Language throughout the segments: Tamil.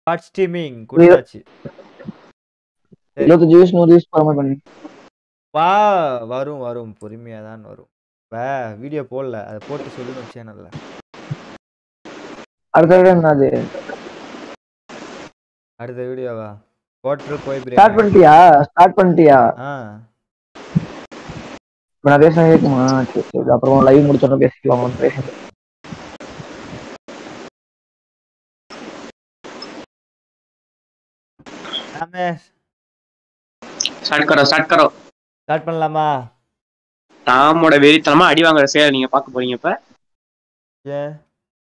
ஸ்டார்ட் ஸ்ட்ரீமிங் கொடுத்தாச்சு இருபத்தஞ்சு வயசு நூறு வயசு போற மாதிரி பண்ணி வா வரும் வரும் பொறுமையாக தான் வரும் இப்போ வீடியோ போடல அதை போட்டு சொல்லணும் சேனல்ல அடுத்த விட என்ன அது அடுத்த வீடியோவா போட்டு போய் ஸ்டார்ட் பண்ணிட்டியா ஸ்டார்ட் பண்ணிட்டியா ஆ இப்ப நான் பேசுறது கேட்குமா சரி சரி அப்புறம் லைவ் முடிச்சோன்னு பேசிக்கலாம் பேசுறேன் நாமே ஸ்டார்ட் கரோ ஸ்டார்ட் கரோ ஸ்டார்ட் பண்ணலாமா ராமோட வெறித்தனமா அடி வாங்குற செயல் நீங்க பார்க்க போறீங்க இப்ப ஏன்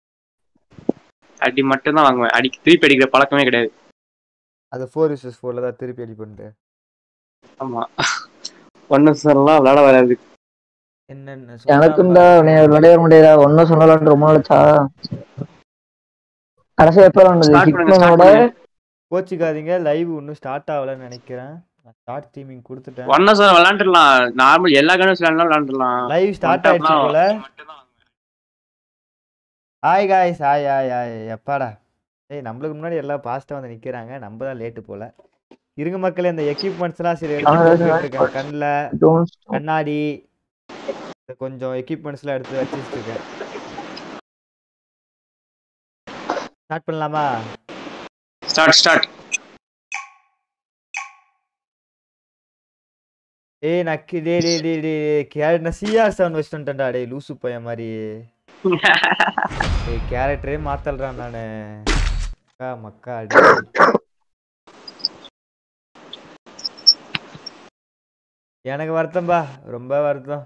அடி மட்டும் தான் வாங்குவேன் அடி திருப்பி அடிக்கிற பழக்கமே கிடையாது அது ஃபோர் விசஸ் ஃபோரில் தான் திருப்பி அடி பண்ணிட்டு ஆமா ஒன்னு சொல்லலாம் விளையாட வராது என்னென்ன எனக்கும் இந்த விளையாட முடியாதா ஒன்னும் சொல்லலாம்னு ரொம்ப நாளைச்சா கடைசி எப்ப விளாண்டது ஸ்டார்ட் பண்ணுங்க ஸ்டார்ட் ஹிட்மேனோட பண்ணுங்க கோச்சிக்காதீங்க லைவ் இன்னும் ஸ்டார்ட் ஆகலன்னு நினைக்கிறேன் நான் ஸ்டார்ட் ஸ்ட்ரீமிங் கொடுத்துட்டேன் ஒன்னு சொல்ல விளையாண்டுலாம் நார்மல் எல்லா கனும் விளையாடலாம் விளையாண்டுலாம் லைவ் ஸ்டார்ட் ஆயிடுச்சு போல hi guys hi hi hi எப்பாடா ஏய் நம்மளுக்கு முன்னாடி எல்லாம் பாஸ்ட்டாக வந்து நிற்கிறாங்க நம்ம தான் லேட்டு போல இருங்க மக்களே இந்த எக்யூப்மெண்ட்ஸ்லாம் சரி எடுத்து போட்டுட்டு இருக்கேன் கண்ணில் Don't stop. கண்ணாடி இந்த கொஞ்சம் எக்யூப்மெண்ட்ஸ்லாம் எடுத்து வச்சுட்டு இருக்கேன் ஸ்டார்ட் பண்ணலாமா ஸ்டார்ட் ஸ்டார்ட் ஏய் நான் கி- டேய் டேய் டேய் டேய் டேய், கே- நான் சிஆர் செவன் வச்சுட்டு வந்துட்டேன்டா டேய் லூசு பையன் மாதிரி டேய் கேரக்டரே மாத்தல்றான் நானு அக்கா மக்கா அடி எனக்கு வருத்தம்பா ரொம்ப வருத்தம்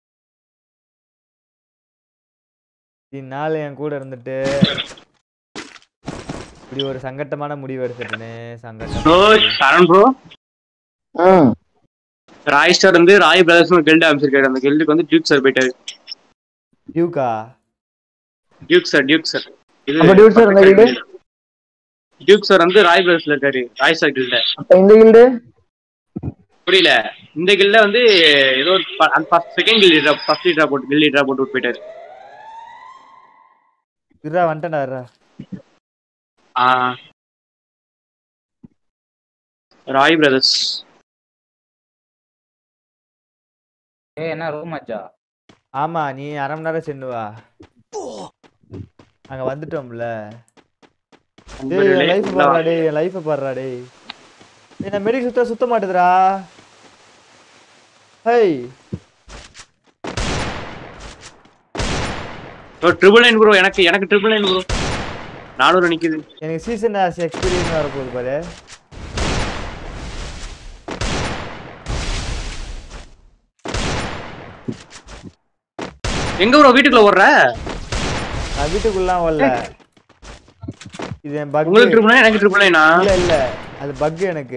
இந்நாள் என் கூட இருந்துட்டு இப்படி ஒரு சங்கட்டமான முடிவு எடுத்துட்டேனே சங்கட்டம் ப்ரோ சரண் ப்ரோ ம் ராய் ஸ்டார் வந்து ராய் பிரதர்ஸ் ஒரு கில்டு அமைச்சிருக்காரு அந்த கில்டுக்கு வந்து டியூக் சார் போயிட்டாரு டியூக்கா டியூக் சார் டியூக் சார் இது அப்ப Duke sir இந்த guild? டியூக் சார் வந்து ராய் பிரதர்ஸ்ல இருக்காரு ராய் ஸ்டார் கில்ட அப்ப இந்த கில்டு புரியல இந்த கில்ல வந்து ஏதோ செகண்ட் கில் லீடரா ஃபர்ஸ்ட் லீடரா போட்டு கில் லீடரா போட்டு விட்டு போயிட்டாரு இருடா வந்துட்டேன்டா இருடா ஆ. ராய் பிரதர்ஸ் ஏய் என்ன ரூம் ஆச்சா ஆமா நீ அரை மணி நேரம் சென்று வா அங்க வந்துட்டோம்ல டேய் என் லைஃப் பாடுறா டேய் என் லைஃப் பாடுறா டேய் டேய் நான் மெடிக் சுத்த சுத்த மாட்டுதுடா ஹேய் ட்ரிபிள் நைன் ப்ரோ எனக்கு எனக்கு ட்ரிபிள் நைன் ப்ரோ நானூறு நிக்குது எனக்கு சீசன் ஆஸ் எக்ஸ்பீரியன்ஸ் வர போகுது பாரு எங்க ப்ரோ வீட்டுக்குள்ள ஓடுற நான் வீட்டுக்குள்ளலாம் வரல இது என் பக் உங்களுக்கு ட்ரிபிள் நைன் எனக்கு ட்ரிபிள் நைனா இல்ல இல்ல அது பக் எனக்கு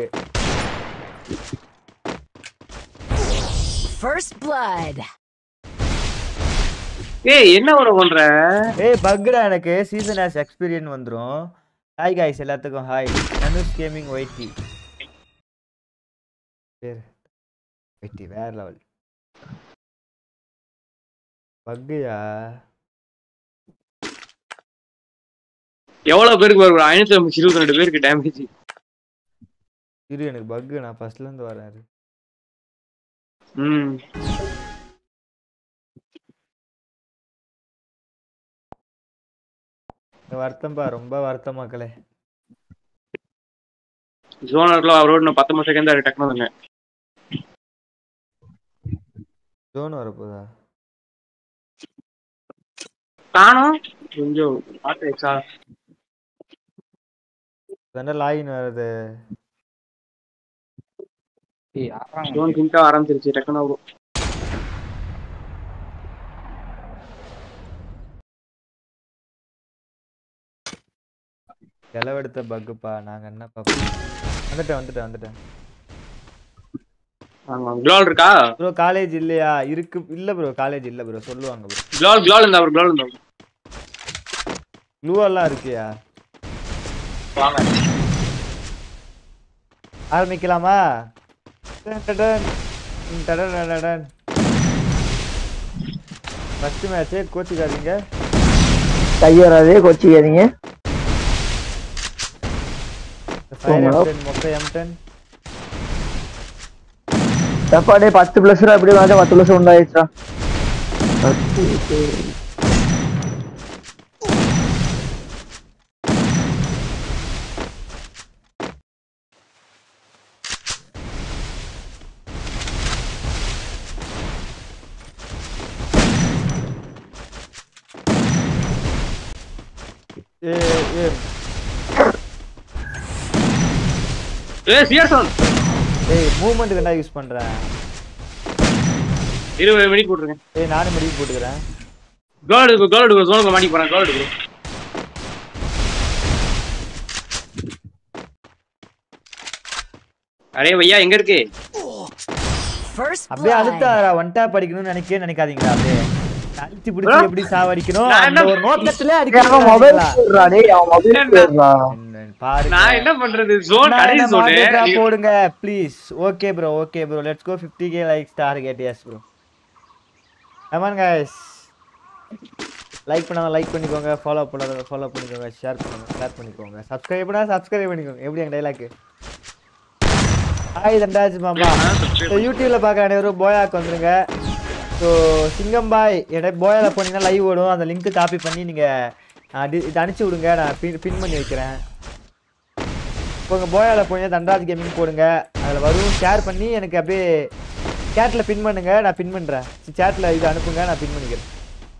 First blood. ஏய் என்ன ப்ரோ பண்ற ஏய் பக்டா எனக்கு சீசன் ஆஸ் எக்ஸ்பீரியன்ஸ் வந்துரும் ஹாய் காய்ஸ் எல்லாத்துக்கும் ஹாய் தனுஷ் கேமிங் ஒய்டி பேர் ஒய்டி வேற லெவல் பக்குயா எவ்வளவு பேருக்கு வரும் ஐநூத்தி ஐம்பது இருபத்தி ரெண்டு பேருக்கு டேமேஜ் இரு எனக்கு பக்கு நான் ஃபர்ஸ்ட்ல இருந்து வரேன் இரு. ம் இந்த வருத்தம்பா ரொம்ப வருத்தம் மக்களே ஜோனர்ல அவரோட நான் பத்தொன்பது செகண்ட் தான் டக்குனு வந்தேன் ஜோன் வரப்போதா காணோம் கொஞ்சம் பார்த்து எக்ஸா தானே லாகின் வருது ஏய் ஆறாங்க ஜோன் திங்க ஆரம்பிச்சிருச்சு டக்குனு வரும் செலவெடுத்த பக்குப்பா நாங்க என்ன பாப்போம் வந்துட்டேன் வந்துட்டேன் வந்துட்டேன் குளால் இருக்கா ப்ரோ காலேஜ் இல்லையா இருக்கு இல்ல ப்ரோ காலேஜ் இல்ல ப்ரோ சொல்லுவாங்க ப்ரோ குளால் குளால் இருந்தா அவர் குளால் இருந்தா க்ளூவெல்லாம் இருக்கியா வாங்க ஆரம்பிக்கலாமா ஃபர்ஸ்ட் மேட்ச்சே கோச்சுக்காதீங்க கையறாதே கொச்சிக்காதீங்க ஃபயர் போங்க. M10 மொக்க M10 தப்பாடே பத்து பிளஸ் அப்படியே வந்து பத்து பிளஸ் உண்டாயிடுச்சா ஏ ஏ ஏ சியர்சன் ஏய் மூவ்மெண்ட் தான்டா யூஸ் பண்றேன் இருபது மணிக்கு போட்டுருங்க ஏய் நானும் மெடிக் போட்டுக்கிறேன் கோல் எடுக்கும் கோல் எடுக்கும் சோனுக்கு மாட்டி போறேன் கோல் எடுக்கும் அரே பையா எங்க இருக்கு First அப்படியே blood. அழுத்தா ஒன் டேப் அடிக்கணும்னு நினைக்கவே நினைக்காதீங்களா அப்படியே அழுத்தி பிடிச்சி bro. எப்படி சாவடிக்கணும் நான் அந்த என்ன- ஒரு நோக்கத்துல அவன் மொபைல் அடிக்கலாம் டேய் அவன் மொபைல் போடுறா பாருங்க நான் என்ன பண்றது ஜோன் நான் கடைசி என்ன ஜோனு moderator ஆ போடுங்க please okay bro okay bro let's go 50k K likes target yes bro come on guys like பண்ணாத லைக் பண்ணிக்கோங்க ஃபாலோ பண்ணாத ஃபாலோ பண்ணிக்கோங்க ஷேர் பண்ணுங்க ஷேர் பண்ணிக்கோங்க சப்ஸ்கிரைப் பண்ணா சப்ஸ்கிரைப் பண்ணிக்கோங்க எப்படி எங்க டைலாக் ஹாய் தண்டாஜ் மாமா ஸோ யூடியூப்ல பார்க்குற அனைவரும் போயாக்கு வந்துருங்க ஸோ சிங்கம் பாய் என்னோட போயால போனீங்கன்னா லைவ் ஓடும் அந்த லிங்க் காப்பி பண்ணி நீங்கள் இது அனுப்பிச்சி விடுங்க நான் பின் பின் பண்ணி வைக்கிறேன் இப்போ உங்கள் போயால போனீங்கன்னா தண்டராஜ் கேமிங் போடுங்க அதில் வரும் ஷேர் பண்ணி எனக்கு அப்படியே சேட்டில் பின் பண்ணுங்க நான் பின் பண்ணுறேன் சேட்டில் இது அனுப்புங்க நான் பின் பண்ணிக்கிறேன்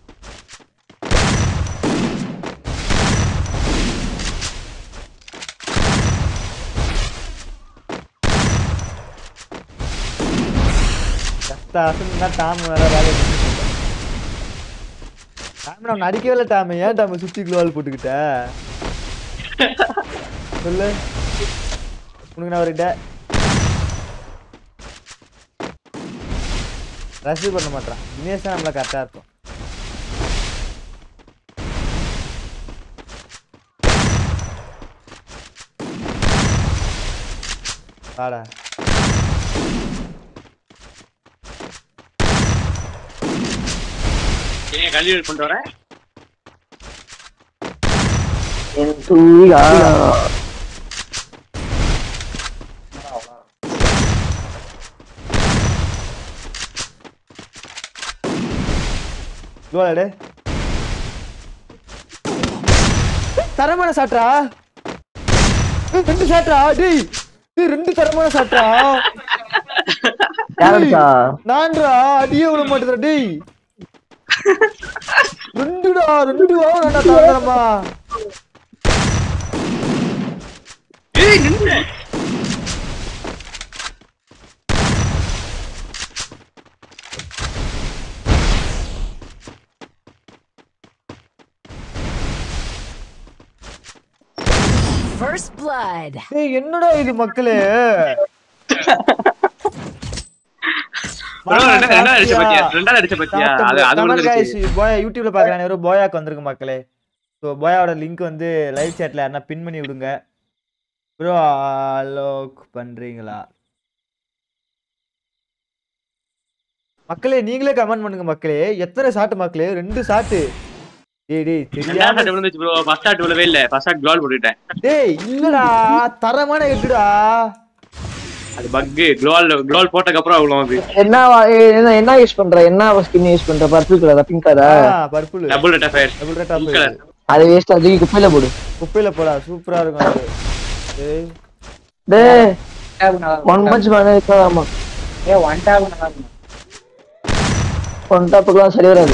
கஷ்ட அசன்னா டாம் வேற வேலை டாம் நான் நடிக்கவே இல்லை டாம் ஏன் டாம் சுத்தி குளோவால் போட்டுக்கிட்ட சொல்லு உனக்கு நான் ஒரு டே ரசீவ் பண்ண மாட்டான் தினேஷ் தான் நம்மள கரெக்டாக இருக்கும் வாடா ஏன் கல்வி கொண்டு வரேன் என் தூயா கோலாடு தரமான சாட்டா ரெண்டு சாட்டா டேய் டேய், ரெண்டு தரமான சாட்டா யாரடிச்சா நான்டா அடியே விட மாட்டேதுடா டேய் ரெண்டுடா ரெண்டு வாடா தரமா ஏய் நின்னு First blood. டேய் என்னடா இது மக்களே bro, ரெண்டா- ரெண்டாவது அடிச்ச பத்தியா ரெண்டாவது அடிச்ச பத்தியா அது அது கமல் ஒண்ணு guys, போயா யூடியூப்ல பாக்குறாங்க யாரோ போயாக்கு வந்திருக்கு மக்களே ஸோ போயாவோட லிங்க் வந்து லைவ் சேட்ல யாருன்னா பின் பண்ணி விடுங்க ப்ரோ அலோக் பண்றீங்களா மக்களே நீங்களே கமெண்ட் பண்ணுங்க மக்களே எத்தனை ஷாட் மக்களே ரெண்டு ஷாட்டு டேய் டேய் ரெண்டாவது தெரியாம ஷாட் விழுந்துச்சு ப்ரோ ஃபர்ஸ்ட் ஷாட் விழவே இல்ல ஃபர்ஸ்ட் ஷாட் கோல் போட்டுட்டேன் டேய் இல்லடா தரமான எட்டுடா அது பக் க்ளோல் க்ளோல் போட்டதுக்கு அப்புறம் அவ்வளவு அது என்ன வா- ஏய், என்ன என்ன யூஸ் பண்ற என்ன ஸ்கின் யூஸ் பண்ற பர்பிள் கலரா பிங்க் கலரா purple double red fire double Pink red colour. அது வேஸ்ட் அது குப்பையில போடு குப்பையில போடா சூப்பரா இருக்கும் அது டேய் டேய் டேப் நல்லா ஒன் இருக்கும். மச் மேல இருக்காமா ஏ ஒன் டேப் நல்லா இருக்கும் ஒன் டாப்புக்குலாம் சரி வராது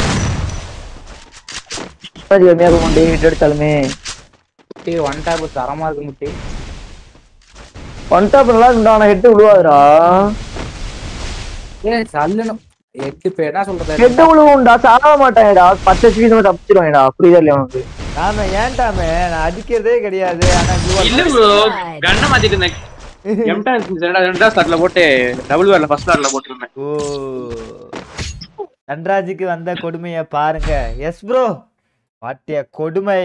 சரி கம்மியா இருக்கும் டேய் ஹிட் அடிச்சாலுமே முட்டி ஒன் டேப் தரமா இருக்கு முட்டி ஒன் டாப் நல்லா இருக்கும்டா ஆனா ஹெட் விழுவாதுடா ஏ சல்லுன்னு எட்டு பேர் என்ன சொல்றது ஹெட் விழுவும்டா சாக மாட்டான்டா பத்து சீசன் தப்பிச்சிருவான்டா புரியுதா இல்லையா உனக்கு நாம ஏன்டாமே நான் அடிக்கிறதே கிடையாது ஆனா glue இல்ல ப்ரோ கண்ணை மாத்திட்டு இருந்தேன் எம்டா ரெண்டாவது ரெண்டாவது ஸ்டார்ட்ல போட்டு டபுள் வேர்ல ஃபர்ஸ்ட் ஸ்டார்ட்ல போட்டுருந்தேன் ஓ தன்ராஜுக்கு வந்த கொடுமைய பாருங்க எஸ் ப்ரோ வாட்டிய கொடுமை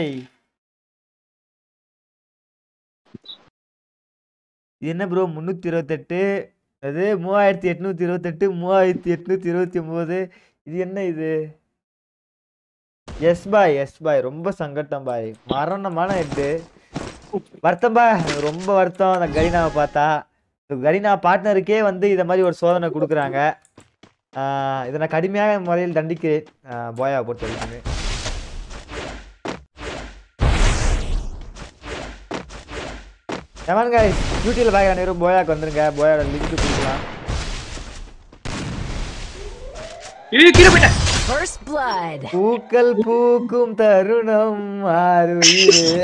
இது என்ன ப்ரோ முந்நூற்றி இருபத்தெட்டு அது மூவாயிரத்தி எட்நூத்தி இருபத்தெட்டு மூவாயிரத்தி எட்நூத்தி இருபத்தி ஒம்பது இது என்ன இது எஸ் பாய் எஸ் பாய் ரொம்ப சங்கட்டம் பாய் மரணமான ஹெட்டு வருத்தம்பா எனக்கு ரொம்ப வருத்தம் அந்த கரீனாவை பார்த்தா இந்த கரீனா பார்ட்னருக்கே வந்து இதை மாதிரி ஒரு சோதனை கொடுக்குறாங்க ஆஹ் இதை நான் கடுமையான முறையில் தண்டிக்கிறேன் ஆஹ் போயாவை பொறுத்த வரைக்குமே செவன் guys யூடியூப்ல பார்க்குற நேரம் போயாக்கு வந்துருங்க போயோட லிங்க் கொடுக்கலாம் இது கீழே போயிட்டேன் First blood. பூக்கள் பூக்கும் தருணம் ஆறுயிரே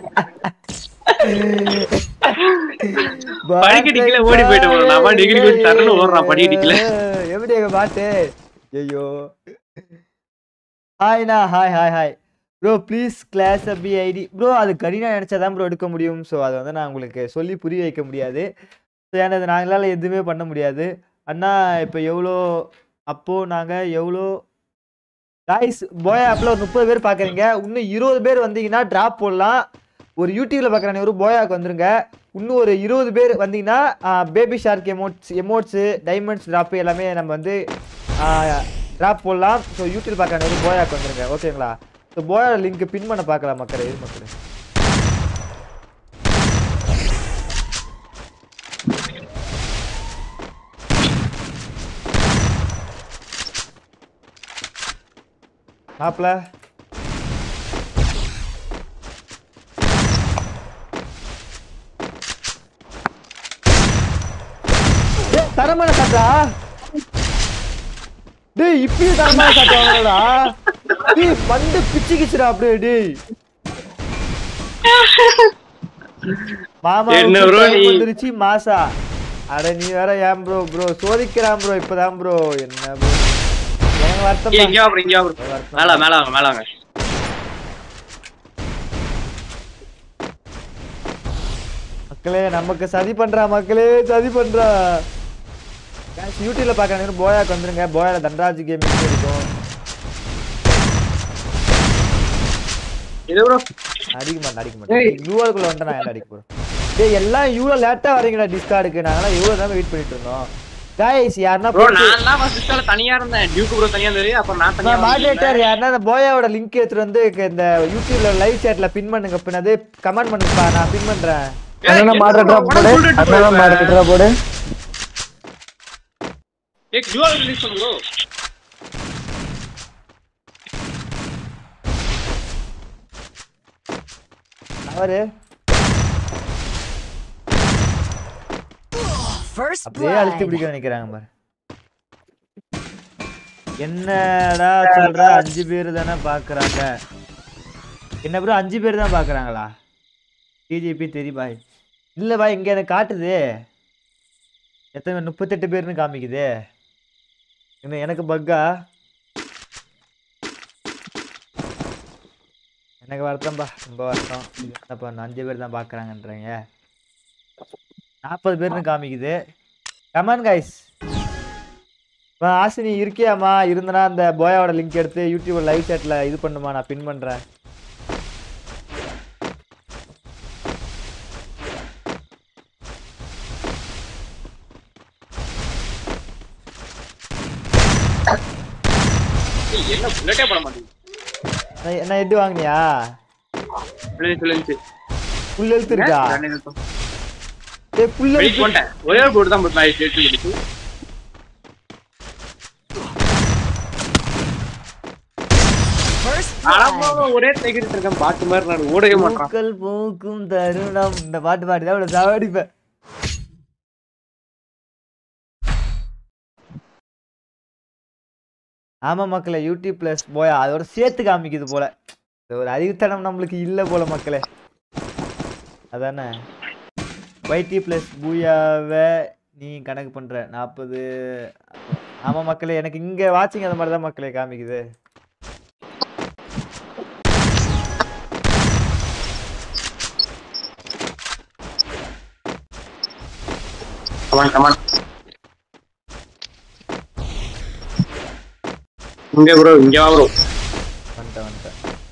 படிக்கட்டு கீழே ஓடி போயிட்டு bro. நான் பாட்டு டிகிரி குடிச்சு தரணும்னு ஓடுறான் படிக்கட்டு கீழே. எப்படி எங்க பாட்டு ஐயோ ஹாய்ண்ணா hi hi hi bro please class அப்பி ஐடி ப்ரோ அது கடினா நினச்சா தான் ப்ரோ எடுக்க முடியும் ஸோ அதை வந்து நான் உங்களுக்கு சொல்லி புரிய வைக்க முடியாது ஸோ ஏன்னா இது நாங்களால் எதுவுமே பண்ண முடியாது அண்ணா இப்போ எவ்வளோ அப்போது நாங்கள் எவ்வளோ காய்ஸ் போயா ஆப்பில் ஒரு முப்பது பேர் பார்க்குறீங்க இன்னும் இருபது பேர் வந்தீங்கன்னா ட்ராப் போடலாம் ஒரு யூடியூப்ல பார்க்குற ஒரு போயாக்கு வந்துருங்க இன்னும் ஒரு இருபது பேர் வந்தீங்கன்னா baby shark emotes emotes diamonds drop எல்லாமே நம்ம வந்து ட்ராப் போடலாம் ஸோ யூடியூப் பார்க்குற ஒரு போயாக்கு வந்துருங்க ஓகேங்களா ஸோ போயா லிங்க் பின் பண்ண பார்க்கலாம் மக்களே இது மக்களே மாப்பிள்ள ஏய், தரமான சாட்டா டேய் இப்பயும் தரமான சாட்டா வாங்கடா டேய் வந்து பிச்சு கிச்சுடா அப்படியே டேய் மாமா என்ன bro நீ? வந்துருச்சு மாசா அட நீ வேற ஏன் ப்ரோ ப்ரோ சோதிக்கிறான் ப்ரோ இப்பதான் ப்ரோ என்ன ப்ரோ எனக்கு வருத்தம் இங்கே வா bro, இங்கே வா bro. மேல மேல வாங்க மேல வாங்க மக்களே நமக்கு சதி பண்றா மக்களே சதி பண்றா Guys, யூடியூப்ல பார்க்கற போயாக்கு வந்துருங்க போயால தண்டராஜ் கேமிங் இருக்கும் இது bro அடிக்க மாட்டேன் அடிக்க மாட்டேன் யூஆருக்குள்ள வந்து நான் அடிக்க போறேன் டேய் எல்லாம் இவ்வளோ லேட்டா வரீங்கடா டிஸ்கார்டுக்கு நாங்களாம் இவ்வளோ தான் வெயிட் பண்ணிட்டு இருந்தோம் கைஸ் யாருன்னா ப்ரோ நான் தான் ஃபர்ஸ்ட் ஸ்டால தனியா இருந்தேன் டியூக் ப்ரோ தனியா இருந்தாரு அப்புறம் நான் தனியா மாடரேட்டர் யாருன்னா அந்த போயாவோட லிங்க் எடுத்துட்டு வந்து க- இந்த யூடியூப்ல லைவ் சேட்ல பின் பண்ணுங்க பின்னது கமெண்ட் பண்ணுங்கப்பா நான் பின் பண்றேன் அண்ணா மாடரேட்டரா போடு அண்ணா மாடரேட்டரா போடு ஏக் ஜுவல் ரிலீஸ் பண்ணு ப்ரோ அவரு First அப்படியே அழுத்தி blood. பிடிக்க நினைக்கிறாங்க பாரு என்னடா சொல்ற அஞ்சு பேர் தானே பாக்குறாங்க என்ன ப்ரோ அஞ்சு பேர் தான் பாக்குறாங்களா டிஜிபி தெரி பாய் இல்ல பாய் இங்க எனக்கு காட்டுது எத்தனை பேர்? முப்பத்தெட்டு பேர்னு காமிக்குது என்ன எனக்கு பக்கா எனக்கு வருத்தம்பா ரொம்ப வருத்தம் இது என்னப்பா இன்னும் அஞ்சு பேர் தான் பாக்குறாங்கன்றீங்க நாற்பது பேர்னு காமிக்குது கமான் கைஸ் ஆசினி இருக்கியாம்மா இருந்தனா அந்த போயாவோட லிங்க் எடுத்து யூடியூப் லைவ் சேட்ல இது பண்ணுமா நான் பின் பண்றேன் ஏய், என்ன புல்லட்டே பண்ண மாட்டேங்குது நான் என்ன எட்டு வாங்குனியா புல்லட் சொல்லுச்சு புல் எழுத்து இருக்கா ஏய் புல் வெயிட் எழுத்து பண்ணிட்டேன் ஒரே ஒரு போட்டு தான் போட்டு நான் எடுத்து எடுத்து First ஆனா blood. ஒரே தைக்கிட்டு இருக்கேன் பாட்டு மாதிரி நான் ஓடவே மாட்டான் பூக்கள் பூக்கும் தருணம் இந்த பாட்டு பாடி தான் இவ்வளவு சாவடிப்பேன் ஆமா மக்களே யூடியூப் பிளஸ் போயா அதோட சேர்த்து காமிக்குது போல இது ஒரு அறிவுத்தனம் நம்மளுக்கு இல்ல போல மக்களே அதானே வைடி பிளஸ் பூயாவை நீ கணக்கு பண்ற நாற்பது ஆமா மக்களே எனக்கு இங்க வாட்சிங் அந்த மாதிரி தான் மக்களே காமிக்குது கமான் கமான் இங்க ப்ரோ இங்க வா ப்ரோ வந்துட்டேன் வந்துட்டேன்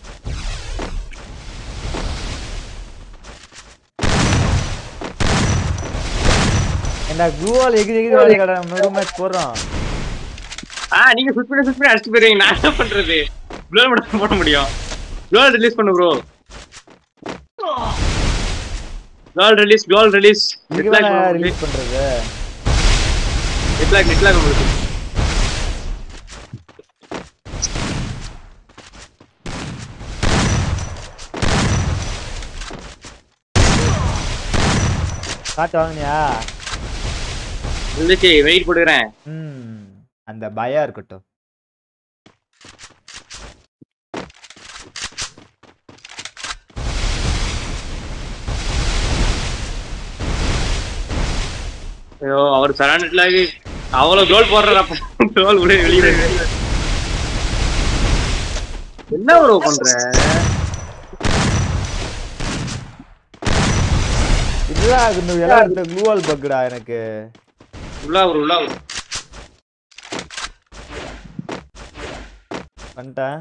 என்ன குளூவால் எகிரி எகிரி வாழை கடை நூறு மேட்ச் போடுறோம் ஆ நீங்க சுட் பண்ணி சுட் பண்ணி அடிச்சு போயிருவீங்க நான் என்ன பண்றது ப்ளூ மட்டும் போட முடியும் ப்ளூ ரிலீஸ் பண்ணு bro goal release goal release இதுக்கு வேணா ரிலீஸ் பண்றது நெட்லாக் நெட்லாக் உங்களுக்கு காட்டு வாங்கினியா இருந்துச்சு வெயிட் போட்டுக்கிறேன் ம் அந்த பயம் இருக்கட்டும் ஐயோ அவர் சரண நெட்லாக் அவ்வளவு கோல் போடுறாரு கோல் கூட வெளியே என்ன ப்ரோ பண்ற இதுதான் இந்த விளையாடுற க்ளூவால் பக்குடா எனக்கு உள்ளா ஒரு உள்ளா ஒரு வந்துட்டேன்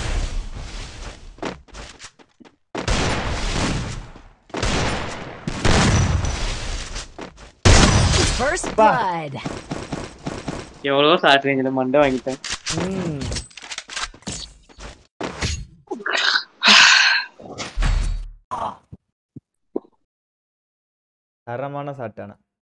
First blood. எவ்வளவோ ஷார்ட் ரேஞ்சில் மண்டை வாங்கிட்டேன் ம் தரமான சாட்டான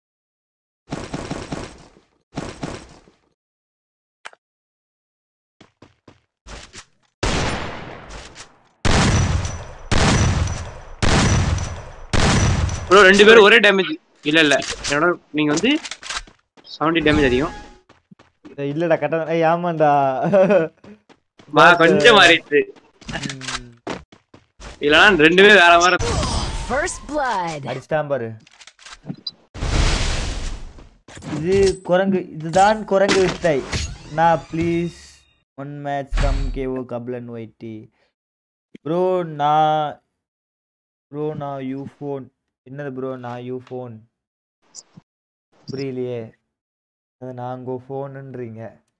ப்ரோ ரெண்டு பேரும் ஒரே டேமேஜ் இல்ல இல்ல என்னோட நீங்க வந்து செவன்டி டேமேஜ் அதிகம் ஏய், இல்லடா கட்ட ஏய் ஆமாண்டா மா கொஞ்சம் மாறிடுச்சு ம், இல்லைன்னா ரெண்டுமே வேற மாதிரி First blood. அடிச்சிட்டான் பாரு இது குரங்கு இதுதான் குரங்கு வித்தை நான் ப்ளீஸ் ஒன் மேட்ச் கம் கேவோ கப்லன் ஒயிட்டி ப்ரோ நான் ப்ரோ நான் யூ ஃபோன் என்னது ப்ரோ நான் யூ ஃபோன் புரியலையே அது நாங்க ஃபோனுன்றீங்க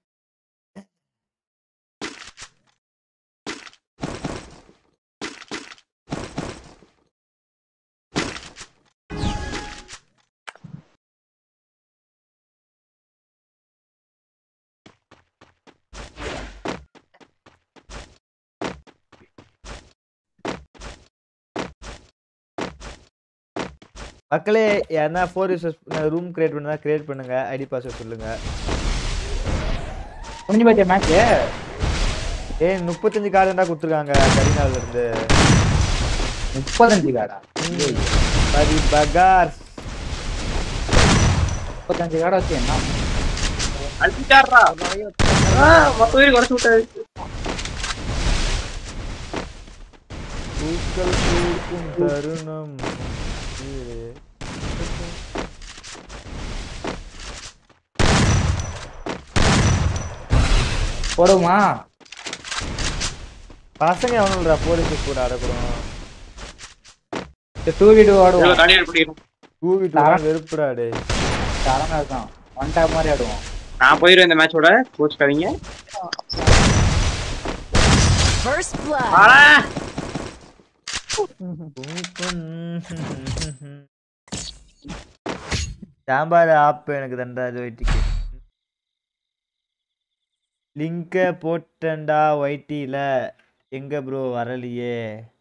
மக்களே யாருன்னா ஃபோர் யூசர்ஸ் ரூம் கிரியேட் பண்ணா கிரியேட் பண்ணுங்க ஐடி பாஸ்வேர்ட் சொல்லுங்க முடிஞ்சு போச்சே மேட்ச் ஏய் முப்பத்தஞ்சு கார்டு தான் கொடுத்துருக்காங்க கரிநாள்ல இருந்து முப்பத்தஞ்சு காடா பரி பகார் முப்பத்தஞ்சு காடை வச்சு என்ன அடிச்சாடுறா மொத்த பேர் குறைச்சு விட்டாரு பூக்கள் பூக்கும் தருணம் இது. போடுமா பசங்க எவனுல்றா போலீஸ் கூட அடக்குறோம் டூ வீடு ஆடுவோம் இவ்வளவு கண்டிப்பா பண்ணிடுறோம் கூவிட்டு வெறுப்புடா டே தரமா இருக்கான் ஒன் டாப் மாதிரி ஆடுவோம் நான் போயிருவேன் இந்த மேட்சோட கோச்சுக்காதீங்க First blood. ஆனா சாம்பார் ஆப் எனக்கு தண்டா ஒயிட்டிக்கு லிங்க போட்டேன்டா ஒயிட்டில எங்க ப்ரோ வரலையே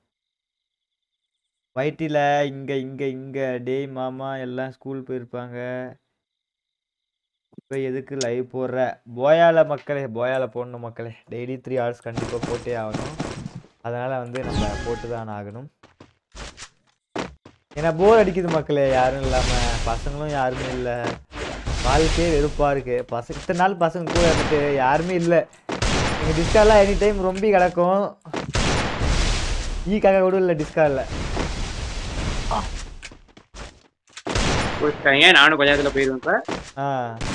ஒயிட்டில இங்க இங்க இங்க டேய் மாமா எல்லாம் ஸ்கூல் போயிருப்பாங்க இப்போ எதுக்கு லைவ் போடுற போயால மக்களே போயால போடணும் மக்களே டெய்லி த்ரீ ஹவர்ஸ் கண்டிப்பாக போட்டே ஆகணும் அதனால் வந்து நம்ம போட்டு தான் ஆகணும் ஏன்னா போர் அடிக்குது மக்களே யாரும் இல்லாமல் பசங்களும் யாருமே இல்லை வாழ்க்கையே வெறுப்பாக இருக்கு பசங்க இத்தனை நாள் பசங்க கூட இருந்துட்டு யாருமே இல்லை எங்கள் டிஸ்காலாம் எனி டைம் ரொம்ப கிடக்கும் ஈக்காக கூட இல்லை டிஸ்காலில் கோச்சுக்காதீங்க நானும் கொஞ்ச நேரத்துல போயிருவேன் இப்ப ஆ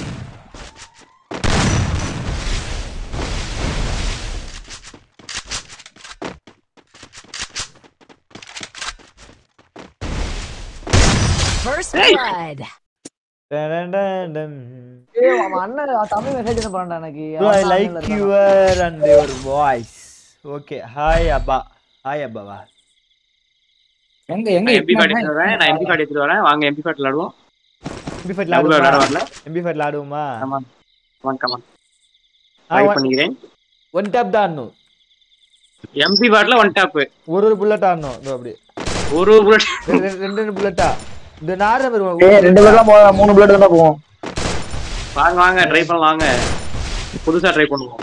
First Hey! blood. டன் டன் டன். ஏய் அவன் அண்ணன் தமிழ் மெசேஜ் என்ன பண்ணான் எனக்கு Bro, I அவன் like online ல இருக்கான். your and your voice. Okay, hi Abba. Hi Abba. எங்க எங்க நான் எம்பி கார்டு இப்படி எடுத்துட்டு வரேன் நான் எம்பி கார்டு எடுத்துட்டு வரேன் வாங்க எம்பி கார்டு விளாடுவோம் எம்பி ஃபைட் டபுள் விளாட ஆடுவோமா வரல எம்பி ஃபைட் ஆடுவோமா ஆமா வாங்க கமான் ஆ, ட்ரை one- பண்ணிக்கிறேன் ஒன் டேப் தான் ஆடணும் எம்பி கார்டுல ஒன் டாப் ஒரு ஒரு புல்லட் ஆடணும் இதோ அப்படி ஒரு bullet. ரெண்டு ரெண்டு- ரெண்டு ரெண்டு புல்லட்டா இந்த நார் நம்பர் ஏய் ரெண்டு பேர்லாம் போக மூணு பிளேட் தான் போவோம் வாங்க வாங்க ட்ரை பண்ணலாம் வாங்க புதுசா ட்ரை பண்ணுவோம்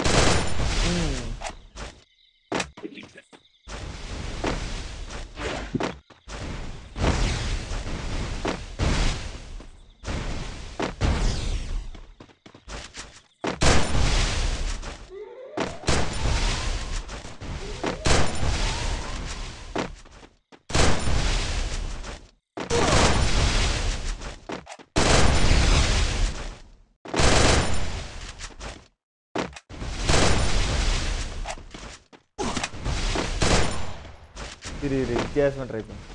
இரு இரு வித்தியாசமா ட்ரை பண்ணு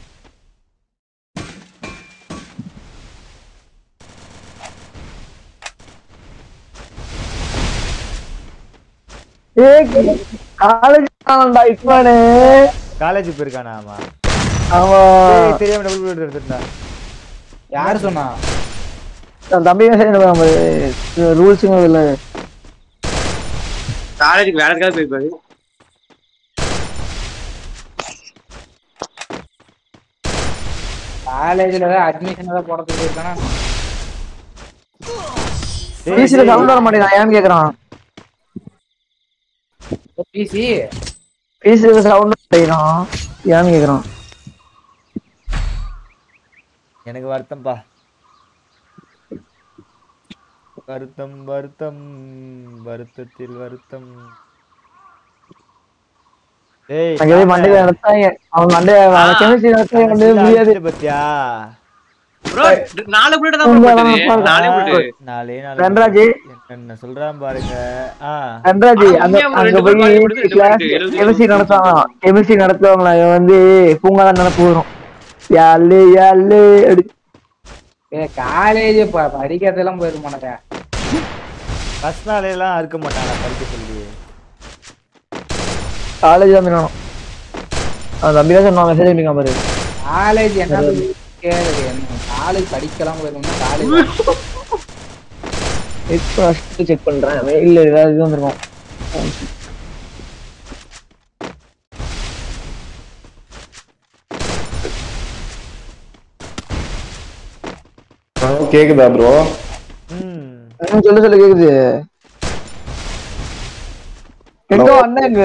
ஏய் காலேஜ் தானடா இக்மானு காலேஜ் போயிருக்கானா ஆமா அவன் ஏய், தெரியாம டபுள் புல்லட் எடுத்துட்டா யாரு சொன்னா தன் தம்பி மெசேஜ் ரூல்ஸுங்க இல்ல காலேஜுக்கு வேற எதுக்காவது போயிருப்பாரு காலேஜ்ல தான் அட்மிஷன் தான் போறதுக்கு இருக்கானா பிசில சவுண்ட் வர மாட்டேங்கிறான் ஏன்னு கேக்குறான் பிசி பிசில சவுண்ட் மாட்டேங்கிறான் ஏன்னு கேக்குறான் எனக்கு வருத்தம்ப்பா வருத்தம் வருத்தம் வருத்தத்தில் வருத்தம் ஏய் அங்க போய் மண்டையில நடத்தாங்க அவன் மண்டைய கெமிஸ்ட்ரி நடத்த வந்து முடியாது பத்தியா ப்ரோ நாலு bullet தான் bro போட்டது நாலே bullet நாளே நாள் வெண்ராஜ் என்ன சொல்றான் பாருங்க ஆ வெண்ராஜ் ஆ, அங்க உண்மையா அங்க ரெண்டு போய் பேர் பாடி கொடுத்து கிளாஸ் ரெண்டு பேருக்கு கெமிஸ்ட்ரி நடத்துவாங்க கெமிஸ்ட்ரி நடத்துவாங்களா இவன் வந்து பூங்காதான் நினப்பு வரும் யாழ்லு யாழ்லு அப்படி ஏ காலேஜ் படிக்கிறதெல்லாம் போயிருமானங்க ஃபர்ஸ்ட் நாளே எல்லாம் இருக்க மாட்டாங்க படிக்க சொல்லி காலேஜ் தான் வேணும் அந்த தம்பி தான் சொன்னான் மெசேஜ் பண்ணிக்காம பாரு காலேஜ் என்ன கேளுங்க என்ன காலேஜ் படிக்கலாம் போயிருந்தா காலேஜ் ஃபர்ஸ்ட் செக் பண்றேன் இல்ல ஏதாவது இது வந்துருக்கும் கேக்குதா ப்ரோ ம் ம், சொல்லு சொல்லு கேக்குது எங்க வந்தாங்க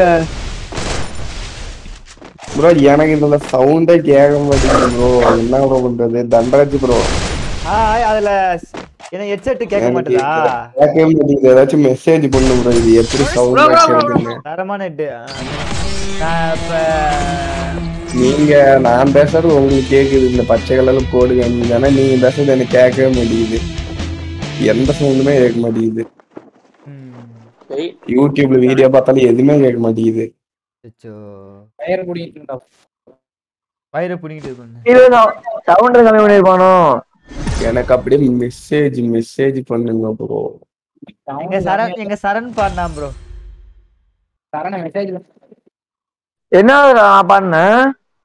ப்ரோ எனக்கு இதுல சவுண்டே கேட்க மாட்டேங்குது ப்ரோ என்ன ப்ரோ பண்றது தண்டராஜ் ப்ரோ ஆ அதுல என்ன ஹெட்செட் கேட்க மாட்டேதா கேட்கவே மாட்டேங்குது ஏதாச்சும் மெசேஜ் பண்ணு ப்ரோ இது எப்படி சவுண்ட் வைக்கிறதுன்னு தரமான ஹெட் நான் இப்ப நீங்க நான் பேசுறது உங்களுக்கு கேக்குது இந்த பச்சை கலர்ல கோடு காமிக்குது நீங்க பேசுறது எனக்கு கேட்கவே மாட்டேங்குது எந்த சவுண்டுமே கேட்க மாட்டேங்குது ம் சரி யூடியூப்ல வீடியோ பார்த்தாலும் எதுவுமே கேட்க மாட்டேங்குது அச்சோ பயிர் குடிக்கிட்டு வயிறு புடிங்கிட்டு பண்ணு சவுண்ட் கம்மி பண்ணிருப்பானோ எனக்கு அப்படியே மெசேஜ் மெசேஜ் பண்ணுங்க ப்ரோ எங்க சரண் எங்க சரண் பாடினான் ப்ரோ சரண மெசேஜ் என்ன நான் பண்ணேன்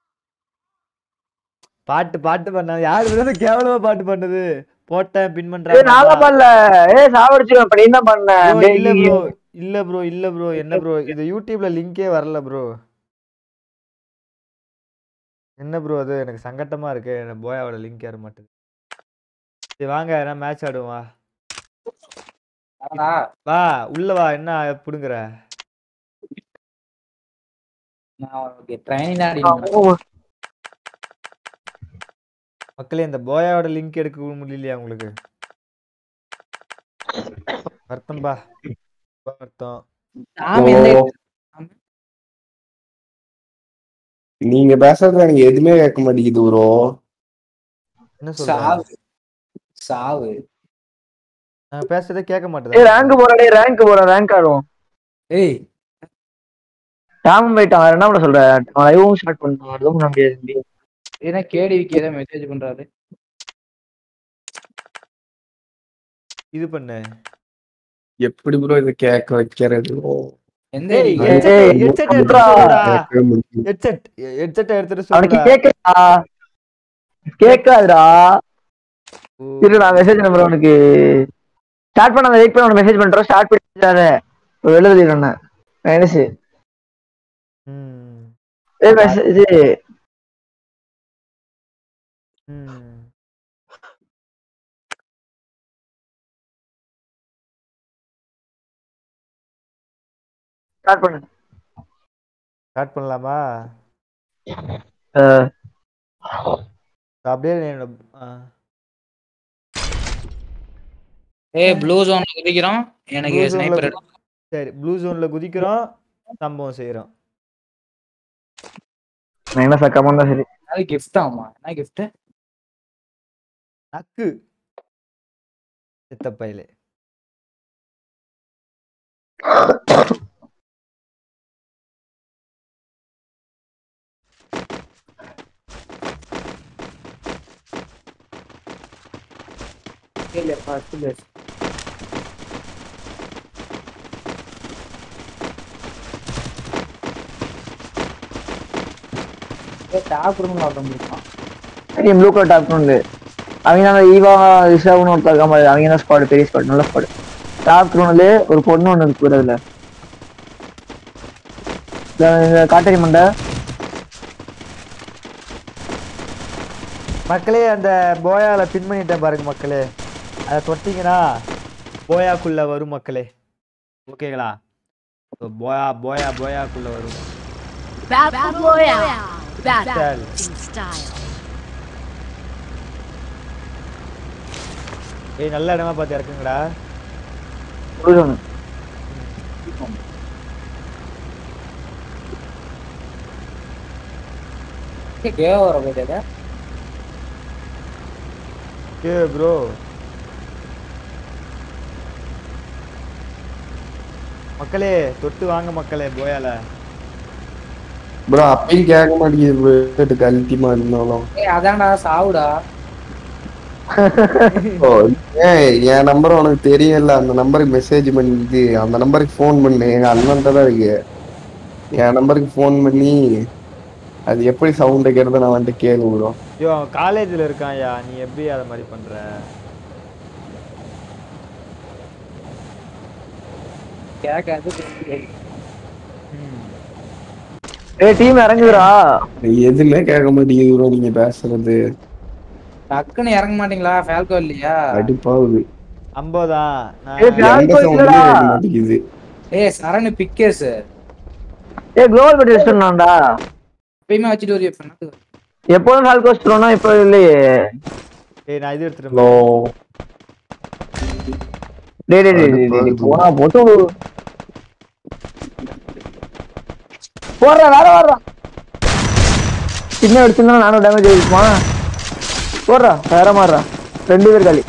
பாட்டு பாட்டு பண்ணான் யாரு விட கேவலமா பாட்டு பண்ணது போட்டேன் பின் ஏய் நான்லாம் பண்றேன் பண்ணல ஏய் சாவடிச்சிருவேன் இப்ப நீ தான் பண்ண Bro, இல்ல டேய், ப்ரோ இல்ல ப்ரோ இல்ல ப்ரோ என்ன ப்ரோ இது யூடியூப்ல லிங்கே வரல ப்ரோ என்ன ப்ரோ அது எனக்கு சங்கட்டமா இருக்கு எனக்கு போயாவோட லிங்க் ஏற மாட்டேது சரி வாங்க என்ன மேட்ச் ஆடுவோம் வா. வா உள்ள வா என்ன புடுங்குற நான் ட்ரைனிங் தான் ஆ, அடிக்கணும் ஓ, மக்களே இந்த போயாவோட லிங்க் எடுக்க முடியலையா உங்களுக்கு வருத்தம்பா ரொம்ப வருத்தம் சாமி எந்த ஓ, நீங்க பேசுறது எனக்கு எதுவுமே கேட்க மாட்டேங்குது ப்ரோ என்ன சொல்ற சாவு சாவு நான் பேசுறதே கேட்க ஏய் மாட்டேதா ரேங்க் போறேன் டேய் ரேங்க் போறேன் ரேங்க் ஆடுவோம் ஏய் டாம் போயிட்டான் வேற என்ன பண்ண சொல்ற லைவும் ஸ்டார்ட் பண்ணிட்டான் அதுவும் பண்ண முடியாது என்ன கேடிவிக்கு ஏதோ மெசேஜ் பண்றாரு இது பண்ணு எப்படி ப்ரோ இது கேட்க வைக்கிறது bro? எந்த ஏய் area? ஏய், headset- ஏய், headset எடுத்துட்டு முட்றா. சொல்லுடா. கேட்கவே மாட்டேங்குது. headset headset எடுத்துட்டு அவனுக்கு சொல்லுடா. கேக்குதா கேட்காதுடா ஓ. இரு நான் மெசேஜ் நம்பர் அவனுக்கு ஸ்டார்ட் பண்ண வெயிட் பண்ண அவனுக்கு மெசேஜ் பண்றோம் ஸ்டார்ட் பண்ணிட்டாரு எழுதுறேன் மைனஸ் ம். ஏய் மெசேஜ் ஸ்டார்ட் பண்ணு ஸ்டார்ட் பண்ணலாமா அஹ், அப்படியே என்னோட ஆ. ஏய் ப்ளூ ஜோன் குதிக்கிறோம் எனக்கு Blue zone ல ஸ்னைப்பர் கு- சரி ப்ளூ ஜோன்ல குதிக்கிறோம் சம்பவம் செய்யறோம் நான் என்ன சக்கமா இருந்தா சரி அது கிஃப்ட் ஆமா என்ன கிஃப்ட் நக்கு சித்தப்பையிலே இல்ல ஃபர்ஸ்ட் பேஸ் ஏய் டாப் ரூம்ல ஆட முடியுமா நீ ப்ளூ கலர் டாப் உண்டு அவங்க அந்த ஈவா ரிஷாவ்னு ஒருத்தர் இருக்காம அவங்க தான் ஸ்குவாட் பெரிய ஸ்குவாட் நல்ல ஸ்குவாட் டாப் ரூம்ல ஒரு பொண்ணு ஒன்று இருக்கு அதுல இந்த- இந்த காட்டேரி மண்டை மக்களே அந்த போயால பின் பண்ணிட்டேன் பாருங்க மக்களே அதை தொட்டிங்கன்னா போயாக்குள்ள வரும் மக்களே ஓகேங்களா So, போயா போயா போயாக்குள்ள வரும் Battle Royale. Battle Style. in style. ஏய் நல்ல இடமா பார்த்து இறக்குங்கடா ப்ளூ ஜோன் கேவ வர போயிட்டே ஏ ப்ரோ மக்களே தொட்டு வாங்க மக்களே போயால ப்ரோ அப்பயும் கேட்க மாட்டேங்குது கல்ட்டிமா இருந்தாலும் ஏய் அதான்டா சாவுடா ஓ, ஏய் என் நம்பர் உனக்கு தெரியல அந்த நம்பருக்கு மெசேஜ் பண்ணிது அந்த நம்பருக்கு ஃபோன் பண்ணு எங்க அண்ணன்ட்ட தான் இருக்கு என் நம்பருக்கு ஃபோன் பண்ணி அது எப்படி சவுண்ட் வைக்கிறத நான் வந்துட்டு கேளு ப்ரோ ஐயோ அவன் காலேஜில் இருக்கான்யா நீ எப்படி அதை மாதிரி பண்ற கேட்காது ம். ஏய் டீம் இறங்குதுடா எதுவுமே கேட்க மாட்டேங்குது ப்ரோ நீங்க பேசுறது டக்குன்னு இறங்க மாட்டீங்களா ஃபால்கோ இல்லையா அடிப்பாகுது ஐம்பதான் ஏய், நான் எந்த Falcon சவுண்டுமே இல்லடா. கேட்க மாட்டேங்குது ஏய் சரண் பிக்கர்ஸ் ஏய் குளோபல் பட்டி வச்சிருந்தான்டா எப்பயுமே வச்சுட்டு ஒரு பண்ணது எப்போதும் ஃபால்கோ வச்சிருவோம்னா இப்போ இல்லையே ஏய் நான் இது எடுத்துட்டு ஹலோ டேய் டேய் டேய், டேய் டேய் போனா போட்டு விடு. போடுறா வேற வர்றா சின்ன அடிச்சிருந்தா நானும் டேமேஜ் ஆயிருக்குமா போடுறா வேற மாறுறா ரெண்டு பேர் காலி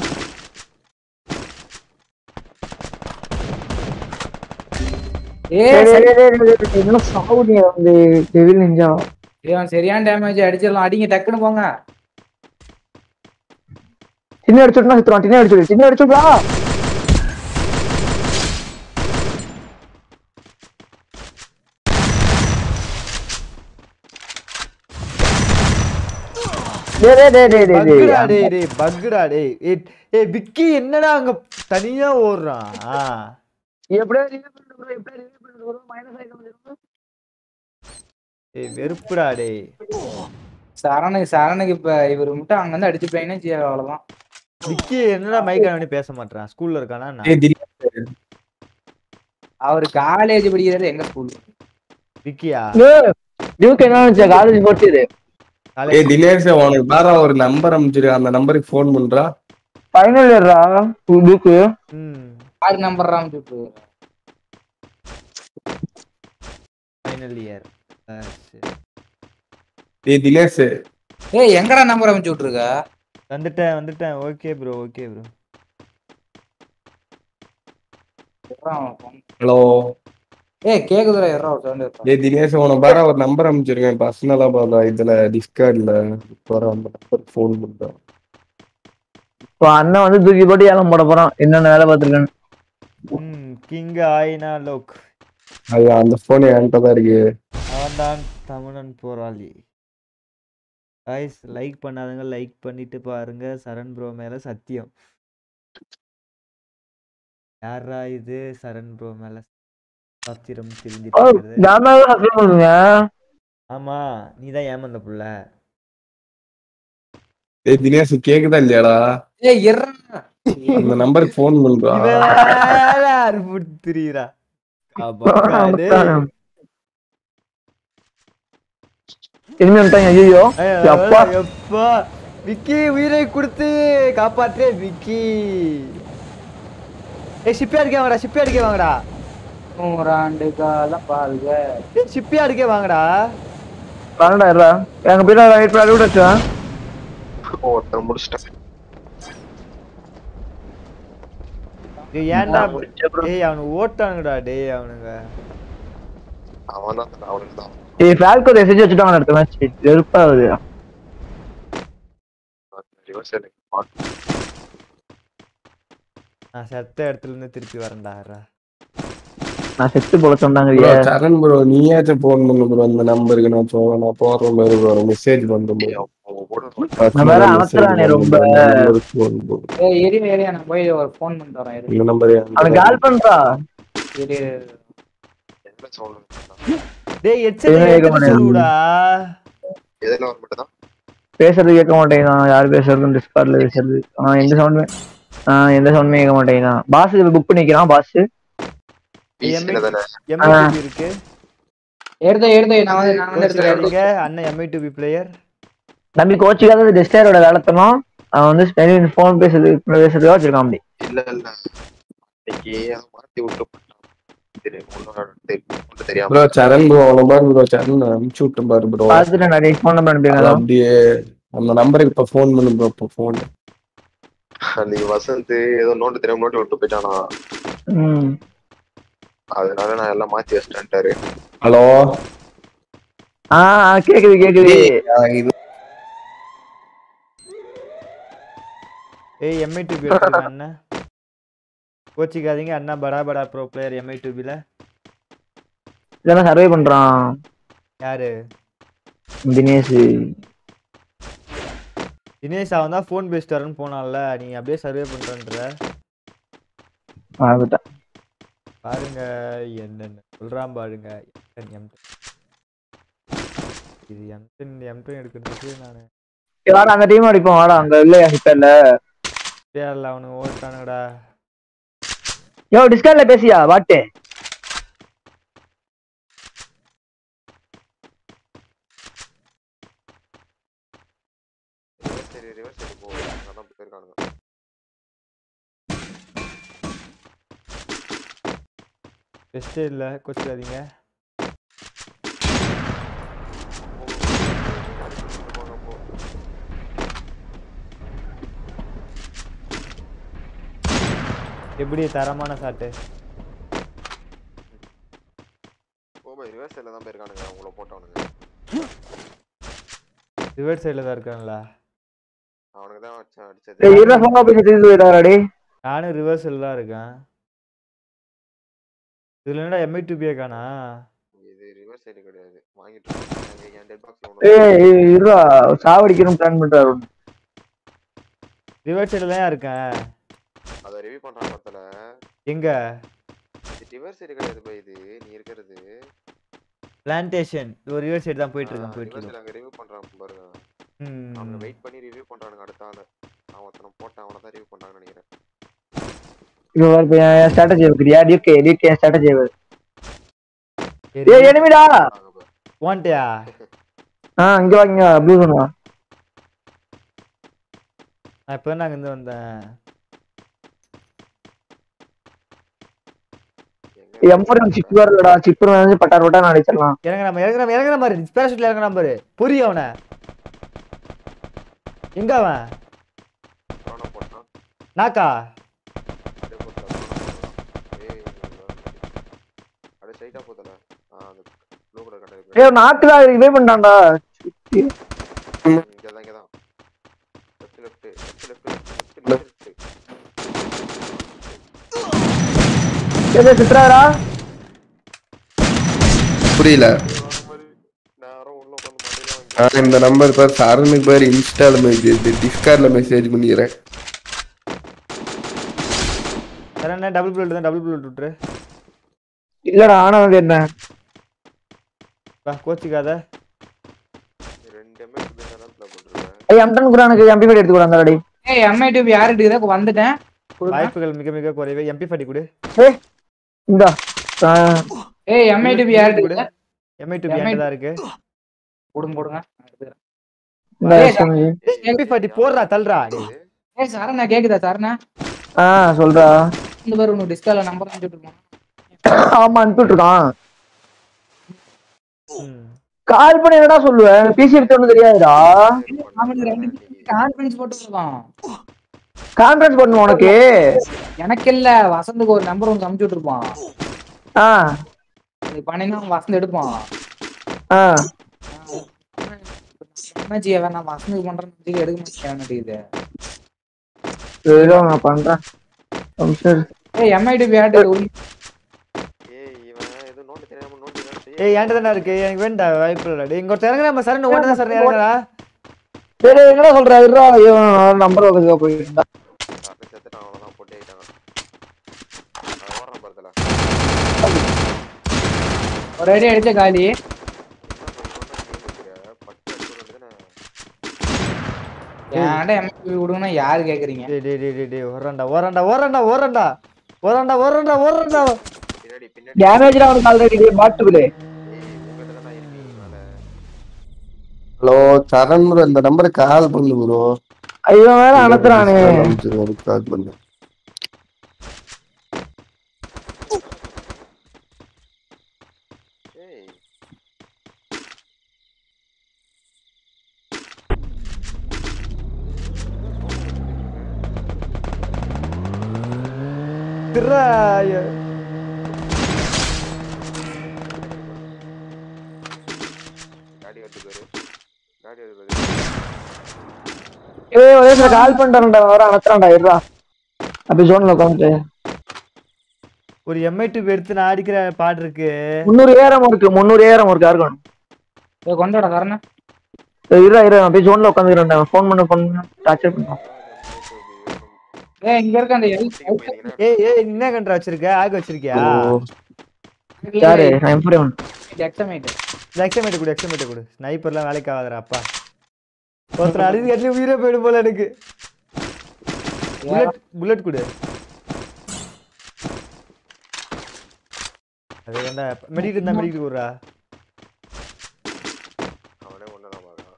ஏய் டேய், சரி. டேய், டேய், டேய், டேய், டேய், இன்னும் சாவுடி வந்து டெவில் நிஞ்சா ஏய், அவன் சரியான டேமேஜ் அடிச்சிடலாம் அடிங்க டக்குன்னு போங்க சின்ன அடிச்சுட்டுனா சுத்துறான் சின்ன அடிச்சுடு சின்ன அடிச்சுடா டேய் டேய் டேய் டேய் டேய் பக்குடா டேய் டேய் டேய் பக்குடா டேய் ஏய் ஏய் விக்கி என்னடா அங்க தனியா ஓடுறான் ஆ. எப்படியோ ரிலீவ் பண்ணிட்டு bro எப்படியோ ரிலீவ் பண்ணிட்டு bro மைனஸ் ஆயிடும் bro. ஏய் வெறுப்புடா டேய் சரணுக்கு சரணுக்கு இப்ப இவர் மட்டும் அங்க இருந்து அடிச்சு போயினே செய்ய அவ்வளவுதான் விக்கி என்னடா மைக் ஆன் பண்ணி பேச மாட்டான் ஸ்கூல்ல இருக்கானா என்ன? ஏய், திடீர்னு அவர் காலேஜ் படிக்கிறது எங்க ஸ்கூல் விக்கியா ஏய், டியூக் என்ன நினைச்சா காலேஜ் போட்டு ஏய் காலேஜ் தினேஷ் உனக்கு வேற ஒரு நம்பர் அனுப்பிச்சிரு அந்த நம்பருக்கு ஃபோன் பண்றா ஃபைனல் இயர்ரா டியூக்கு ம் ஆறு நம்பர் தான் சுட்டு ஃபைனல் இயர் ஏய் தினேஷ் ஏய் எங்கடா நம்பர் அமைச்சு விட்டுருக்க வந்துட்டேன் வந்துட்டேன் okay bro okay bro hello ஏய் கேக்குதுடா யாரோ சவுண்ட் ஏய் தினேஷ் உனக்கு வேற ஒரு நம்பர் அனுப்பிச்சிருக்கேன் பர்சனலா பார்த்தா இதுல டிஸ்கார்ட்ல வர அந்த நம்பருக்கு ஃபோன் பண்றேன் இப்போ அண்ணன் வந்து தூக்கி போட்டு ஏலம் போட போறான் என்னென்ன வேலை பார்த்துருக்கேன்னு ம் கிங் ஆயினா லோக் அது அந்த போன் என்கிட்ட தான் இருக்கு அவன்தான் தமிழன் போராளி கைஸ் லைக் பண்ணாதவங்க லைக் பண்ணிட்டு பாருங்க சரண் ப்ரோ மேல சத்தியம் யாரா இது சரண் ப்ரோ மேல சத்திரம் தெரிஞ்சிட்டு இருக்கிறது ஜாமாவே சப்ஸ்கிரைப் பண்ணுங்க ஆமா நீதான் ஏமாந்த புள்ள ஏய் தினேஷ் கேக்குதா இல்லையாடா ஏய் இர்றா அந்த நம்பருக்கு ஃபோன் பண்றா இவன் வேற அறுப்புட்டு திரியுறா திரும்பி வந்துட்டாங்க ஐயோ அப்பா எப்பா விக்கி உயிரை கொடுத்து காப்பாற்றே விக்கி ஏய் ஷிப்பியார்க்கே வாங்கடா ஷிப்பியார்க்கே வாங்கடா நூறாண்டு காலம் பாருங்க ஏய் ஷிப்பியார்க்கே வாங்கடா வரண்டா இருடா எங்க போயிட்டு வெயிட் பண்ணி விட்டு வச்சேன் ஒருத்தர் முடிச்சிட்டேன் டேய் ஏன்டா ஏய் அவனுக்கு ஓட்டானுங்கடா டேய் அவனுங்க அவன் தான் அவனுக்கு தான் ஏய் ஃபால்கோ செஞ்சு வச்சுட்டாங்க அடுத்த மேட்ச் வெறுப்பா வருது ரிவர்ஸ் நான் செத்த இடத்துல இருந்து திருப்பி வரேன்டா இருடா. நான் செத்து போல சொன்னாங்க ப்ரோ சரண் ப்ரோ நீயாச்சும் போன் பண்ணு ப்ரோ அந்த நம்பருக்கு நான் போ நான் போடுற மாதிரி ப்ரோ மெசேஜ் பண்றேன் நான் வேற அனுப்புறானே ரொம்ப. ஏய் இரு இரு நான் போய் ஒரு ஃபோன் பண்ணிட்டு வரேன் இரு இந்த நம்பர் அவன் கால் பண்றா இரு டேய் ஹெட்செட் ஏன் கேட்க எடுத்து மாட்டேங்குது? சொல்லுடா எதுல ஒரு மட்டும் தான் பேசுறது கேட்க மாட்டேங்கிறான் யார் பேசுறது டிஸ்கார்ட்ல பேசுறது ஆஹ் எந்த சவுண்டுமே ஆஹ் எந்த சவுண்டுமே கேட்க மாட்டேங்கிறான் பாஸ் புக் பண்ணிக்கிறான் பாஸ் பிசில தானே எம்ஐ இருக்கு எடுத்து எடுத்து நான் வந்து நான் வந்து எடுத்துறேன் எடுத்து இங்க அண்ணன் எம்ஐ டு பி பிளேயர் தம்பி கோச்சுக்காக டெஸ்டரோட வேலைத்தனம் அவன் வந்து போன் பேசுறது பேசுறதுக்காக வச்சிருக்கான் அப்படி இல்ல இல்ல இன்னைக்கு அதை மாத்தி விட்டு போட்டான். தெரியும், உன்னோட தெரியும், உனக்கு தெரியாம ப்ரோ சரண் ப்ரோ அவன பாரு ப்ரோ சரண் அனுப்பிச்சு விட்டு பாரு ப்ரோ பார்த்துட்டு நிறைய ஃபோன் நம்பர் அனுப்பிடுங்க அப்படியே அந்த நம்பருக்கு இப்ப ஃபோன் பண்ணு ப்ரோ இப்ப ஃபோன் அன்னைக்கு வசந்த் ஏதோ நோட்டு தெரியாம நோட்டு விட்டு போயிட்டானா ம் அதனால நான் எல்லாம் மாத்தி வச்சிட்டேன்ட்டாரு ஹலோ ஆஹ் கேக்குது கேக்குது இது ஏய் எம்ஐ டு பி எடுத்துருங்க அண்ணன் கோச்சிக்காதீங்க அண்ணா படா படா ப்ரோ பிளேயர் எம்ஐ டு பில இதெல்லாம் சர்வே பண்றான் யாரு தினேஷ் தினேஷ் அவன் தான் ஃபோன் பேசிட்டு வரேன்னு போனான்ல நீ அப்படியே சர்வே பண்றன்ற மறந்துட்டேன் பாருங்க என்னென்ன சொல்றான் பாருங்க எம் எம் இது எம் டென் எம் டென் எடுக்கிறதுக்கு நான் சரி, வாடா அந்த டீம் அடிப்போம் வாடா அங்க இல்லையா ஹிட்டர்ல பேரில் அவனுக்கு ஓட்டானுங்கடா யோ டிஸ்கார்ட்ல பேசியா வாட்டு ரிவர்ஸ் சரி ரிவர்ஸ் சரி போ அதான் போயிருக்கானுங்க பெஸ்ட்டே இல்லை கோச்சிக்காதீங்க போங்க, போ. எப்படி தரமான சாட்டு போ பை ரிவர்ஸ் சைடில் தான் போயிருக்கானுங்க உங்களை போட்டவனுங்க ரிவர்ஸ் சைடில் தான் இருக்காங்களா அவனுக்கு தான் வச்சேன் ஏய் அடிச்சது இருடா ஃபோன் பேசி திருப்பி போயிட்டாரா டேய் நானும் ரிவர்ஸில் தான் இருக்கேன் இதில் என்னடா எம்ஐ டூபியே காணா இது ரிவர்ஸ் சைடு கிடையாது வாங்கிட்டு வா. என் டெட் பாக்ஸ்ல ஏய் ஏய், இருடா சாவடிக்கணும் பிளான் பண்றாரு ரிவர்ஸ் சைடில் தான் இருக்கேன் அதை ரிவ்யூ பண்றான் பத்தல எங்க இது ரிவர்ஸ் சைடு கிடையாது பை இது நீ இருக்கிறது பிளான்டேஷன் ஒரு ரிவர்ஸ் சைடு தான் போயிட்டு இருக்கேன் போயிட்டு ரிவர்ஸ் இருக்கேன் அங்க ரிவ்யூ பண்றான் பாருங்க அவங்க ம் வெயிட் பண்ணி ரிவ்யூ பண்றானுங்க அடுத்த ஆளு அவன் ஒருத்தனை போட்டான் அவனை தான் ரிவ்யூ பண்றாங்கன்னு நினைக்கிறேன் இப்போ பாரு, இப்போ என் ஸ்ட்ராட்டஜி இருக்குறியா டியூகே டியூகே ஸ்ட்ராட்டஜி சரி ஏய் எனிமிடா நாங்க போ- வாண்டியா ஆ இங்க வாங்க ப்ளூ பண்ணுவா நான் இப்போ தான் இருந்து வந்தேன் எங்க எம்பரம் சிப் வரலடா சிப்பர் வந்து பட்டார் பட்டார் அடிச்சிடலாம் இறங்குற மாதிரி இறங்குற மாதிரி இறங்குற மாதிரி பேராஷூட்ல இறங்குற மாதிரி புரிய அவனை எங்க அவன் கொரோனா போட்டான் நாக்கா அப்படியே போட்டு கொரோனா ஏய் அப்படியே ஸ்ட்ரைட்டா போத்தல ஆ அந்த ப்ளூ கலர் கண்டது ஏய் நாக்குடா இதே பண்ணிட்டான்டா இங்கதான் இங்கதான் left left left left left ஏதோ சித்ராரா புரியல நேரம் உள்ள உட்காந்து மாட்டேங்க ஆ இந்த நம்பர் பேர் சரணுக்கு பேர் இன்ஸ்டால மெசேஜ் டிஸ்கார்ட்ல மெசேஜ் பண்ணிக்கிறேன் வேற என்ன டபுள் புல்லட் தான் டபுள் புல்லட் விட்டுரு இல்லடா ஆனா வந்து என்ன வா கோச்சிக்காத ரெண்டு எம்எஸ் நேரத்துல போட்டுருக்கேன் ஐய் எம்டன் குரானுக்கு எம்பி ஃபைட் எடுத்து கூட அந்த ஏய் எம்ஐ டியூப் யாருக்கு வந்துட்டேன் கொடுங்க. வாய்ப்புகள் மிக மிக குறைவே எம்பி ஃபட்டி கொடு ஏய் இந்தா ஆ, ஏய் எம்ஐ டிபி யார்கிட்ட கொடு. எம்ஐ டு பி தான் இருக்கு கொடுங்க கொடுங்க நான் எடுத்துக்கிறேன். இந்த SMG. எம்பி ஃபார்ட்டி போடுறா தள்ளுறா டேய். ஏய் சரணா கேக்குதா சரணா ஆ சொல்றா இந்த பேர் உனக்கு டிஸ்கால நம்பர் அனுப்பிட்டு இருக்கோம் ஆமா அனுப்பிட்டு இருக்கான் ம். கால் பண்ணி என்னடா சொல்லுவேன் பிசி எடுத்து தெரியாதுடா அவனுக்கு ரெண்டு கான்ஃபரன்ஸ் போட்டு இருக்கான் கான்ஃபரன்ஸ் பண்ணுவோம் உனக்கு எனக்கு இல்ல வசந்துக்கு ஒரு நம்பர் உனக்கு அனுப்பிச்சு விட்டுருப்பான் ஆ இது பண்ணினா அவன் வசந்த் எடுப்பான் ஆ என்னாச்சு அவன் நான் வசந்துக்கு பண்றேன்னு எடுக்க மாட்டேன் சரி நான் பண்றேன் ஒரு நிமிஷம் இரு. ஏய் எம்ஐ டிபி யார்கிட்ட ஏய் இவன் ஏதோ நோட்டு தெரியாம நோட்டு தான் செய்ய ஏய் என்கிட்ட தானே இருக்கு எனக்கு வேண்டாம் வாய்ப்பு இல்லை டேய் இங்க ஒருத்தர் இறங்குறா நம்ம சரண் ஓடுதான் சரண் இறங்குறா சரி என்னடா சொல்ற இருடா நம்பர் பக்கத்துக்கு போயிட்டு அப்படி செத்துட்டான் அவ்வளவுதான் போட்டு ஆயிட்டாங்க ஓடுறான் பரத்துல ஒரு அடி அடிச்ச காலி பட்டு அடிச்சு தானே என்கிட்ட எம்ஐ டிபி விடுங்கன்னா யாரு கேக்குறீங்க டேய் டேய் டேய் டேய், டேய் ஓரண்டா ஓரண்டா ஓரண்டா ஓரண்டா ஓரண்டா ஓரண்டா ஓரண்டா பின்னாடி பின்னாடி டேமேஜ் அவனுக்கு ஆல்ரெடி பாட்டுக்குது ஏய் உங்ககிட்ட தானே இருக்கு மேல ஹலோ சரண் bro, இந்த நம்பருக்கு கால் பண்ணு ப்ரோ ஐயோ வேற அனுப்புறானே கால் பண்ணு ஏய் திருடா காடி வருது பாரு காடி வருது பாரு ஏய் ஒரே சில கால் பண்ணிட்டான்டா வர அனுப்புறான்டா இருடா அப்படி ஜோன்ல உட்காந்துட்டு ஒரு எம்ஐ டியூப் எடுத்து நான் அடிக்கிற பாடு இருக்கு முந்நூறு ஏரம் இருக்கு முந்நூறு ஏரம் இருக்கு யாருக்கும் ஏய் கொண்டோட சரணா இருடா இரு அப்படியே ஜோன்ல உட்காந்துக்கிறேன் ஃபோன் பண்ண ஃபோன் பண்ண டார்ச்சர் பண்ணுவோம் ஏய் இங்க இருக்க அந்த எல் ஏய் ஏய் நீ என்ன கண்ட்ரா வச்சிருக்க ஆக வச்சிருக்கியா யாரு நான் எம்பரே ஒன் எக்ஸமேட் இந்த எக்ஸமேட் கொடு எக்ஸமேட் கொடு ஸ்னைப்பர்லாம் வேலைக்கு ஆகாதடா அப்பா ஒருத்தர் அழுது கட்டி உயிரே போயிடும் போல எனக்கு புல்லட் புல்லட் கொடு அது வேண்டா மெடிக்கிட்டு இருந்தா மெடிக்கிட்டு கொடுறா அவனே ஒண்ணுதான் பார்க்கறான்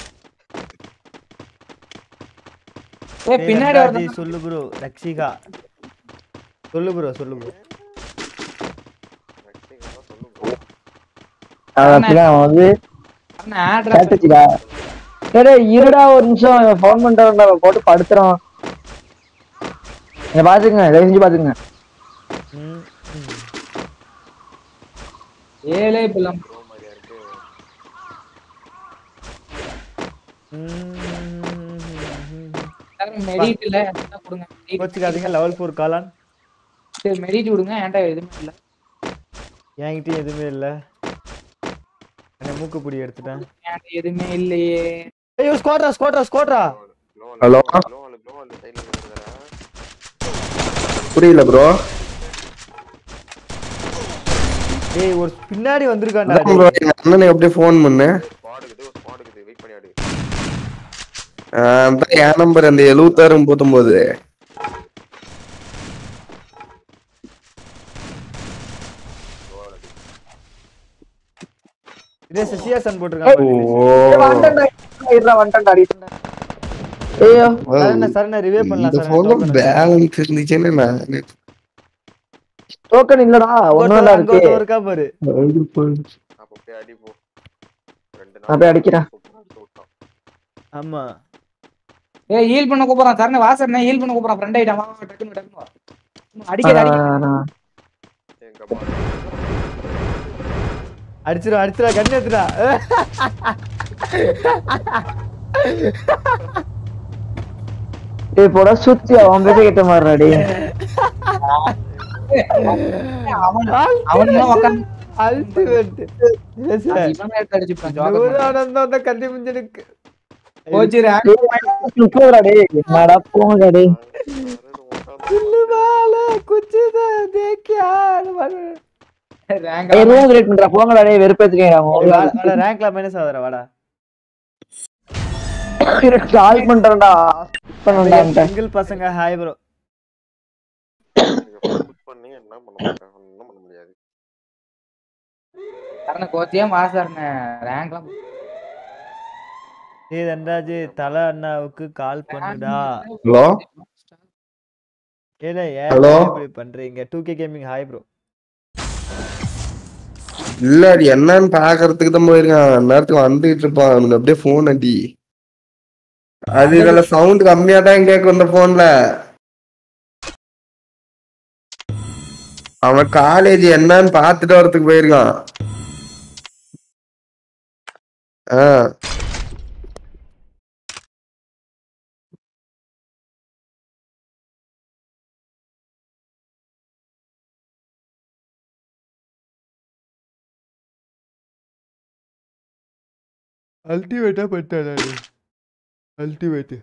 ஏய் பின்னாடி ரத்னாஜி, ஒருத்தன் சொல்லு ப்ரோ ரக்ஷிகா சொல்லு ப்ரோ சொல்லு ப்ரோ நெக்ஸ்ட் சொல்லு bro. அப்படிதான் அவன் வந்து சரணா ஆட்ரா கேட்டுச்சுடா சரி இருடா ஒரு நிமிஷம் ஃபோன் பண்ணிட்டான்டா போட்டு படுத்துறான் இங்க பாத்துக்கங்க தயவு செஞ்சு பாத்துக்கங்க ம், ம். ஏழே பிள்ளம் bro மாதிரியா இருக்கு ம். மெடிட் இல்ல என்கிட்ட கொடுங்க medit. கோச்சுக்காதீங்க லெவல் ஃபோர் காலான் சரி மெடிட் விடுங்க என்கிட்ட எதுவுமே இல்ல என்கிட்டயும் எதுவுமே இல்ல என்ன மூக்குப்பிடி எடுத்துட்டேன் என்கிட்ட எதுவுமே இல்லையே ஐயோ ஸ்குவாட்ரா ஸ்குவாட்ரா ஸ்குவாட்ரா Hello? Gloo wall gloo wall சைடுல இருக்குதுடா புரியல ப்ரோ டேய் ஒரு பின்னாடி வந்திருக்கான்டா அதான் bro, எங்க அண்ணனை அப்படியே ஃபோன் பண்ணு ஸ்குவாடுக்குது ஸ்குவாடுக்குது வெயிட் பண்ணி ஆடு ஆஹ் அதான் என் நம்பர் அந்த எழுபத்தாறு முப்பத்தொன்பது இதே சிசியாசன் போட்டிருக்கான் ஓ ஏய், வந்துட்டேன்டா, இருடா, வந்துட்டேன்டா, அடிச்சிட்டேன். ஐயோ சரண சரண ரிவே பண்ணலாம் இந்த சரண போன்ல token வச்சு. பேலன்ஸ் இருந்துச்சுன்னு நான் டோக்கன் இல்லடா ஒண்ணும் அங்க இருக்கு ஒருத்தன் இருக்கா பாரு அப்ப போய் அடி போ ரெண்டு நான் போய் அடிக்கிறேன். சூப்பரா அடிச்சு விட்டான். ஆமா ஏய் ஹீல் பண்ண கூப்பிடுறான் சரண வாசர் ஹீல் பண்ண கூப்பிடுறான் ஃப்ரெண்ட் ஆயிட்டான் வா வா, டக்குனு டக்குனு வா அடிக்கடி அடிக்க எங்க பாடு அடிச்சிரும் அடிச்சிரா கண்ணு எடுத்துடா டேய் போடா சுத்தி அவன் பேச கேட்ட மாதிரி அவன் அவனும் உட்காந்து அல்டிமேட் எஸ் இவன் எடுத்து அடிச்சுட்டான் ஜோக்கர் நூறு ஆனந்தம் அந்த கண்டி முஞ்சனுக்கு போச்சு முப்பதுடா டேய் என்னடா போங்கடா டேய் குல்லு மேல குச்சித தேக்கியார் ரேங்க் ஏய் ரூம் கிரியேட் பண்றா போங்கடா டேய் வெறுப்பேத்துக்கேடா வாடா ரேங்க்ல மைனஸ் ஆகுற வாடா கால் பண்றேன்டா பண்ணடா சிங்கிள் பசங்க ஹாய் ப்ரோ புஷ் பண்ணி என்ன பண்ண மாட்டேன் ஒண்ணும் பண்ண முடியாது சரண கோச்சியே மாசாருங்க ரேங்க்லாம் ஏய் தன்ராஜ் தல அண்ணாவுக்கு கால் பண்ணுடா ஹலோ ஏல ஏன் Hello? இப்படி பண்றீங்க two K gaming hi bro இல்ல அது என்னன்னு பாக்குறதுக்கு தான் போயிருக்கான் நேரத்துக்கு வந்துகிட்டு இருப்பான் அவனுக்கு அப்படியே போன் அடி அது இதுல சவுண்ட் கம்மியா தான் கேட்கும் இந்த போன்ல அவன் காலேஜ் என்னன்னு பாத்துட்டு வரதுக்கு போயிருக்கான் ஆ அல்டிமேட்டா பண்ணிட்டாடா அல்டிமேட்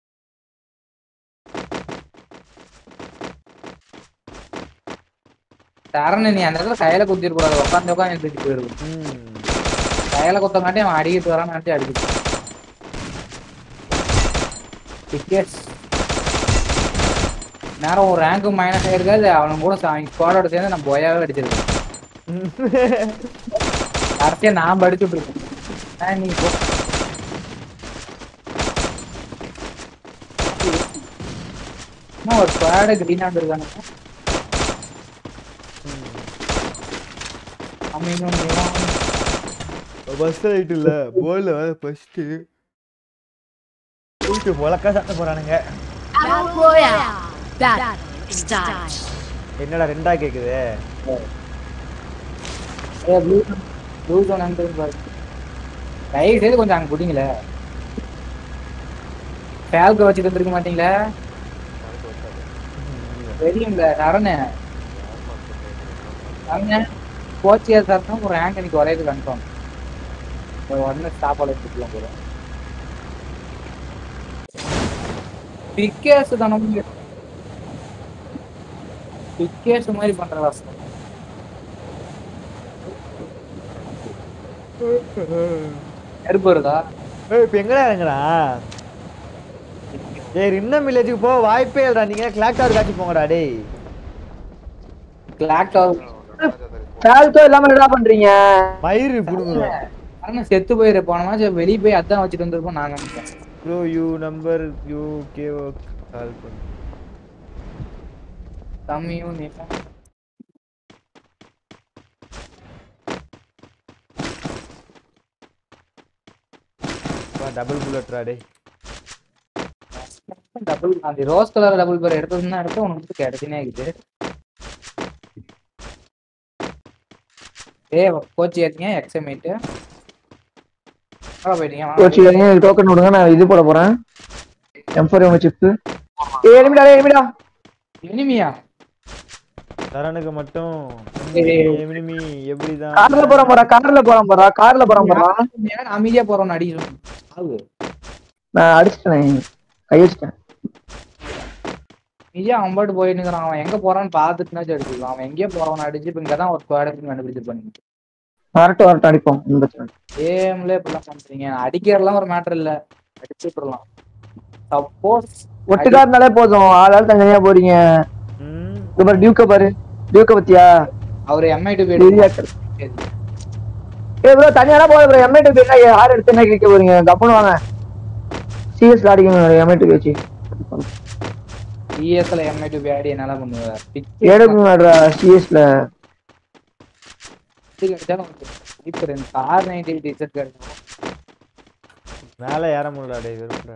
சரண நீ அந்த இடத்துல கையில குத்திட்டு கூடாது உட்காந்து உட்காந்து எடுத்துட்டு போயிருக்கும் ம் கையில குத்தங்காட்டி அவன் அடிக்கிட்டு வரான்னு அடிக்கிட்டு டிக்கெட்ஸ் நேரம் ஒரு ரேங்க் மைனஸ் ஆயிருக்காது அவனும் கூட அவங்க ஸ்குவாடோட சேர்ந்து நான் போயாவே அடிச்சிருக்கேன் கடைசியா நான் படிச்சுட்டு இருக்கேன் ஆ, நீ போ. இன்னும் ஒரு ஸ்குவாடு கிரீன் ஆண்டு இருக்காங்க அவன் இன்னும் இவன் பஸ் ரைட் இல்ல போர்ல ஃபர்ஸ்ட் போயிட்டு முழக்கா சட்டை போறானுங்க Battle Royale. Battle style. என்னடா ரெண்டா கேக்குது ஏய், blue zone- blue zone அங்க இருக்கு பாரு. தயவு செய்து கொஞ்சம் அங்க குடிங்களே ஃபேல்க வச்சுட்டு இருந்திருக்க மாட்டீங்களே தெரியும்ல சரண சரண கோச்சியா சார் ஒரு ரேங்க் எனக்கு ஒரே இது கன்ஃபார்ம் உடனே ஸ்டாப் ஆல எடுத்துக்கலாம் போல பிக்கேஸ் தானே பிக்கேஸ் மாதிரி பண்றதா நெருப்பு வருதா ஏய் இப்போ எங்கடா இறங்குறா ஏய் இன்னும் வில்லேஜுக்கு போக வாய்ப்பே இல்லடா நீங்க கிளாக் டவர் காட்சி போங்கடா டேய் கிளாக் டவர் சால்ட்டோ இல்லாம என்னடா பண்றீங்க மயிறு புடுங்குறோம் ஆனா செத்து போயிரு போன மாசம் வெளிய போய் அதான் வச்சுட்டு வந்திருப்போம் நாங்க நினைக்கிறேன் bro you number you K call பண்ணு தம்மியும் நீ டபுள் புல்லட்ரா டேய் டபுள் அந்த ரோஸ் கலர் டபுள் பேர் எடுத்ததுன்னா எடுத்து உனக்கு வந்து கிடைச்சுனே இருக்குது ஏ கோச்சி ஏத்தீங்க எக்ஸமேட்டு போயிட்டீங்க கோச்சி டோக்கன் விடுங்க நான் இது போட போறேன் எம்4 எம் சிப் ஏ எனிமிடா டேய் எனிமிடா இனிமியா சரணுக்கு மட்டும் ஏய். எனிமி எப்படிதான் கார்ல போறான் போறா கார்ல போறான் போறா கார்ல போறான் போறா அமைதியா போறோம் அடிக்கணும் ஆகு நான் அடிச்சிட்டேன் கை வச்சிட்டேன் நிஜா அவன் பாட்டு போயிட்டு இருக்கிறான் அவன் எங்க போறான்னு பாத்துட்டுனாச்சும் அடிச்சுக்கலாம் அவன் எங்கேயோ போறவன் அடிச்சு இப்ப இங்கதான் ஒரு ஸ்குவாடுன்னு கண்டுபிடிச்சு பண்ணி வரட்டும் வரட்டும் அடிப்போம் ஒண்ணும் பிரச்சனை இல்ல. கேம்ல இப்படிலாம் பண்றீங்க அடிக்கிறதுலாம் ஒரு மேட்டர் இல்ல அடிச்சு விட்டுறலாம் சப்போஸ் ஒட்டுக்கா இருந்தாலே போதும் ஆள் ஆள் தனியா போறீங்க ம் இது பாரு டியூக்க பாரு டியூக்க பத்தியா அவர் எம்ஐ டு பெரிய ஆட்கள். ஏ ப்ரோ தனியாலாம் போத ப்ரோ எம்ஐ டூ பேர் யார் எடுத்து என்ன கேட்க போறீங்க கப்புன்னு வாங்க சிஎஸ் அடிக்கணும் எம்ஐ டூ வச்சு சிஎஸ்ல எம்ஐ டு பேடி என்னால பண்ணுவார் எடுக்கணும்டா சிஎஸ்ல கார் நைன்டி டிஷர்ட் கிடைக்கும் மேல ஏற முடியல டேய் வெறுப்புடா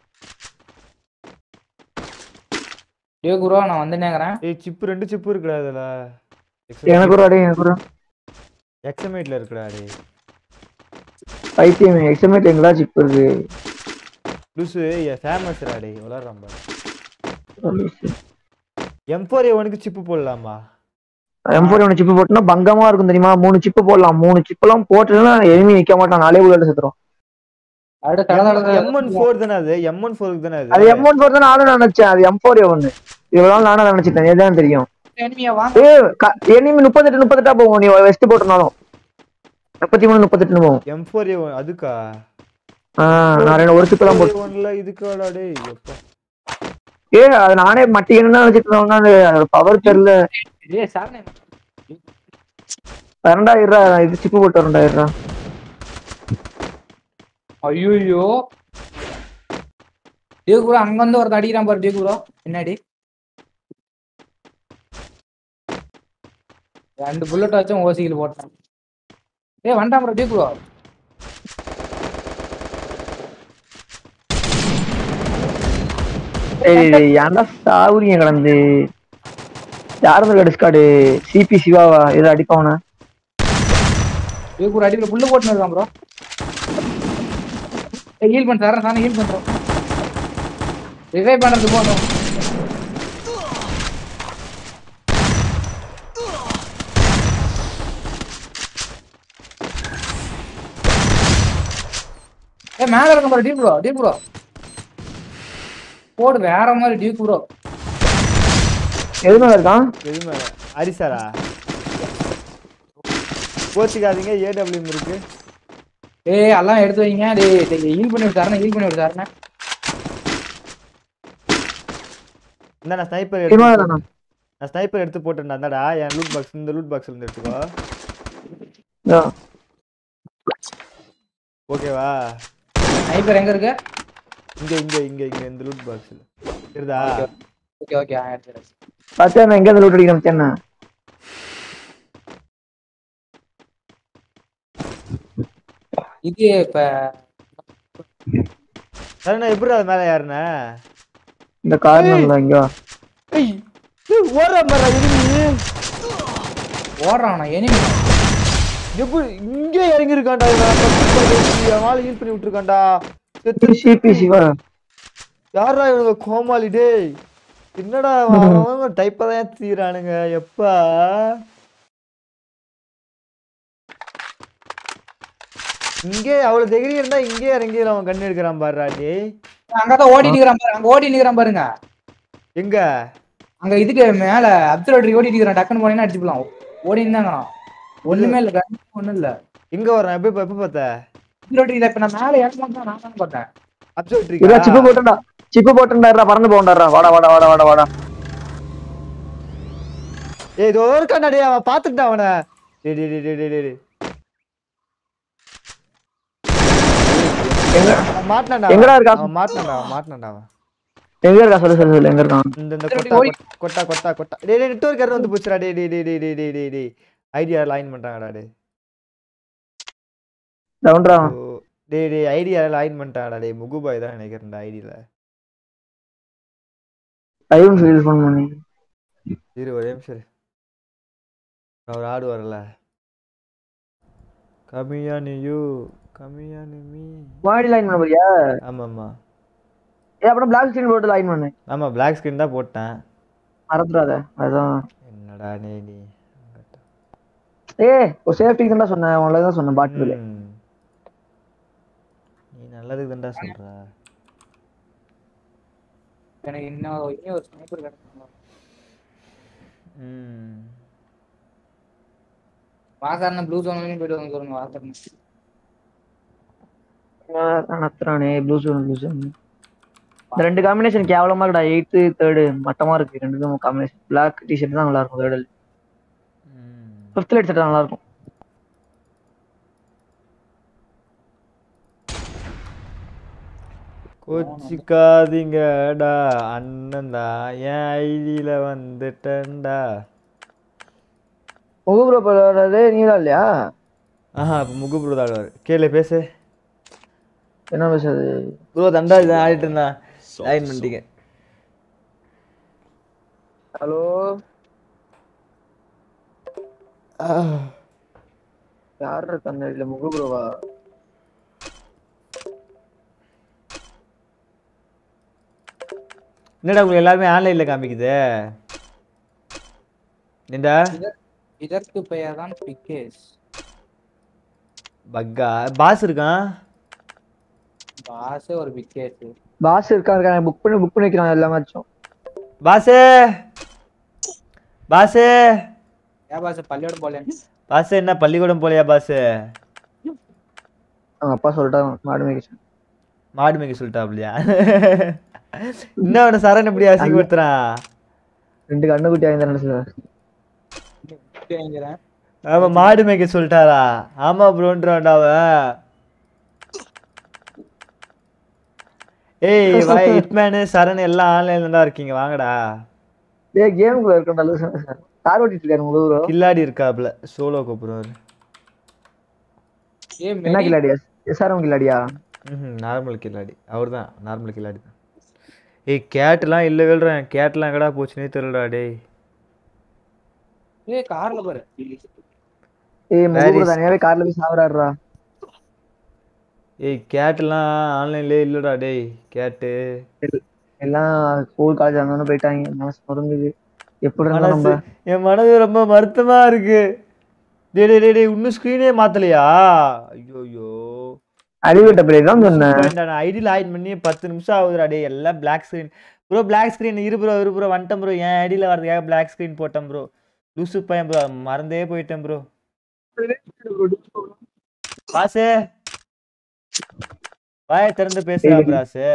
ஐயோ குருவா நான் வந்துனேங்கிறேன் ஏய் சிப்பு ரெண்டு சிப்பு இருக்குடா இதுல எனக்கு ஒரு அடி எனக்கு ஒரு எக்ஸமேட்ல இருக்குடா டேய் பைத்தியம் எக்ஸமேட் எங்களா சிப் இருக்கு லூசு ஃபேமஸ்டா டேய் வளர்றான் பாரு எம் ஃபோர் ஒனுக்கு சிப்பு போடலாமா எம் ஃபோர் ஒன்று சிப்பு போட்டோம்னா பங்கமா இருக்கும் தெரியுமா மூணு சிப்பு போடலாம் மூணு சிப்பெல்லாம் போட்டுனா எனிமி நிக்க மாட்டான் நாளே உள்ள செத்துரும் அடுத்த தடவை எம் ஒன் ஃபோர் தானே அது எம் ஒன் ஃபோருக்கு தானே அது அது எம் ஒன் ஃபோர் தான் நானும் நினைச்சேன் அது எம் ஃபோர் ஒன்னு இவ்வளவு நாள் நானும் நினைச்சிட்டேன் ஏதான் தெரியும் எனிமியா வாங்க ஏ எனிமி முப்பத்தெட்டு முப்பத்தெட்டா போகும் நீ வெஸ்ட் போட்டனாலும் முப்பத்தி மூணு முப்பத்தெட்டுன்னு போகும் எம் ஃபோர் அதுக்கா ஆஹ் நான் ரெண்டு ஒரு சிப்பெல்லாம் போட்டு ஒன்ல இதுக்காடா டேய் எப்பா ஏ அது நானே மட்டி என்ன நினைச்சிட்டு இருந்தேன் அதோட பவர் தெரியல ஏய் சார் ரெண்டாயிரம் ரூபா இது சிப்பு போட்டு ரெண்டாயிரம் ரூபா ஐயோ டியூ ப்ரோ அங்க வந்து ஒருத்தன் அடிக்கிறான் பாரு டியூ ப்ரோ பின்னாடி ரெண்டு புல்லட் வச்சும் ஓசிகள் போட்டான் ஏய் வந்துட்டான் ப்ரோ டியூ ப்ரோ ஏய் டேய், ஏன்டா சாவுறீங்க கடந்து யாரும் டிஸ்கார்டு சிபி சிவாவா ஏதோ அடிப்பாவன டியூ ப்ரோ அடிக்கிற புல்லு போட்டுன்னு இருக்கான் ப்ரோ ஏய் ஹீல் பண்ண சார் நானே ஹீல் பண்றோம் ரிவைவ் பண்றது போதும் ஏய் மேல இருக்க பாரு டீப் ப்ரோ டீப் ப்ரோ போடு வேற மாதிரி டியூக் ப்ரோ எது மேல இருக்கான் எது மேல ஹரிசாரா கோச்சிக்காதீங்க ஏடபிள்யூஎம் இருக்கு ஏய் எல்லாம் எடுத்து வைங்க டேய் ஹீல் பண்ணி விட்டாருண்ணே ஹீல் பண்ணி விட்டாருண்ணே இந்த நான் ஸ்னைப்பர் சினிமா எடுத்து தானா நான் ஸ்னைப்பர் எடுத்து போட்டுருந்தேன் அந்தாடா என் லூட் பாக்ஸ் இந்த லூட் பாக்ஸ்ல இருந்து எடுத்துக்கோ இதோ. ஓகேவா ஸ்னைப்பர் எங்க இருக்கு இங்க இங்க இங்க இங்க இந்த லூட் பாக்ஸ்ல தெரியுதா ஓகே ஓகே எடுத்துறேன் பாத்தியா நான் எங்க இருந்து லூட் அடிக்கிறேன் என்ன இது இப்ப சரணா எப்படி அது மேல யாருண்ணே இந்த கார்னர்ல இங்க வா. ஏய் ஏய், ஓடுற மாதிரி எனிமி ஓடுறான் எனிமி எப்படி இங்கே இறங்கி இருக்கான்டா அவனால ஹீல் பண்ணி விட்டுருக்கான்டா செத்து சிபி சிவா யாரா இவனுங்க கோமாளி டேய் என்னடா டைப்பா தான் தீரானுங்க எப்பா இங்கே அவ்வளவு தைரியம் இருந்தா இங்கே இறங்கி அவன் கண்ணு எடுக்கிறான் பாருடா டேய் அங்கதான் ஓடி நிக்கிறான் பாரு அங்க ஓடி நிக்கிறான் பாருங்க எங்க அங்க இதுக்கு மேல அப்சர்வேட்டரி ஓடி நிக்கிறான் டக்குன்னு போனீங்கன்னா அடிச்சுக்கலாம் ஓடி இருந்தாங்க ஒண்ணுமே இல்ல gun ஒண்ணும் இல்ல எங்க வர்றான் எப்ப எப்ப பார்த்த அப்சர்வேட்டரி இப்ப நான் மேல ஏறணும் தான் நான் தான் பார்த்தேன் இதா சிப்பு அப்சர்வேட்டரி போட்டுடா சிப்பு போட்டுடா பறந்து போண்டாடுறா வாடா வாடா வாடா வாடா வாடா ஏய் இதோ இருக்கான்டா டேய் அவன் பாத்துட்டான் அவனை டேய் டேய் டேய் டேய் டேய் டேய் அவன் மாட்டினான்டா எங்கடா அவன். இருக்கான்? அவன் மாட்டினான்டா அவன் மாட்டினான்டா அவன் எங்க இருக்கா சொல்லு சொல்லு சொல்லு எங்க இருக்கான் இந்த இந்த திருப்பி கொட்டா ஓடி- கொட்டா கொட்டா கொட்டா டேய் டேய் நெட்வொர்க் எரர் வந்து போச்சுடா டேய் டேய் டேய் டேய் டேய் டேய் டேய் டேய் ஐடியா லைன் பண்றாங்கடா டேய் டவுன்ரா ஓ, டேய் டேய் ஐடியா லைன் பண்ணிட்டாங்கடா டேய் முகுபாய் தான் நினைக்கிறேன்டா ஐடியில டைம் ஃபீல் ஃபோன் பண்ணி இரு ஒரே நிமிஷம் இரு. நான் ஒரு ஆடு வரல கம்மியா நீயு கம்மியா மீ மாடி லைன் பண்ண போறியா ஆமா ஆமா ஏ அப்புறம் பிளாக் ஸ்கிரீன் போட்டு லைன் பண்ணு ஆமா பிளாக் ஸ்கிரீன் தான் போட்டேன் மறந்துடாத அதான் என்னடா நீ நீ ஏ ஒரு சேஃப்டிக்கு தான் சொன்னேன் உங்களை தான் சொன்னேன் பாட்டு ம். நீ நல்லதுக்கு தான்டா சொல்ற எனக்கு இன்னும் இன்னும் ஒரு ஸ்னைப்பர் கிடைக்கும் ம் வாசாரண ப்ளூ ஜோன் போயிட்டு வந்து சொல்லுங்க வாசாரண நத்துறானே ப்ளூ ஜோன் ப்ளூ ஜோன் இந்த ரெண்டு காம்பினேஷன் கேவலமா இருக்குடா எயித்து தேர்டு மட்டமா இருக்கு ரெண்டுக்கும் காம்பினேஷன் பிளாக் டிஷர்ட் தான் நல்லா இருக்கும் தேர்டு ம். ஃபிஃப்த் லைட் செட் நல்லா இருக்கும் கோச்சிக்காதீங்கடா அண்ணன்டா என் ஐடியில வந்துட்டேன்டா முகு ப்ரோ போடுறது நீதான் இல்லையா ஆஹா இப்போ முகு ப்ரோ தான் ஆடுவார் கேளு பேசு என்ன பேசுறது ப்ரோ தண்டா இதை ஆடிட்டு இருந்தான் லைன் பண்ணிட்டீங்க ஹலோ யார் இருக்கா அந்த இல்ல முகு ப்ரோவா என்னடா உங்களுக்கு எல்லாருமே ஆன்லைன்ல காமிக்குது என்னடா இதற்கு பெயர் தான் பிகேஸ் பக்கா பாஸ் இருக்கான் பாஸே ஒரு பிகேஸ் பாஸ் இருக்கா இருக்கா புக் பண்ணி புக் பண்ணி வைக்கிறான் எல்லா மேட்சும் பாஸு பாஸு ஏன் பாஸ் பள்ளியோட போல பாஸ் என்ன பள்ளிக்கூடம் போலையா பாஸு அவங்க அப்பா சொல்லிட்டாங்க மாடு மேய்க்க மாடு மேய்க்க சொல்லிட்டாப்லையா என்ன அவனை சரண் எப்படி அசிங்கப்படுத்துறான் ரெண்டு கண்ணு குட்டி வாங்கி தரேன் சார் ஆமா மாடு மேய்க்க சொல்லிட்டாரா ஆமா ப்ரோன்றான்டா அவன் ஏய் வாய் ஹிட்மேனு சரண் எல்லாம் ஆன்லைன்ல தான் இருக்கீங்க வாங்கடா ஏ கேமுக்குள்ள இருக்க நல்ல சார் கார் ஓட்டிட்டு இருக்காரு உங்க ப்ரோ கில்லாடி இருக்காப்ல சோலோ கூப்பிடுவாரு ஏ என்ன மெடி கில்லாடியா எஸ்ஆர்எம் கில்லாடியா ம் நார்மல் கில்லாடி அவர் தான் நார்மல் கில்லாடி தான் ஏய் கேட்டுலாம் இல்லை விழுறேன் கேட்லாம் எங்கடா போச்சுனே தெரியலடா டேய் ஏ கார்ல பாரு ஏய் முக Paris. தனியாவே கார்ல போய் சாவறாருடா ஏய் கேட்டுலாம் ஆன்லைன்லேயே இல்லைடா டேய் கேட்டு எல்லாம் ஸ்கூல் காலேஜ் அங்கே போயிட்டாங்க மனசு மறந்துது எப்படி இருந்தா மனசு நம்ம என் மனது ரொம்ப வருத்தமா இருக்கு டேய் டேய் டேய், டேய் இன்னும் ஸ்க்ரீனே மாத்தலையா ஐயோ ஐயோ அடிவிட்ட பிறகு தான் சொன்னேன் நான் ஐடியில் ஆயின் பண்ணி பத்து நிமிஷம் ஆகுதுடா டேய் எல்லாம் black screen bro black screen இரு ப்ரோ இரு ப்ரோ வந்துட்டேன் ப்ரோ என் ஐடியில் வரதுக்காக பிளாக் ஸ்க்ரீன் போட்டேன் ப்ரோ லூசு பையன் ப்ரோ மறந்தே போயிட்டேன் ப்ரோ பாசு வாயை திறந்து பேசுறா பிராசு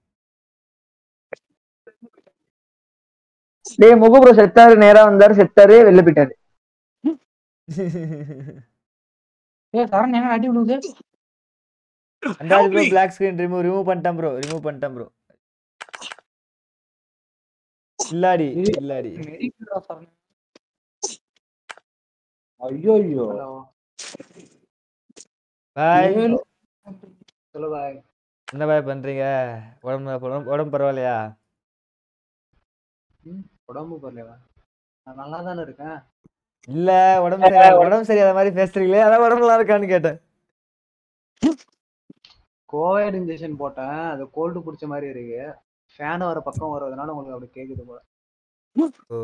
டேய் முக ப்ரோ செத்தாரு நேரா வந்தாரு செத்தாரு வெளில போயிட்டாரு ஏ சரண் எங்க அடி விழுகுது அண்டாவது bro black screen remove remove பண்ணிட்டேன் ப்ரோ ரிமூவ் பண்ணிட்டேன் ப்ரோ இல்லாடி இல்லாடி மெடிக்கல்டா சரண் ஐயோ ஐயோ பாய் ஏழு சொல்லு பாய் என்ன பாய் பண்றீங்க உடம்பு உடம்பு உடம்பு பரவாயில்லையா உடம்பு பரலையா நான் நல்லா தானே இருக்கேன் இல்ல உடம்பு சரியா உடம்பு சரியாத மாதிரி பேசுறீங்களே அதான் உடம்பு நல்லா இருக்கான்னு கேட்டேன் கோவிட் இன்ஜெக்ஷன் போட்டேன் அது கோல்டு பிடிச்ச மாதிரி இருக்கு ஃபேன் வர பக்கம் வர்றதுனால உங்களுக்கு அப்படி கேக்குது போல ஓ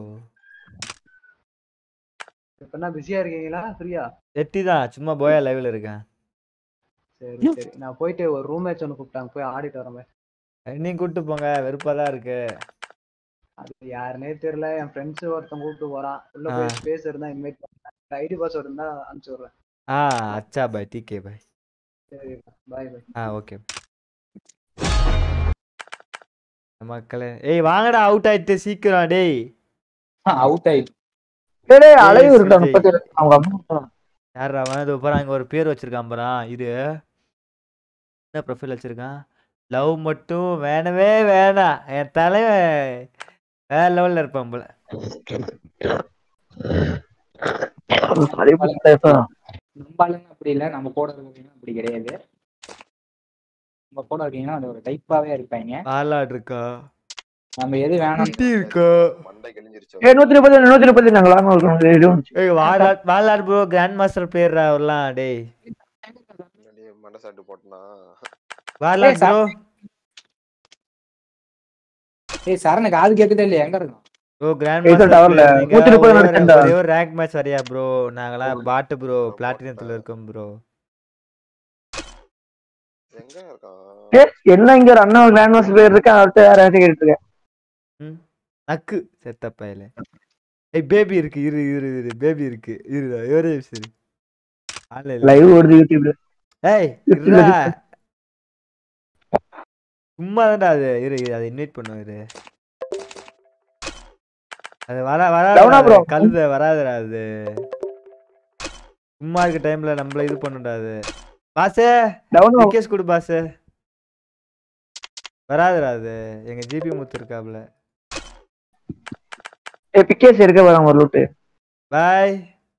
இப்ப என்ன பிஸியா இருக்கீங்களா ஃப்ரீயா எட்டி தான் சும்மா போயா லைவ்ல இருக்கேன் சரி சரி நான் போயிட்டு ஒரு ரூம் மேட்ச் ஒன்று கூப்பிட்டாங்க போய் ஆடிட்டு வரேன் நீங்க கூப்பிட்டு போங்க வெறுப்பா தான் இருக்கு அது யாருன்னே தெரியல என் ஃப்ரெண்ட்ஸ் ஒருத்தன் கூப்பிட்டு போறான் உள்ள ஆ. போய் ஸ்பேஸ் இருந்தா இன்வைட் பண்ணேன் ஐடி பாஸ்வேர்டு இருந்தா அனுப்பிச்சு விடுறேன் ஆ அச்சா பாய் டிகே பாய் சரி பாய் பாய் ஆ ஓகே மக்களே ஏய் வாங்கடா அவுட் ஆயிட்டு சீக்கிரம் டேய் அவுட் ஆயிட்டு டேய் டேய் அலைவு சரி, இருக்கா சரி. முப்பத்தி ஏழு அவங்க அம்மா சொல்றாங்க. யார் அவன் இது பாரு அங்க ஒரு பேர் வச்சிருக்கான் பாரா இரு என்ன ப்ரொஃபைல் வச்சிருக்கான் லவ் மட்டும் வேணவே வேணாம் என் தலைவன் வேற லெவல்ல இருப்பான் போல அலைவு போட்டா எப்ப? நம்ம ஆளுங்க அப்படி இல்ல நம்ம கூட இருக்கீங்கன்னா அப்படி கிடையாது நம்ம கூட இருக்கீங்கன்னா அது ஒரு டைப்பாவே இருப்பாங்க ஆளாட் இருக்கா நம்ம எது வேணாம் குட்டி இருக்கா மண்டை கிழிஞ்சிருச்சு ஏய் நூத்தி முப்பத்தி ஏழு, நூத்தி முப்பத்தி நாங்க விளாட்னு இருக்கோம் இது வந்துச்சு. ஏய் வாலாட் வாலாட் ப்ரோ கிராண்ட் மாஸ்டர் பேர்ரா அவர்லாம் டேய் முன்னாடியே மண்டை சாட்டு போட்டனா வாலாட் ப்ரோ ஏய் சரணு காது கேக்குதே இல்லையா எங்க இருக்கும் ப்ரோ கிராண்ட் ஏய், மாஸ்டர் towerல. நூத்தி முப்பது நடக்குதுடா. ஒரே ஒரு ரேங்க் மேட்ச் வரையா ப்ரோ நாங்களாம் பாட்டு ப்ரோ பிளாட்டினத்துல இருக்கோம் ப்ரோ எங்க இருக்கான் ஏய், என்ன இங்க ஒரு அண்ணா கிராண்ட் மாஸ்டர் பேர் இருக்கு அடுத்த யாராச்சும் கேட்டு இருக்கேன் நக்கு செத்த பயல ஏய் பேபி இருக்கு இரு இரு இரு பேபி இருக்கு இருடா ஒரே சரி ஆன்லைன்ல லைவ் ஓடுது யூடியூப்ல ஏய் இருடா சும்மா தான்டா அது இரு இரு, அதை இன்வைட் பண்ணுவோம் இரு அது வர Down ஆ வராது bro? கழுத வராதுடா அது சும்மா இருக்க டைம்ல நம்மள இது பண்ணுடா அது பாசே டவுன் கேஸ் கொடு பாசே வராதுடா அது எங்க ஜிபி முத்து இருக்காப்ல பிகேஸ் இருக்க வராங்க ஒரு லூட்டு பாய்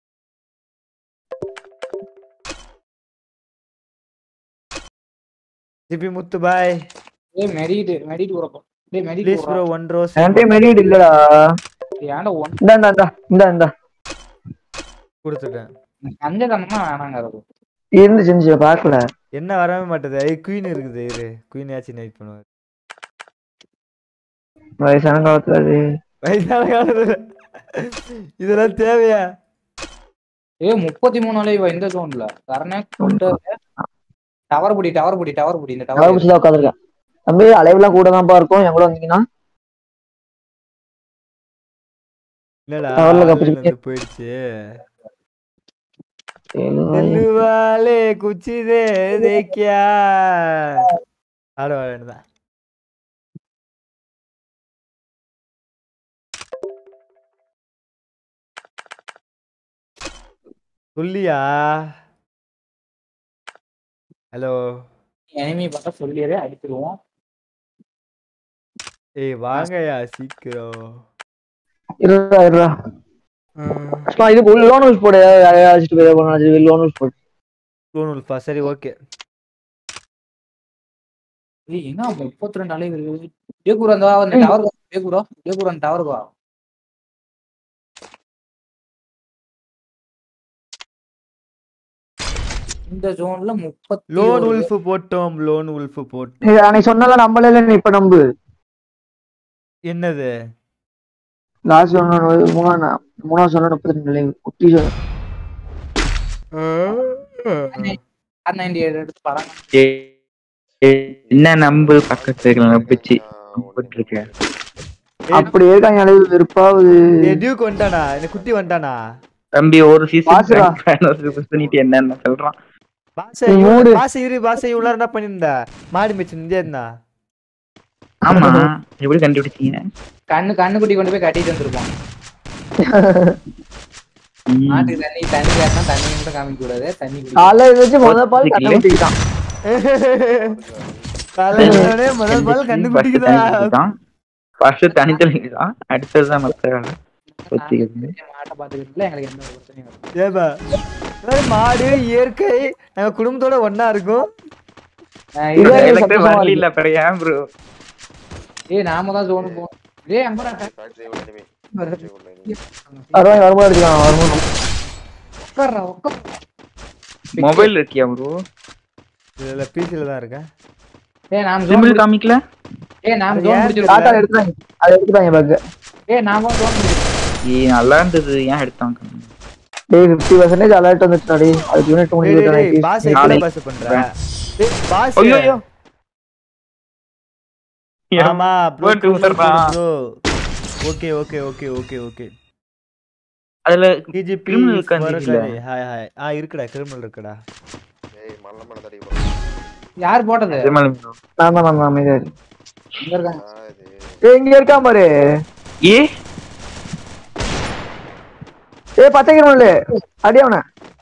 ஜிபி முத்து பாய் ஏய் மெடிட் மெடிட் உரப்போ டேய் மெடிட் ப்ளீஸ் ப்ரோ ஒன் ரோஸ் என்கிட்ட மெடிட் இல்லடா ஏன்டா ஒன் இந்தா இந்தா இந்தா இந்தா இந்தா கொடுத்துட்டேன் அஞ்ச தனமா வேணாங்க அது இருந்து செஞ்சு பார்க்கல என்ன வரவே மாட்டேது ஐய் குயின் இருக்குது இரு குயின் ஆச்சு நைட் பண்ணுவார் வயசான காலத்துல அது வயசான காலத்துல இதெல்லாம் தேவையா ஏய் முப்பத்தி மூணு அலைவா இந்த ஜோன்ல சரணே கொண்டு டவர் புடி டவர் புடி டவர் புடி இந்த டவர் டவர் பிடிச்சி தான் உட்காந்துருக்கேன் தம்பி அலைவ்லாம் கூட தான்ப்பா இருக்கும் என் கூட வந்தீங்கன்னா இல்லடா டவர்ல online கப்பிச்சு ல இருந்து போயிடுச்சு ஏழு செல்லுவாலே குச்சி தே தேக்கியா ஆட வேண்டாம் சொல்லியா ஹலோ எனிமி பார்த்தா சொல்லிடுறே அடிச்சிருவோம் ஏய் வாங்கயா சீக்கிரம் இருடா இருடா சும்மா இது லோன் ஹவுஸ் போடு அழைச்சிட்டு போய் போனா லோன் ஹவுஸ் போடு உல்ஃபா சரி ஓகே ஏய் என்ன முப்பத்தி ரெண்டு அலை வருது டேகூர் அந்த அந்த டவர் டேகூரோ டேகூர் அந்த டவருக்கு வா இந்த ஜோன்ல முப்பத்தி லோன் ஒரு- உல்ஃப் போட்டோம் லோன் உல்ஃப் போட்டோம் நீ அன்னைக்கு சொன்னல நம்பல இல்ல நீ இப்ப நம்பு என்னது லாஸ்ட் சொன்ன மூணா மூணாவது சொன்ன முப்பத்தி ரெண்டு நிலை குட்டி சொன்ன ஆர் நைன்டி ஏழு எடுத்து படம் என்ன நம்பு பக்கத்துல நம்பிச்சு போட்டிருக்க அப்படி இருக்காங்க அளவு வெறுப்பாவுது ஏய் டியூக் வந்துட்டானா இந்த குட்டி வந்துட்டானா தம்பி ஒரு பாசுடா. சீசன் பண்ணிட்டு என்னன்னு சொல்றான் பாச நீ மூடு. பாச இரு பாச இவ்வளவு என்ன பண்ணிருந்த மாடி மேய்ச்சி நின்றே இருந்தா ஆமா எப்படி கண்டுபிடிச்சீங்க கண்ணு கண்ணு குட்டி கொண்டு போய் கட்டிட்டு வந்திருப்போம் ம். மாட்டுக்கு தண்ணி தண்ணி கேட்டா தண்ணி மட்டும் காமிக்க கூடாது தண்ணி குடி காலை வச்சு முத பால் கண்ணை ஒத்துக்கலையே. குட்டிக்கிட்டான் தலைவனே முதல் பால் கண்டு குட்டிக்குதா ஃபர்ஸ்ட் தனி தெளிக்குதான் அடுத்ததுதான் மத்த வேலை ஒத்திக்கிறது மாட்டை பாத்துக்கிறதுல எங்களுக்கு எந்த ஒரு பிரச்சனையும் இல்லை ஏபா இந்த மாதிரி மாடு இயற்கை நாங்க குடும்பத்தோட ஒண்ணா இருக்கும் ஆஹ் இது இது- எனக்கு எனக்கு சந்தோஷமா வரல இருக்கு. இல்ல அப்புறம் ஏன் ப்ரோ ஏய் நாம தான் ஜோனு போவோம் ஏய் அங்க பாரு, ஃபேக்டரி உள்ள enemy. வருது. ஃபேக்டரி உள்ள enemy. வருவாங்க வரும்போது எடுத்துக்கலாம் வரும்போது உட்கார்றா உட்கார் மொபைல் இருக்கியா ப்ரோ இதுல பிசில தான் இருக்கேன் ஏய் நாம ஜோன் சிம்பிள் காமிக்கல ஏய் நாம அது ஜோன் ஏன் முடிச்சிருக்கோம் டாட்டா எடுத்துட்டாங்க அதை எடுத்துட்டாங்க பக்கு ஏய் நாம ஜோன் முடிச்சிருக்கோம் ஏய் நல்லா இருந்தது ஏன் எடுத்தாங்க டேய் ஃபிஃப்டி பர்சன்டேஜ் அலர்ட் வந்துச்சுடாடி அதுக்கு யூனிட் டேய், டேய், டேய், முடிச்சு பாஸ் எப்படி நாளைக்கு பாஸ் பண்ற டேய், பாஸ் ஐயோ ஐயோ ஆமா ப்ரோ போட்டு விட்டுறான். Bro okay okay okay okay okay அதுல டிஜிபி criminal இருக்கான்னு தெரியல. ஹாய் ஹாய் ஆ இருக்குடா கிரிமினல் இருக்குடா ஏய் மல்ல மல்ல தடி போறோம் யார் போட்டது நிஜமாலுமே bro. நான் தான் நான் அமைதியா இரு. இங்க இருக்காங்க இது ஏய் இங்க இருக்கான் பாரு ஏ ஏய் பச்சை கிரமல்ல அடி அவன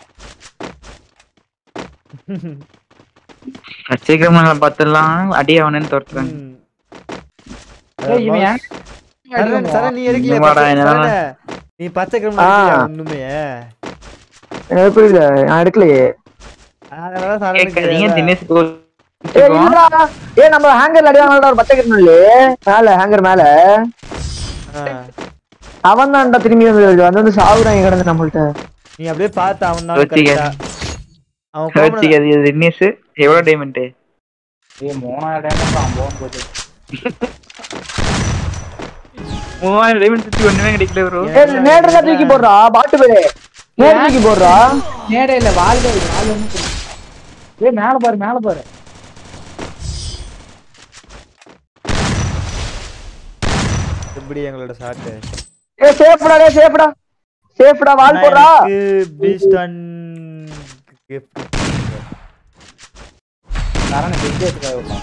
பச்சைக்கிரமங்களை பார்த்தெல்லாம் அடி அவனன்னு துரத்துறாங்க ம். ஏய் இவன் ஏன் சரண், சரண், நீ எடுக்கலையா இன்னுமாடா, பச்சை- என்னடா? சரண், நீ பச்சை கிரிமினல் ஆ. எடுக்கலையா இன்னுமே எனக்கு புரியல நான் எடுக்கலையே அதனால சரணுக்கு கேட்காதீங்க தினேஷ் bro. ஏய் இல்லடா ஏய் நம்ம ஹேங்கர்ல அடி வாங்கலடா ஒரு பச்சை கிரமல்ல மேல ஹேங்கர் மேல ஆ. அவன் தான்டா திரும்பி வந்து வந்து வந்து சாவுறாங்க கிடந்து நம்மள்ட்ட நீ அப்படியே பார்த்த அவன் தான் வச்சிக்க. correct ஆ. அவன் கோமணம் வச்சுக்காது இது தினேஷ் எவ்வளவு டைமண்ட் ஏய் மூணாயிரம் டைம் தான் போன் போச்சு மூவாயிரம் டைமண்ட் சுத்தி ஒண்ணுமே கிடைக்கல ப்ரோ ஏய் நேடு தான் தூக்கி போடுறா பாட்டு பேரு நேடு தூக்கி போடுறா நேடே இல்ல வாழ்க வாழ் ஒண்ணு ஏய் மேல பாரு மேல பாரு எப்படி எங்களோட ஷாட்டு ஏய் சேஃப்டா டேய் சேஃப்டா சேஃப்டா வால் போடுறா பீஸ்ட் அண்ட் கிஃப்ட் சரண பெரிய எடுத்துக்காக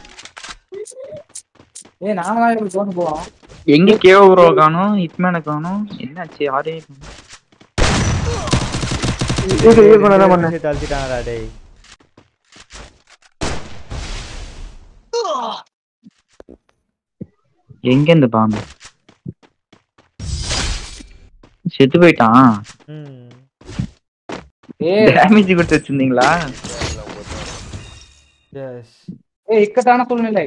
ஏய் நாம தான் இப்படி ஜோன் போவோம் எங்க கேவ ப்ரோ காணும் இட்மேன காணும் என்னாச்சு யாரே இது இது பண்ண பண்ண தள்ளிட்டாங்கடா டேய் எங்க இந்த பாம்பு செத்து போயிட்டான் ம் ஏய் டேமேஜ் கொடுத்து வச்சிருந்தீங்களா எஸ் ஏய் இக்கட்டான சூழ்நிலை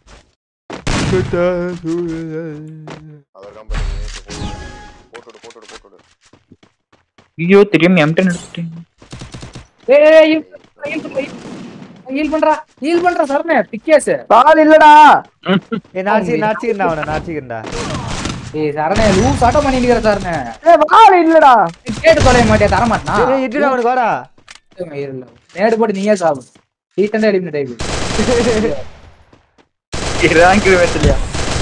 அதற்காக போட்டு போட்டு போட்டு போட்டு ஐயோ தெரியாம எம்டன் எடுத்துட்டேன் ஏய் ஏய் ஹீல் ஹீல் பண்றா ஹீல் பண்றா சரண பிக்கேஸ் வால் இல்லடா ஏ நாச்சி நாச்சிக்கிறா அவனை நாச்சிக்கிறா ஏய் சரண லூஸ் ஆட்டோ பண்ணிட்டு சரண ஏய் வால் இல்லடா கேட்டு தொலைய மாட்டியா தர மாட்டானா ஏய் இட்டுடா அவனுக்கு வாடா நேடு போட்டு நீயே சாவு டீட்டண்டா எலிமினேட் ஆயிடு ரேங்க் வெட்டலையா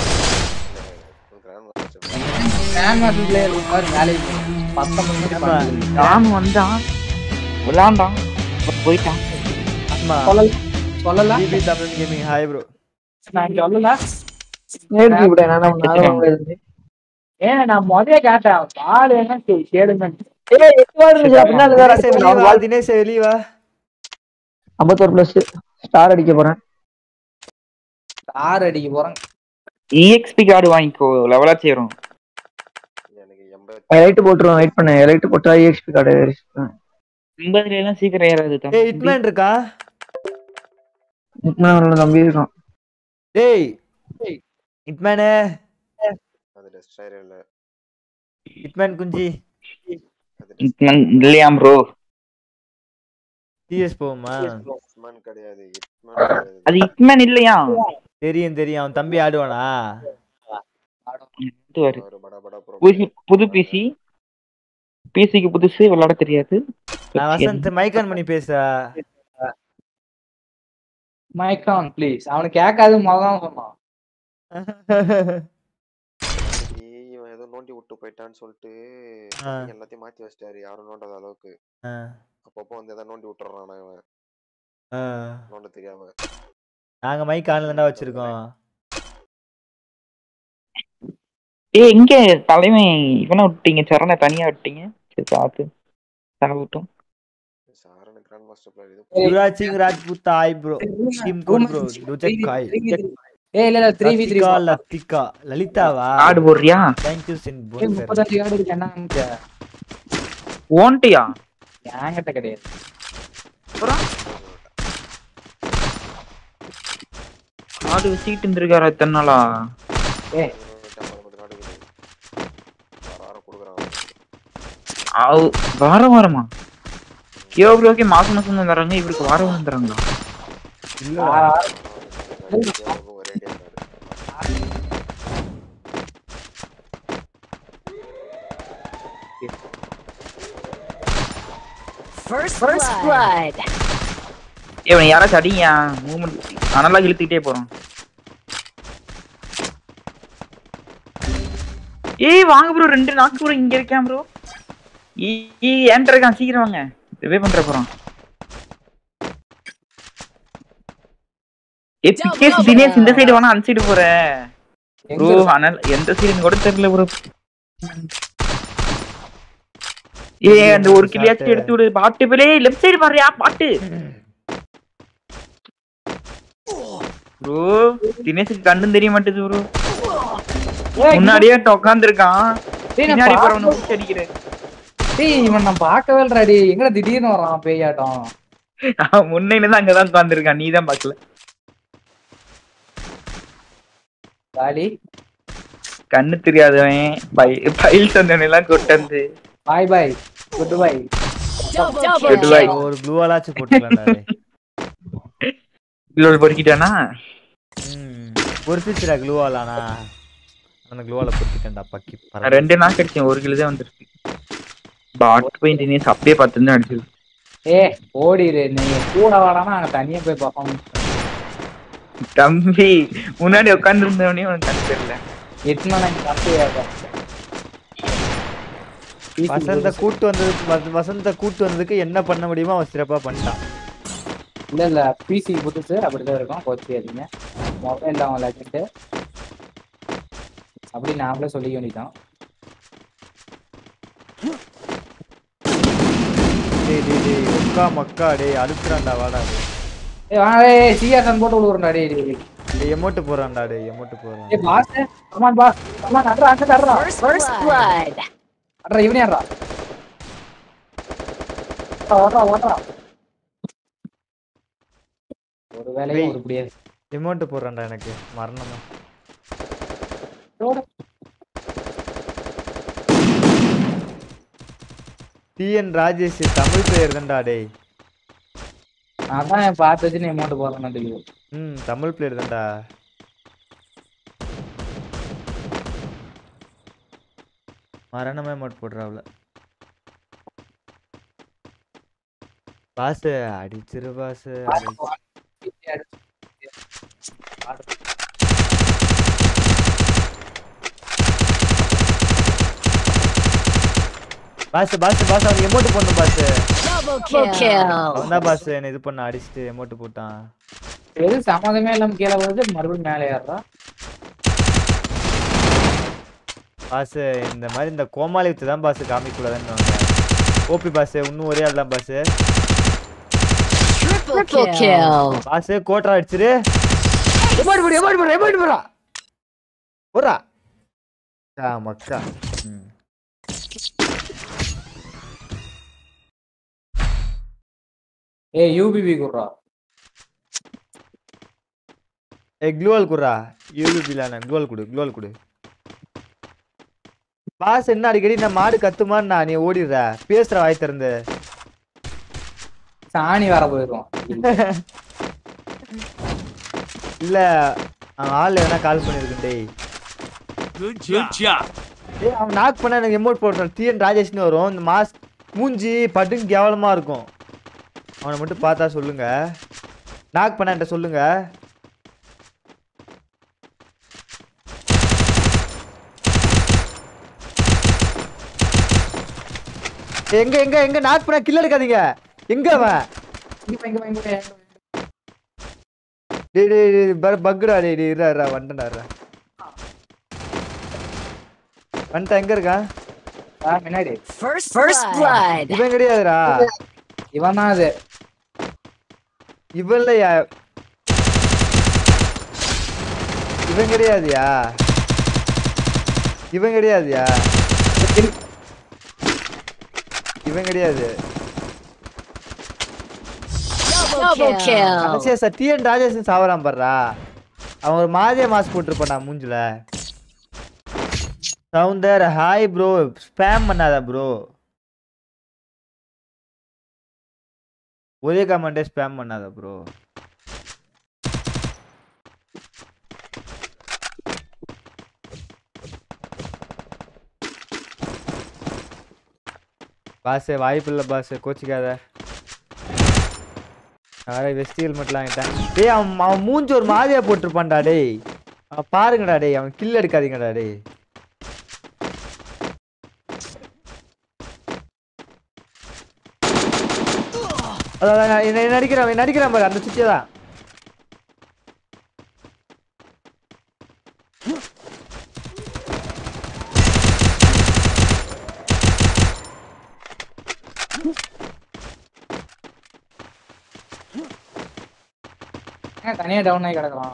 கிராண்ட் மாஸ்டர் பிளேயர் மாதிரி வேலைக்கு பத்தொன்பது மணி ஆமா. ராம் வந்தான் விளாண்டான் அப்புறம் போயிட்டான் ஆமா சொல்லல சொல்லல DP Tamil gaming hi bro நான் சொல்லல நேடு தூக்கி விட்டேன் நான் நான் முடியாது ஏன் நான் முதல்ல கேட்டேன் பால் என்ன கே- கேளுங்க ஏய் எட்டு வாரம் இருந்துச்சு அப்படின்னா அது வேற தினேஷ் வெளிய வா தினேஷ் வெளிய வா ஐம்பத்தோரு பிளஸ் ஸ்டார் அடிக்க போறேன் ஆறு அடிக்க போறேன் இஎக்ஸ்பி கார்டு வாங்கிக்கோ லெவலா சேரும் எனக்கு எண்பத்தி லைட் போட்டுருவோம் வெயிட் பண்ணு லைட் போட்டா EXP கார்டு ஐம்பதுல எல்லாம் சீக்கிரம் ஏறாது ஏய் தம்பி. ஹிட்மேன் இருக்கா தம்பி இருக்கான் டேய் ஹிட்மேனே அது டெஸ்ட்ராயர் இல்ல ஹிட்மேன் குஞ்சி அது இட்மன் இல்லையா ப்ரோ டிஎஸ் போகுமா இட்மன் கிடையாது இட்மன் கிடையாது அது இட்மன் இல்லையா தெரியும் தெரியும் அவன் தம்பி ஆடுவானா இது வரு. ஒரு பட பட ப்ரோ புது புது பிசி பிசிக்கு புதுசு விளையாட தெரியாது நான் வசந்த் மைக் ஆன் பண்ணி பேசுறா மைக்கான் ப்ளீஸ் அவனுக்கு கேட்காது முதல்ல சொன்னான் இவன் ஏதோ நோண்டி விட்டு போயிட்டான்னு சொல்லிட்டு ஆ. எல்லாத்தையும் மாத்தி வச்சிட்டாரு யாரும் நோண்டாத அளவுக்கு ஆ, அப்பப்போ வந்து ஏதாவது நோண்டி விட்டுறான் இவன் ஆ. நோண்ட தெரியாம நாங்க மைக் ஆன்ல தான்டா வச்சிருக்கோம் ஏய் எங்க தலைமை இவனை விட்டீங்க சரணை தனியா விட்டீங்க சரி பார்த்து தர விட்டோம் சாரண கிராண்ட் மாஸ்டர் பிளேயர் இது யுவராஜ் சிங் ராஜ்புத் ஆய் ப்ரோ டீம் கோட் ப்ரோ டுஜெக் காய் ஏய் இல்ல இல்ல three V three Lathika Lathika லலிதாவா கார்டு போடுறியா தேங்க் யூ சின் போன் முப்பத்தஞ்சு கார்டு இருக்கு என்ன நினைச்ச? ஓன்ட்டியா என்கிட்ட கிடையாது கார்டு வச்சுக்கிட்டு இருந்திருக்காரு எத்தனை நாளா ஏய் ஐம்பது நாடு இருக்குது வாரம் கொடுக்குறான் ஆவு, வாரம் வாரமா கியோ ப்ரோக்கே மாசம் மாசம் தான் தராங்க இவருக்கு வாரம் வாரம் தராங்களா ஒரே டே First, First blood. இவன் யாராச்சும் அடிங்க மூவ்மெண்ட் அனலா இழுத்துக்கிட்டே போறான் ஏய் வாங்க ப்ரோ ரெண்டு நாக்கு ப்ரோ இங்க இருக்கேன் ப்ரோ ஏன்ட்ட இருக்கான் சீக்கிரம் வாங்க ரிவே பண்ற போறான் எபிகேஸ் தினேஷ் இந்த சைடு வேணா அந்த சைடு போற எங்க ப்ரோ இருக்கு? ஆனால் எந்த சைடுன்னு கூட தெரியல ப்ரோ ஏ அந்த ஒரு கிளியாச்சும் எடுத்து விடு பாட்டு பேரே லெஃப்ட் சைடு பாருயா பாட்டு ப்ரோ தினேஷுக்கு கண்ணும் தெரிய மாட்டேது ப்ரோ ஏய், முன்னாடியே உட்கார்ந்து இருக்கான் டேய், நான் பின்னாடி பார்க்க- போறவன பிடிச்சி அடிக்கிறேன் டேய் இவன் நான் பார்க்கவே இல்லடா டேய் எங்கடா திடீர்னு வரான் பேயாட்டம் அவன் முன்னையில தான் அங்கதான் உட்கார்ந்துருக்கான் நீ தான் பாக்கல காலி கண்ணு தெரியாதவன் பைல் தந்தவன் எல்லாம் கொண்டு வந்து bye bye good bye Double, Good kill. bye. ஒரு க்ளூவாலாச்சும் போட்டுக்கலாம்டா டேய். இவ்வளவு பொறுக்கிட்டானா ம் பொறுத்துச்சுடா க்ளூவாலானா அந்த க்ளூவால பொறுத்துட்டேன்டா பக்கி நான் பரவாயில்ல. ரெண்டு நாள் கிடைச்சேன் ஒரு கிலோ தான் வந்துருக்கு பாட் போய் தினேஷ் அப்படியே பார்த்து தான் அடிச்சிருக்கு ஏ ஓடிடு நீ கூட வாடானா அங்க தனியா போய் பர்ஃபார்மன்ஸ் தம்பி முன்னாடி உட்கார்ந்து இருந்தவனே உனக்கு கண்ணு தெரியல எத்தனை எனக்கு தப்பு வசந்த கூட்டு வந்ததுக்கு வச- வசந்த கூட்டு வந்ததுக்கு என்ன பண்ண முடியுமோ அவன் சிறப்பா பண்ணிட்டான் இல்ல இல்ல பிசி புதுசு அப்படிதான் இருக்கும் கோச்சு அதிகங்க மொபைல் அவன் லெஜெண்ட் அப்படி நாமளே சொல்லிக்க வேண்டியதான் டேய் டேய் டேய் ஒக்கா மக்கா டேய் அழுத்துறான்டா வாடா டேய். ஏய் வாங்க ஏய் சிஆர்என் போட்டு விடுறா டேய் டேய் டேய். டேய் எமோட்டு போறான்டா டேய் எமோட்டு போறான் ஏய் பாஸ் கமான் பாஸ் கமான் அட்ரா அங்க அட்ரா First, First blood. அட்ரா இவனே அட்ரா ஓட்றா ஓட்றா ஒரு வேலையும் டேய். ஒரு முடியாது எமோட்டு போடுறான்டா எனக்கு மரணமா ஓடு. டிஎன் ராஜேஷ் தமிழ் பெயர் தான்டா டேய் அதான் பார்த்து வச்சு நீ அமௌண்ட் போடுறேன்னு தெரியும் ம் தமிழ் பிளேயர் தான்டா மரணமே மோட் போடுறாவுல பாஸ் அடிச்சிரு பாஸ் பாஸ் பாஸ் பாஸ் அவன் எமோட் போடணும் பாஸ் Double kill. அவன் தான் பாஸ் என்ன இது பண்ண அடிச்சுட்டு எமோட் போட்டான் எது சம்மதமே இல்லாம கீழே வருது மறுபடியும் மேலே ஏறுறா பாஸ் இந்த மாதிரி இந்த கோமாளி வித்து தான் பாஸ் காமிக்க கூடாதுன்னு ஓபி பாஸ் இன்னும் ஒரே ஆள் தான் பாஸ் Triple kill. பாஸ் கோட்டரா அடிச்சிரு எமாடி போடு எமாடி போடு எமாடி போடா போடா ஆ மக்கா ம். ஏய் யூபிபி குர்ரா ஏய் க்ளூவல் குடுறா யூபிபிலான க்ளூவல் கொடு க்ளூவல் கொடு பாஸ் என்ன அடிக்கடி நான் மாடு கத்துமான்னு நான் நீ ஓடிடுற பேசுற வாய் திறந்து சாணி வர போயிடும் இல்ல அவன் ஆள் எதனா கால் பண்ணிருக்கேன் டேய் ஏய் அவன் நாக் பண்ண எனக்கு எமோட் போடுறான் டிஎன் ராஜேஷ்னு வரும் இந்த மாஸ் மூஞ்சி படுங்க கேவலமா இருக்கும் அவனை மட்டும் பார்த்தா சொல்லுங்க நாக் பண்ண என்கிட்ட சொல்லுங்க எங்க எங்க எங்க நாக் பண்ண கில் எடுக்காதீங்க எங்க அவன் இங்க இங்க இங்க டேய் டேய் டேய் ப- பக்குடா டேய் டேய் இருடா இருடா வந்துட்டா இருடா வந்துட்டா எங்க இருக்கான் முன்னாடி First, First blood. இவன் கிடையாதுடா இவன் தான் அது இவன் இல்லையா இவன் கிடையாதுயா இவன் கிடையாதுயா இவன் கிடையாது Double kill. அச்சே சார் டிஎன் ராஜேஷன் சாவறான் பாடுறா அவன் ஒரு மாதிரியா மாஸ்க் போட்டிருப்பான் நான் மூஞ்சில சவுந்தர் ஹாய் ப்ரோ ஸ்பேம் பண்ணாத ப்ரோ ஒரே கமெண்டே ஸ்பேம் பண்ணாத ப்ரோ பாஸ் வாய்ப்பு இல்லை பாஸ் கோச்சிக்காத நான் வேற வெஸ்ட் ஹெல்மெட்லாம் வாங்கிட்டேன் டேய் அவன் அவன் மூஞ்சி ஒரு மாதிரியா போட்டிருப்பான்டா டேய் அவன் பாருங்கடா டேய் அவன் கில் எடுக்காதீங்கடா டேய் அதான் நான் என்ன நடிக்கிறான் இவன் நடிக்கிறான் பாரு அந்த சுத்தியை தான் ஏன் தனியா டவுன் ஆகி கிடக்குறான்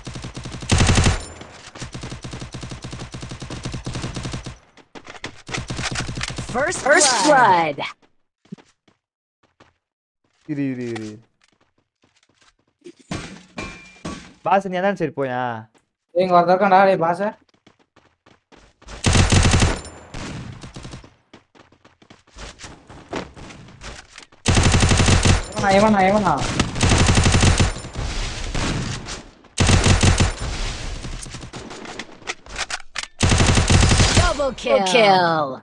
First, First blood. இரு இரு இரு பாஸ் நீ அதான் சரி போயா ஏய், இங்க ஒருத்தர் இருக்கான்டா டேய் பாச இவனா இவனா இவனா Double kill. kill.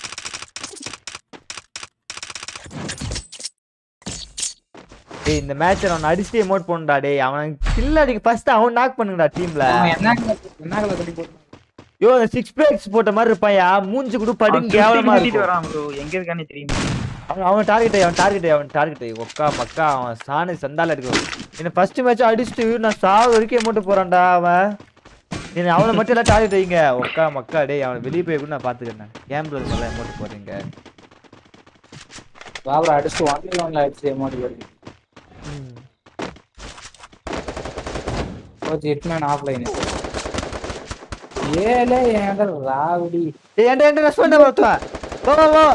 டேய் இந்த மேட்ச் அவன் அடிச்சுட்டு எமோட் பண்ணுடா டேய் அவன் கில் அடிக்க ஃபர்ஸ்ட் அவன் நாக் பண்ணுங்கடா டீம்ல அவன் என்ன colour- என்ன கலர் கட்டி போட்டு யோ அந்த சிக்ஸ் பேக்ஸ் போட்ட மாதிரி இருப்பாயா மூஞ்சி கூட படுங்க கேவலமா இருக்கும் வரான் ப்ரோ எங்க இருக்கானே தெரியுமா அவன் அவன் டார்கெட் அவன் டார்கெட் அவன் டார்கெட் ஒக்கா மக்கா அவன் சாணி சந்தால இருக்கு என்ன ஃபர்ஸ்ட் மேட்ச் அடிச்சுட்டு நான் சாவு வரைக்கும் எமௌண்ட் போறான்டா அவன் நீ அவனை மட்டும் எல்லாம் டார்கெட் வைங்க ஒக்கா மக்கா டேய் அவன் வெளியே போய் கூட நான் பாத்துக்கிறேன் கேம்ல நல்லா எமௌண்ட் போடுறீங்க பாபரா அடிச்சு ஒன் ஒன்ல அடிச்சு அமௌண்ட் வருது கோச் ஹிட்மேன் ஆஃப்லைன் ஏலே ஏன்டா ராவடி ஏய் ஏன்டா ஏன்டா ரெஸ்பாண்ட் பண்ணுவான் வா வா வா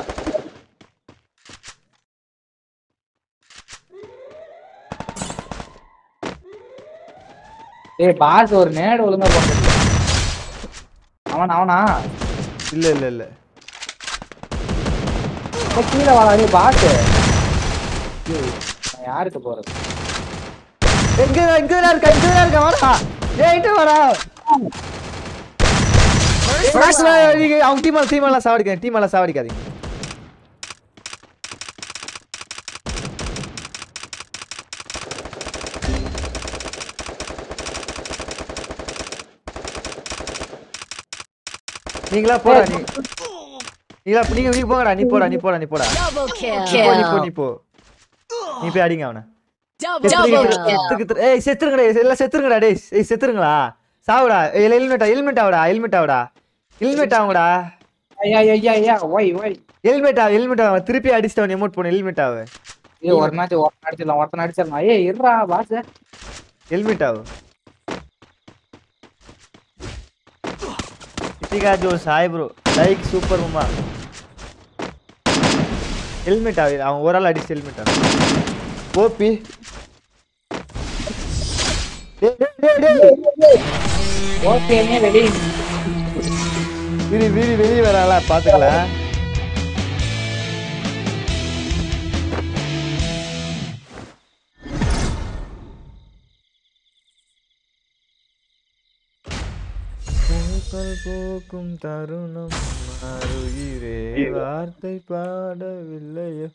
ஏய் பாஸ் ஒரு நேடு ஒழுங்கா போட்டு அவன் அவனா இல்ல இல்ல இல்ல ஏய், கீழே வாடா டேய் பாஸ் நான் யாருக்கு போறது எங்க எங்க இருக்கா எங்க இருக்கா வாடா ஏய் இங்க வாடா ஏய், நாக்கு வா, நீங்க அவங்க டீம் டீம் எல்லாம் சாவடிக்காதீங்க டீம் எல்லாம் சாவடிக்காதீங்க நீங்களா போடா நீ நீங்களா நீங்க நீ போங்கடா நீ போடா நீ போடா நீ போடா Double நீ போ நீ போ kill. நீ போ நீ போய் அடிங்க அவனை Double செத்துருங்க, kill. செத்துக்கு- ஏய் செத்துருங்கடா எல்லாம் செத்துருங்கடா டேய் ஏய் செத்துருங்களா சாவுடா ஹெல்மெட் ஹெல்மெட் ஆவுடா ஹெல்மெட் ஆவுடா ஹெல்மெட் ஆகுங்கடா ஐயா ஐயா ஐயா ஒய் ஒய் ஹெல்மெட் ஆகு ஹெல்மெட் ஆகு திருப்பி அடிச்சிட்டவன் எமோட் போன ஹெல்மெட் ஆகு ஏய் ஒரு மேட்ச் ஒருத்தன் அடிச்சிடலாம் ஒருத்தன் அடிச்சிடலாம் ஏய் இருடா பாஸ் ஹெல்மெட் ஆகு இத்திகா Jose hi bro like super Uma helmet ஆகு அவன் ஒரு ஆள் அடிச்சு ஹெல்மெட் ஆகு ஓபி ஓகே வெளியே வீரி வீரி வெளியே வராளா பாத்துக்கலாம் பூக்கள் பூக்கும் தருணம் மாறுகிறே வார்த்தை பாடவில்லையோ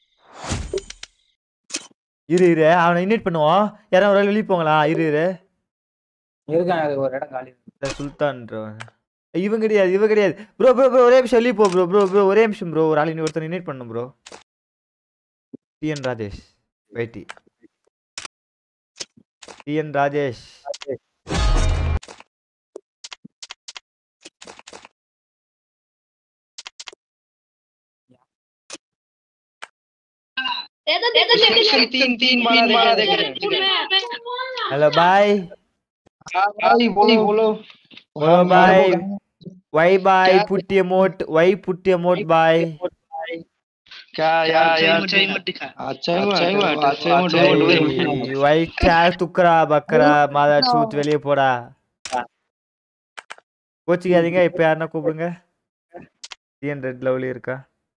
இரு இரு அவனை இன்வைட் பண்ணுவோம் யாரும் ஒரு ஆள் வெளியே போங்களா இரு இரு இருக்கான் அது ஒரு இடம் காலி இந்த சுல்தான்றவன் இவன் கிடையாது இவன் கிடையாது ப்ரோ ப்ரோ ப்ரோ ஒரே நிமிஷம் வெளியே போ ப்ரோ ப்ரோ ப்ரோ ஒரே நிமிஷம் ப்ரோ ஒரு ஆள் இன்னும் ஒருத்தர் இன்வைட் பண்ணும் ப்ரோ டிஎன் ராஜேஷ் வெயிட்டி டிஎன் ராஜேஷ் हेलो भाई बोलो भाई why bye put emote why put emote bye why क्या तुकरा बकरा மாதா சூத் வெளியே போடா கோச்சிக்காதீங்க இப்ப யாருன்னா கூப்பிடுங்க டிஎன் ரெட் லவ்லி இருக்கா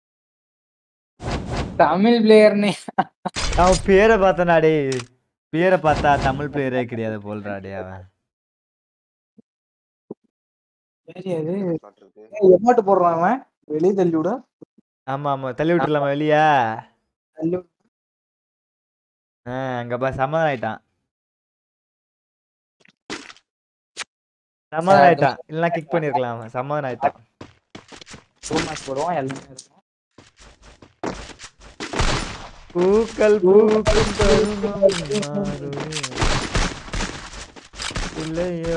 தமிழ் பிளேயர்னே அவன் பேரை பார்த்தனா டேய் பேரை பார்த்தா தமிழ் பிளேயரே கிடையாது போல்றா டேய் அவன் சரி அது எமோட் போடுறான் அவன் வெளியே தள்ளி விட ஆமா ஆமா தள்ளி விட்டுலாமா வெளியா தள்ளி விடு. ஆ அங்க பா சமாதானம் ஆயிட்டான் சமாதானம் ஆயிட்டான் இல்லைன்னா கிக் பண்ணிருக்கலாம் அவன் சமாதானம் ஆயிட்டான் டூ மேட்ச் போடுவான் எல்லாமே இருக்கும் பூக்கள் பூக்கும் தருணம் மாறுமே. இல்லையோ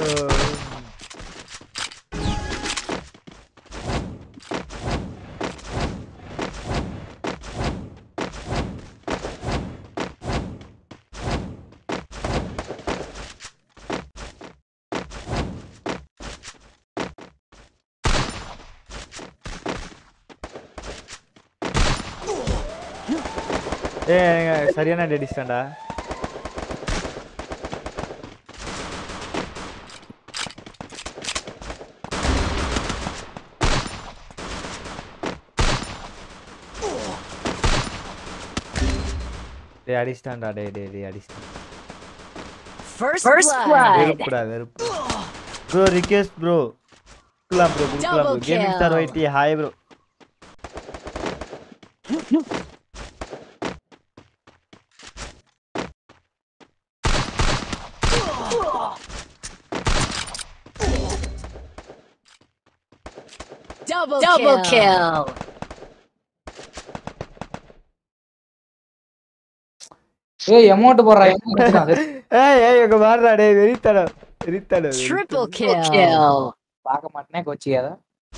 ஏ சரியான டெடிஸ்டாண்டா டேய் அடிச்சிட்டான்டா டேய் டேய் டேய் அடிச்சிட்டான் First, First blood. blood. வெறுப்புடா வெறுப்பு ப்ரோ ரிக்வெஸ்ட் ப்ரோ குடுக்கலாம் ப்ரோ குடுக்கலாம் bro Double gaming star kill. YT hi bro Double, Double kill. ஏய் எமோட் போடுறான் emote தான். ஏய் ஏய் இங்க மாறுடா டேய் வெறித்தடம் வெறித்தடம் Triple kill. பார்க்க மாட்டேனே கோச்சிக்காத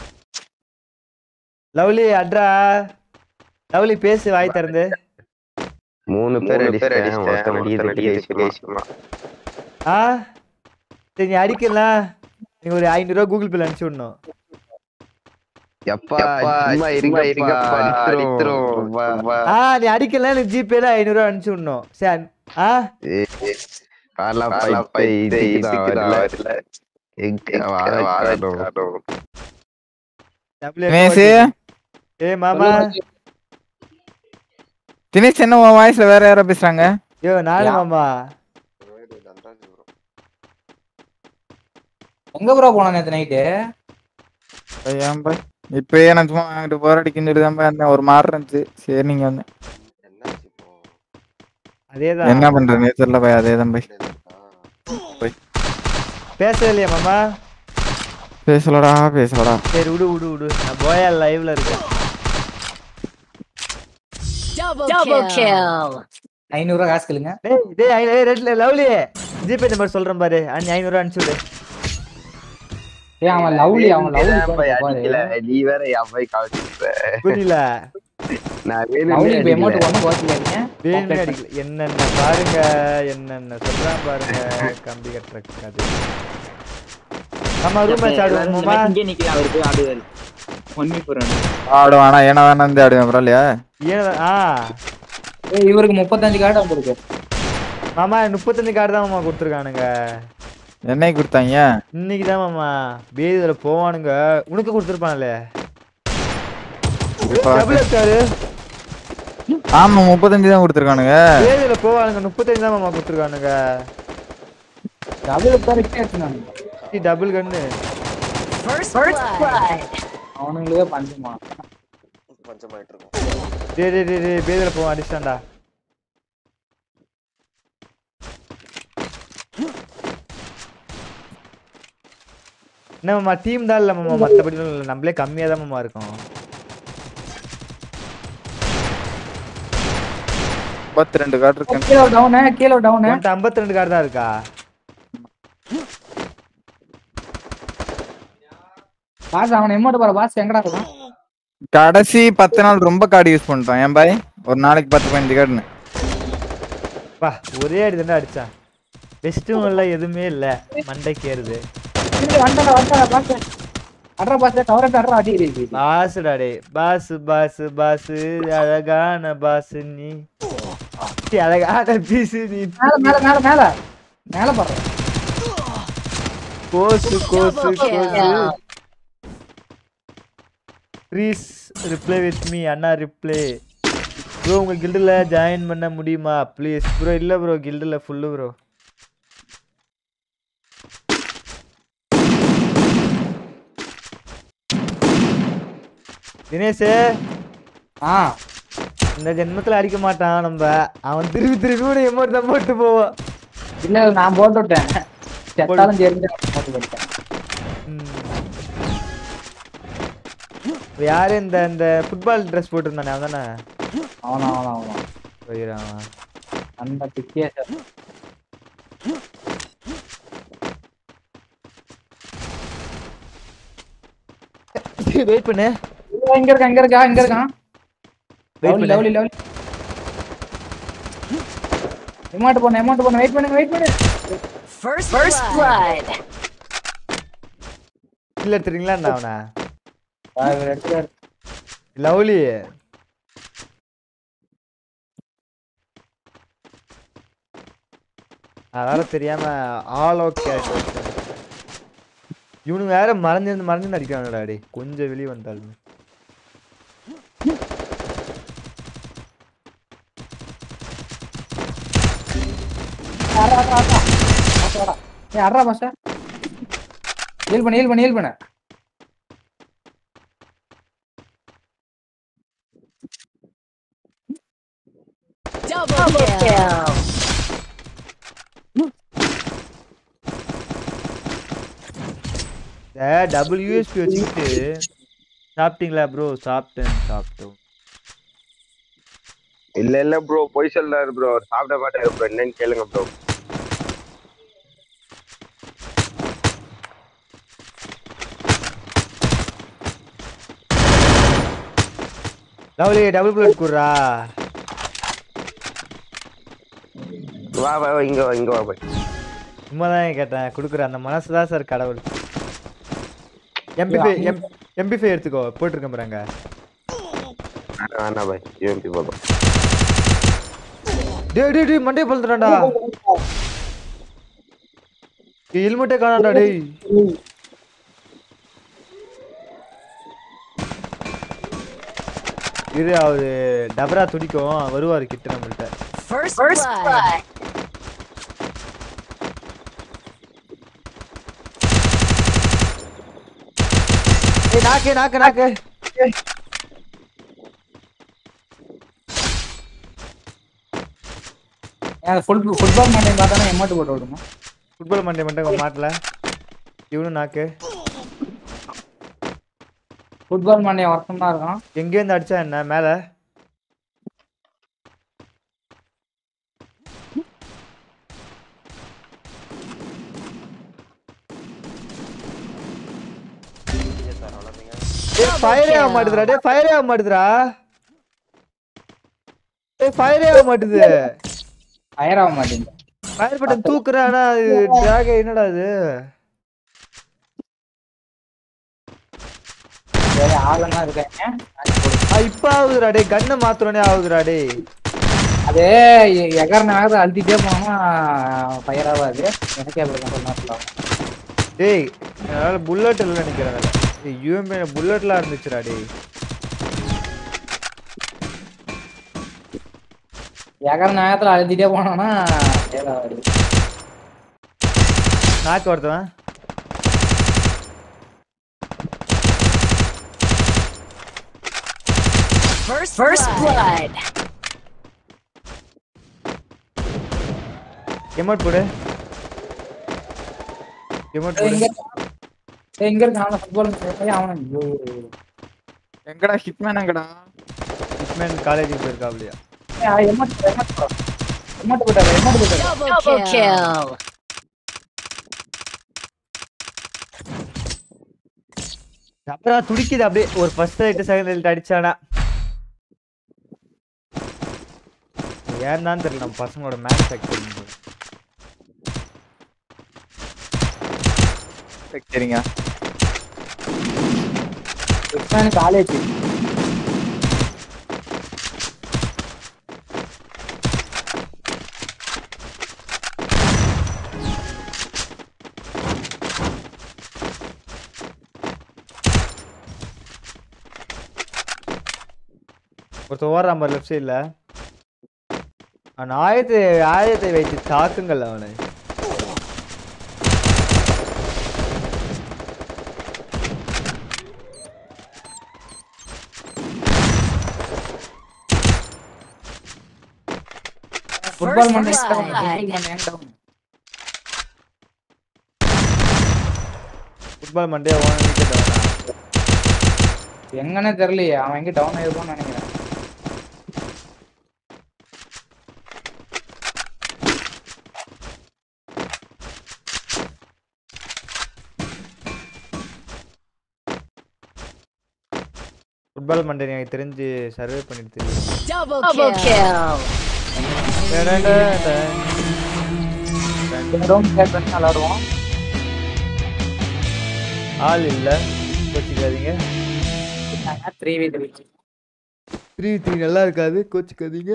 லவ்லி அட்ரா லவ்லி பேசு வாய் திறந்து மூணு பேர் அடிச்சிட்டேன் ஒருத்தன் அடிக்கிறது பேசிக்கலாம் ஆ சரி நீ அடிக்கலாம் நீ ஒரு ஐநூறு ரூபா கூகுள் பேல அனுப்பிச்சு விடணும் எப்பா சும்மா இருங்கப்பா அடித்துரும் வா வா ஆ நீ அடிக்கலாம் எனக்கு ஜிபேல ஐநூறு ரூபா அனுப்பிச்சு விடணும் சரி ஆ காலா பை இதுக்குதான் வரல எங்க வாழணும் தினேஷ் ஏ மாமா தினேஷ் என்ன உன் வாய்ஸ்ல வேற யாரோ பேசுறாங்க யோ நானு மாமா எங்க ப்ரோ போன நேத்து நைட்டு ஏன் பாய் இப்பயே நான் சும்மா அங்கிட்டு போர் அடிக்குன்னு சொல்லி தான் போய் இருந்தேன் ஒரு மாதிரி இருந்துச்சு சரி நீங்க வந்து அதேதான் என்ன பண்றேன்னு தெரியல போய் அதே தான் போய் போய் பேசவே இல்லையா மாமா பேசலடா பேசலடா சரி விடு விடு விடு நான் போயா லைவ்ல இருக்கேன் Double, Double kill. ஐநூறு ரூபா காசு கேளுங்க டேய் டேய் ஐ- ஏய் ரெட்ல லவ்லி ஜிபே நம்பர் சொல்றேன் பாரு அண்ணி ஐநூறு ரூபா அனுப்பிச்சு விடு ஏய் அவன் லவ்லி அவன் லவ்லி போய் பாரு அடிக்கல நீ வேற என் போய் கவனிச்சுட்ட புரியல நான் லவ்லி வேணும்னே இப்ப எமோட் அடிக்கல ஒண்ணு கோச்சிக்காதீங்க வேணுமே அடிக்கல என்னென்ன பாருங்க என்னென்ன சொல்றான் பாருங்க கம்பி கட்டுற அது நம்ம ரூம் மேட்ச் ஆடுவோமா இங்கே நிக்கலாம் அவரு போய் ஆடுவாரு ஒன் மீ ஃபோர் ஆடும் ஆனா ஏனா தானே இருந்து ஆடுவேன் பரவாயில்லையா ஏன் ஆ ஏய் இவருக்கு முப்பத்தஞ்சு கார்டு வந்திருக்கு மாமா முப்பத்தஞ்சு கார்டு தான் மாமா கொடுத்துருக்கானுங்க என்னைக்கு கொடுத்தாங்க இன்னைக்கு தான் மாமா பேதியில போவானுங்க உனக்கு கொடுத்துருப்பான்ல டபுள் இருக்காரு ஆமா முப்பத்தஞ்சு தான் கொடுத்துருக்கானுங்க பேதியில போவானுங்க முப்பத்தஞ்சு தான் மாமா கொடுத்துருக்கானுங்க டபுள் தான் ரிக்னேஷன் நானு டபுள் கன்னு First blood. அவனுங்களே பஞ்சமா பஞ்சமாயிட்டு இருக்கும் டேய் டேய் டேய் டேய் பேதியில போவான் அடிச்சான்டா என்ன மாமா டீம் தான் இல்ல மாமா மத்தபடி இல்ல நம்மளே கம்மியா தான் மாமா இருக்கோம் முப்பத்தி ரெண்டு கார்டு இருக்கு கீழே டவுனு கீழே டவுனு உன்கிட்ட ஐம்பத்தி ரெண்டு கார்டு தான் இருக்கா பாஸ் அவன் எமோட் பாரு பாஸ் எங்கடா இருக்கான் கடைசி பத்து நாள் ரொம்ப கார்டு யூஸ் பண்ணிட்டோம் ஏன் பாய் ஒரு நாளைக்கு பத்து பதினஞ்சு கார்டுன்னு பா ஒரே அடி தானே அடிச்சான் பெஸ்ட்டும் இல்ல எதுவுமே இல்ல மண்டைக்கு ஏறுது இங்க வந்தாடா வந்தாடா பாஸ் அட்ரா பாஸ் கவரட் அட்ரா அடி இருக்கு பாசுடா டே பாசு பாசு பாசு அழகான பாசு நீ சி, அழகான பீசு நீ மேல மேல மேல மேல மேல பாரு கோசு கோசு Double kill. கோசு ப்ளீஸ் ரிப்ளை வித் மீ அண்ணா ரிப்ளை ப்ரோ உங்க கில்டில் ஜாயின் பண்ண முடியுமா ப்ளீஸ் ப்ரோ இல்லை ப்ரோ கில்டில் ஃபுல்லு ப்ரோ தினேஷ் ஆ இந்த ஜென்மத்தில் அடிக்க மாட்டான் நம்ம அவன் திருப்பி திருப்பி கூட எமௌண்ட் தான் போட்டு போவான் இல்ல நான் போட்டு விட்டேன் செத்தாலும் தெரிஞ்சு போட்டு விட்டேன் யாரு இந்த இந்த ஃபுட்பால் ட்ரெஸ் போட்டிருந்தானே அவன் தானே அவனா அவனா அவனா போயிடான் அந்த பிக்கே சார் வெயிட் பண்ணு இங்க இருக்கா இங்க இருக்கா இங்க இருக்கான் Wait லவ்லி பண்ணு. லவ்லி லவ்லி எமௌண்ட் பண்ணு எமௌண்ட் பண்ணு வெயிட் பண்ணுங்க வெயிட் பண்ணு First, First blood. இல்ல எடுத்துறீங்களா என்ன அவனை ஆ, இவர் எடுத்துறாரு லவ்லி வேற தெரியாம ஆல் அவுட் கேரக்டர் இவனுங்க வேற மறைஞ்சிருந்து மறைஞ்சு அடிக்கிறாங்கடா டேய் கொஞ்சம் வெளியே வந்தாலும் அட்ரா அட்ரா அட்ரா பாஸ் வாடா ஏய் அட்ரா பாஸ் ஹீல் பண்ணு ஹீல் பண்ணு ஹீல் பண்ணு Double, kill. டபுள் யூஎஸ்பி வச்சுக்கிட்டு சாப்பிட்டீங்களா ப்ரோ சாப்பிட்டேன் சாப்பிட்டோம் இல்ல இல்ல ப்ரோ பொய் சொல்லாரு ப்ரோ சாப்பிட மாட்டாரு ப்ரோ என்னன்னு கேளுங்க ப்ரோ லவ்லி டபுள் பிளட் குடுறா வா வா வா, இங்க வா இங்க வா போய் சும்மா தான் கேட்டேன் கொடுக்குறேன் அந்த மனசு தான் சார் கடவுள் MP five M MP five எடுத்துக்கோ போட்டிருக்கேன் பாருங்க வேணா பாய் யூஎம்பி போதும் டேய் டேய் டேய் மண்டே பழுத்துறான்டா ஹெல்மெட்டே காணாண்டா டேய் இரு அவரு டபரா துடிக்கும் வருவாரு கிட்ட நம்மள்ட்ட First, First blood. ஏய் நாக்கு நாக்கு நாக்கு ஃபுல் ஃபுட்பால் மண்டே பார்த்தானே எமௌண்ட் போட்டு விடுமா ஃபுட்பால் மண்டே மட்டும் மாட்டல இவனும் நாக்கு ஃபுட்பால் மண்டே ஒருத்தம் தான் இருக்கான் எங்கேருந்து அடிச்சா என்ன மேல டேய் ஃபயரே ஆக மாட்டுதுடா டேய் ஃபயரே ஆக மாட்டுதுடா டேய் ஃபயரே ஆக மாட்டுது ஃபயர் ஆக மாட்டேங்குது ஃபயர் பட்டன் தூக்குறேன் ஆனா அது டிராக என்னடா இது சரி ஆளுங்க இருக்காங்க ஆ, இப்ப ஆகுதுடா டேய் கண்ணை மாத்துறோனே ஆகுதுடா டேய் அது எகர நேரத்தை அழுத்திட்டே போனா ஃபயர் ஆகாது எனக்கே அப்படி தான் சொல்லலாம் டேய் என்னால புல்லட் இல்ல நினைக்கிறேன் டேய் யூஎம்பி புல்லட்லாம் இருந்துச்சுடா டேய் எகர நேரத்துல அழுத்திட்டே போனோம்னா ஃபயர் ஆகாது நாக்கு ஒருத்தவன் First, First blood. எமோட் போடு எமோட் போடு எங்க ஏய், எங்க இருக்கு அவன ஃபுட்பால் அவன ஐயோ எங்கடா ஹிட்மேன் எங்கடா ஹிட்மேன் காலேஜுக்கு போயிருக்காப்லையா எம்மட் எம்மட் எம்மட் போட்டாரு எம்மட் போட்டாரு Double, kill. அப்புறம் துடிக்குது அப்படியே ஒரு ஃபர்ஸ்ட் ரைட் செகண்ட் ரைட் அடிச்சானா ஏன் தான் தெரியல நம்ம பசங்களோட மேனுஃபேக்சரிங் சரிங்க கிருஷ்ணானு காலேஜ் ஒருத்தன் ஓடுறான் பாரு லெஃப்ட் சைடில் அவன் ஆயத்தை ஆயத்தை வைத்து தாக்குங்கள் அவனை football First Monday blood. Football Monday ஓன விக்கெட் அவனா எங்கன்னே தெரியலையே அவன் எங்க டவுன் ஆயிருப்பான்னு நினைக்கிறேன் ஃபுட்பால் மண்டே எனக்கு தெரிஞ்சு சர்வே பண்ணிட்டு தெரியும் Double, kill. ரூம் கேட் பண்ணி விளாடுவோம் ஆள் இல்ல கோச்சிக்காதீங்க three V three three three நல்லா இருக்காது கோச்சிக்காதீங்க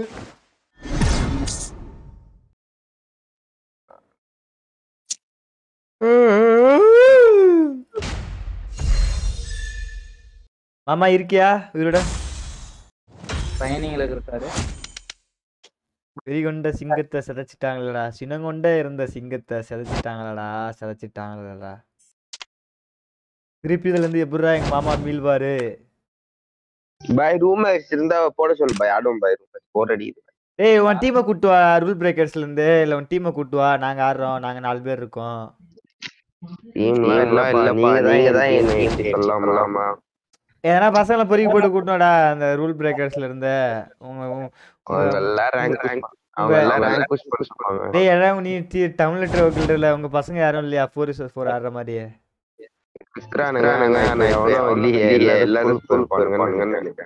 மாமா இருக்கியா இவரோட ட்ரைனிங்ல இருக்காரு வெறிகொண்ட சிங்கத்தை சிதைச்சிட்டாங்களடா சினங்கொண்ட இருந்த சிங்கத்தை சிதைச்சிட்டாங்களடா சிதைச்சிட்டாங்களடா திருப்பி இதுல இருந்து எப்படிடா எங்க மாமா மீள்வாரு பாய் ரூம் இருந்தா போட சொல்லு பாய் ஆடும் பாய் ரூம் போர் அடிக்குது டேய் உன் டீமை கூட்டு வா ரூல் பிரேக்கர்ஸ்ல இருந்து இல்ல உன் டீமை கூட்டு வா நாங்க ஆடுறோம் நாங்க நாலு பேர் இருக்கோம் டீம்லாம் இல்லப்பா நீங்க தான் என்ன சொல்லலாமா ஏன்னா பசங்களை பொறுக்கி போட்டு கூட்டணும்டா அந்த ரூல் பிரேக்கர்ஸ்ல இருந்து உங்க உங்க- அவங்க எல்லாம் ரேங்க் ரேங்க் அவங்க எல்லாம் ரேங்க் புஷ் பண்ணுவாங்க டேய் எல்லாம் நீ டவுன் லெட்டர் வக்கீல்ல உங்க பசங்க யாரும் இல்லையா ஃபோர் ஃபோர் ஆடுற மாதிரியே இருக்கிறானுங்க ஆனா இப்ப எவ்வளவு இல்லையே எல்லாரும் ஸ்கூல் போறாங்கன்னு நினைக்கிறேன்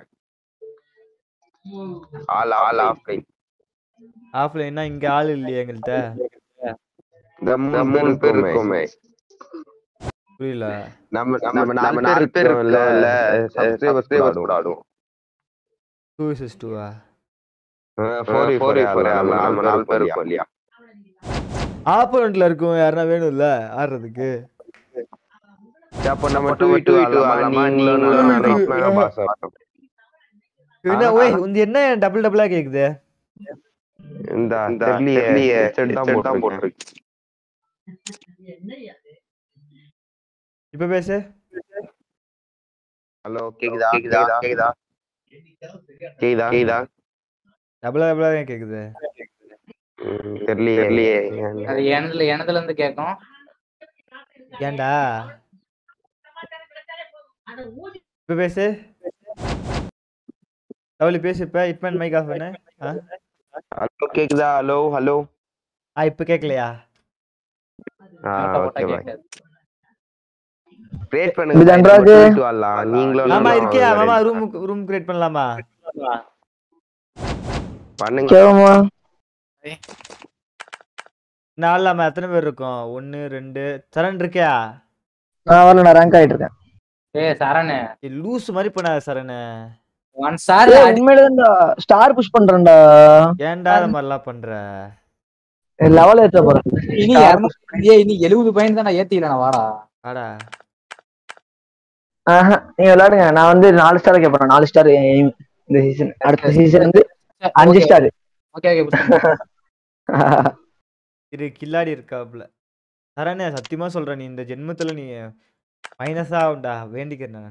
ஆல் ஆல் ஆஃப் லைன் ஆஃப்லைன்னா இங்க ஆள் இல்லையா எங்கள்கிட்ட இந்த மூணு பேர் இருக்கோமே புரியல நம்ம நம்ம நம்ம நாலு பேர் இருக்கோம்ல சப்ஸ்கிரைபர்ஸ் கூட ஆடுவோம் டூ விசஸ் டூவா ஃபோர் ஃபோர் ஃபோர் நம்ம நாலு பேர் இருக்கோம் இல்லையா ஆப்போனண்ட்ல இருக்கும் யாருன்னா வேணும்ல ஆடுறதுக்கு அப்ப நம்ம டூ டூ டூ ஆடலாமா நீங்களும் நானும் மெகா பாஸ் ஆடலாம் என்ன ஓய் இந்த என்ன டபுள் டபுளா கேக்குது இந்த தெரியலையே ஹெட்செட் தான் போட்டுருக்கு இப்ப பேசு ஹலோ கேக்குதா கேக்குதா கேக்குதா கேக்குதா கேக்குதா டபுளா டபுளா தான் கேக்குது ம், தெரியலையே தெரியலையே அது எனதுல எனதுல இருந்து கேட்கும் ஏன்டா இப்ப பேசு டவுலி பேசு இப்ப இட்மேன் மைக் ஆஃப் பண்ணு ஆ ஹலோ கேக்குதா ஹலோ ஹலோ ஆ இப்ப கேக்கலையா ஆ ஓகே பாய் கிரியேட் பண்ணுங்க இது bye, நம்ம தன்ராஜ். 2v2 ஆடலாம் நீங்களும் மாமா நானும் இருக்கியா மாமா ready. ரூம் ரூம் கிரியேட் பண்ணலாமா பண்ணுங்க கேவமா நான் ஆடலாமா எத்தனை பேர் இருக்கோம் ஒன்னு ரெண்டு சரண் இருக்கியா நான் வரல நான் ரேங்க் ஆயிட்டு இருக்கேன் ஏய் சரணு லூஸ் மாதிரி பண்ணாத சரணு ஒன் சார் ஏய், உண்மையிலேதான்டா ஸ்டார் புஷ் பண்றேன்டா ஏன்டா இந்த மாதிரிலாம் பண்ற லெவல் ஏத்த போறேன் இனி இரநூறு- ஏய், இனி எழுபது பாயிண்ட் தான் ஏத்திக்கல நான் வாடா ஆடா ஆஹா, நீங்க விளையாடுங்க நான் வந்து நாலு ஸ்டார் கேட்பேன் நாலு ஸ்டார் இந்த சீசன் அடுத்த சீசன் வந்து அஞ்சு ஸ்டார் ஓகே ஓகே இரு கில்லாடி இருக்காப்புல சரணே சத்தியமா சொல்றேன் நீ இந்த ஜென்மத்துல நீ மைனஸா உண்டா வேண்டிக்கிறேன் நான்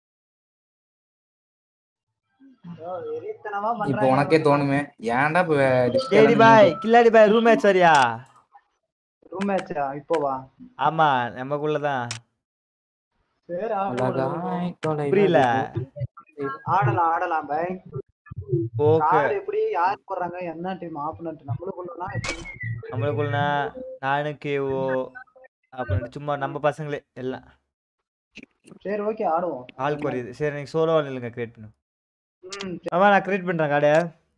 வெறித்தனமா இப்போ பண்றாங்க உனக்கே தோணுமே ஏன்டா இப்ப கேடி பாய் கில்லாடி பாய் ரூம் மேட்ச் வரியா ரூம் மேட்சா இப்போ வா ஆமா நமக்குள்ளதான் சரி ஆடுவோம். புரியல ஆடலாம் ஆடலாம் பை ஓகே கார்டு எப்படி யார் போடுறாங்க என்ன டீம் ஆப்பனன்ட் நம்மளுக்குள்ளனா நம்மளுக்குள்ள நானு கேஓ அப்புறம் சும்மா நம்ம பசங்களே எல்லாம் சரி ஓகே ஆடுவோம் ஆள் குறையுது சரி நீங்க சோலோ இல்லைங்க கிரியேட் பண்ணு ம், ஆமா நான் கிரியேட் பண்றேன் கார்டு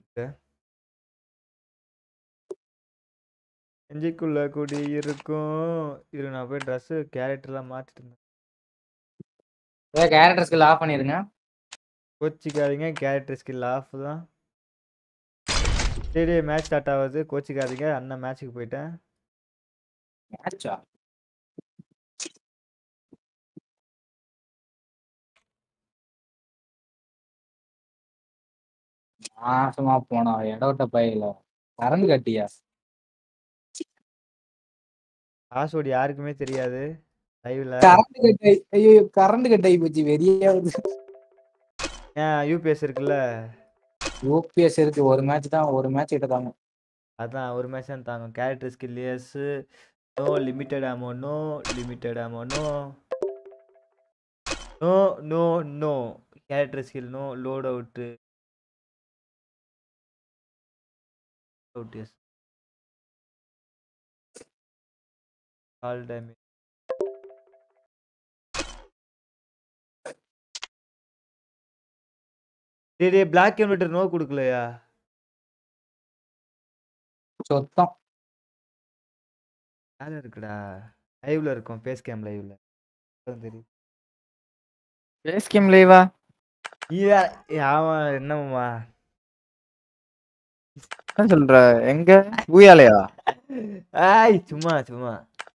நெஞ்சுக்குள்ள குடி இருக்கும் இரு நான் போய் ட்ரெஸ் கேரக்டர்லாம் மாத்திட்டு இருந்தேன் கேரக்டர் ஸ்கில் ஆஃப் பண்ணிருங்க கோச்சிக்காதீங்க கேரக்டர் ஸ்கில் ஆஃப் தான் சரி மேட்ச் ஸ்டார்ட் ஆகுது கோச்சிக்காதீங்க அண்ணன் மேட்ச்சுக்கு போயிட்டேன் மேட்சா நாசமா போனா இடவிட்ட பையில கரண்ட் கட்டியா பாஸ்வேர்டு யாருக்குமே தெரியாது லைவ்ல கரண்ட் கட்டை ஐயோ கரண்ட் கட்டை போச்சு வெறியா ஏன் யூபிஎஸ் இருக்குல்ல யூபிஎஸ் இருக்கு ஒரு மேட்ச் தான் ஒரு மேட்ச் கிட்ட தாங்க அதான் ஒரு மேட்ச் தான் தாங்கும் character skill years no limited ஆமோ நோ லிமிட்டட் ஆமோ no no no no character skill no load out out yes all damage டேய் டேய் பிளாக் கம்ப்யூட்டர் நோ கொடுக்கலையா சொத்தம் வேலை இருக்குடா லைவ்ல இருக்கும் ஃபேஸ் கேம் லைவ்ல தெரியும் ஃபேஸ் கேம் லைவா நீ வேற- ஏய், அவன் என்னம்மா என்ன சொல்ற எங்க பூயாலையா ஆய் சும்மா சும்மா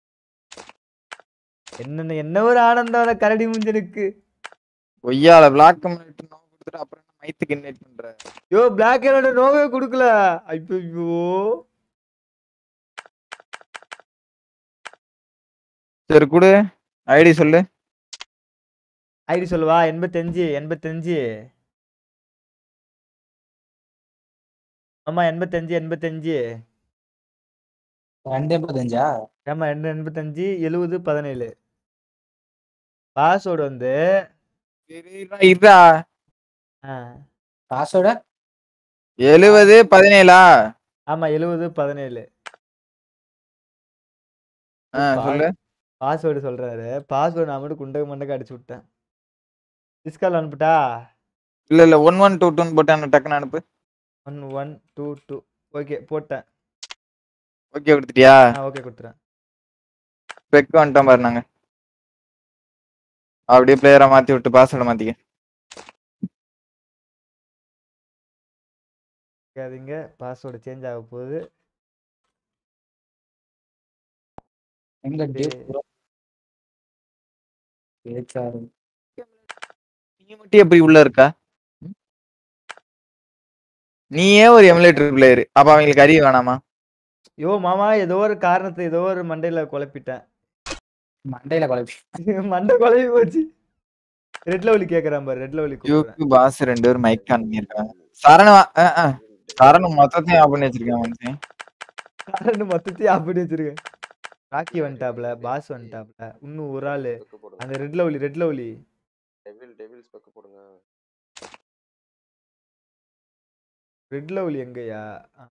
என்னென்ன என்ன ஒரு ஆனந்தம் அந்த கரடி முஞ்சனுக்கு பொய்யால பிளாக் கம்யூனிட்டி நோ கொடுத்துட்டு அப்புறம் என்ன மைத்துக்கு இன்வைட் பண்ற யோ பிளாக் என்னோட நோவே கொடுக்கல ஐயோ சரி கொடு ஐடி சொல்லு ஐடி சொல்லுவா எண்பத்தஞ்சு எண்பத்தஞ்சு ஆமா எண்பத்தஞ்சு எண்பத்தஞ்சு ரெண்டு எண்பத்தஞ்சா ஆமா ரெண்டு எண்பத்தஞ்சு எழுவது பதினேழு பாஸ்வேர்டு வந்து இதா ஆ, பாஸ்வேர்டு எழுவது பதினேழா ஆமா எழுவது பதினேழு ஆ, சொல்லு பாஸ்வேர்டு சொல்றாரு பாஸ்வேர்டு நான் மட்டும் குண்டக மண்டக அடிச்சு விட்டேன் டிஸ்கால் அனுப்பிட்டா இல்ல இல்ல ஒன் ஒன் டூ டூன்னு போட்டு அந்த டக்குன்னு அனுப்பு one one two two okay போட்டேன் ஓகே கொடுத்துட்டியா ஆ ஓகே கொடுத்துறேன் பெக் வந்துட்டோம் பாரு நாங்க அப்படியே பிளேயரை மாத்தி விட்டு பாஸ்வேர்டை மாத்திக்க கேட்காதீங்க பாஸ்வேர்டு சேஞ்ச் ஆக போகுது எங்க பேச்சாரு நீ மட்டும் எப்படி உள்ள இருக்கா நீயே ஒரு எமுலேட்டர் பிளேயர் அப்ப அவங்களுக்கு அறிவு வேணாமா யோ மாமா ஏதோ ஒரு காரணத்தை ஏதோ ஒரு மண்டையில குழப்பிட்டேன் மண்டையில குழப்பி மண்டை குழப்பி போச்சு ரெட் லெவலி கேக்குறான் பாரு ரெட் லெவலி யூக்கு பாஸ் ரெண்டு பேரும் மைக் ஆன் பண்ணிருக்காங்க சரண சரண மொத்தத்தையும் ஆஃப் பண்ணி வச்சிருக்கேன் மனுஷன் ரெண்டு மொத்தத்தையும் அப்படி வச்சிருக்கேன் ராக்கி வந்துட்டாப்ல பாஸ் வந்துட்டாப்ல இன்னும் ஒரு ஆளு அந்த ரெட் லெவலி ரெட் லெவலி டெவில் டெவில் ஸ்பெக் போடுங்க ரெட் லெவலி எங்கயா ஆ,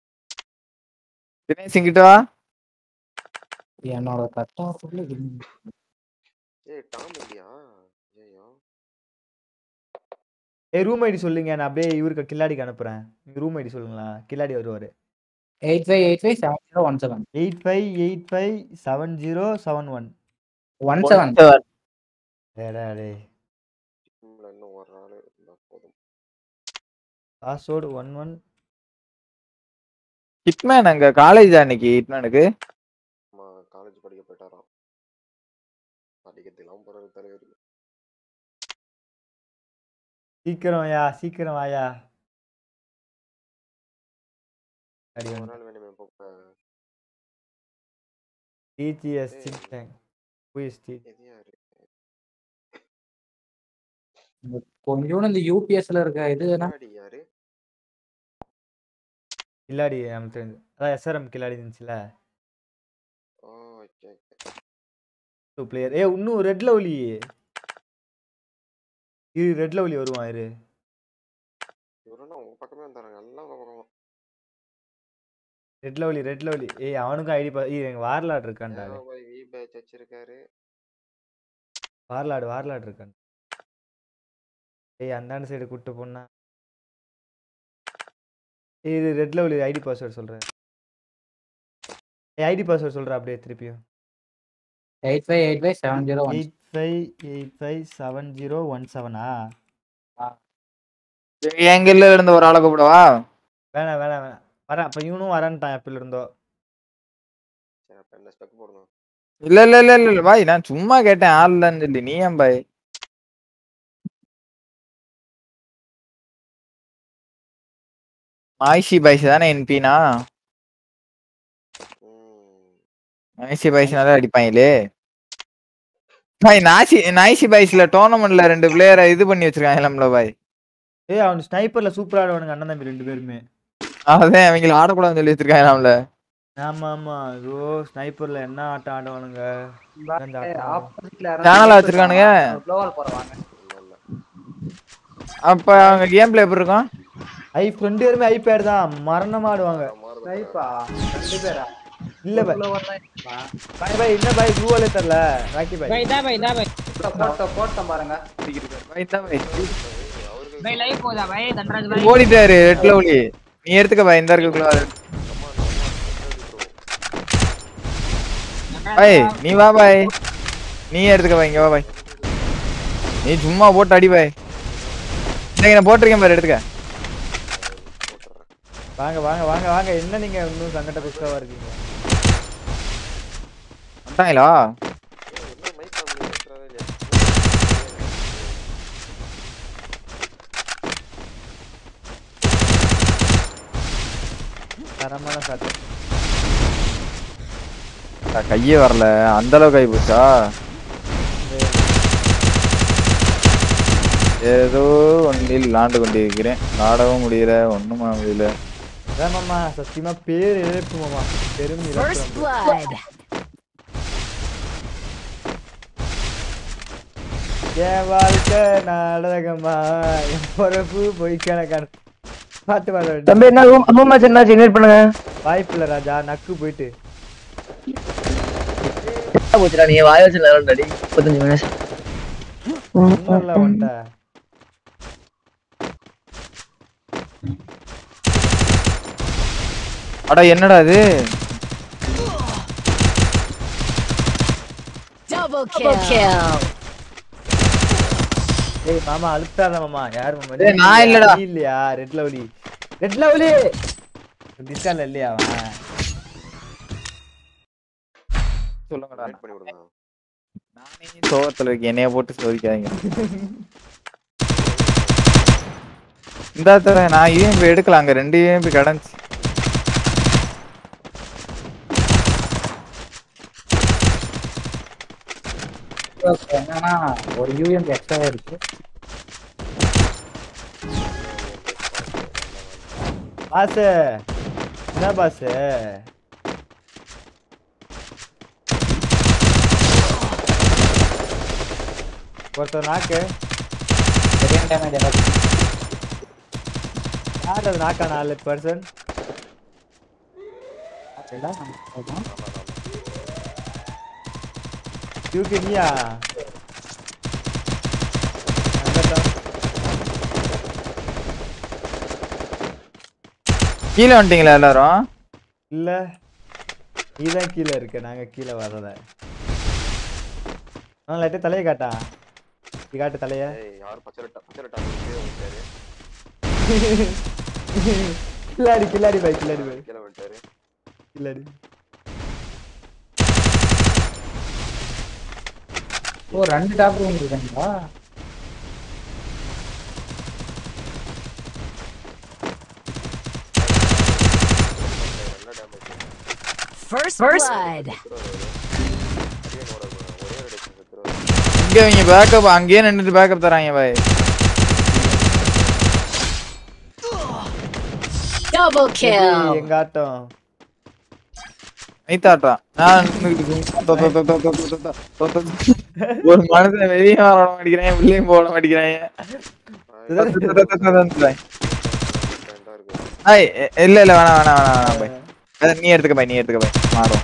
தினேஷ் இங்கிட்ட வா என்னோட கட்டா ஏய் டாம் இல்லையா ஐயோ ஏ ரூம் ஐடி சொல்லுங்க நான் அப்படியே இவருக்கு கில்லாடிக்கு அனுப்புறேன் நீங்க ரூம் ஐடி சொல்லுங்களா கில்லாடி வருவாரு eight five eight five seven zero one seven eight five eight five seven zero seven one one seven ஏடா டே டீம்ல இன்னும் ஒரு ஆள் இருந்தா போதும் பாஸ்வேர்டு ஒன் ஒன் ஹிட்மேன் அங்க காலேஜ் அன்னைக்கு ஹிட்மேனுக்கு ஆமா காலேஜ் படிக்க போயிட்டாராம் படிக்கிறதுலாம் போறாரு தலைவர் சீக்கிரம் வாயா சீக்கிரம் வாயா அடி ஒரு வந்து நாள் வேணுமே இப்போ டிஜிஎஸ் சிங்டேங் குயிஸ் டி எது யாரு கொஞ்சோண்டு இந்த யூபிஎஸ்ல இருக்க இது என்ன முன்னாடி யாரு கில்லாடி நமக்கு தெரிஞ்சு அதான் எஸ்ஆர்எம் கில்லாடி இருந்துச்சுல ஓ okay okay two player A இன்னும் ரெட் லவ்லி இரு ரெட் லவ்லி வருவான் இரு இவரெல்லாம் உங்க பக்கமே வந்தாருங்க எல்லாம் உங்க பக்கம் ரெட் லவ்லி ரெட் லவ்லி ஏய் அவனுக்கும் ஐடி பா எங்க வார்லாட் இருக்கான்டா ஏன் போய் வி பேட்ச் வச்சிருக்காரு வார்லாடு வார்லாடு இருக்கான் ஏய் அந்தாண்ட சைடு கூட்டு போனா ஏய் இது ரெட் லவ்லி ஐடி பாஸ்வேர்ட் சொல்றேன் ஏய் ஐடி பாஸ்வேர்ட் சொல்றேன் அப்படியே திருப்பியும் eight five eight five seven zero one eight five eight five seven zero one செவனா எங்க இல்ல இருந்து ஒரு ஆளை கூப்பிடவா வேணாம் வேணாம் வேணாம் வரேன் அப்போ இவனும் வரேன்ட்டான் எப்பல இருந்தோ சரி அப்ப என்ன ஸ்பெக் போடணும் இல்ல இல்ல இல்ல இல்ல இல்ல பாய் நான் சும்மா கேட்டேன் ஆள் இல்லைன்னு சொல்லி நீ ஏன் பாய் மாய்ஷி பாய்ஸ் தானே என்பினா மாய்ஷி பாய்ஸ்னால அடிப்பாங்களே பாய் நாசி நாய்சி பாய்ஸ்ல டோர்னமெண்ட்ல ரெண்டு பிளேயரை இது பண்ணி வச்சிருக்காங்கல்ல பாய் ஏய் அவன் ஸ்னைப்பர்ல சூப்பரா ஆடுவானுங்க அண்ணன் தம்பி ரெண்டு பேருமே அதான் அவங்கள ஆடக்கூடாதுன்னு சொல்லி வச்சிருக்காங்களாம்ல ஆமா ஆமா ஐயோ ஸ்னைப்பர்ல என்ன ஆட்டம் ஆடுவானுங்க இந்த ஆட்டம் ஆடுவானுங்க. ஆப்போசிட்ல சேனல் வச்சிருக்கானுங்க க்ளோவால் போறவாங்க அப்ப அவங்க கேம் பிளே எப்படி இருக்கும் ஐ ரெண்டு பேருமே ஐபேட் தான் மரணமா ஆடுவாங்க ஸ்னைப்பா ரெண்டு பேரா இல்ல பாய் க்ளோவால் தான் இருக்குமா? பாய் பாய் என்ன பாய் குரூவாலே தெரியல ராக்கி பாய் பை தா பை தா பை போட்டோம் போட்டோம் பாருங்க பாய் தான் பாய். பை லைவ் போதா பை தண்டராஜ் பை ஓடிட்டாரு ரெட் லவ்லி நீ எடுத்துக்க பாய் இந்த இருக்குள்ள பாய் நீ வா பாய் நீ எடுத்துக்க பாய் இங்க வா பாய் நீ சும்மா போட்டு அடி பாய் இன்னைக்கு நான் போட்டிருக்கேன் பாரு எடுத்துக்க வாங்க வாங்க வாங்க வாங்க என்ன நீங்க இன்னும் சங்கட குஸ்டாவா இருக்கீங்க வந்துட்டாங்களா என்ன மைக் ஆன் பண்ணி பேசுறாரே இல்லையா தரமான சாட்டு நான் கையே வரல அந்த அளவுக்கு ஆகி போச்சா ஏதோ ஒன்றில் விளாண்டு கொண்டிருக்கிறேன் விளாடவும் முடியல ஒண்ணும் பண்ண முடியல அதான் மாமா சத்தியமா பேர் இழப்பு மாமா பெரும் First இழப்பு blood. என் வாழ்க்கை நாடகமா என் பொறப்பு பொய்க்கணக்கான பாட்டு பாட வேண்டிய தம்பி என்ன ரூம் ரூம் மேட்ச் என்னாச்சு இன்வைட் பண்ணுங்க வாய்ப்பு இல்ல ராஜா நக்கு போயிட்டு போச்சுடா நீ வாய வச்சு விளையாடுறடி முப்பத்தஞ்சு மினிட்ஸ் இன்னொருல வந்துட்ட அடா என்னடா இது Double kill. ஏய் மாமா அழுத்தாத மாமா யார் மாமா ஏய், நான் இல்லடா. நீ இல்லையா ரெட் லவ்லி ரெட் லவ்லி டிஸ்கால இல்லையா அவன் சொல்லுங்கடா வெயிட் பண்ணி விடுங்க நானே சோகத்துல இருக்கு என்னைய போட்டு சோதிக்காதீங்க இந்த தர நான் இதையும் போய் எடுக்கலாம் அங்க ரெண்டு இதையும் போய் கிடந்துச்சு என்னன்னா ஒரு யூஎம் எக்ஸ்ட்ரா இருக்கு பாஸ் என்ன பாஸ் ஒருத்தர் நாக்கு செகண்ட் டேமேஜ் எனக்கு யார் அது நாக்கா நாலு பர்சன் சரிடா, நம்ம போதும். யூகே நீயா கீழே வந்துட்டீங்களா எல்லாரும் இல்ல நீதான் கீழே இருக்க நாங்க கீழே வர்றத ஆ லைட்டா தலையை காட்டா இப்படி காட்டு தலைய ஏய் யார் பச்சை பச்சை டாப் கீழே வந்துட்டாரு கில்லாடி கில்லாடி பாய் கில்லாடி பாய் கீழே வந்துட்டாரு கில்லாடி ஓ ரெண்டு டாக்டர் வந்துருக்காங்களா First, blood. இங்க இவங்க பேக்கப் அங்கேயே நின்னுட்டு பேக்கப் தராங்க பாய் Double kill. எங்க ஆட்டம் நைத்தாட்டா நான் தொ- தொ- தொ- தொ- தொ- தொ- தொ- தொ- தொ- தொ- ஒரு மனுஷன் வெளியே வர மாட்டேங்கிறேன் உள்ளேயும் போட மாட்டேங்கிறாங்க ஐய் எ- இல்ல இல்ல வேணாம் வேணாம் வேணாம் வேணாம் பாய் அத நீ எடுத்துக்க பாய் நீ எடுத்துக்க பாய் மாறும்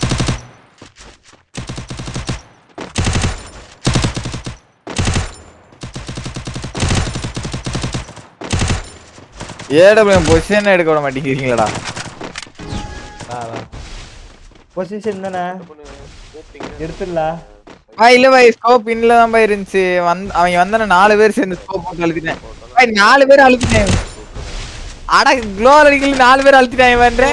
ஏடபிள்யூ பொசிஷன் எடுக்க விட மாட்டேங்கிறீங்களா வா வா பொசிஷன் தானே எடுத்துடலாம் ஆ இல்ல பாய் ஸ்கோப் இன்னல தான் பாய் இருந்துச்சு வந்து அவங்க வந்தானே நாலு பேர் சேர்ந்து ஸ்கோப் போட்டு அழுத்திட்டேன் பாய் நாலு பேர் அழுத்திட்டேன் அட க்ளோர் அடிக்கல நாலு பேர் அழுத்திட்டாங்க பண்றேன்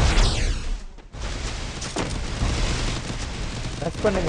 டச் பண்ணுங்க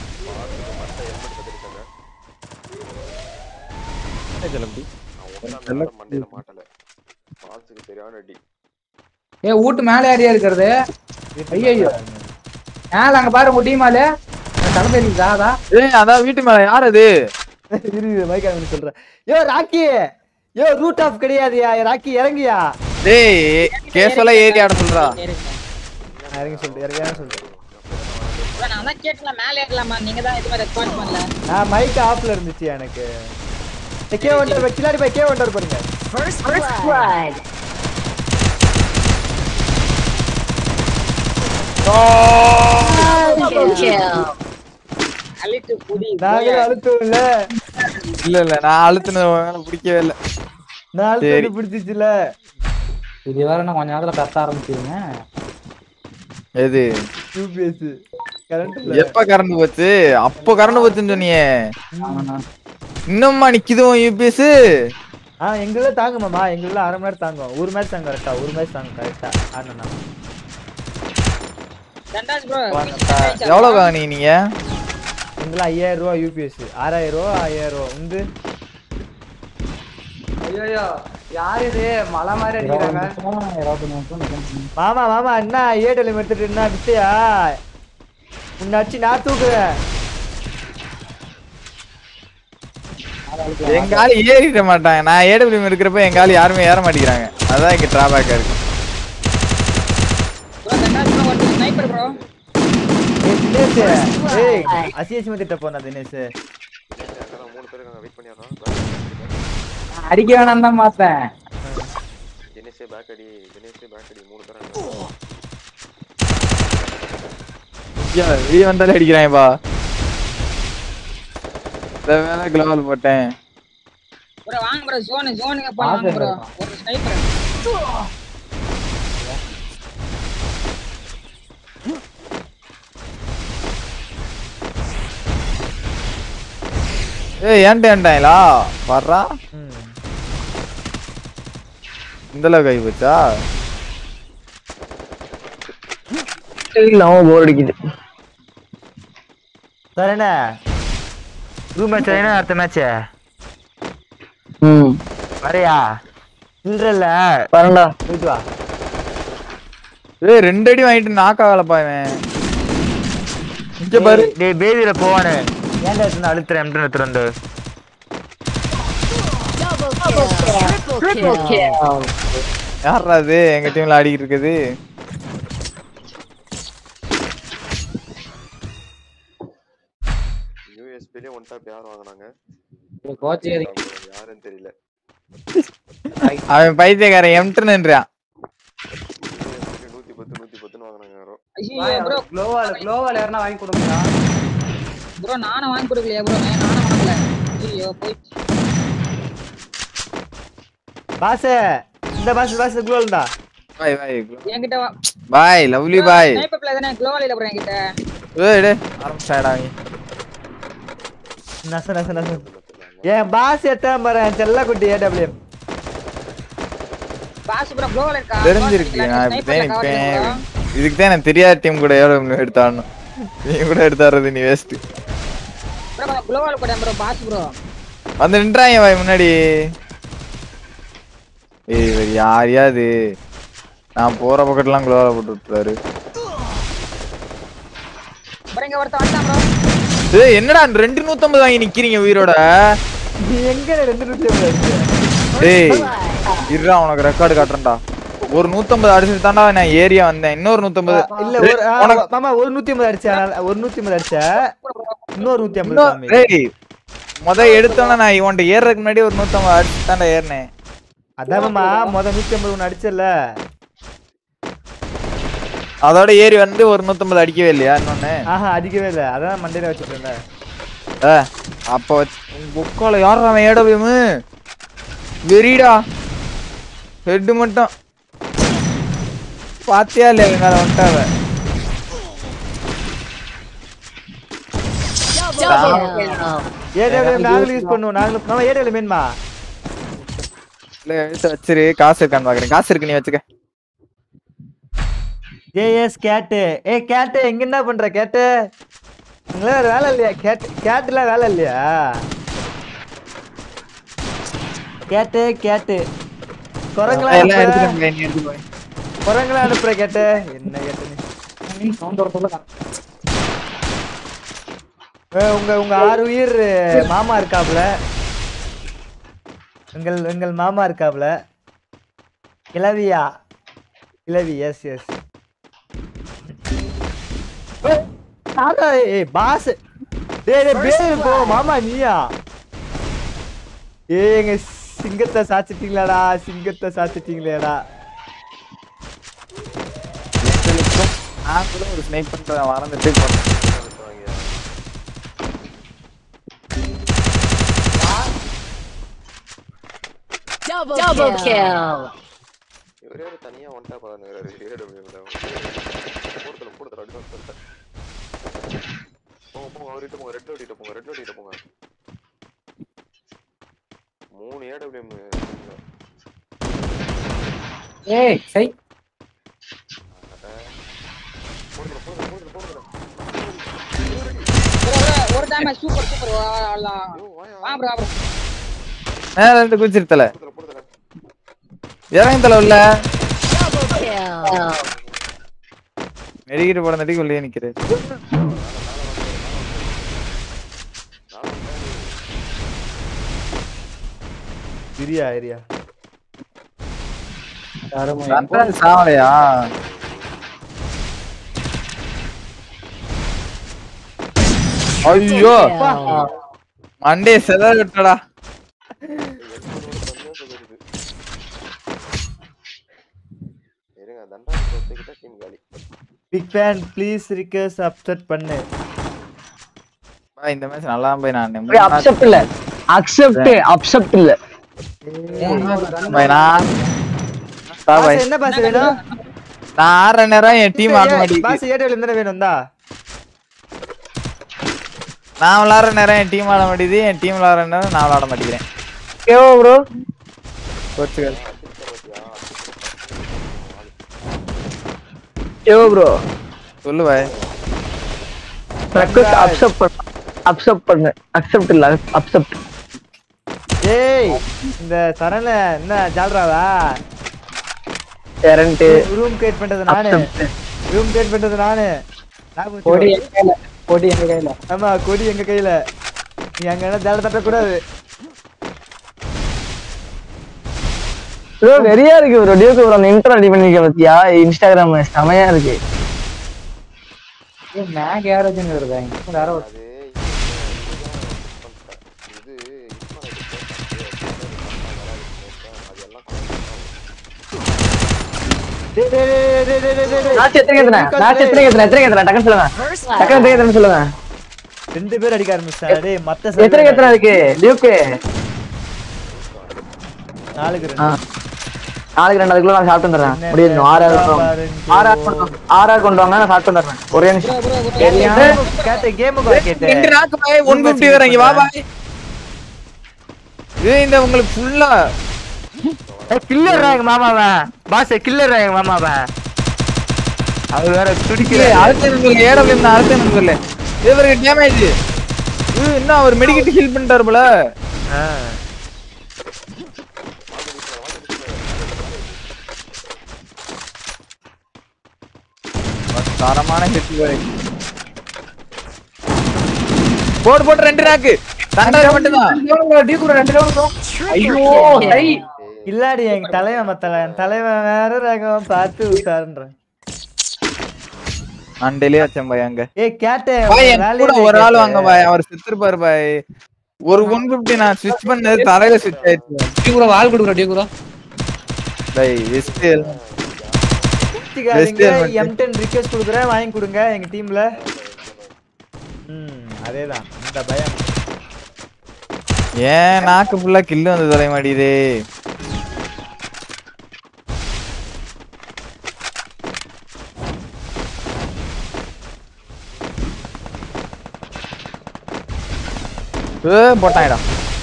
மண்டையில மாட்டல பால்ஸுக்கு சரியான அடி ஏ வீட்டு மேல ஏரியா இருக்கிறது ஐயோ மேல அங்க பாரு உங்க டீமால தலை தெரியுதா அதா ஏய் அதான் வீட்டு மேல யார் அது இரு மைக் ஆன் சொல்றேன் yo Rocky yo route off கிடையாதுயா ராக்கி இறங்கியா டேய் கேஸ்வலா ஏறி ஆட சொல்றா நான் இறங்கி சொல்லிட்டு இறங்கி இறங்கி சொல்லிட்டு நான் தான் கேட்கலாம் மேலே ஏறலாமா நீங்க தான் எதுவுமே ரெஸ்பான்ஸ் பண்ணல நான் மைக் ஆஃப்ல இருந்துச்சு எனக்கு ஏய், கே ஒண்டர் கிளாடி பை கே ஒண்டர் பாருங்க First, blood. Double kill. அழித்து புடி நாங்களும் அழுத்தம் இல்ல இல்ல இல்ல நான் அழுத்துனது உன் மேல பிடிக்கவே இல்ல நான் சரி. அழுத்தம் பிடிச்சிச்சுல இது வேற நான் கொஞ்ச நேரத்துல கத்த ஆரம்பிச்சிருங்க எது யூபிஎஸ் கரண்ட் இல்ல எப்ப கரண்ட் போச்சு அப்போ கரண்ட் போச்சுன்னு சொன்னியே இன்னும்மா நிக்குது யூபிஎஸ் ஆ எங்கள தாங்க மாமா எங்கள அரை மணி நேரம் தாங்கும் ஒரு மேட்ச் தாங்க கரெக்டா ஒரு மேட்ச் தாங்க கரெக்டா ஆனா தண்டாஸ் ப்ரோ எவ்வளவு வாங்குனீங்க நீங்க எங்கள ஐயாயிரம் ரூபா யூபிஎஸ் ஆறாயிரம் ரூபா ஐயாயிரம் ரூபா உந்து ஐயோ யார் இது மலை மாதிரி அடிக்கிறாங்க மாமா மாமா என்ன ஏடெல்லாம் எடுத்துட்டு என்ன வித்தையா உன்னாச்சு நான் தூக்குறேன் எங்க ஆளு ஏறிட மாட்டாங்க நான் ஏடபிள்யூ இருக்கிறப்ப எங்க ஆளு யாருமே ஏற மாட்டேங்கிறாங்க அதான் இங்க டிராபேக்கா இருக்கு ப்ரோ தண்டாஸ் ப்ரோ ஒரு ஸ்னைப்பர் ப்ரோ ஏய் தினேஷ் ஏய் அசியசிம திட்ட போனா தினேஷ் மூணு பேர் நாங்க வெயிட் பண்ணிடுறோம் அடிக்க வேணாம் தான் பார்த்தேன் தினேஷ் பேக் அடி தினேஷ் பேக் அடி மூணு பேர் ஐயா, வெளிய வந்தாலே அடிக்கிறாங்கப்பா இந்த வேலை கிளவல் போட்டேன் ப்ரோ வாங்க ப்ரோ ஜோன் ஜோனுக்கு போலாம் வாங்க ப்ரோ ஒரு ஸ்னைப்பர் ஏய் ஏன்ட்ட ஏன்ட்டாங்களா வர்றா இந்த அளவுக்கு ஆகி போச்சா இல்லாம போர் அடிக்குது சரிண்ணே ரூம் மேட்ச் என்ன அடுத்த மேட்ச் ம் வரையா இல்ல வரண்டா போயிட்டு வா ஏய் ரெண்டு அடி வாங்கிட்டு நாக் ஆகலப்பா இவன் இங்க பாரு டேய் பேபியில போவானே ஏன்டா எடுத்து அழுத்துறேன் எம்டன் எடுத்துட்டு வந்து Double kill. Triple kill. யாரா அது எங்க டீம்ல ஆடிக்கிட்டு இருக்குது யூஎஸ்பிலே ஒன் டாப் யார் வாங்குனாங்க கோச்சு யாருன்னு தெரியல அவன் பைத்தியக்காரன் எம்டன்ன்றான் USP நூத்தி பத்து நூத்தி பத்துன்னு வாங்குனாங்க யாரோ ஐயோ ப்ரோ க்ளோவால் க்ளோவால் யாருன்னா வாங்கி கொடுங்களா ப்ரோ நானும் வாங்கி கொடுக்கலையா ப்ரோ நானும் வாங்கல ஐயோ போய் பாஸ் இந்த பாஸ் பாஸ் குளோல்டா பாய் பாய் என்கிட்ட வா boy lovely boy sniper play தானே க்ளோவாலில ப்ரோ என்கிட்ட ஏய் டேய் ஆரம்பிச்சாடா நீ நச நச நச ஏன் பாஸ் எட்டாம் பாரு செல்ல குட்டி ஏடபிள்யூஎம் பாஸ் ப்ரோ க்ளோவால இருக்கா தெரிஞ்சிருக்கு நான் இப்பதான் நிப்பேன் இதுக்கு தான் எனக்கு தெரியாத டீம் கூட எவ்வளவு எடுத்தாடணும் நீ கூட எடுத்தாடுறது நீ வேஸ்ட் ப்ரோ க்ளோவால் கூட ப்ரோ பாஸ் ப்ரோ வந்து நின்றாங்க பாய் முன்னாடி ஏய் இவர் யாரையா இது நான் போற பக்கத்துலாம் குளோவால போட்டு விட்டுறாரு ப்ரோ இங்க ஒருத்தன் வந்தான் ப்ரோ ஏய் என்னடா ரெண்டு நூத்தம்பது வாங்கி நிக்கிறீங்க உயிரோட நீ எங்க ரெண்டு நூத்தி ஐம்பது அடிச்ச? டேய் இருடா உனக்கு ரெக்கார்டு காட்டுறேன்டா ஒரு நூத்தம்பது அடிச்சுட்டு தாண்டா நான் ஏரியா வந்தேன் இன்னொரு நூத்தம்பது இல்ல ஒரு ஆ, உனக்கு மாமா ஒரு நூத்தி ஐம்பது அடிச்சா ஒரு நூத்தி ஐம்பது அடிச்ச இன்னொரு நூத்தி ஐம்பது இன்னும் சாமி. டேய் முத எடுத்தோன்னே நான் இவன்ட்ட ஏறதுக்கு முன்னாடி ஒரு நூத்தம்பது அடிச்சு தாண்டா ஏறினேன் அதான் மாமா முத நூத்தி ஐம்பது ஒண்ணு அடிச்சல அதோட ஏறி வந்து ஒரு நூத்தம்பது அடிக்கவே இல்லையா இன்னொன்னு ஆஹா அடிக்கவே இல்ல அதான் மண்டையில வச்சுட்டு இருந்தேன் ஏ, அப்போ புக்கால யார் அவன் ஏடபிஎம் வெறிடா ஹெட் மட்டும் பாத்தியா இல்லையா இவன் மேல வந்துட்டாவ ஏடபிள்யூஎம் நாங்களும் யூஸ் பண்ணுவோம் நாங்களும் மாமா ஏடபிள்யூ மீன்மா இல்ல எடுத்து வச்சிரு காசு இருக்கான்னு பாக்குறேன் காசு இருக்கு நீ வச்சுக்க ஏஎஸ் கேட்டு ஏய் கேட்டு எங்க என்ன பண்ற கேட்டு உங்களே வேற வேலை இல்லையா கேட் கேட்டுலாம் வேலை இல்லையா கேட்டு கேட்டு குரங்கெல்லாம் எல்லாம் அனுப்புற? எடுத்துட்டு நீ எடுத்து போய் குரங்கெல்லாம் அனுப்புற கேட்டு என்ன கேட்டு நீ? ஏய், உங்க உங்க ஆறு உயிர் மாமா இருக்காப்ல எங்கள் எங்கள் மாமா இருக்காப்ல கிளவியா கிளவி எஸ் எஸ் ஏய் பாஸ் டேய் டேய் பேரு போ மாமா நீயா ஏய் எங்க சிங்கத்தை சாச்சிட்டீங்களாடா சிங்கத்தை சாச்சிட்டீங்களேடா நான் கூட ஒரு ஸ்னைப் பண்றேன் மறந்துட்டு போறேன் Double, Double kill. இவரே ஒரு தனியா ஒன்டா பாருங்கிறாரு ஏடபிள்யூல போடுதல போடுதல அட்வான்ஸ் பண்ணிட்டேன் போங்க போங்க அவர்கிட்ட போங்க ரெட் ஓடிட்டு போங்க ரெட் ஓடிட்டு போங்க மூணு ஏடபிள்யூஎம் ஏய் சை போடுதல போடுதல போடுதல போடுதல ப்ரோ ப்ரோ ஒரு டைம் சூப்பர் சூப்பர் அவ்வளோதான் வா ப்ரோ வா ப்ரோ மேல இருந்து குச்சிருத்தல இறங்க தல உள்ள Double kill. மெடிக்கிட்டு போட நடிக்க உள்ளே நிக்கிறேன் இரியா இரியா சந்திரன் சாவலையா ஐயோ மண்டே செதற விட்டடா இருங்க தண்டா கிட்ட டீம் காலி big fan please request accept பண்ணு பா, இந்த மேட்ச் நல்லா போய் நான் அக்செப்ட் இல்ல அக்செப்ட் அக்செப்ட் இல்ல பை, நான் பா, பை. பாஸ் என்ன பாஸ் வேணும் நான் ஆறு நேரம் என் டீம் ஆட மாட்டேங்குது பாஸ் ஏடபிள்யூ என்ன வேணும் இந்தா நான் விளாடுற நேரம் என் டீம் ஆட மாட்டேங்குது என் டீம் விளாடுற நேரம் நான் விளாட மாட்டேங்கிறேன் கேவோ ப்ரோ போர்ச்சுகல் கேவோ ப்ரோ சொல்லு பாய் ரெக்வெஸ்ட் அக்செப்ட் பண்ணு அக்செப்ட் பண்ணு அக்செப்ட் இல்ல அக்செப்ட் ஏய் இந்த சரண என்ன ஜால்ராவா கரண்ட் ரூம் கிரியேட் பண்றது நானு ரூம் கிரியேட் பண்றது நானு ஞாபகம் வச்சுக்கோ. கொடி எங்க கையில கொடி எங்க கையில ஆமா கொடி எங்க கையில நீ அங்க என்ன தேட தட்ட கூடாது ப்ரோ வெறியா இருக்கு ப்ரோ டியூக்கு ப்ரோ அந்த இன்டர் ரெடி பண்ணிருக்க பத்தியா இன்ஸ்டாகிராம் செமையா இருக்கு ஏய் மேக் யாராச்சும் வருதா இங்க வேற ஒரு டேய், டேய், டேய், டேய், டேய், டேய், டேய், டேய். நான் எத்தனை கேத்துறேன் நான் எத்தனை கேத்துறேன் எத்தனை கேத்துறேன் டக்குன்னு சொல்லுங்க டக்குன்னு எத்தனை கேத்துறேன்னு சொல்லுங்க ரெண்டு பேர் அடிக்க ஆரம்பிச்சிட்டாங்க டேய் மத்த எத்தனை கேத்துறேன் இருக்கு டியூக்கு நாலுக்கு ஆ. ரெண்டு நாளைக்கு ரெண்டு அதுக்குள்ள நான் சாப்பிட்டு வந்துடுறேன் என்ன முடியும் ஆறு ஆறு கொண்டு வாங்க. பாருங்க. ஆறு ஆறு கொண்டு வாங்க. ஆறு ஆறு கொண்டு வாங்க நான் சாப்பிட்டு வந்துடுறேன் ஒரே நிமிஷம் கேட்ட கேமுக்கு வர கேட்டேன் ரெண்டு நாக்கு பாய் ஒன் பிப்டி வராங்க வா பாய் ஏய் இந்த உங்களுக்கு ஃபுல்லா கில்லர் எங்க மாமாவ பாஸ் கில்லர் எங்க மாமாவ அவர் வேற துடிக்கல அடுத்த நம்பர்ல ஏடபிள்யூ அடுத்த நம்பர்ல இவருக்கு டேமேஜ் இன்னும் அவர் மெடிக்கெட் ஹீல் பண்ணிட்டாரு போல தரமான ஹிட் பாய் போடு போட்டு ரெண்டு நாக்கு தண்டரை மட்டும்தான் டீ கூட ரெண்டு ரவுண்ட் ஐயோ டை இல்லாடி எங்க தலைவன் மத்தல என் தலைவன் வேற ரகம் பார்த்து உஷாருன்றேன் அண்டையிலே வச்சேன் பாய் அங்க ஏய் கேட்டே பாய் என் கூட ஒரு ஆள் வாங்க பாய் அவர் செத்துருப்பாரு பாய் ஒரு ஒன் பிப்டி நான் ஸ்விட்ச் பண்ணது தலையில ஸ்விட்ச் ஆயிடுச்சு டீ கூட வால் கொடுக்குற டீ கூட boy vest M ten request கொடுக்குறேன் வாங்கி கொடுங்க எங்க டீம்ல ம் அதேதான் இந்த பயம் ஏன் நாக்கு ஃபுல்லா கில்லு வந்து தொலை மாட்டேங்குதே ஏ போட்டாயிடா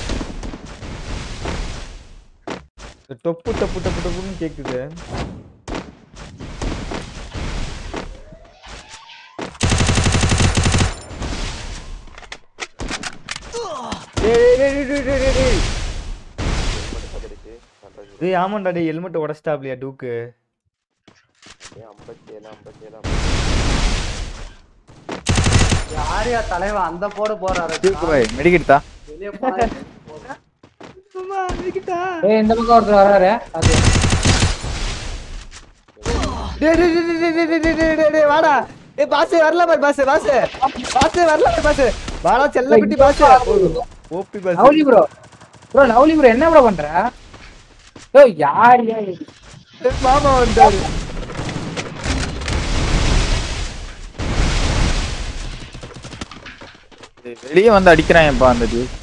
இந்த டொப்பு டொப்பு டொப்பு டொப்புன்னு கேக்குது டேய், டேய், டேய், டேய், டேய், டேய், டேய். டேய் ஆமாண்டா டேய் ஹெல்மெட் உடச்சிட்டாப்லையா டூக்கு யாரையா தலைவன் அந்த போடு போறாரு தூக்கு பாய் மெடிக்கிட் தா வெளியே போனா ஏய் இந்த பக்கம் ஒருத்தர் வராரு அது டேய் டேய் டேய் டேய் டேய் டேய் டேய் டேய் டேய் வாடா ஏய் பாஸ் வரல பாய் பாஸ் பாஸ் பாஸ் வரல பாஸ் வாடா செல்ல குட்டி boss OP boss lovely bro bro lovely bro என்ன ப்ரோ பண்ற ஓ யார் யார் மாமா வந்தாரு வெளியே வந்து அடிக்கிறான்ப்பா அந்த டியூ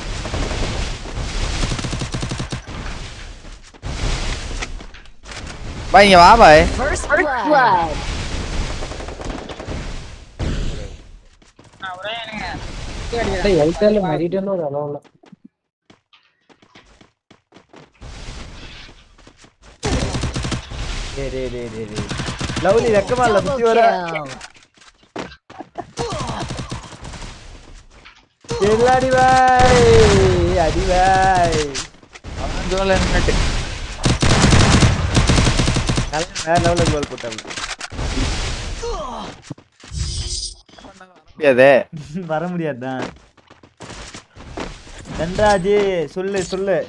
பாய் இங்க வா பாய் First blood. எல்டெல் மெரிட்னு ஒரு அளவு இல்ல டேய் டேய் டேய் டேய் டேய் லவ்லி வெக்கமா இல்ல சுத்தி வர எல்லாடி பாய் அடி பாய் கோல் என்னட்டு வேற லெவல்ல கோல் போட்டாங்க முடியாதே வர முடியாதுதான் தன்ராஜ் சொல்லு சொல்லு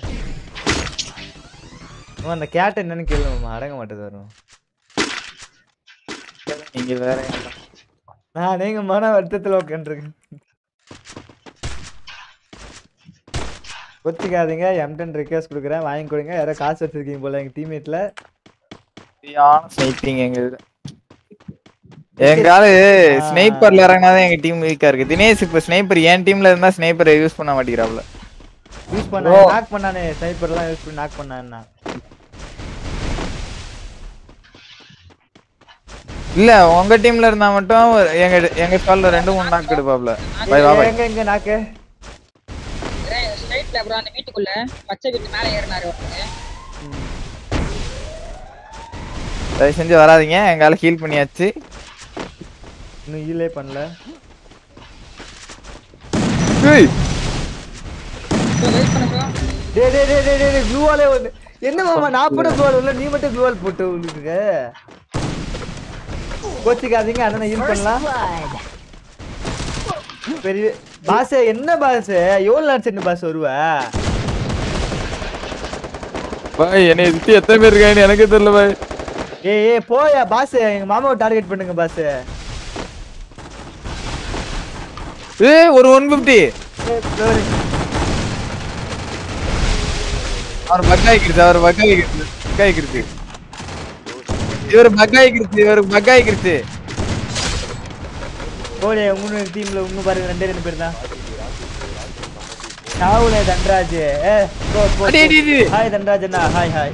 அவன் அந்த கேட் என்னன்னு கேளுமா அடங்க மாட்டேது வரும் நீங்க வேற நான் நீங்க மன வருத்தத்துல உட்காந்துருக்கேன் கொச்சிக்காதீங்க எம்டன் ரிக்வெஸ்ட் கொடுக்குறேன் வாங்கி கொடுங்க யாரோ காசு வச்சிருக்கீங்க போல எங்க டீம்மேட்ல ஸ்னைப்பிங் எங்க இதுல எங்க ஆளு ஸ்னைப்பர்ல இறங்கினாதான் எங்க டீம் வீக்கா இருக்கு தினேஷ் இப்ப ஸ்னைப்பர் என் டீம்ல இருந்தா ஸ்னைப்பரை யூஸ் பண்ண மாட்டேங்கிறாப்ல யூஸ் பண்ண நாக் பண்ணானே ஸ்னைப்பர்லாம் யூஸ் பண்ணி நாக் பண்ணான்னா இல்ல உங்க டீம்ல இருந்தா மட்டும் எங்க எங்க ஸ்கால்ல ரெண்டு மூணு நாக்கு எடுப்பாப்ல பை வா பை எங்க எங்க நாக்கு ஸ்ட்ரைட்ல ப்ரோ அந்த வீட்டுக்குள்ள பச்சை வீட்டு மேல ஏறினாரு ஒருத்தர் தயவு செஞ்சு வராதீங்க எங்க ஆளு ஹீல் பண்ணியாச்சு இன்னும் ஈலே பண்ணல ஏய், வெயிட் பண்ண ப்ரோ டேய் டேய் டேய் டேய் டேய் க்ளூவாலே வந்து என்ன மாமா நான் போட க்ளூவால் இல்ல நீ மட்டும் க்ளூவால் போட்டு விட்டுருக்க கோச்சிக்காதீங்க அதை நான் யூஸ் பண்ணலாம் பெரிய பாஸ் என்ன பாஸ் எவ்வளவு நேரம் சென்று பாஸ் வருவ பாய் என்னை சுத்தி எத்தனை பேர் இருக்காங்கன்னு எனக்கே தெரியல பாய் ஏய் ஏய் போயா பாஸ் எங்க மாமாவை டார்கெட் பண்ணுங்க பாஸ் ஏய் ஒரு ஒன் பிப்டி அவர் பக் ஆகிக்கிருச்சு அவர் பக் ஆகிக்கிருச்சு பக் ஆகிக்கிருச்சு இவர் பக் ஆகிக்கிருச்சு இவருக்கு பக் ஆகிக்கிருச்சு போலே உங்க டீம்ல இன்னும் பாருங்க ரெண்டே ரெண்டு பேர் தான் சாவுலே தன்ராஜ் ஏ போ போ அடி, அடி, அடி. ஹாய் தன்ராஜ் அண்ணா hi hi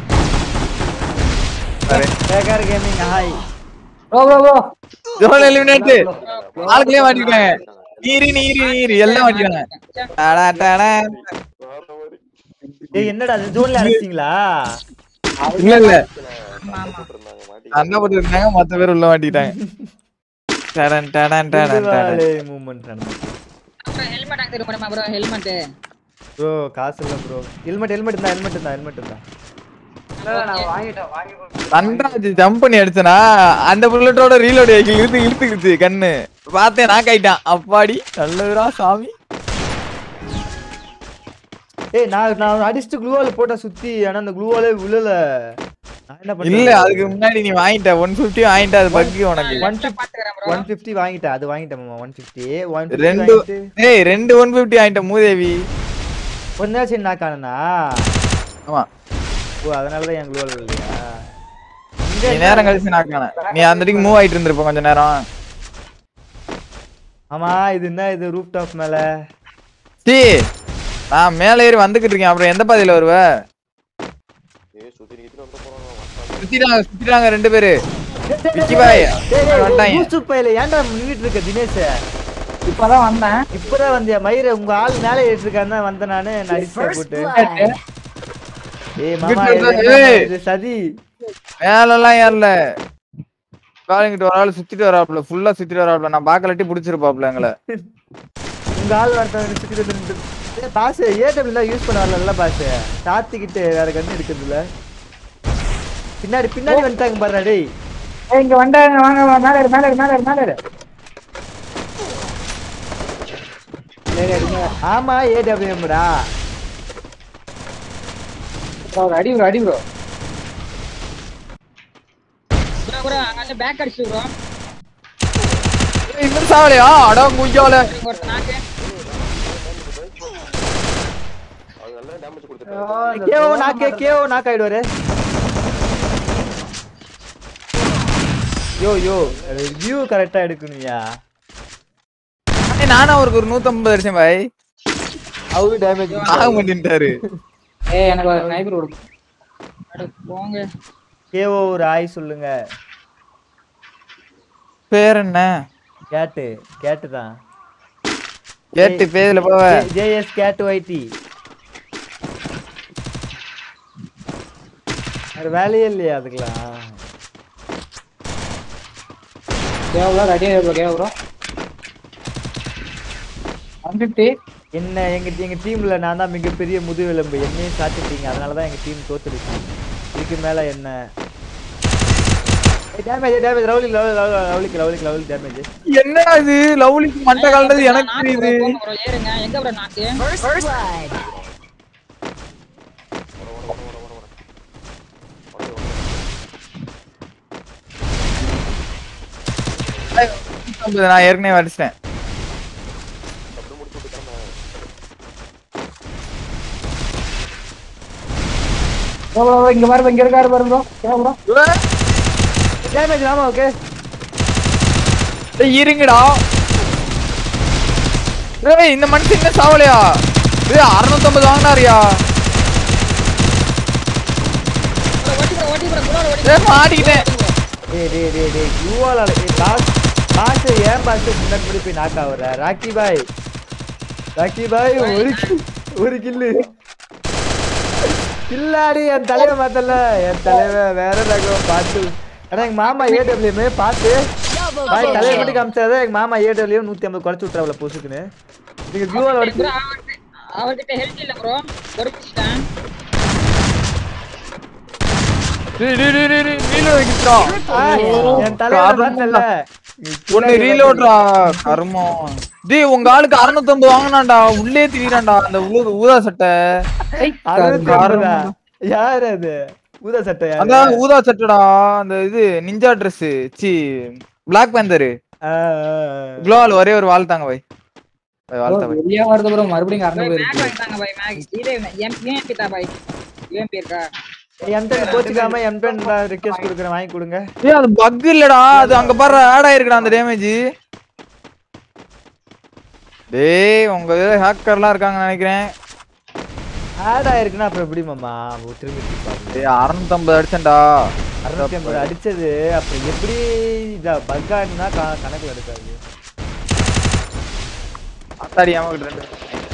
baker gaming hi bro bro bro zone eliminate ஆளுக்குள்ளே மாட்டிருக்காங்க நீரி நீரி நீரி எல்லாம் மாட்டிருக்காங்க டடா டடா ஏய் என்னடா அது ஜோன்ல அடிச்சிங்களா இல்ல இல்ல அண்ணா போட்டு இருந்தாங்க மத்த பேர் உள்ள மாட்டிட்டாங்க டடன் டடன் டடன் டடன் மூவ்மெண்ட் அப்புறம் ஹெல்மெட் அங்க இருக்க முடியுமா ப்ரோ ஹெல்மெட் ப்ரோ காசு இல்ல ப்ரோ ஹெல்மெட் ஹெல்மெட் இருந்தா ஹெல்மெட் இருந்தா ஹெல்மெட் இருந்தா நான் வாங்கிட்டேன் வாங்கி நன்றாஜ் ஜம்ப் பண்ணி அடிச்சனா அந்த புல்லட்டோட ரீலோட் வெஹிக்கிள் இழுத்து இழுத்துக்கிச்சு கண்ணு பார்த்தேன் நாக் ஆயிட்டான் அப்பாடி நல்லதுடா சாமி ஏய் நான் நான் அடிச்சிட்டு க்ளூவால் போட்டா சுத்தி ஆனா அந்த க்ளூவாலே விழல நான் என்ன பண்ணேன் இல்ல அதுக்கு முன்னாடி நீ வாங்கிட்ட ஒன் பிப்டி வாங்கிட்ட அது பக்கு உனக்கு ஒன் ஒன் ஃபிஃப்டி வாங்கிட்டேன் அது வாங்கிட்டேன் மாமா ஒன் ஃபிஃப்டி ஒன் ரெண்டு ஏய் ரெண்டு ஒன் பிப்டி வாங்கிட்ட மூதேவி கொஞ்ச நேரம் சரி நான் காணனா ஆமா ஓ அதனால தான் என் க்ளூவால் இல்லையா நீ நேரம் கழிச்சு நாக்கான நீ அந்த இடத்துக்கு மூவ் ஆயிட்டு இருந்திருப்ப கொஞ்ச நேரம் ஆமா இது என்ன இது ரூப் டாப் மேல சி நான் மேல ஏறி வந்துகிட்டு இருக்கேன் அப்புறம் எந்த பாதையில வருவ சுத்திட்டாங்க சுத்திட்டாங்க ரெண்டு பேரு விக்கி பாய் வந்துட்டாங்க யூசுப் பையில ஏன்டா நின்னுட்டு இருக்க தினேஷ் இப்பதான் வந்தேன் இப்பதான் வந்தியா மயிர உங்க ஆள் மேல ஏறிட்டு இருக்கான்னு வந்த நானு நான் அடிச்சேன் போட்டு ஏய் மாமா இது என்ன ஏய். இது சதி மேலெல்லாம் ஏறல காலிங்கிட்டு ஒரு ஆள் சுத்திட்டு வராப்ல ஃபுல்லா சுத்திட்டு வராப்ல நான் பாக்கலட்டி புடிச்சிருப்பாப்ல எங்களை உங்க ஆள் வரட்டும் சுத்திட்டு வந்து ஏய் பாஸ் ஏடபிள்யூ தான் யூஸ் பண்ண வரல பாஸ் சாத்திக்கிட்டு வேற கண்ணு இருக்குது இல்ல பின்னாடி பின்னாடி வந்துட்டாங்க பாருடா டேய் ஏய் இங்க வந்தாங்க வாங்க வா, மேல ஏறு மேல ஏறு மேல ஏறு மேல ஏறு சரி, அடிங்க. ஆமா ஏடபிள்யூம்டா bro, ஒரு அடி ப்ரோ அடி ப்ரோ ப்ரோ ப்ரோ அங்க வந்து பேக் அடிச்சு ப்ரோ இன்னும் சாவலையா அடா குய்யால ஒருத்தன் நாக்கு கேவோ நாக்கே கேவோ நாக் ஆயிடுவாரு யோ யோ வியூ கரெக்டா எடுக்கணும்யா நானும் அவருக்கு ஒரு நூத்தம்பது வருஷம் பாய் அவரு டேமேஜ் ஆக மாட்டேன்ட்டாரு ஏய் எனக்கு ஒரு ஸ்னைப்பர் கொடுங்க அட போங்க கேவோ ஒரு ஆய் சொல்லுங்க பேர் என்ன கேட்டு கேட்டு தான் கேட்டு பேர்ல போவ ஜேஎஸ் கேட்டு ஒய்டி வேற வேலையே இல்லையா அதுக்கெல்லாம் கேவலா ரெடியா ப்ரோ கேவ ப்ரோ ஒன் ஃபிஃப்டி என்ன எங்க எங்க டீம்ல நான் தான் மிகப்பெரிய முதுகெலும்பு என்னையும் சாத்திட்டீங்க அதனால தான் எங்க டீம் தோத்துடுச்சு இதுக்கு மேல என்ன டேமேஜ் டேமேஜ் லவ்லி லவ்லிக்கு லவ்லிக்கு லவ்லி டேமேஜ் என்ன இது லவ்லிக்கு மண்டை கலந்தது எனக்கு தெரியுது ப்ரோ ஏறுங்க எங்க ப்ரோ நாக்கு First blood. நான் ஏற்கனவே அடிச்சிட்டேன் ப்ரோ ப்ரோ இங்க பாரு இங்க இருக்காரு பாரு ப்ரோ கேவ ப்ரோ டேமேஜ் ஆமா ஓகே டேய் இருங்கடா ஏய் இந்த மனுஷன் என்ன சாவலையா ஏய் 650 வாங்கினாரியா ஓட்டி ப்ரோ ஓட்டி ப்ரோ ப்ரோ ஓட்டி ஏய் மாட்டிக்கிட்டேன் டேய் டேய் டேய் டேய் யூவால பாஸ் பாஸ் ஏன் பாஸ் முன்னாடி முன்னாடி போய் நாக் ஆகுற ராக்கி பாய் ராக்கி பாய் ஒரு kill, ஒரு கில்லு கில்லாடி என் தலைவன் மாத்தல என் தலைவன் வேற ரகம் பார்த்து ஆனா எங்க மாமா ஏடபிள்யூமே பார்த்து பாய் தலையை மட்டும் காமிச்சாதான் எங்க மாமா ஏடபிள்யூ நூத்தி ஐம்பது குறைச்சு விட்டுறாவில பொசுக்குன்னு நீங்க க்ளூவால் ப்ரோ அடிச்சு அவர்கிட்ட ஹெல்த் இல்ல ப்ரோ பொறுப்பிச்சிட்டேன் டேய் டேய் டேய் டேய் ரீலோட் வைக்கிறா என் தலைவன் பார்த்தல ஒன்னு ரீலோட்ரா கர்மம் டேய் உங்க ஆளுக்கு 650 வாங்குனான்டா உள்ளே திரிறான்டா அந்த ஊ- ஊதா சட்டை அறுபத்தி கர்மம். ஒன்பதா? யாரு அது ஊதா சட்டை யாரு? அதான் ஊதா சட்டடா அந்த இது நிஞ்சா Dress சி பிளாக் பேந்தர் ஆ, ஆ, ஆ. குளோவால் ஒரே ஒரு வாழ் தாங்க வை வை, வாழ் தாங்க வை. வெளியா வருது ப்ரோ மறுபடியும் கறந்து மேக் போயிருக்கு வாங்கிட்டாங்க பாய் மேக் இது எம் யூஎம்பி தா பாய் யூஎம்பி இருக்கா எம்டன் கோச்சுக்காம எம்டன் ரிக்வெஸ்ட் கொடுக்குறேன் வாங்கி கொடுங்க ஏய் அது பக் இல்லடா அது அங்க பாரு ஆட் ஆயிருக்குடா அந்த டேமேஜ் டேய் உங்க இதுல ஹேக்கர்லாம் இருக்காங்கன்னு நினைக்கிறேன் ஆட் ஆயிருக்குன்னா அப்புறம் எப்படி மாமா திரும்பி பாருங்க ஏய் அறுநூத்தம்பது அடிச்சேன்டா அறுநூத்தி ஐம்பது அடிச்சது அப்புறம் எப்படி இதா பக்காடுனா கணக்குல எடுக்காது அத்தாடி ஏமாக்கிட்டு ரெண்டு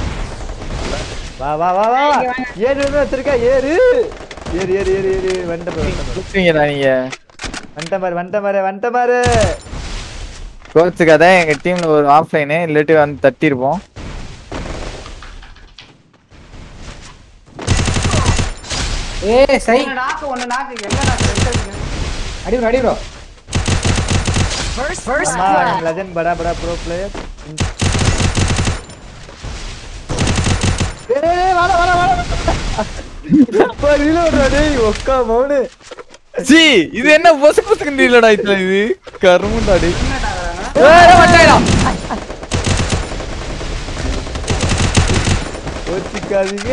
வா வா வா வா ஏறு வந்து வச்சிருக்க ஏறு ஏறு ஏறு ஏறு ஏறு வண்ட பாரு வண்ட பாரு கூப்பிட்டீங்கடா நீங்க வண்ட பாரு வண்ட பாரு வண்ட பாரு கோச்சுக்காத எங்க டீம்ல ஒரு ஆஃப்லைனு இல்லாட்டி வந்து தட்டிருப்போம் ஏய் சை ஒன்னு நாக்கு ஒன்னு நாக்கு எங்க நாக்கு ரெண்டு இருக்கு. அடி ப்ரோ அடி ப்ரோ First, first அம்மா blood. லெஜண்ட் படா படா ப்ரோ பிளேயர் வாடா வாடா வாடா எப்ப ரீலோட் டேய் ஒக்கா மௌனு ஜி இது என்ன பொசு பொசுக்கு இல்லடா இதுல இது கருமுண்டா டேய் கோச்சிக்காதீங்க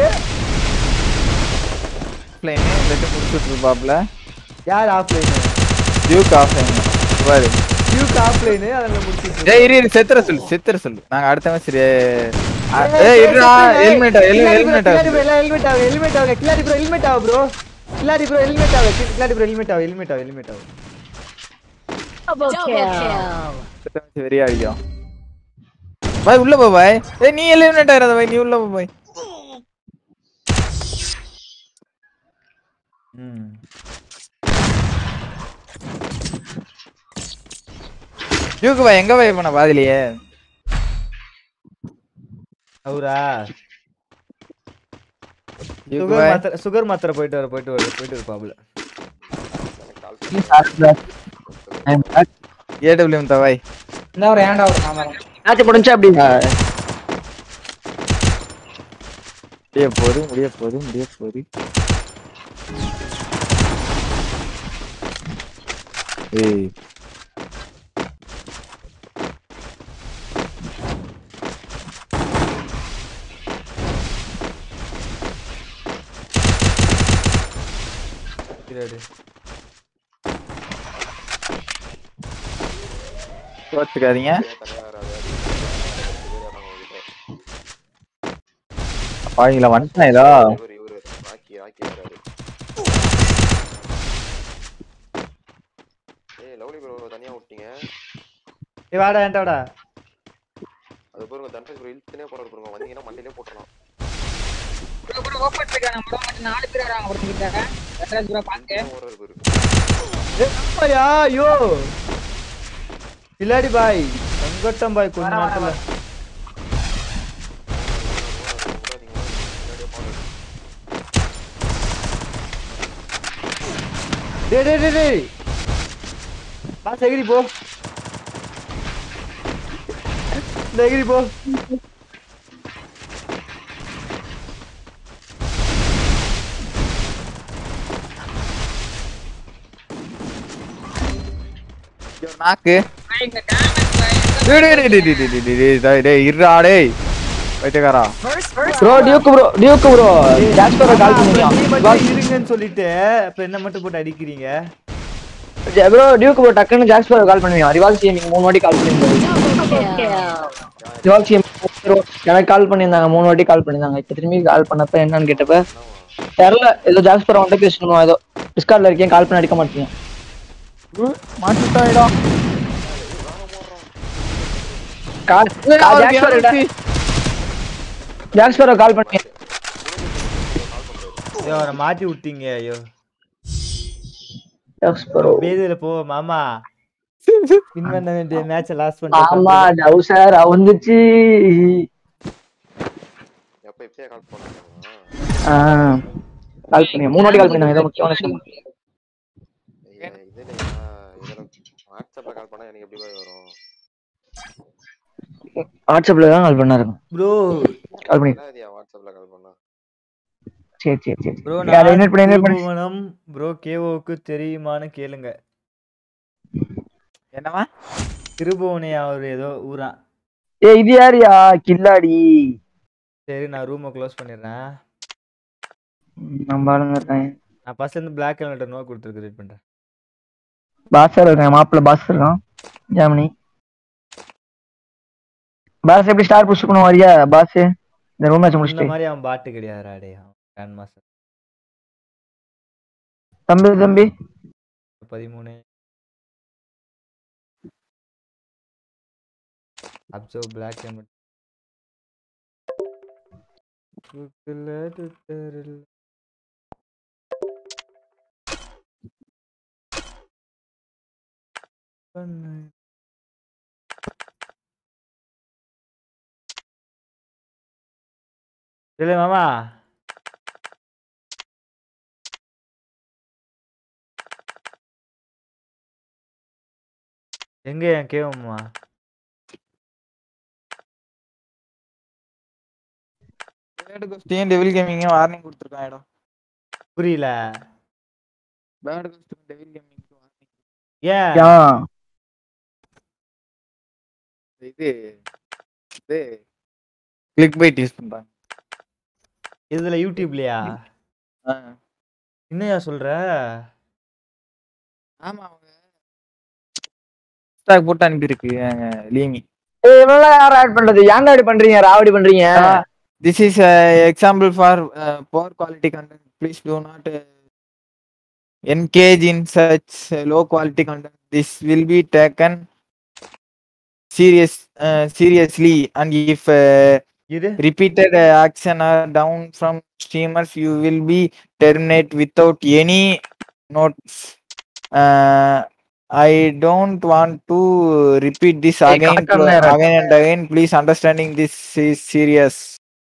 ஆஃப்லைனு இல்லாட்டி முடிச்சுட்டு இருப்பாப்ல யார் ஆஃப்லைன் டியூக் ஆஃப்லைன் பாரு டியூக் ஆஃப்லைன் அதெல்லாம் முடிச்சிட்டு ஏய் இரு இரு செத்துற சொல்லு செத்துற சொல்லு நாங்க அடுத்த மேட்ச் சரி ஏய் இருடா ஹெல்மெட் ஹெல்மெட் ஹெல்மெட் ஆகு ஹெல்மெட் ஆகு கில்லாடி ப்ரோ ஹெல்மெட் ஆகு ப்ரோ கில்லாடி ப்ரோ ஹெல்மெட் ஆகு கில்லாடி ப்ரோ ஹெல்மெட் ஆகு ஹெல்மெட் ஆகு ஹெல்மெட் ஆகு Double kill. வெறியா அடிக்கும் பாய் உள்ள போ பாய் ஏய் நீ ஹெல்மெட் ஆயிராத பாய் நீ உள்ள போ பாய் ம் டியூக் பாய் எங்க பாய் போன பாதிலியே அவரா டியூக் சுகர் பாய் மாத்திரை சுகர் மாத்திரை போயிட்டு வர போயிட்டு வர போயிட்டு இருப்பாப்ல ஏடபிள்யூஎம் தவாய் இந்த ஒரு ஹேண்ட் அவுட் நான் வரேன் மேட்ச் முடிஞ்சா அப்படிங்க முடிய போகுது முடிய போகுது முடிய போகுது ஏய் இரு. கோச்சுக்காதீங்க பாவீங்களா வந்துட்டேன் ஏதோ இவரு இவரு ராக்கி ராக்கி வராரு ஏய் லவ்லி ப்ரோ தனியா விட்டீங்க ஏய் வாடா என்கிட்ட வாடா அது பாருங்க தன்ராஜ் ப்ரோ இழுத்துனே போறாரு பாருங்க வந்தீங்கன்னா மண்டையிலே போட்டுறலாம் ப்ரோ ப்ரோ ஓப்பன் இருக்காங்க ப்ரோ மட்டும் நாலு பேர் வராங்க ப்ரோ கிட்ட வெட்ராஜ் ப்ரோ பாக்க போறாரு பாரு ஏப்பா ஐயோ கில்லாடி பாய் சங்கட்டம் பாய் கொஞ்ச நேரத்துல டேய் டேய் டேய் டேய் பா எகிரி போ இந்த எகிரி போ ஐயோ, நாக்கு இங்க டேமேஜ் டேய், டேய், டேய், டேய், டேய், டேய், டேய், டேய், டேய், டேய், இருடா டேய் வைத்தியக்காரா First, first bro Duke bro Duke bro Jasper call நீ பண்ணுங்க மட்டும் இருங்கன்னு சொல்லிட்டு அப்ப என்ன மட்டும் போட்டு அடிக்கிறீங்க ப்ரோ டியூக் ப்ரோ டக்குன்னு ஜாஸ்பர் கால் பண்ணுவீங்க ரிவால் சிஎம் மூணு வாட்டி கால் பண்ணிருந்தாரு double kill. ரிவால் சிஎம் எனக்கு கால் பண்ணியிருந்தாங்க மூணு வாட்டி கால் பண்ணியிருந்தாங்க இப்போ திரும்பி கால் பண்ணப்ப என்னன்னு கேட்டப்ப தெரியல ஏதோ ஜாஸ்பர் வந்துட்டு பேசணும் ஏதோ டிஸ்கார்ட்ல இருக்கேன் கால் பண்ணி அடிக்க மாட்டீங்க மாட்டுட்டாயிடா கால் ஜாக்ஸ்பர் ஜாக்ஸ்பர் கால் பண்ணி ஐயோ அவரை மாட்டி விட்டீங்க ஐயோ ஜாக்ஸ்பர் பேதியில போ மாமா வின் பண்ண வேண்டிய மேட்ச லாஸ்ட் ஆமா பண்ணிட்டு டவுசர் வந்துச்சு எப்ப இப்பயே கால் பண்ணாங்க கால் பண்ணி மூணு வாட்டி கால் பண்ணிருந்தாங்க ஏதோ முக்கியமான விஷயம் ஐயா, இதுலயா இதுல வாட்ஸ்அப்ல கால் பண்ணா எனக்கு எப்படி போய் வரும் வாட்ஸ்அப்ல தான் கால் பண்ணாருங்க ப்ரோ கால் பண்ணி என்னதியா வாட்ஸ்அப்ல கால் பண்ணா சரி சரி சரி ப்ரோ சரி. அதை இன்வைட் பண்ணி இன்வைட் பண்ணி திருபுவனம் ப்ரோ கேவோக்கு தெரியுமான்னு கேளுங்க என்னவா திருபுவனை அவர் ஏதோ ஊரா ஏ இது யாரியா கில்லாடி சரி நான் ரூமை க்ளோஸ் பண்ணிடுறேன் ம், நம்ம ஆளுங்க இருக்காங்க நான் ஃபர்ஸ்ட் இருந்து பிளாக் கலர் நோ கொடுத்துருக்கு ரீட் பண்றேன் பாஸ்டர் இருக்காங்க மாப்பிள்ள பாஸ் இருக்கான் ஜாமினி பாஸ் எப்படி ஸ்டார் புஷ் பண்ணுவோம் வரியா பாஸ் இந்த ரூம் மேட்ச் இந்த முடிச்சுட்டு மாதிரி அவன் பாட்டு கிடையாது கிராண்ட் மாஸ்டர் தம்பி தம்பி பதிமூணு அப்சர்வ் பிளாக் அண்ட் இல்லை மாமா எங்க என் கேவம்மா பேட் கோஸ்டியும் டெவில் கேமிங்கும் வார்னிங் கொடுத்துருக்கான் இடம் புரியல பேட் கோஸ்டும் டெவில் கேமிங்க்கு வார்னிங் ஏன் இது இது கிளிக் பைட் யூஸ் பண்றாங்க இதுல யூடியூப்லயா ஆ. என்னையா சொல்ற ஆமா அவங்க ஸ்டாக் போட்டு அனுப்பியிருக்கு அஹ், லீமி ஏய் இவெல்லாம் யாரும் ஆட் பண்றது ஏன்டா இப்படி பண்றீங்க ராவடி பண்றீங்க this is example for poor quality content please do not uh, engage in such uh, low quality content this will be taken serious uh, seriously and if uh, இரு repeated uh, action are down from streamers you will be terminate without any notes uh, i don't want to repeat this Hey, again கணக்கா to- நேரம். again and again please understanding this is serious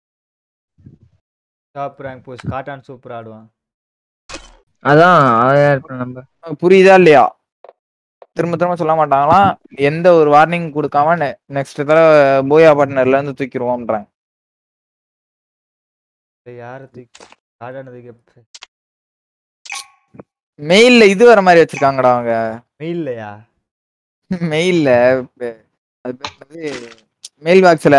top rank post காட்டான் சூப்பர் ஆடுவான் அதான் அதை ஆட் பண்ண நம்ம உனக்கு புரியுதா இல்லையா திரும்ப திரும்ப சொல்ல மாட்டாங்களாம் எந்த ஒரு வார்னிங் கொடுக்காம நெக்ஸ்ட் தடவை போயா பார்ட்னர்ல இருந்து தூக்கிடுவோம்ன்றாங்க டேய், யார தூக்கி காட்டானதுக்கு மெயில்ல இது வர மாதிரி வச்சிருக்காங்கடா அவங்க மெயில்லையா மெயில்ல அது பேர் என்னது மெயில் பாக்ஸ்ல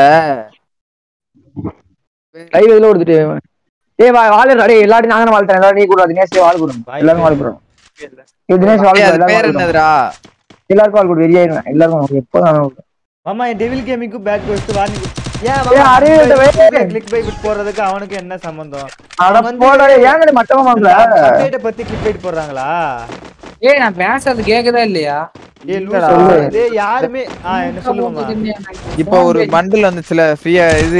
கை இதுல கொடுத்துட்டு ஏய் வா வாழ டேய் எல்லாரும் நாங்க வாழ்த்தேன் எல்லாரும் நீ கூட தினேஷ் வாழ் கொடுங்க எல்லாரும் வாழ் கொடுங்க ஏய் தினேஷ் வாழ் அது எல்லாரும் பேர் வாழ் கொடுங்க. என்னதுடா எல்லாருக்கும் வாழ் கொடு வெறியாயிருவேன் எல்லாருக்கும் எப்போ மாமா என் டெவில் கேமிங்க்கு பேக் போஸ்ட் வார்னிங் ஏன் ஏய், அறிவு வே- கிளிக் பை போடுறதுக்கு அவனுக்கு என்ன சம்பந்தம் அட போடா ஏங்க மட்டமா வாங்கல அப்டேட்ட பத்தி கிளிக் பைட் போடுறாங்களா ஏய் நான் பேசுறது கேக்குதா இல்லையா ஏய் இல்லடா. லூசா டேய் யாருமே ஆ என்ன சொல்லுவாமா இப்போ ஒரு பண்டில் வந்துச்சுல ஃப்ரீயா இது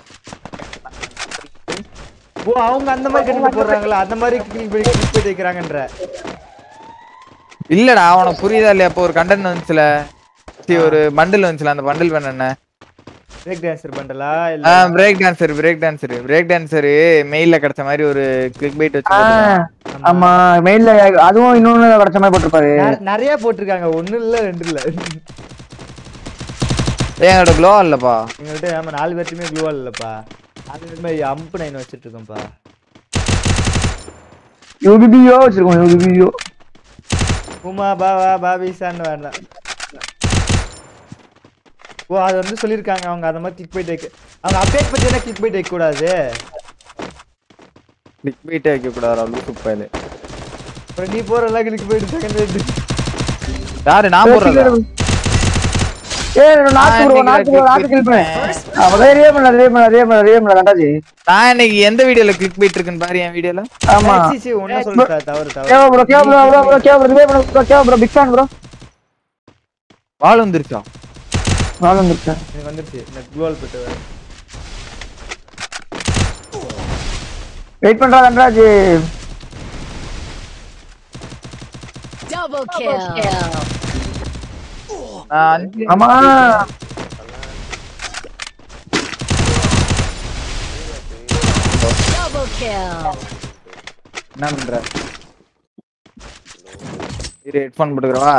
ஓ அவங்க அந்த மாதிரி கட்டி போடுறாங்களா அந்த மாதிரி கிளிக் பை கிளிக் பைட் வைக்கிறாங்கன்ற இல்லடா உனக்கு புரியுதா இல்லையா இப்போ ஒரு கண்டென்ட் வந்துச்சுல சரி, ஒரு பண்டில் வந்துச்சுல அந்த பண்டில் பண்ண என்ன பிரேக் டான்சர் பண்டலா ஆ இல்ல break dancer break dancer break dancer மெயில்ல கிடைச்ச மாதிரி ஒரு கிளிக் பைட் வச்சு போட்டிருக்காங்க. ஆமா மெயில்ல அதுவும் இன்னொன்னு கிடைச்ச மாதிரி போட்டிருப்பாரு நெ- நிறைய போட்டிருக்காங்க ஒண்ணு இல்ல ரெண்டு இல்ல ஏய் எங்களோட க்ளோ இல்லப்பா எங்கள்கிட்ட ஆமா நாலு பேர்ட்டுமே க்ளூவல் இல்லப்பா நாலு பேருமே அம்பு நைன் வச்சிட்டு இருக்கோம்ப்பா யூபிபியோ வச்சிருக்கோம் யூபிபியோ உமா பாவா பாபிசான்னு வேண்டாம் ஓ அது வந்து சொல்லியிருக்காங்க அவங்க அந்த மாதிரி கிளிக் பைட் வைக்க அவங்க அப்டேட் பத்தி என்ன கிளிக் பைட் வைக்க கூடாது கிளிக் பைட் வைக்க கூடாது லூசு பயலே அப்புறம் நீ போறல கிளிக் பைட் செகண்ட் ரேட் யாரு நான் போடுறதா ஏய் நாக்கு ப்ரோ நாக்கு ப்ரோ நாக்கு கில் பண்ணு அவளே ரே பண்ணல ரே பண்ணல ரே பண்ணல ரே பண்ணல கண்டாஜி நான் இன்னைக்கு எந்த வீடியோல கிளிக் பைட் இருக்குன்னு பாரு என் வீடியோல ஆமா சீ ஒன்னும் சொல்லிட்டா தவறு கேவ ப்ரோ தவறு கேவ ப்ரோ ப்ரோ ப்ரோ கேவ ப்ரோ ரே பண்ண ப்ரோ கேவ bro big fan bro wall வந்துருச்சா நான் வந்துட்டேன் எனக்கு வந்துருச்சு இந்த க்ளூவல் போட்டு வெயிட் பண்றா கண்டாஜி Double kill. நான் அஞ்சு ஆமா Double kill. என்ன பண்ற இரு ஹெட்ஃபோன் போட்டுக்கிறவா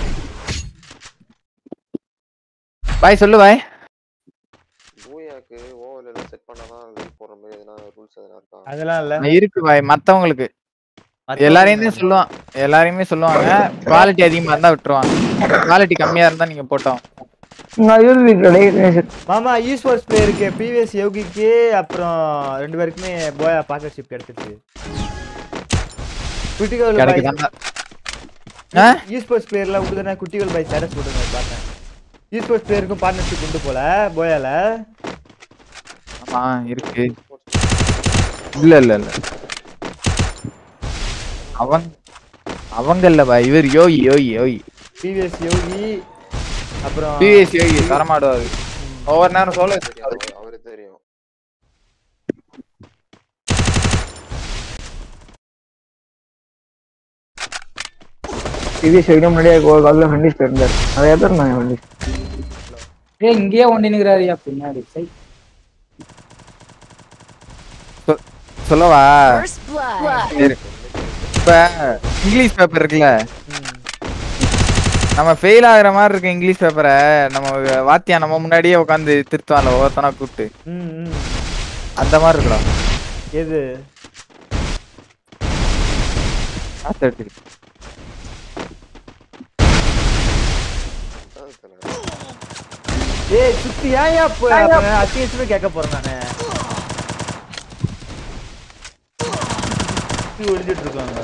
பாய் சொல்லு பாய் பூயாக்கு ஓவர்ல எல்லாம் செட் பண்ணாதான் லைவ் போடுற மாதிரி எதனா ரூல்ஸ் எதனா இருக்கா அதெல்லாம் இல்ல இருக்கு பாய் மத்தவங்களுக்கு எல்லாரையுமே சொல்லுவான் எல்லாரையுமே சொல்லுவாங்க குவாலிட்டி அதிகமா இருந்தா விட்டுருவாங்க குவாலிட்டி கம்மியா இருந்தா நீங்க போட்டோம் நான் யூபி டேய் மாமா ஈ ஸ்போர்ட்ஸ் பிளேயருக்கு பிவிஎஸ் யோகிக்கு அப்புறம் ரெண்டு பேருக்குமே போயா பார்ட்னர்ஷிப் கிடைச்சிருச்சு குட்டிகள் கிடைக்குதாண்டா ஈ ஸ்போர்ட்ஸ் பிளேயர்ல உங்களுக்கு தானே குட்டிகள் பை ஸ்டேட்டஸ் போட்டுங்க பார்த்தேன் ஈ ஸ்போர்ட்ஸ் பிளேயருக்கும் பார்ட்னர்ஷிப் உண்டு போல போயால ஆமா இருக்கு இல்ல இல்ல இல்ல அவன் அவங்க இல்ல பா இவர் யோகி யோகி யோகி டிவிஎஸ் யோகி அப்புறம் பிஎஸ் யோகி தரமாடுவாரு ஒவ்வொரு நேரம் சொல்ல அவரு தெரியும் டிவிஎஸ் வைக்க முன்னாடியே ஒரு காலில் ஃப்ரெண்டிஸ் இருந்தார் நிறைய பேர் இருந்தாங்க ஃப்ரெண்டிஸ் ஏய் இங்கேயே ஒண்டி நிக்கிறாருயா பின்னாடி சை சொல்லவா First blood. சரி. இப்ப இங்கிலீஷ் பேப்பர் இருக்குல்ல நம்ம ஃபெயில் ஆகுற மாதிரி இருக்க இங்கிலீஷ் பேப்பரை நம்ம வாத்தியா நம்ம முன்னாடியே உட்காந்து திருத்துவான்ல ஒவ்வொருத்தனா கூப்பிட்டு ம், ம். அந்த மாதிரி இருக்கடா எது காசு எடுத்துக்கிட்டு ஏய் சுத்தி ஏன் அப்ப அத்தியச்சுமே கேட்க போறேன் நானு சுத்தி ஒளிஞ்சிட்டு இருக்காங்க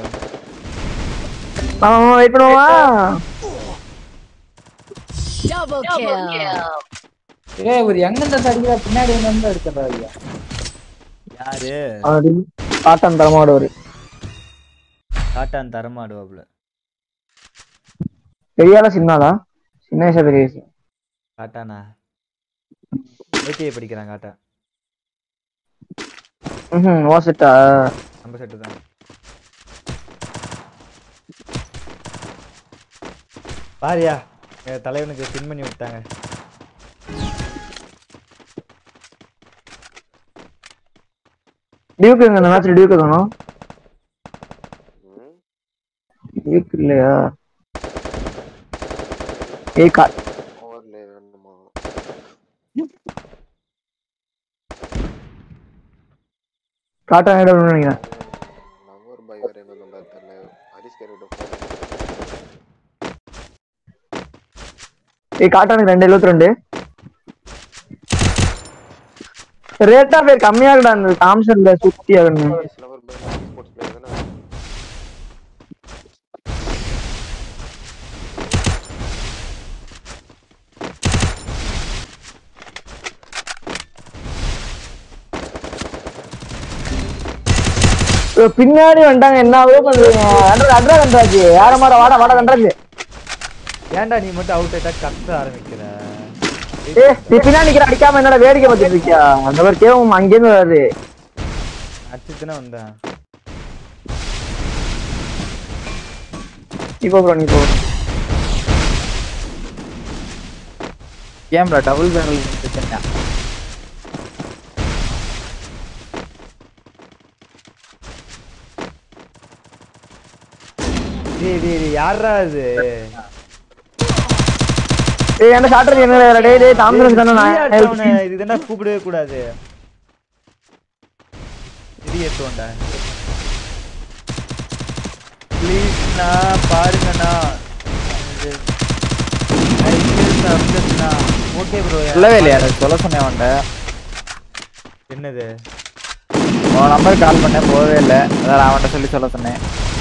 ஆமா வெயிட் பண்ணுவா Double kill. ஏய் இவர் எங்க இருந்து அடிக்கிறா பின்னாடி எங்க இருந்து அடிக்கிறாருயா யாரு காட்டன் தரமாடுவாரு காட்டான் தரமாடுவாப்ல பெரியாளா சின்னாலா சின்ன வயசா பெரிய வயசு காட்டானா ஐடிஐ படிக்கிறான் காட்டா ம் ஓசிட்டா நம்ம செட்டு தான் பாரியா எங்க தலைவனுக்கு பின் பண்ணி விட்டாங்க டியூக் எங்க இந்த மேட்ச்ல டியூக் காணோம் டியூக் இல்லையா ஏய் கா ஓவர்லே வேணுமா காட்டன் ஐடம் நினைக்கிறேன் லவர் பாய் வேற என்ன பண்றா தெரியல ஹரிஸ் கேரிட்ட ஏய் காட்டானுக்கு ரெண்டு எழுபத்தி ரெண்டு ரேட் ஆஃப் கம்மியா இருக்குடா அந்த தாம்சன்ல சுத்தி ஆகணும் லவர் பாய் ஸ்போர்ட்ஸ் பிளேயர் தானே ஐயோ, பின்னாடி வந்துட்டாங்க என்ன ஆகுதோ பண்றீங்க அட்ரா அட்ரா கண்டாச்சு யார மாற வாடா வாடா கண்டாச்சு ஏன்டா நீ மட்டும் அவுட் ஆயிட்டா கத்த ஆரம்பிக்கிற ஏ நீ பின்னாடி நிக்கிற அடிக்காம என்னடா வேடிக்கை பார்த்துட்டு இருக்கியா அந்த மாதிரி கேவும் அங்கேருந்து வராது அடிச்சுதானே வந்தேன் நீ போ ப்ரோ நீ போ கேம்ல டபுள் பேரல் பிரச்சனை டேய் டேய் டேய் யாரா இது ஏய் என்ன சாட்டர் என்ன டேய் டேய் தாம்சன் தானே நான் அவனை இது என்ன கூப்பிடவே கூடாது இது ஏத்துவண்டா ப்ளீஸ்ண்ணா பாருங்கண்ணா ஓகே ப்ரோ சொல்லவே இல்லையா எனக்கு சொல்ல சொன்னேன் அவன்கிட்ட என்னது உன் நம்பருக்கு கால் பண்ணேன் போகவே இல்லை அதான் அவன்கிட்ட சொல்லி சொல்ல சொன்னேன்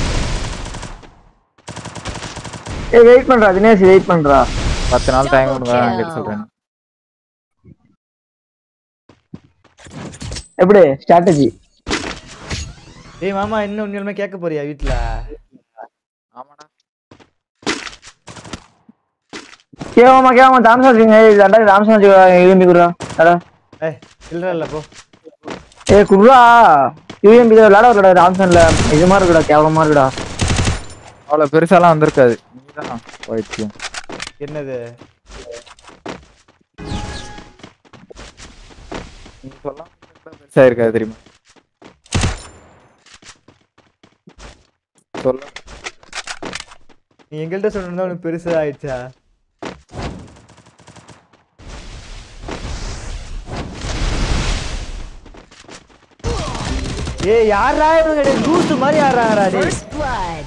ஏய் வெயிட் பண்றா தினேஷ் வெயிட் பண்றா பத்து நாள் டைம் கொடுங்க நான் கேட்டு சொல்றேன் எப்படி ஸ்ட்ராட்டஜி டேய் மாமா இன்னும் உண்மையுமே கேட்க போறியா வீட்ல கேவமா கேவமா தாம்சன் வச்சுங்க அடா தாம்சன் வச்சு யூஎம்பி குடுறா அடா ஏய் இல்ல இல்ல போ ஏய் குடுறா யூஎம்பி விளையாட விளையாட தாம்சன்ல இது மாதிரி இருக்குடா கேவலமா இருக்குடா அவ்வளோ பெருசாலாம் வந்திருக்காது நீதான் போயிடுச்சு என்னது நீ சொல்லாம பெருசா இருக்காது தெரியுமா சொல்ல நீ எங்கள்கிட்ட சொன்னா உனக்கு பெருசா ஆயிடுச்சா ஏய் யாரா இவங்க டேய் லூசு மாதிரி ஆடுறாங்கடா டேய் First blood.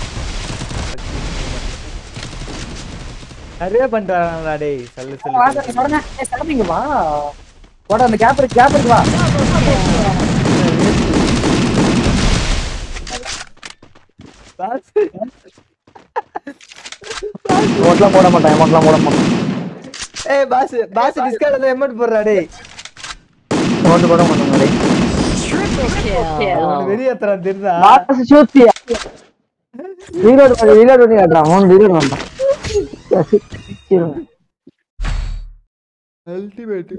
நிறைய பண்றாங்கடா டேய் சல்லு சல்லு வாடா, சடனா, ஏய், சடனா இங்க வா போடா அந்த கேப் இருக்கு கேப் இருக்கு வா அமௌண்ட்லாம் போட மாட்டேன் அமௌண்ட்லாம் போட மாட்டேன் ஏய் பாஸ் பாஸ் டிஸ்கார்ட்ல எமௌண்ட் போடுறா டேய் அமௌண்ட் போட மாட்டேன் டேய். Triple அவனுக்கு வெளியேத்துறான் தெரியுதா பாஸ் சூத்தியா ரீலோட் பண்ணி ரீலோட் பண்ணி காட்டுறான் அவன் ரீலோட் பண்றான் அல்டிமேட்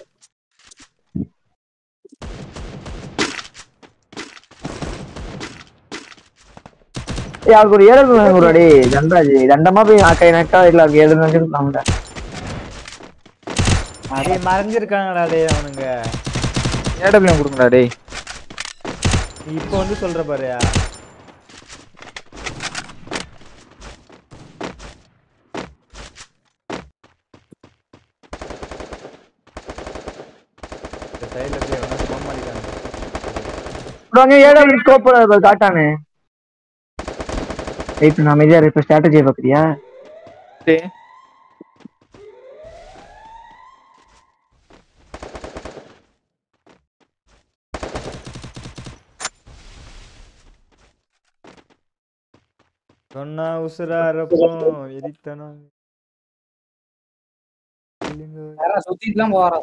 ஏய் அவருக்கு ஒரு ஏழு ஒரு அடி தண்டராஜ் தண்டமா போய் கை நட்டா இல்ல அவருக்கு ஏழு நிமிஷம் நம்மள டேய் மறைஞ்சிருக்காங்கடா டேய் அவனுங்க ஏடபிள்யூ கொடுங்கடா டேய் நீ இப்போ வந்து சொல்ற பாருயா இந்த side ல போய் எவனோ phone பண்ணிட்டானுங்க. அங்க ஏழு ஸ்கோப் காட்டானே வெயிட் நான் அமைதியா இருப்ப ஸ்ட்ராட்டஜியை பாக்குறியா டேய் சொன்னா உசுரா இருப்போம் எரித்தனம் யாரா சுத்திட்டுலாம் போறா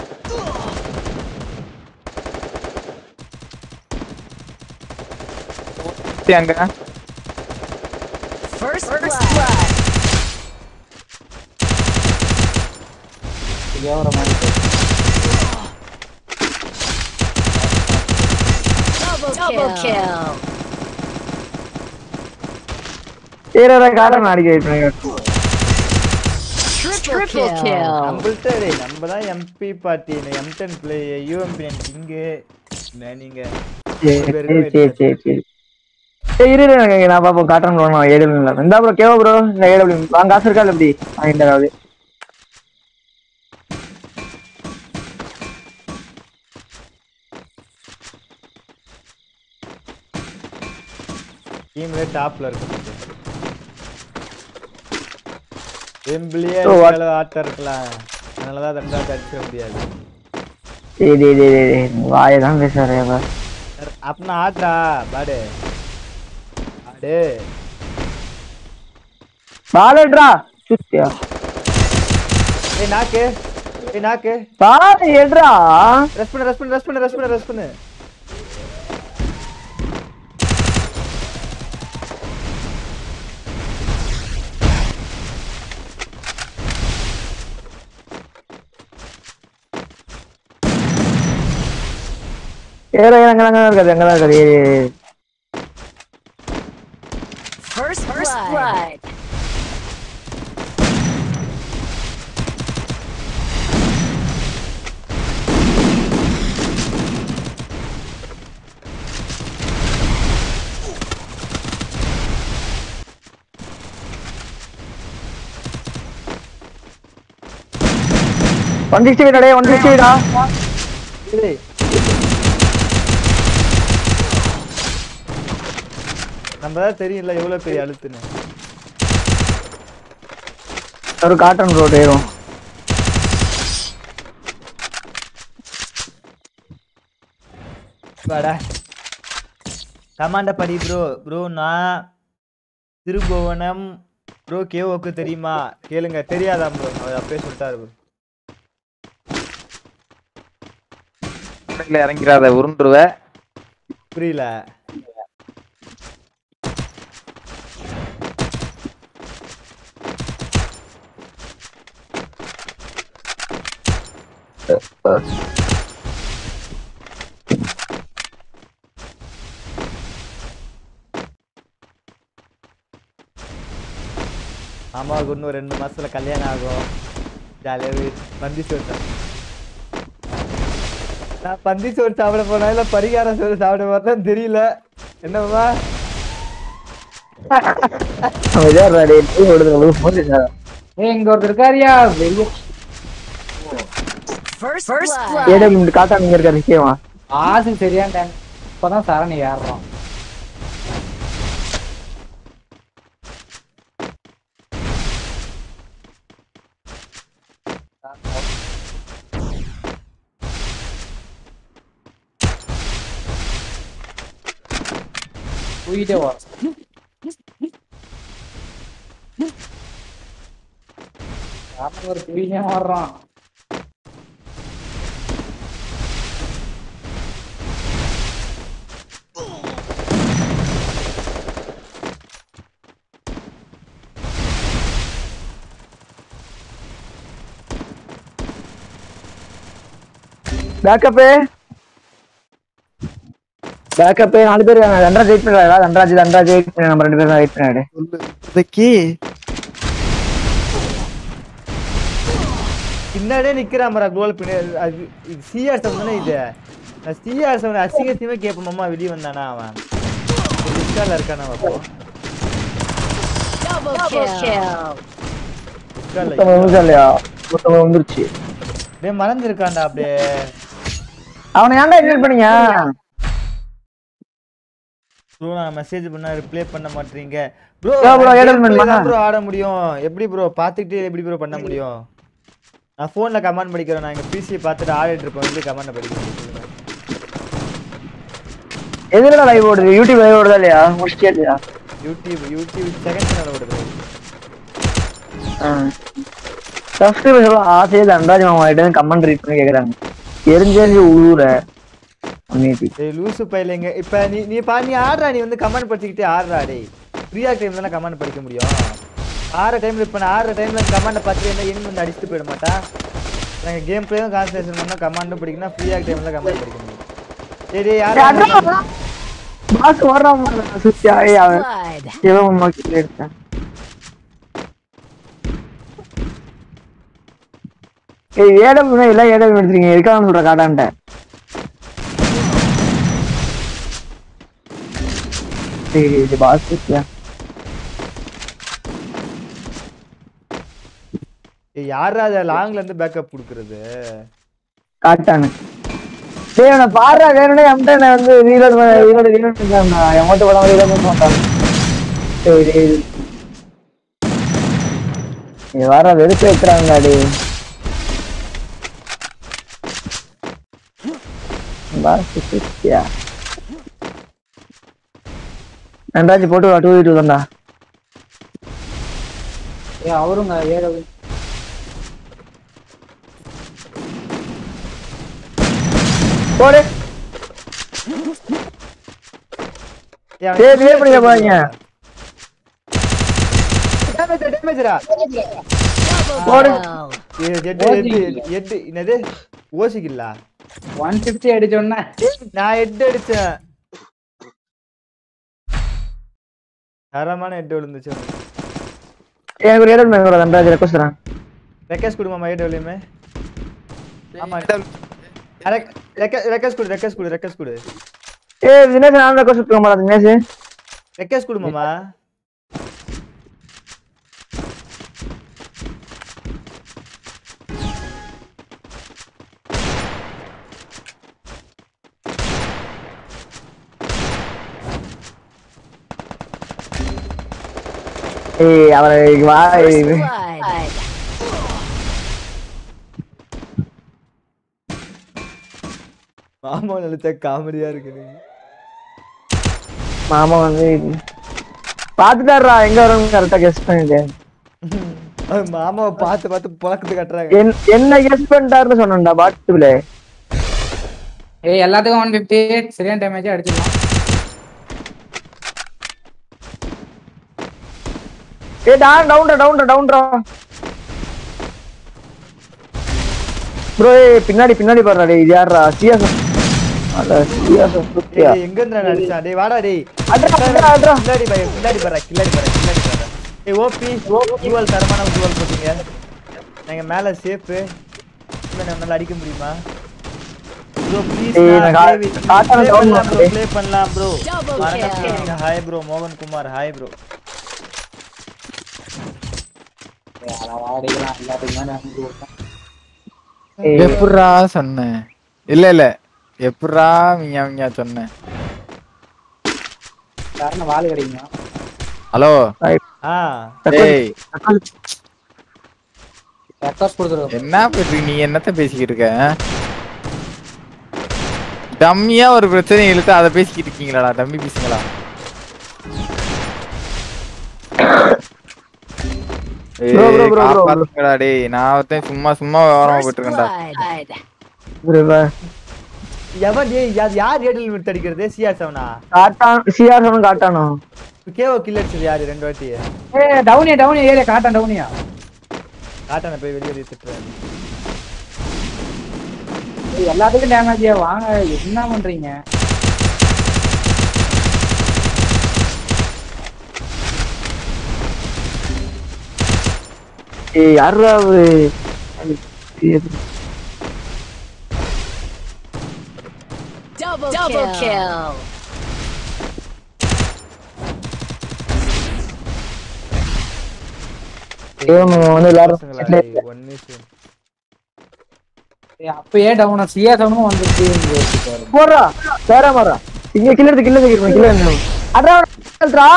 டேய் அங்க First blood. ஏவற மாதிரி Double kill. ஏறத காரணம் அடிக்க வெயிட் பண்ணி Triple kill. நம்மள்ட்ட டேய் நம்ம தான் MP party M ten play UMP king நீங்க சரி சரி சரி சரி சரி ஏய் இரு இரு, எனக்கு நான் பாப்போம் காட்டுறேன் ப்ரோ நான் ஏடபிள்யூ இல்ல இந்தா ப்ரோ கேவோ ப்ரோ இந்த ஏடபிள்யூ வாங்க காசு இருக்கா இல்ல எப்படி வாங்கிட்டு ஏதாவது டீம்ல டாப்ல இருக்கு வெம்பிளியே So what- ஆட்டம் இருக்கலாம் அதனாலதான் ரெண்டாவது அடிச்சிட முடியாது டேய் டேய் டேய் டேய், டேய் வாயை தான் பேசுறாரு அப்ப அப்பனா ஆட்ரா பாடு ஆடு பாலட்ரா சுத்தியா ஏய் நாக்கு ஏய் நாக்கு பால் எடுறா ரெஸ்ட் பண்ணு ரெஸ்ட் பண்ணு ரெஸ்ட் பண்ணு ரெஸ்ட் பண்ணு ரெஸ்ட் பண்ணு ஏற ஏற அங்க அங்க இருக்காது அங்க தான் இருக்காது ஏறு, ஏறு, ஏறு. First blood. ஒன் சிக்ஸ்டி வீடா ஒன் சிக்ஸ்டி வீடா நம்ம தான் தெரியல எவ்வளவு பெரிய அழுத்துன்னு ஒரு காட்டன் ரோடு ஏறும் வாடா கமாண்ட படி ப்ரோ ப்ரோ நான் திருபுவனம் ப்ரோ கேவோக்கு தெரியுமா கேளுங்க தெரியாதா ப்ரோ அவர் அப்பயே சொல்லிட்டாரு bro. கடையில இறங்கிறாத உருண்டுருவ புரியல அம்மாவுக்கு இன்னும் ரெண்டு மாசத்துல கல்யாணம் ஆகும் ஜாலியாக பந்தி சோறு சாப்பிடு. நான் பந்தி சோறு சாப்பிட போனா இல்ல பரிகார சோறு சாப்பிட போறேன் தெரியல என்னவா அமைதியா இருடா, டேய், டேய், ஓடுது, ஓடுது, போகுது, சார். ஏய் இங்க ஒருத்தர் இருக்காரியா வெளிய First blood. ஏடபிள்யூ இந்த காட்டா நீங்க இருக்காரு நிச்சயமா ஆசு சரியான டைம் இப்பதான் சரணி ஏறுறோம் போயிட்டே வரோம் யாரும் ஒரு குயிலே வர்றான் பேக்கப்பு பேக்கப்பு நாலு பேர் இருக்காங்க தண்டராஜ் வெயிட் பண்ணுறாங்க தண்டராஜ் தண்டராஜ் வெயிட் பண்ணி நம்ம ரெண்டு பேரும் வெயிட் பண்ணிடு இப்போதைக்கு பின்னாடியே நிக்கிறான் பாரு கோல் பின்னாடி அது இது சிஆர் செவன் தானே இது நான் சிஆர் செவன் அசிங்கத்தையுமே கேட்போம் அம்மா வெளியே வந்தானா அவன் டிஸ்கார்ல இருக்கானா அவன் அப்போ Double kill. டிஸ்கார்ல மொத்தம் வந்துச்சா இல்லையா மொத்தம் வந்துருச்சு டேய் மறந்துருக்கான்டா அப்படியே அவனை ஏன்டா இன்வைட் பண்ணீங்க ப்ரோ நான் மெசேஜ் பண்ணா ரிப்ளை பண்ண மாட்டீங்க ப்ரோ bro, Edelman பண்ணா? ப்ரோ ஆட முடியும் எப்படி ப்ரோ பார்த்துக்கிட்டு எப்படி ப்ரோ பண்ண முடியும் நான் ஃபோனில் கமெண்ட் படிக்கிறேன் நான் எங்கள் பிசியை பார்த்துட்டு ஆடிட்டு இருப்பேன் வந்து கமெண்ட் படிக்கிறேன் சொல்லுங்க எதுல லைவ் ஓடுது யூடியூப் லைவ் ஓடுதா இல்லையா முடிச்சிட்டே இல்லையா யூடியூப் யூடியூப் செகண்ட் சேனல் ஓடுது சப்ஸ்கிரைபர் சொல்ல ஆசையே தண்டராஜ் மாமா கிட்ட கமெண்ட் ரீட் பண்ணி கேக்குறாங்க எரிஞ்செறிஞ்சு ஊற டேய் லூசு பையலைங்க இப்போ நீ நீ பா நீ ஆடுறா நீ வந்து கமெண்ட் படிச்சுக்கிட்டே ஆடுறா டேய் ஃப்ரீயாக டைம் தானே கமெண்ட் படிக்க முடியும் ஆடுற டைமில் இப்போ நான் ஆடுற டைமில் கமெண்ட்டை பார்த்துட்டு என்ன எங்க வந்து அடிச்சுட்டு போயிட மாட்டேன் நாங்கள் கேம் பிளேயும் கான்சன்ட்ரேஷன் பண்ணால் கமெண்ட்டும் படிக்கணும் ஃப்ரீயாக டைமில் கமெண்ட் படிக்க முடியும் டேய் டேய் யார் பாஸ் வர்றான் சுத்தியா ஏய் அவன் சிவன் அம்மா கிட்ட எடுத்தேன் ஏய் ஏடம் இல்ல ஏடம் எடுத்துறீங்க இருக்கான்னு சொல்ற காட்டான்ட்ட ஏய் இது பாஸ் சுத்தியா ஏய் யாரா அதை லாங்ல இருந்து பேக்கப் கொடுக்குறது காட்டானு டேய் அவனை பாடுறா வேணும்னே எம்டன் வந்து ரீலோட் ரீலோட் ரீலோட் பண்ணான்டா எமௌண்ட் படம் ரீலோட் பண்ணான் டேய் டேய் நீ வர வெறுப்பு வைக்கிறாங்க டேய் பாஸ் சுத்தியா ரெண்டாச்சு போட்டு வா டூ டூ தான்டா ஏ அவருங்க ஏழு போடு டேய் ரிவே பண்ணிக்க போறீங்க டேமேஜ் டேமேஜ்ரா போடு எட்டு எட்டு எட்டு என்னது ஓசிக்கலா ஒன் ஃபிஃப்டி அடிச்சோன்னா நான் எட்டு அடிச்சேன் தரமான எட்டு விழுந்துச்சு எனக்கு ஒரு ஏடன் மேங்கோட ரெண்டாச்சு ரெக்வஸ்ட் தரேன் ரெக்கஸ் கொடுமாமா எட்டு விழுமே ஆமா ரெக்கஸ் கொடு ரெக்கஸ் கொடு ரெக்கஸ் கொடு ஏய் தினேஷ் நான் ரெக்வஸ்ட் கொடுக்க மாட்டேன் தினேஷ் ரெக்கஸ் கொடுமாமா ஏய் அவரை வா ஏய். Blood. மாமா நினைச்சா காமெடியா இருக்கு நீ மாமா வந்து பாத்துட்டாரா எங்க வரும் கரெக்டா கெஸ் பண்ணிட்டு அது மாமாவை பார்த்து பார்த்து பழக்கத்து கட்டுறாங்க என்- என்ன கெஸ் பண்ணிட்டாருன்னு சொன்னேன்டா பாட்டுல ஏய் எல்லாத்துக்கும் ஒன் ஃபிஃப்டி சரியான டேமேஜ் அடிச்சிடலாம் ஏய் டவுன் டவுன்டா டவுன்டா டவுன்டா ப்ரோ ஏய் பின்னாடி பின்னாடி பாருடா டேய் இது யாரா சியாஸ் அட சியாஸ் சுத்தியா டேய், எங்க இருந்தா அடிச்சா டேய் வாடா டேய் அட்ரா அட்ரா அட்ரா கில்லாடி பை கில்லாடி பரா கில்லாடி பரா கில்லாடி பரா ஏய் ஓபி ஜுவல் தரமான ஜுவல் போட்டீங்க நீங்க மேல சேஃப் இன்னும் நம்மளால அடிக்க முடியுமா ப்ரோ ப்ளீஸ் ஏய், நான் கா- காட்டான ப்ளே sound பண்ணலாம் ப்ரோ மாத்துறேன். ப்ளே பண்ணலாம் ப்ரோ Double வணக்கம் kill. ஹாய் ப்ரோ மோகன் குமார் ஹாய் ப்ரோ அடிக்கலாம் எல்லாத்துக்குமே நான் வந்து கொடுத்தேன் ஏய், எப்படிரா சொன்னேன் இல்ல இல்ல எப்படிரா மியா மியா சொன்னேன் யாருன்னு வால் கிடைக்குங்க ஹலோ ஆ டேய் ரெக்வஸ்ட் கொடுத்துருக்கோம் என்ன பண்றீங்க நீ என்னத்த பேசிக்கிட்டு இருக்க டம்மியா ஒரு பிரச்சனை இழுத்து அதை பேசிக்கிட்டு இருக்கீங்களாடா டம்மி பேசுங்களா Bro, bro, bro, bro, bro. காப்பாத்துங்கடா டேய் நான் ஒருத்தன் சும்மா சும்மா விவரமா First போயிட்டு இருக்கேன்டா blood. bro, bro. எவன் டேய் யார் யார் ஏடில் லிமிட் அடிக்கிறது சிஆர் செவனா காட்டான் சிஆர் சொன்னு காட்டானோ கேவோ கில் அடிச்சது யாரு ரெண்டு வாட்டி ஏய் டவுனியா டவுனியா ஏரியா காட்டான் டவுனியா காட்டான போய் வெளியே திட்டுறேன் எல்லாத்துக்கும் டேமேஜ் வாங்க என்ன பண்றீங்க ஏய் யாரா அவரு Double, Double kill. இவன் வந்து எல்லாரும் பசங்களா, one is one. ஏய், அப்பயே டவுன் சியா டவுனும் வந்துச்சு போடுறா வேற மாறா இங்க கில்ல எடுத்து கில்ல எடுத்து கில்ல எடுத்து அட்ரா அட்ரா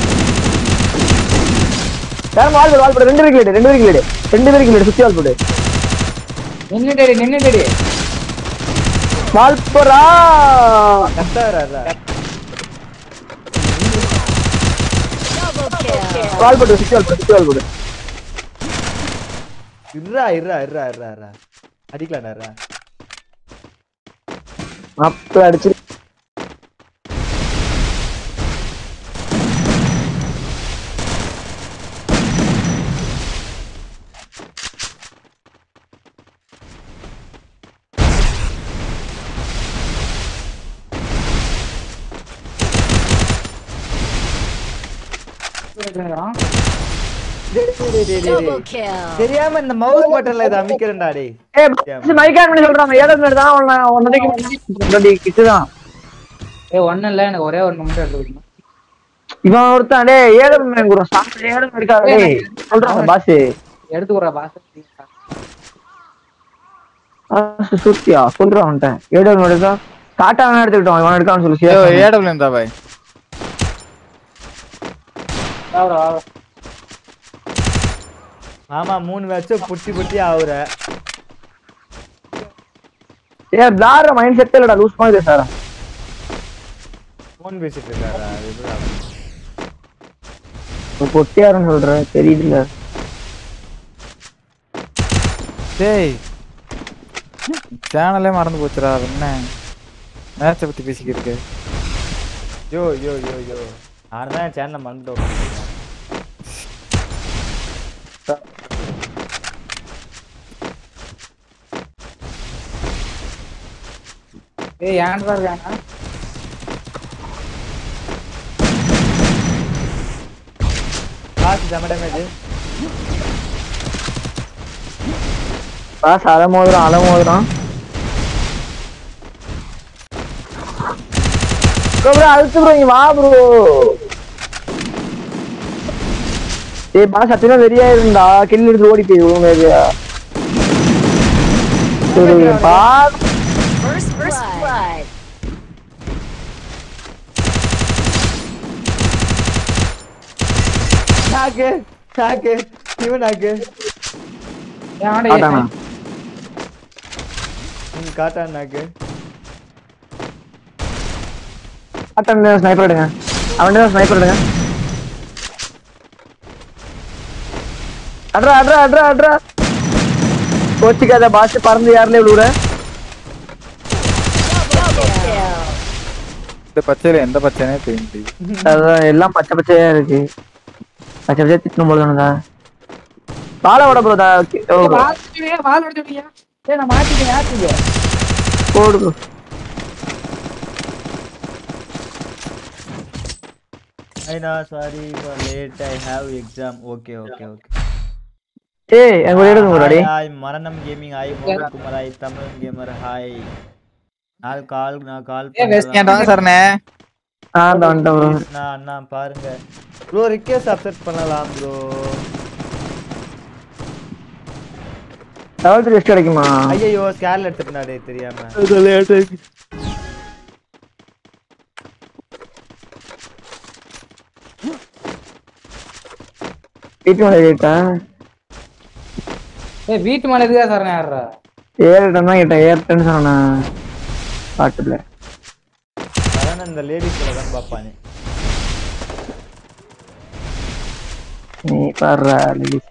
வேற வால் போடு வால் போடு ரெண்டு பேருக்கு lead, ரெண்டு பேருக்கு lead. ரெண்டு பேருக்கு lead, சுத்தி வால் போடு நின்னுட்டடி நின்னுட்டடி வால் போடுறா கரெக்டா வராதா? Double kill. வால் போடு சுத்தி வால் போடு சுத்தி வால் போடு இருடா இருடா இருடா இருடா இருடா அடிக்கலாம்டா இருடா அப்ப அடிச்சு டேய், டேய், டேய், டேய், Double டேய். kill. தெரியாம இந்த மவுஸ் பட்டன்ல இதை அமைக்கிறேன்டா டேய் ஏய் பஸ் மைக் ஆன் பண்ணி சொல்றாங்க ஏழு மினிட் தான் உன்னை உன்னதைக்கு கிட்டு தான் ஏ ஒண்ணும் இல்ல எனக்கு ஒரே ஒரு மட்டும் எடுத்து கொடுக்கணும் இவன் ஒருத்தன் டேய் ஏழு மணி கூட சாப்பிட்டு ஏழு மணி இருக்காது டேய் சொல்றாங்க பாஸ் எடுத்து விடுறா பாஸ் சுத்தியா சொல்றான் அவன்கிட்ட ஏழு மணி தான் காட்டா வேணா எடுத்துக்கிட்டோம் இவன் எடுக்கான்னு சொல்லி யோ serious ஆ. ஏடபிள்யூ இருந்தா பாய் ஆமா மூணு மேட்சும் புட்டி புட்டி ஆகுற ஏ விளாடுற மைண்ட் செட் இல்லடா லூஸ் மாதிரி சார் போன் பேசிட்டு இருக்காரா அது எப்படிடா? பொட்டியாருன்னு சொல்ற தெரியுதுல்ல டேய் சேனலே மறந்து போச்சுடா அது என்ன மேட்சை பத்தி பேசிக்கிட்டு இருக்கு யோ யோ யோ யோ நான் தான் சேனலை மறந்துட்டு உட்கார்ந்திருக்கேன். ஏய் ஏன்டா வேணாம் காசு செம டேமேஜ் பாஸ் அலை மோதுறான் அலை மோதுறான் ப்ரோ ப்ரோ அழுத்து ப்ரோ இங்க வா ப்ரோ ஏய் பாஸ் சத்தியமா வெறியா இருந்தா கில் எடுத்து ஓடி போய் விழுங்க சரி பாஸ் First, first blood. நாக்கு நாக்கு இவன் நாக்கு ஆட்டானா ம், காட்டான் நாக்கு ஆட்டம் ஸ்னைப்பர் எடுங்க அவன் ஸ்னைப்பர் எடுங்க அட்ரா அட்ரா அட்ரா அட்ரா கோச்சிக்காத பாஸ் பறந்து யாருல விழுவுற Double kill. இந்த பச்சையில எந்த பச்சைனே தெரிய முடியுது அதான் எல்லாம் பச்சை பச்சையா இருக்கு பச்சை பச்சையா திட்டணும் போல தோணுதா பாலை விட ப்ரோ வால் வால் எடுத்துட்டியா ஏய் நான் மாத்திட்டேன் யாத்துக்கு போடு ப்ரோ ஐநா sorry for late I have exam okay okay okay ஏய் எங்க ஒரு எடுங்க ப்ரோ ஹாய் மரணம் கேமிங் ஹாய் மோகன் Kumar hi Tamil gamer hi நான் கால் நான் கால் ஏன்டா சரணே ஆ இந்த வந்துட்டேன் ப்ரோ நான் அண்ணா பாருங்க ப்ரோ ரிக்வெஸ்ட் அக்செப்ட் பண்ணலாம் ப்ரோ லெவல் த்ரீ ரெஸ்ட் கிடைக்குமா ஐயோ ஸ்கேல் எடுத்துட்டாடே தெரியாம வீட்டு மேலே கேட்டா ஏய் வீட்டு மேல இருக்கா சார் யாரா ஏழு டன் தான் கேட்டேன் ஏழு டன் சொன்னேன் பாட்டுல அதான் இந்த லேடிஸ் தான் பாப்பானே நீ பாடுற லேடிஸ்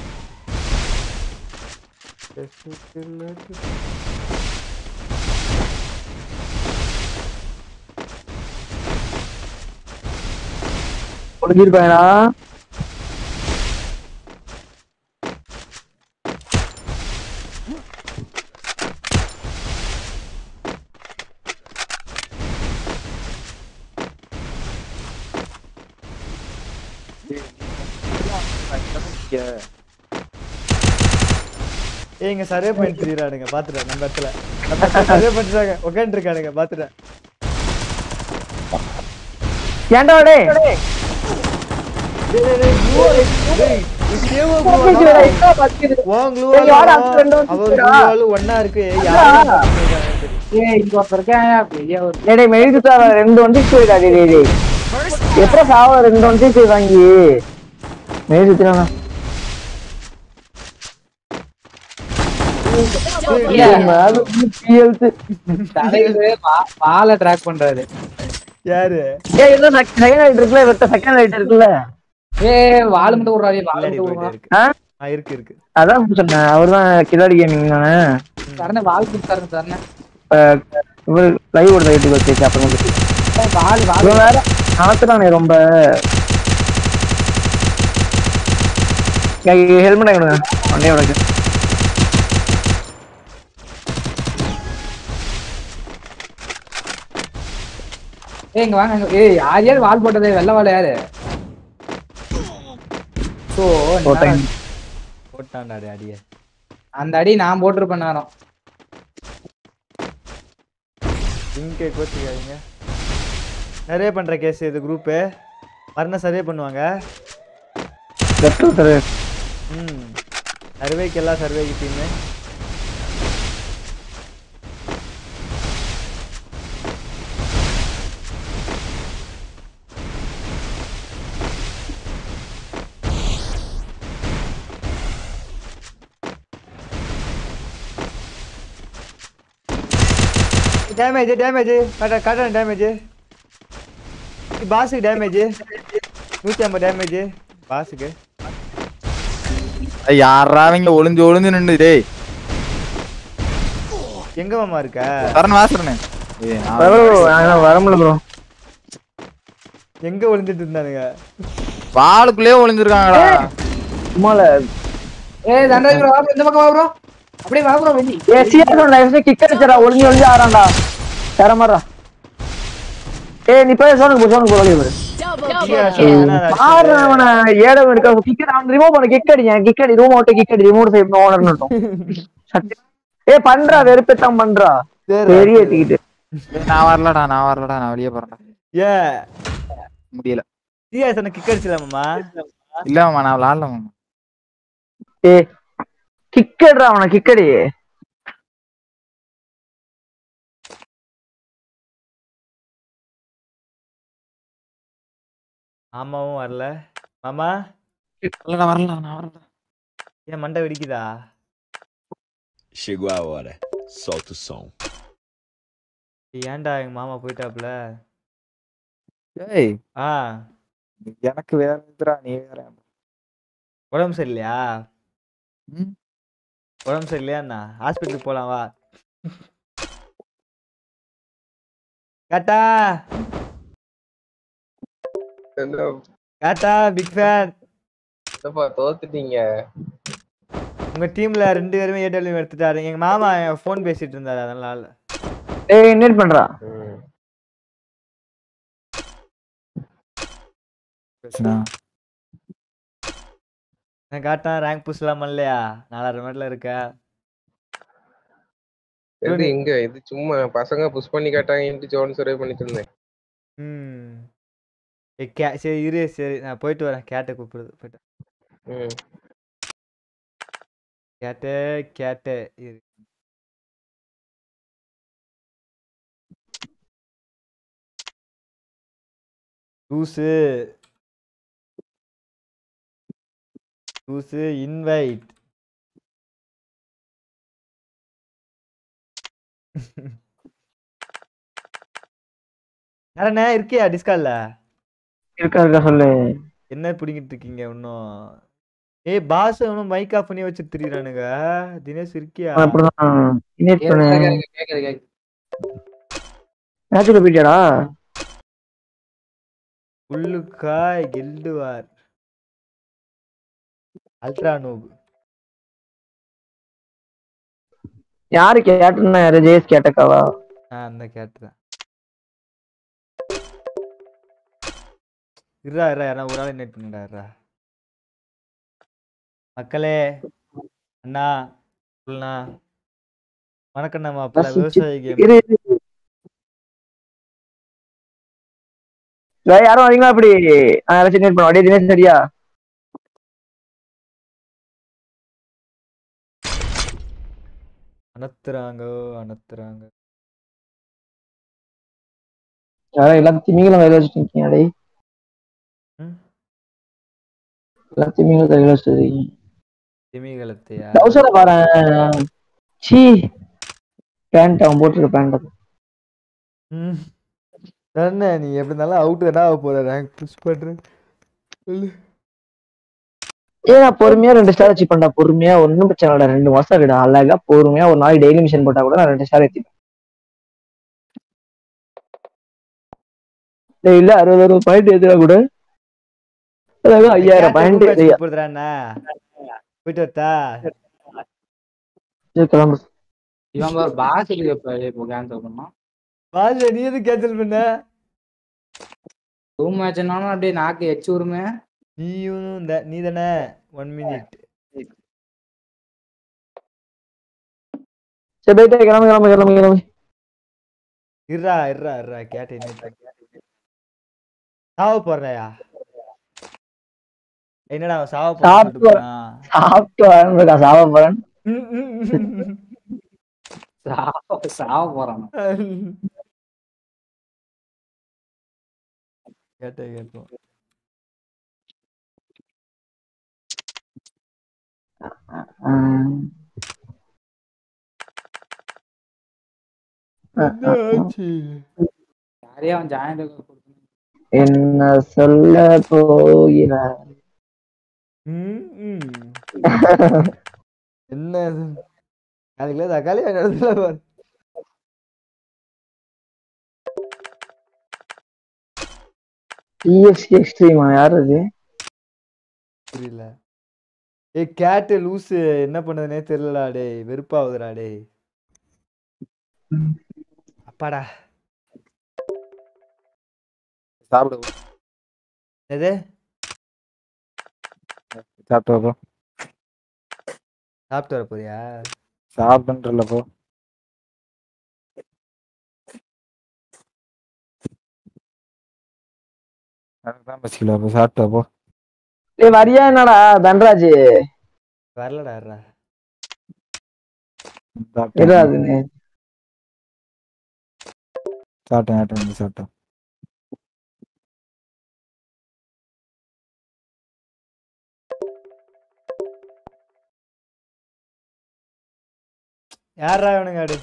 முடிஞ்சிருப்பாங்களா இங்க ஏய் இங்க சர்வே பண்ணிட்டு இருக்கானுங்க பாத்துட்டேன் நம்ம இடத்துல சர்வே பண்ணிட்டாங்க உட்காந்து இருக்கானுங்க பாத்துட்டேன் ஏன்டா டேய் டேய், டேய், டேய், glue wall, டேய், இது சேவோ glue Focus wall வேற, தான். எங்க பாத்துக்கிது? உன் glue டேய், wall யாரு தான். அந்த ரெண்டு வந்து அவர் சுத்துறா? glue wall ஒண்ணா இருக்கு யாரு ஏய் இங்க ஒருத்தர் இருக்கான் பெரிய ஒரு டேய், டேய், மெழுகு சாவ ரெண்டு ஒன் சிக்ஸ் போயிடா டேய் டேய், டேய் எப்படா சாவ ரெண்டு ஒன் சிக்ஸ் வாங்கி மெழுகு சுத்தினா தலைவர் வா- வாலை ட்ராக் பண்றாரு யாரு ஏய் இன்னும் செகண்ட் லைட் இருக்குல்ல இவர்ட்ட செகண்ட் லைட் இருக்குல்ல ஏய் வால் மட்டும் விடுறாரு வால் பின்னாடி மட்டும் போயிட்டே விடுறான் இருக்கு ஆ? ஆ, இருக்கு இருக்கு அதான் சொன்னேன் அவர்தான் கில்லாடி கேமிங் தானே சரண வால் கொடுத்தாருங்க சரண இவர் லைவ் ஓடுற யூடியூப் வச்சு அப்புறம் வந்து வால் வால் இவன் வேற ஆத்துறானே ரொம்ப ஹெல்மெட் கொடுங்க வண்டியை உடைக்கு ஏய் இங்க வாங்க இங்க- ஏய் யார் யார் வால் போட்டது வெள்ள வால் யாரு சோ போட்டேன். போட்டான்டா டேய் அடியே அந்த அடி நான் போட்டிருப்பேன் நேரம் இங்கே கோச்சிக்காதீங்க சர்வே பண்ற கேஸ் இது குரூப்பு மறுநாள் சர்வே பண்ணுவாங்க ம் சர்வேக்கு எல்லாம் சர்வேக்கு டீமு டேமேஜ் டேமேஜ் கட்ட கட்ட டேமேஜ் பாஸுக்கு டேமேஜ் நூற்றி ஐம்பது டேமேஜ் பாஸுக்கு ஏய், யார்ரா அவங்க ஒளிஞ்சு ஒளிஞ்சு நின்று டேய் எங்க மாமா இருக்க சரண் வாசரணே ஏய், நான் வர முடியல ப்ரோ எங்க ஒளிஞ்சிட்டு இருந்தானுங்க வாளுக்குள்ளே ஒளிஞ்சிருக்காங்கடா சும்மால ஏய் தண்டராஜ் bro, வா bro, இந்த பக்கம் வா ப்ரோ அப்படியே வா ப்ரோ வெள்ளி ஏ சிஎஸ் லைஃப் கிக் அடிச்சடா ஒளிஞ்சு ஒளிஞ்சு ஆறான்டா தர மாறா ஏய் நீ போய் சோனுக்கு போ சோனுக்கு போ வெளிய போடு மாறு அவன ஏடம் எடுக்க கிக் அவன் ரிமூவ் பண்ண கிக் அடிங்க கிக் அடி ரூம் அவுட் கிக் அடி ரிமூவ் செய்ய ஓனர் நட்டோம் ஏய் பண்றா வெறுப்பத்தான் பண்றா பெரிய ஏத்திக்கிட்டு ஏய், நான் வரலடா நான் வரலடா நான் வெளியே போறேன்டா ஏ முடியல சிஎஸ் என்ன கிக் அடிச்சல மாமா இல்ல மாமா நான் விளாடல மாமா ஏய் கிக் அடிடா அவன கிக் அடி மாமாவும் வரல மாமா வரலடா வரல நான் வரல ஏன் மண்டை வெடிக்குதா Chegou a hora. Solta o som. ஏன்டா எங்க மாமா போயிட்டாப்ல ஏய் ஆ எனக்கு வேற இதுடா நீ வேற உடம்பு சரியில்லையா ம். உடம்பு சரியில்லையாண்ணா ஹாஸ்பிட்டலுக்கு போலாம் வா காட்டா காட்டா பிக் ஃபேன் என்னப்பா தோத்துட்டீங்க உங்க டீம்ல ரெண்டு பேருமே ஏடபிள்யூ எடுத்துட்டாரு எங்க மாமா ஃபோன் பேசிட்டு இருந்தாரு அதனால ஏய் இன்வைட் பண்றா பேசுனா நான் காட்டான் ரேங்க் புஷ்லாம் பண்ணலையா நாலாயிரம் மேட்ல இருக்க எது எங்க இது சும்மா பசங்க புஷ் பண்ணி காட்டாங்கன்ட்டு ஜோன் சர்வே பண்ணிட்டு இருந்தேன் ம் ஏய், கே சரி இரு சரி நான் போயிட்டு வரேன் கேட்டை கூப்பிடுது போயிட்டு ம் கேட்டு கேட்டு இரு லூசு லூசு இன்வைட் யாரண்ணே இருக்கியா டிஸ்கால்ல இருக்கா இருக்கா சொல்லு என்ன பிடிங்கிட்டு இருக்கீங்க இன்னும் ஏய் பாஸ் இன்னும் மைக் ஆஃப் பண்ணி வச்சு திரியிறானுங்க தினேஷ் இருக்கியா அவன் அப்படிதான் இன்வைட் பண்ணு கேக்குது கேக்குது மேட்ச்ல போயிட்டியாடா உள்ளுக்காய் கில்டுவார் அல்ட்ரா நூப் யாரு கேட்டுன்னா யாரு ஜேஎஸ் கேட்டக்காவா ஆ அந்த கேட்டுறேன் இருடா இருடா யாரா ஒரு ஆள் இன்வைட் பண்ணுடா இருடா மக்களே அண்ணா அண்ணா வணக்கம் நம்ம அப்பல விவசாயி கேம் இரு, இரு. டேய், யாரும் வரீங்களா அப்படி யாராச்சும் இன்வைட் பண்ணுவோம் டேய் தினேஷ் சரியா அனத்துறாங்க அனத்துறாங்க யாரும் எல்லாத்தையும் நீங்களும் கையில வச்சுட்டு இருக்கீங்க டேய் ம்? எல்லாத்தையும் நீங்களும் கையில வச்சிருக்கீங்க திமிங்கலத்தையா டவுசரை பாரு சீ பேண்ட் அவன் போட்டிருக்க பேண்ட் ம் தானே நீ எப்படி இருந்தாலும் அவுட் தானே ஆக போற ரேங்க் புஷ் பண்ற சொல்லு ஏன் நான் பொறுமையா ரெண்டு ஸ்டார் அச்சீவ் பண்ணா பொறுமையா ஒன்னும் பிரச்சனை இல்லை ரெண்டு மாசம் இருக்குடா அழகா பொறுமையா ஒரு நாளைக்கு டெய்லி மிஷன் போட்டா கூட நான் ரெண்டு ஸ்டார் ஏத்திப்பேன் டேய், இல்ல அறுபது அறுபது பாயிண்ட் ஏத்துனா கூட அழகா ஐயாயிரம் பாயிண்ட் போடுறாண்ணா போயிட்டு வரட்டா கிளம்பு இவன் பாரு பாசிக்கு இப்ப இப்போ கேன்சல் பண்ணான் பாஜ நீ எது கேன்சல் பண்ண ரூம் மேட்ச்னாலும் அப்படியே நாக்கு எச்சு உருமே நீயும் இந்த நீ தானே ஒன் மினிட் சரி போயிட்டு கிளம்பு கிளம்பு கிளம்பு கிளம்பு இருடா இருடா இருடா கேட்டேன் சாவ போறயா என்னடா அவன் சாவ சாப்பிட்டு போறான் வரேன். சாப்பிட்டு வரேன் சாவ போறேன் சாவ சாவ போறான் கேட்டேன் கேட்டோம் ஆஹ். என்ன ஆச்சு யாரையும் அவன் ஜாயின் என்ன சொல்ல போகிறார் ம், ம். என்ன இது? அதுக்குள்ள தக்காளி நடத்துல பாரு டிஎஃப்சி எக்ஸ்ட்ரீமா யார் அது புரியல ஏய் கேட்டு லூசு என்ன பண்ணுதுனே தெரியலடா டேய் வெறுப்பாகுதுடா டேய் அப்பாடா சாப்பிடு எது சாப்பிட்டு போ சாப்பிட்டு வர போறியா சாப்பிட்டுன்றல போ அதுதான் பசிக்கல போ சாப்பிட்டு போ ஏய் வரியா என்னடா தன்ராஜ் வரலடா இருடா எதா அதுன்னு சாப்பிட்டேன் சாப்பிட்டேன் சாப்பிட்டேன் யாரா இவனுங்க அடு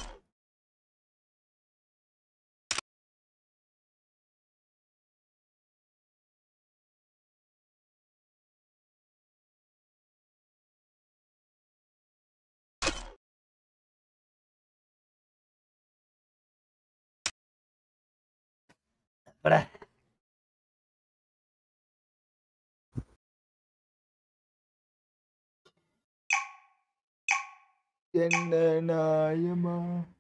அட. என்ன நாயமா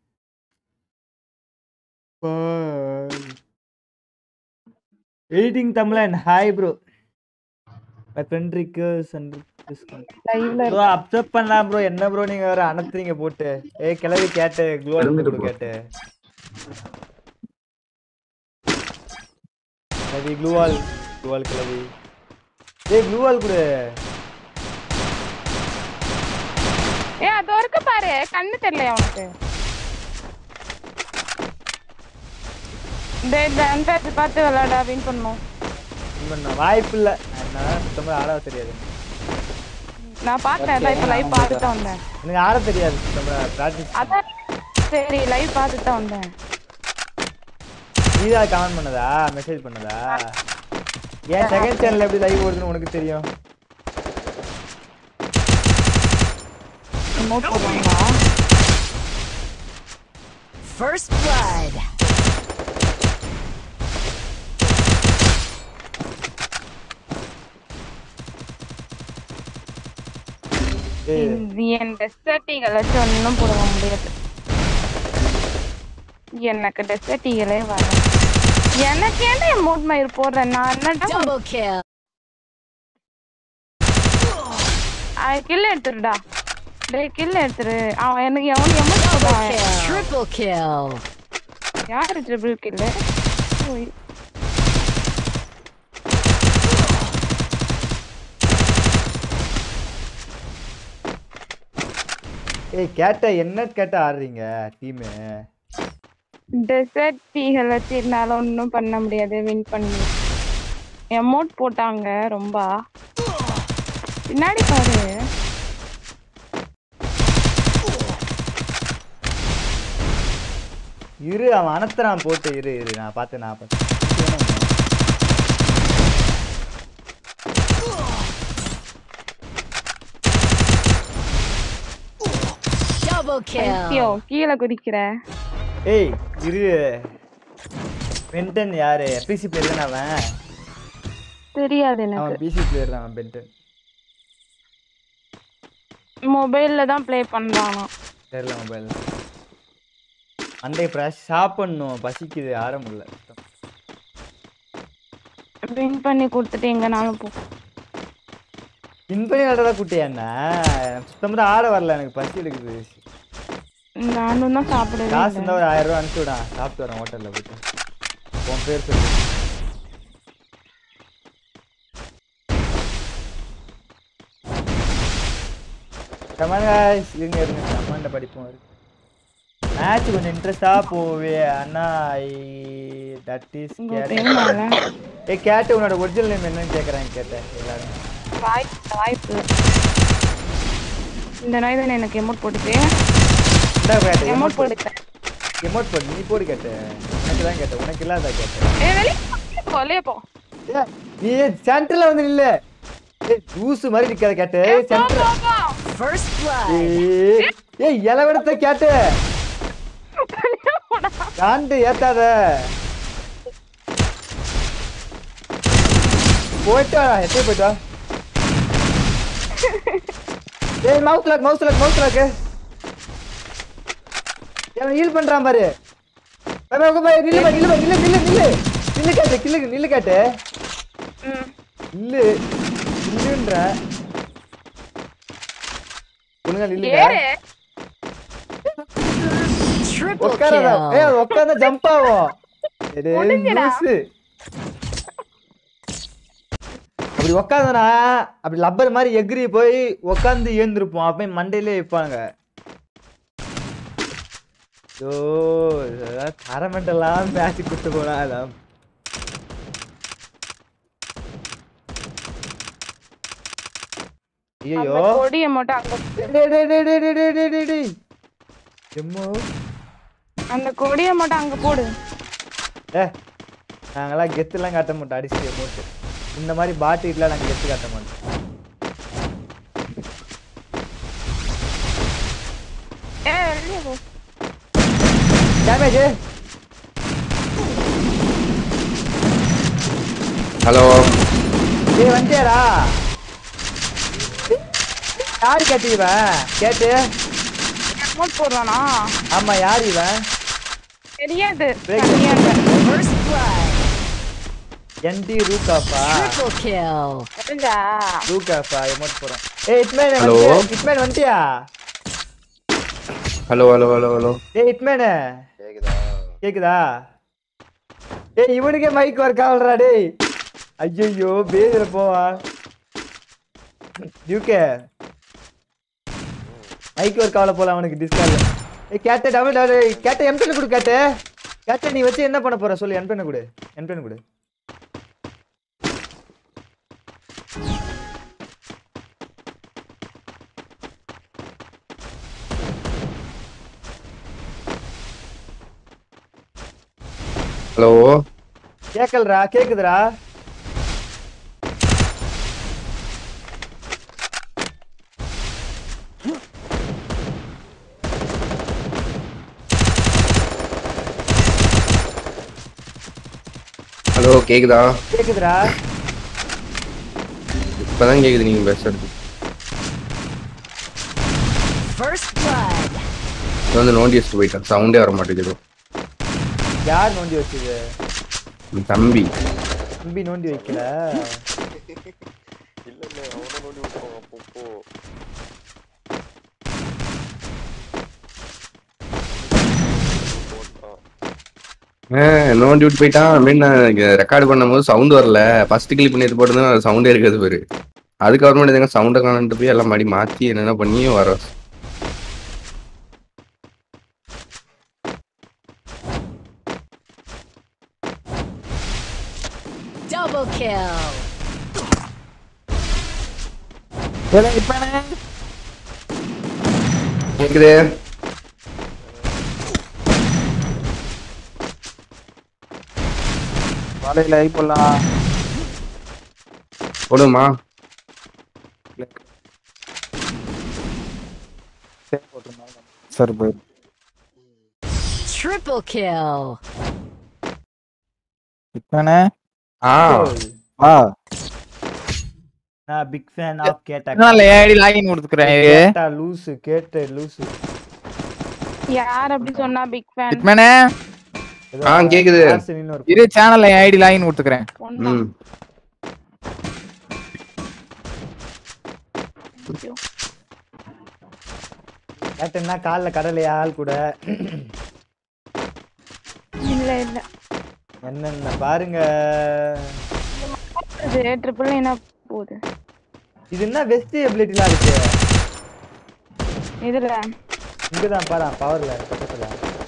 எடிட்டிங் தமிழன் hi bro my friend request and bro accept பண்ணலாம் ப்ரோ என்ன ப்ரோ நீங்க வேற அனுப்புறீங்க போட்டு ஏய் கிளவி கேட்டு க்ளோவல் கொடு கேட்டு கிளவி க்ளூவால் க்ளூவால் கிளவி ஏய் க்ளூவால் கொடு ஏ அது இருக்கு பாரு கண்ணு தெரியல அவனுக்கு டேய் இந்த அண்டாச்சு பார்த்து விளையாடா வின் பண்ணும் பண்ண வாய்ப்பு இல்ல என்னால சுத்தமா ஆட தெரியாது நான் பார்த்தேன் இப்ப லைவ் பார்த்துட்டு தான் வந்தேன் எனக்கு ஆட தெரியாது சுத்தமா பிராக்டிஸ் அதான் சரி லைவ் பார்த்துட்டு தான் வந்தேன் நீதான் கமெண்ட் பண்ணதா மெசேஜ் பண்ணதா ஏன் செகண்ட் சேனல் எப்படி லைவ் ஓடுதுன்னு உனக்கு தெரியும் நோட் போடுவாங்களா First blood. இது என் டெசர்ட்டிகளை வச்சு ஒன்றும் போட முடியாது எனக்கு டெசர்ட்டிகளே வர எனக்கு என்ன மூட் மயிர் போடுறேன் நான் என்னடா Double kill. கில் எடுத்துருடா டேய் கில் எடுத்துரு அவன் எனக்கு எவன் எமோட் போட்டான் Triple kill. யாரு ட்ரிபிள் கில் ஏய் கேட்ட என்ன கேட்ட ஆடுறீங்க டீமு டெசர்ட் டீகள் வச்சு என்னால ஒன்றும் பண்ண முடியாது வின் பண்ணி எமௌண்ட் போட்டாங்க ரொம்ப பின்னாடி பாரு இரு அவன் அனத்துறான் போட்டு இரு இரு நான் பார்த்து நான் பார்த்து Double ஐயோ kill. கீழே குதிக்கிற ஏய் இரு பென்டன் யாரு பிசி பிளேயர் தானே அவன் தெரியாது அவன் எனக்கு பிசி பிளேயர் தான் அவன் பென்டன் மொபைல்ல தான் ப்ளே பண்றானா தெரியல மொபைல் அண்டை ப்ராஷ் சாப்பிடணும் பசிக்குது ஆட முடியல வின் பண்ணி கொடுத்துட்டு எங்கனாலும் போ இன்பனி ஆடுறதா குட்டியா என்ன சுத்தமாக ஆட வரல எனக்கு பசி எடுக்குது நானும் தான் சாப்பிடவே காசு இல்லை. இருந்தா ஒரு ஆயிரம் ரூபா அனுப்பிச்சு விடா சாப்பிட்டு வரேன் ஹோட்டல்ல போயிட்டு உன் பேர் சொல்லு கமான் guys இருங்க இருங்க கமாண்ட படிப்போம் மேட்ச் கொஞ்சம் இன்ட்ரெஸ்டா போவே அண்ணா ஐ தட் இஸ் தெரியுமால? ஏ கேட்டு உன்னோட ஒரிஜினல் நேம் என்னன்னு கேக்குறேன் கேட்டேன் எல்லாரும் வாய்ப்பு வாய்ப்பு இந்த நாய் தானே எனக்கு எமௌண்ட் போட்டுச்சு இந்தா கேட்டு எமௌண்ட் எமோட் போடு போட்டுட்டேன் எமோட் போடு நீ போடு கேட்டு உனக்கு தான் கேட்டேன் உனக்கு இல்லாத கேட்டேன் ஏ வெளியே போ வெளியே போ ஏய், நீ சென்டர்ல வந்து நில்லு ஏய் ஜூஸ் மாதிரி நிக்காத கேட்டு சென்டர் First blood. ஏய் ஏய் இளவெடுத்த கேட்டு காண்டு ஏத்தாத போயிட்டு வா எத்தனை போயிட்டு வா ஏய் mouse lock mouse lock mouse lock அவன் ஹீல் பண்றான் பாரு பாரு, பாரு, பாரு, நில்லு பாரு, நில்லு பாரு, நில்லு நில்லு நில்லு நில்லு கேட்டு கில்லு நில்லு கேட்டு நில்லு நில்லுன்ற ஒழுங்கா நில்லுங்க ஏறு Triple உட்காராத ஏய் அது kill. உட்கார்ந்தா ஜம்ப் ஆகும் டேய், ஒளிஞ்சுடா. லூசு. அப்படி உட்காந்தனா அப்படி லப்பர் மாதிரி எகிரி போய் உட்காந்து ஏந்திருப்போம் அப்ப மண்டையிலே வைப்பாங்க ஓ தரமெண்டெல்லாம் மேட்ச் கொடுத்து போனா அதான் ஐயோ அந்த கொடியை மட்டும் அங்க டேய் டேய் டேய் டேய் டேய் டேய் டேய் டேய் டேய் எம்மோ அந்த கொடியை மட்டும் அங்க போடு ஏ நாங்கெல்லாம் கெத்துலாம் காட்ட மாட்டோம் அடிச்சு போட்டு இந்த மாதிரி பாட்டிலாம் நாங்கள் கெத்து காட்ட மாட்டோம் ஏ வெளியே போ டேமேஜ் ஹலோ ஏய் வண்டியாடா யாரு கேட்டு இவன் கேட்டு அமௌண்ட் போடுவானா ஆமா யார் இவன் தெரியாது Break. First blood. என்டி ரூகாஃபா Triple kill. தெரிஞ்சா ரூகாஃபா எமோட் போறோம் ஏய் இட்மேன் Hello. இட்மேன் வந்துட்டியா ஹலோ ஹலோ ஹலோ ஹலோ ஏய் இட்மேன் கேக்குதா ஏய் இவனுக்கே மைக் ஒர்க் ஆகலடா டேய் ஐயோ பேதுல போவா யூகே மைக் ஒர்க் ஆகல போல அவனுக்கு டிஸ்கார்ட்ல ஏய் கேட்ட டபுள் டபுள் கேட்ட எம்பென் கொடு கேட்ட கேட்ட நீ வச்சு என்ன பண்ண போற சொல்லு எம்பென் கொடு எம்பென் கொடு ஹலோ கேக்கலடா கேக்குதுடா ஹலோ கேக்குதா கேக்குதுடா இப்பதான் கேக்குது நீங்க பேசுறது First blood. இது வந்து நோண்டி வச்சுட்டு போயிட்டேன் சவுண்டே வர மாட்டேங்குது யார் நோண்டி வச்சது என் தம்பி தம்பி நோண்டி வைக்கல இல்ல இல்ல அவனும் நோண்டி விட்டுருவான் அப்பப்போ நோண்டி விட்டு போயிட்டான் அப்படின்னு நான் ரெக்கார்ட் பண்ணும்போது சவுண்ட் வரல ஃபர்ஸ்ட் கிளிப் பண்ணிட்டு போட்டு சவுண்டே இருக்காது பாரு அதுக்கப்புறமேட்டு எங்க சவுண்டை காணட்டு போய் எல்லாம் மறுபடி மாத்தி என்னென்ன பண்ணி வர Double kill. கேக்குது காலையில ஐ போடலாம் போடுமா சார் போய் Triple kill. இப்பனே ஆ ஆ நான் பிக் ஃபேன் ஆஃப் கேட்டா அதனால ஏடி லாகின் கொடுத்துக்கிறேன் கேட்டா லூசு கேட்டு லூசு யார் அப்படி சொன்னா பிக் ஃபேன் இட்மேனே ஏதோ ஆ கேக்குது ஆர்சனின்னு ஒரு இரு சேனல்ல ஐடி லாகின் கொடுத்துக்கிறேன் ம் கேட்டேன்னா காலைல கடலையா ஆள் கூட இல்ல இல்ல என்னென்ன பாருங்க இது ட்ரிபிள் என்ன போகுது இது என்ன வெஸ்ட் எபிலிட்டிலாம் இருக்கு இதுல இங்கதான் பாரு பவர்ல பக்கத்துல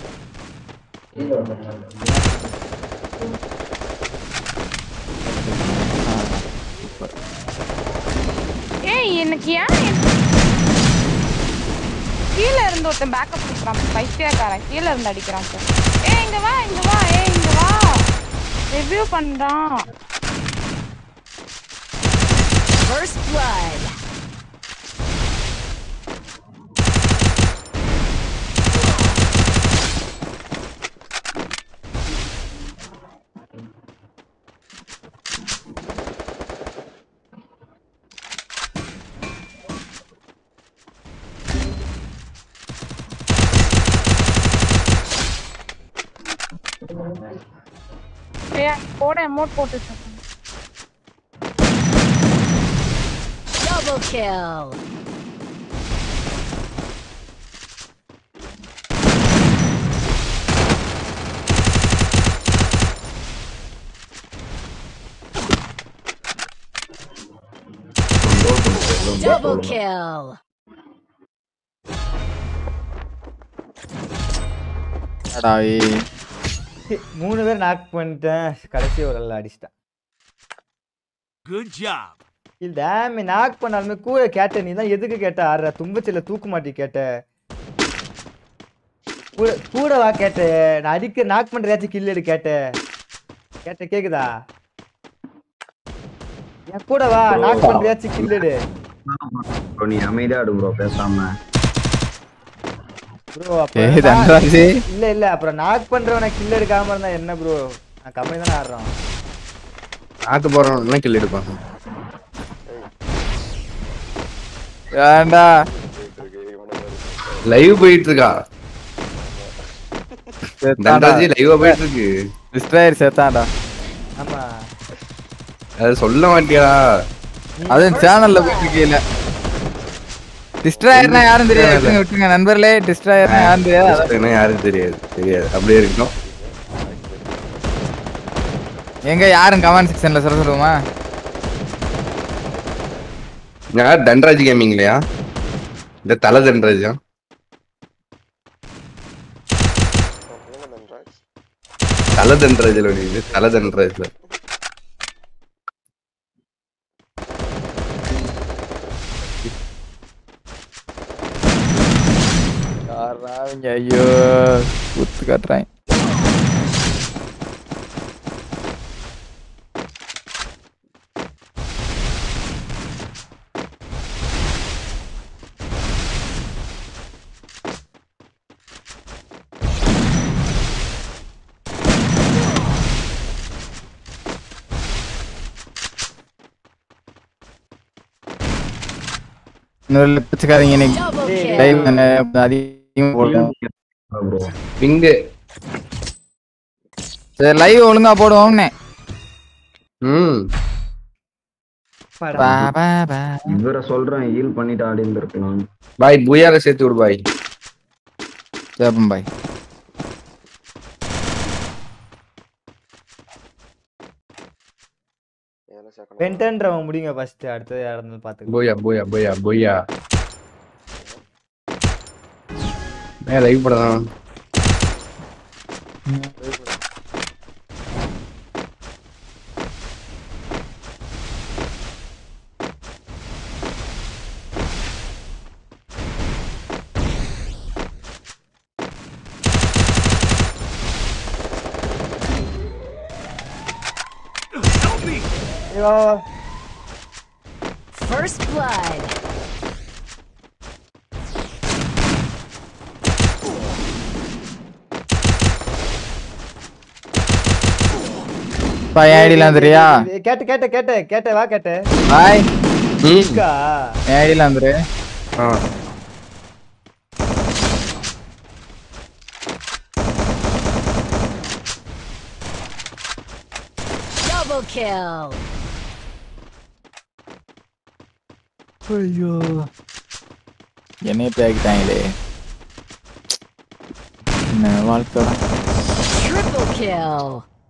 ஏய் எனக்கு ஏன் என்- கீழ இருந்து ஒருத்தன் பேக்கப் கொடுக்குறான் பைத்தியக்காரன் கீழ இருந்து அடிக்கிறான் சார் ஏய் இங்க வா இங்க வா ஏய் இங்க வா ரிவ்யூ பண்றான் First blood. ஏய் போட அமௌண்ட் போட்டு வச்சிருக்கேன். Double kill. Double kill. அடா ஏய். மூணு பேர் நாக் பண்ணிட்டேன் கடைசி ஒரு அல்ல அடிச்சிட்டேன் Good job. இல்ல டேமே நாக் பண்ணாலுமே கூட கேட்ட நீ தான் எதுக்கு கேட்ட ஆடுற தும்பச்சில தூக்கு மாட்டி கேட்ட கூட கூட வா கேட்ட நான் அடிக்க நாக் பண்றதாச்சும் கில் எடு கேட்ட கேட்ட கேக்குதா என் கூட வா நாக் பண்றதாச்சும் கில் எடு bro, நீ அமைதியா ஆடு ப்ரோ பேசாம ப்ரோ ஏய், தண்டராஜ். இல்ல இல்ல அப்புறம் நாக் பண்றவன கில் எடுக்காம இருந்தா என்ன ப்ரோ நான் கம்மி தானே ஆடுறோம் ஆக்க போறோம் கில் எடுப்பாங்க ஏன்டா லைவ் போயிட்டு இருக்கா தண்டராஜி லைவா போயிட்டு இருக்கு டிஸ்ட்ராயர் சேர்த்தான்டா ஆமா அது சொல்ல மாட்டியா அது சேனல்ல போயிட்டு இருக்கீல டிஸ்ட்ராயர்னா யாரும் தெரியாது விட்டுருங்க, விட்டுருங்க நண்பர்களே டிஸ்ட்ராயர்னா யாரும் தெரியாது அதான் என்ன யாரும் தெரியாது தெரியாது அப்படியே இருக்கணும் எங்க யாரும் கமெண்ட் செக்ஷன்ல சொல்ல சொல்லுவோமா யார் தண்டராஜ் கேமிங் இல்லையா இந்த தலை தண்டராஜா தலை தண்டராஜ்ல இது தலை தண்டராஜ்ல யாரா இவங்க ஐயோ குத்து காட்டுறாங்க இன்னொரு பிடிச்சிக்காதீங்க இன்னைக்கு டைம் அதிகமாக போடுவோம் இங்க சரி லைவ் ஒழுங்கா போடுவோம்னே ம் பா பா பா இவரை சொல்றேன் ஹீல் பண்ணிட்டு ஆடி இருந்திருக்கலாம் பாய் புயால சேர்த்து விடு பாய் சேப்பம் பாய் வெண்டன்றவன் முடிங்க ஃபர்ஸ்ட் அடுத்தது யாரா இருந்தாலும் பாத்துக்கலாம் போயா போயா போயா போயா ஏன் லைவ் படம் ஐயோ First blood. பா ஐடிலாம் தெரியா கேட்ட கேட்ட கேட்ட கேட்ட வா கேட்ட பாய் இருக்கா ஐடிலாம் வந்துரு ஆ Double kill. ஐயோ என்னைய பேக்கிட்டாங்களே என்ன வாழ்க்கை Triple kill.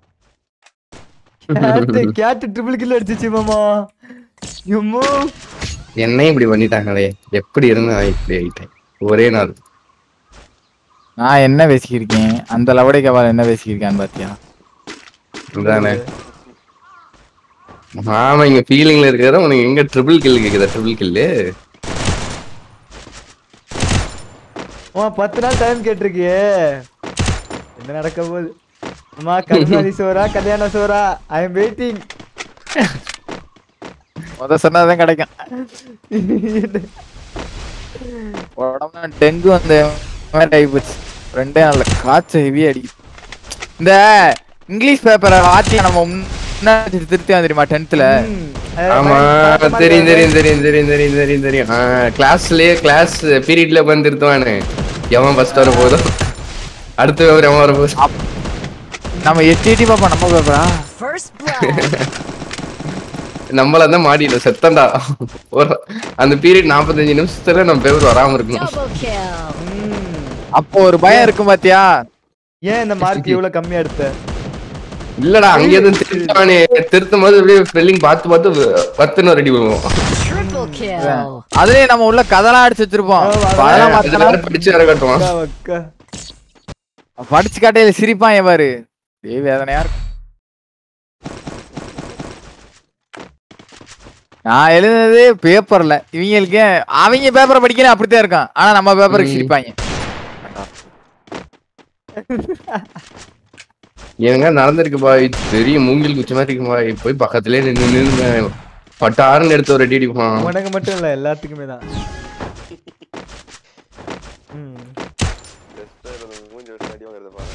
கேட்டு கேட்டு ட்ரிபிள் கில் அடிச்சிச்சு மாமா எம்மோ என்னையும் இப்படி பண்ணிட்டாங்களே எப்படி இருந்து நான் இப்படி ஆயிட்டேன் ஒரே நாள் நான் என்ன பேசிக்கிருக்கேன் அந்த லவடை கவால் என்ன பேசிக்கிருக்கான்னு பாத்தியா இதுதானே ஆமா இங்க ஃபீலிங்ல இருக்கிறத உனக்கு எங்க ட்ரிபிள் கில் கேக்குதா ட்ரிபிள் கில்லு அம்மா பத்து நாள் டைம் கேட்டிருக்கியே என்ன நடக்க போகுது அம்மா கருணாதி சோறா கல்யாண சோறா ஐ எம் வெயிட்டிங் முத சொன்னாதான் கிடைக்கும் உடம்புல டெங்கு வந்த மாதிரி ஆகி போச்சு ரெண்டே நாள்ல காய்ச்சல் ஹெவியா அடிக்குது இந்த இங்கிலீஷ் பேப்பரை வாத்தி நம்ம முன்னாடி திருத்தி தெரியுமா டென்த்ல ஆமா தெரியும் தெரியும் தெரியும் தெரியும் தெரியும் தெரியும் தெரியும் கிளாஸ்லயே கிளாஸ் பீரியட்ல உட்காந்து திருத்துவானு எவன் ஃபர்ஸ்ட் வர போதும் அடுத்த பேப்பர் எவன் வர போதும் நம்ம எட்டி எட்டி பாப்போம் நம்ம பேப்பரா First blood. நம்மள தான் மாடியில செத்தண்டா ஒரு அந்த பீரியட் நாற்பத்தஞ்சு நிமிஷத்துல நம்ம பேப்பர் வராம இருக்கணும் Double kill. அப்போ ஒரு பயம் இருக்கும் பாத்தியா ஏன் இந்த மார்க் இவ்வளவு கம்மியா எடுத்த இல்லடா அங்க எதுவும் திருத்தானே திருத்தும் போது அப்படியே ஸ்பெல்லிங் பார்த்து பார்த்து பத்துன்னு ரெடி பண்ணுவோம் Triple kill. அதுலயே நம்ம உள்ள கதெல்லாம் அடிச்சு வச்சிருப்போம் அதெல்லாம் அது பார்த்தனா வேற படிச்சு வேற கட்டுவான் அக்கா படிச்சு காட்டையில சிரிப்பான் என் பாரு ஏ வேதனையா இருக்கும் நான் எழுதுனது பேப்பர்ல இவங்களுக்கு அவங்க பேப்பரை படிக்கிறேன் அப்படித்தான் இருக்கான் ஆனா நம்ம பேப்பருக்கு ம். சிரிப்பாங்க எங்க நடந்திருக்கு பாய் தெரியும் மூங்கில் குச்சி மாதிரி இருக்கு பாய் போய் பக்கத்துலயே நின்னு நின்னு பட்டாருன்னு எடுத்து ஒரு அடி அடிப்பான் உனக்கு மட்டும் இல்ல எல்லாத்துக்குமே தான் ம். மூஞ்சி வச்சு அடி வாங்குறத பாருங்க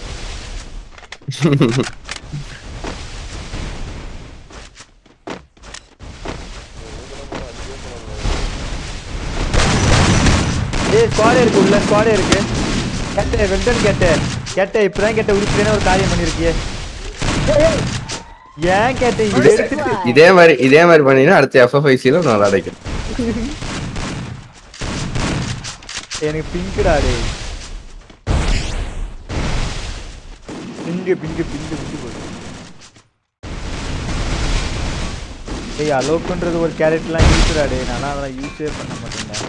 ஏய் ஸ்குவாடே இருக்கு உள்ள ஸ்குவாடே இருக்கு கேட்ட வெண்டன் கேட்ட கேட்ட இப்பதான் கேட்ட உருப்பிடான ஒரு காரியம் பண்ணிருக்கியே ஏன் கேட்ட இதை எடுத்துட்டு இதே மாதிரி இதே மாதிரி பண்ணினா அடுத்த எஃப்எஃப்ஐசியில நான் விளையாடிக்கிறேன் எனக்கு பிங்க்டா டேய் பிங்கு பிங்கு பிங்கு பிங்கு போகுது டேய் அலோக்குன்றது ஒரு கேரக்டர்லாம் இருக்குடா டேய் நானா அதெல்லாம் யூஸே பண்ண மாட்டேன்டா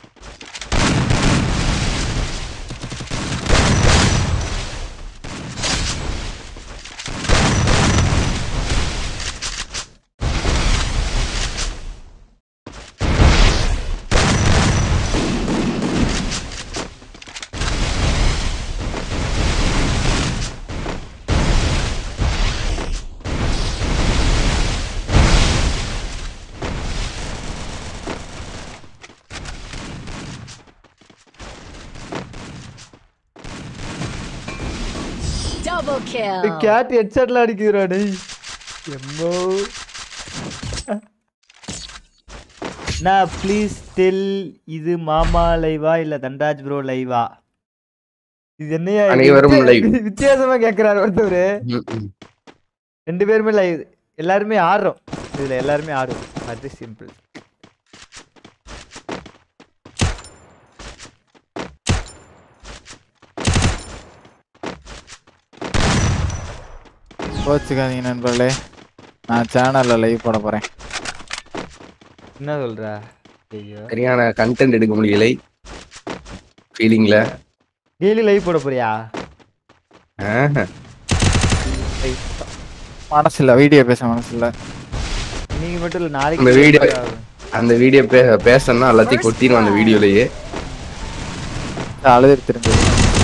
Double kill. கேட் ஹெட்செட்ல அடிக்குதுடா டேய் எம்மோ நான் ப்ளீஸ் டெல் இது மாமா லைவா இல்ல தண்டராஜ் ப்ரோ லைவா இது என்னையா இது அனைவரும் வித்தியா- live. வித்தியாசமா கேக்குறாரு ஒருத்தவரு ம், ம். ரெண்டு பேருமே லைவ் எல்லாருமே ஆடுறோம் இதுல எல்லாருமே ஆடுவோம் அது சிம்பிள் கோச்சுக்காதீங்க நண்பர்களே நான் சேனல்ல லைவ் போட போறேன் என்ன சொல்ற ஐயோ சரியான கண்டென்ட் எடுக்க முடியலை ஃபீலிங்ல டெய்லி லைவ் போட போறியா மனசு இல்ல வீடியோ பேச மனசு இல்ல நீங்க மட்டும் இல்ல அந்த நாளைக்கு வீடியோ அந்த வீடியோ பே பேசணும்னா எல்லாத்தையும் கொட்டிடும் அந்த வீடியோலயே அழுது திரும்பி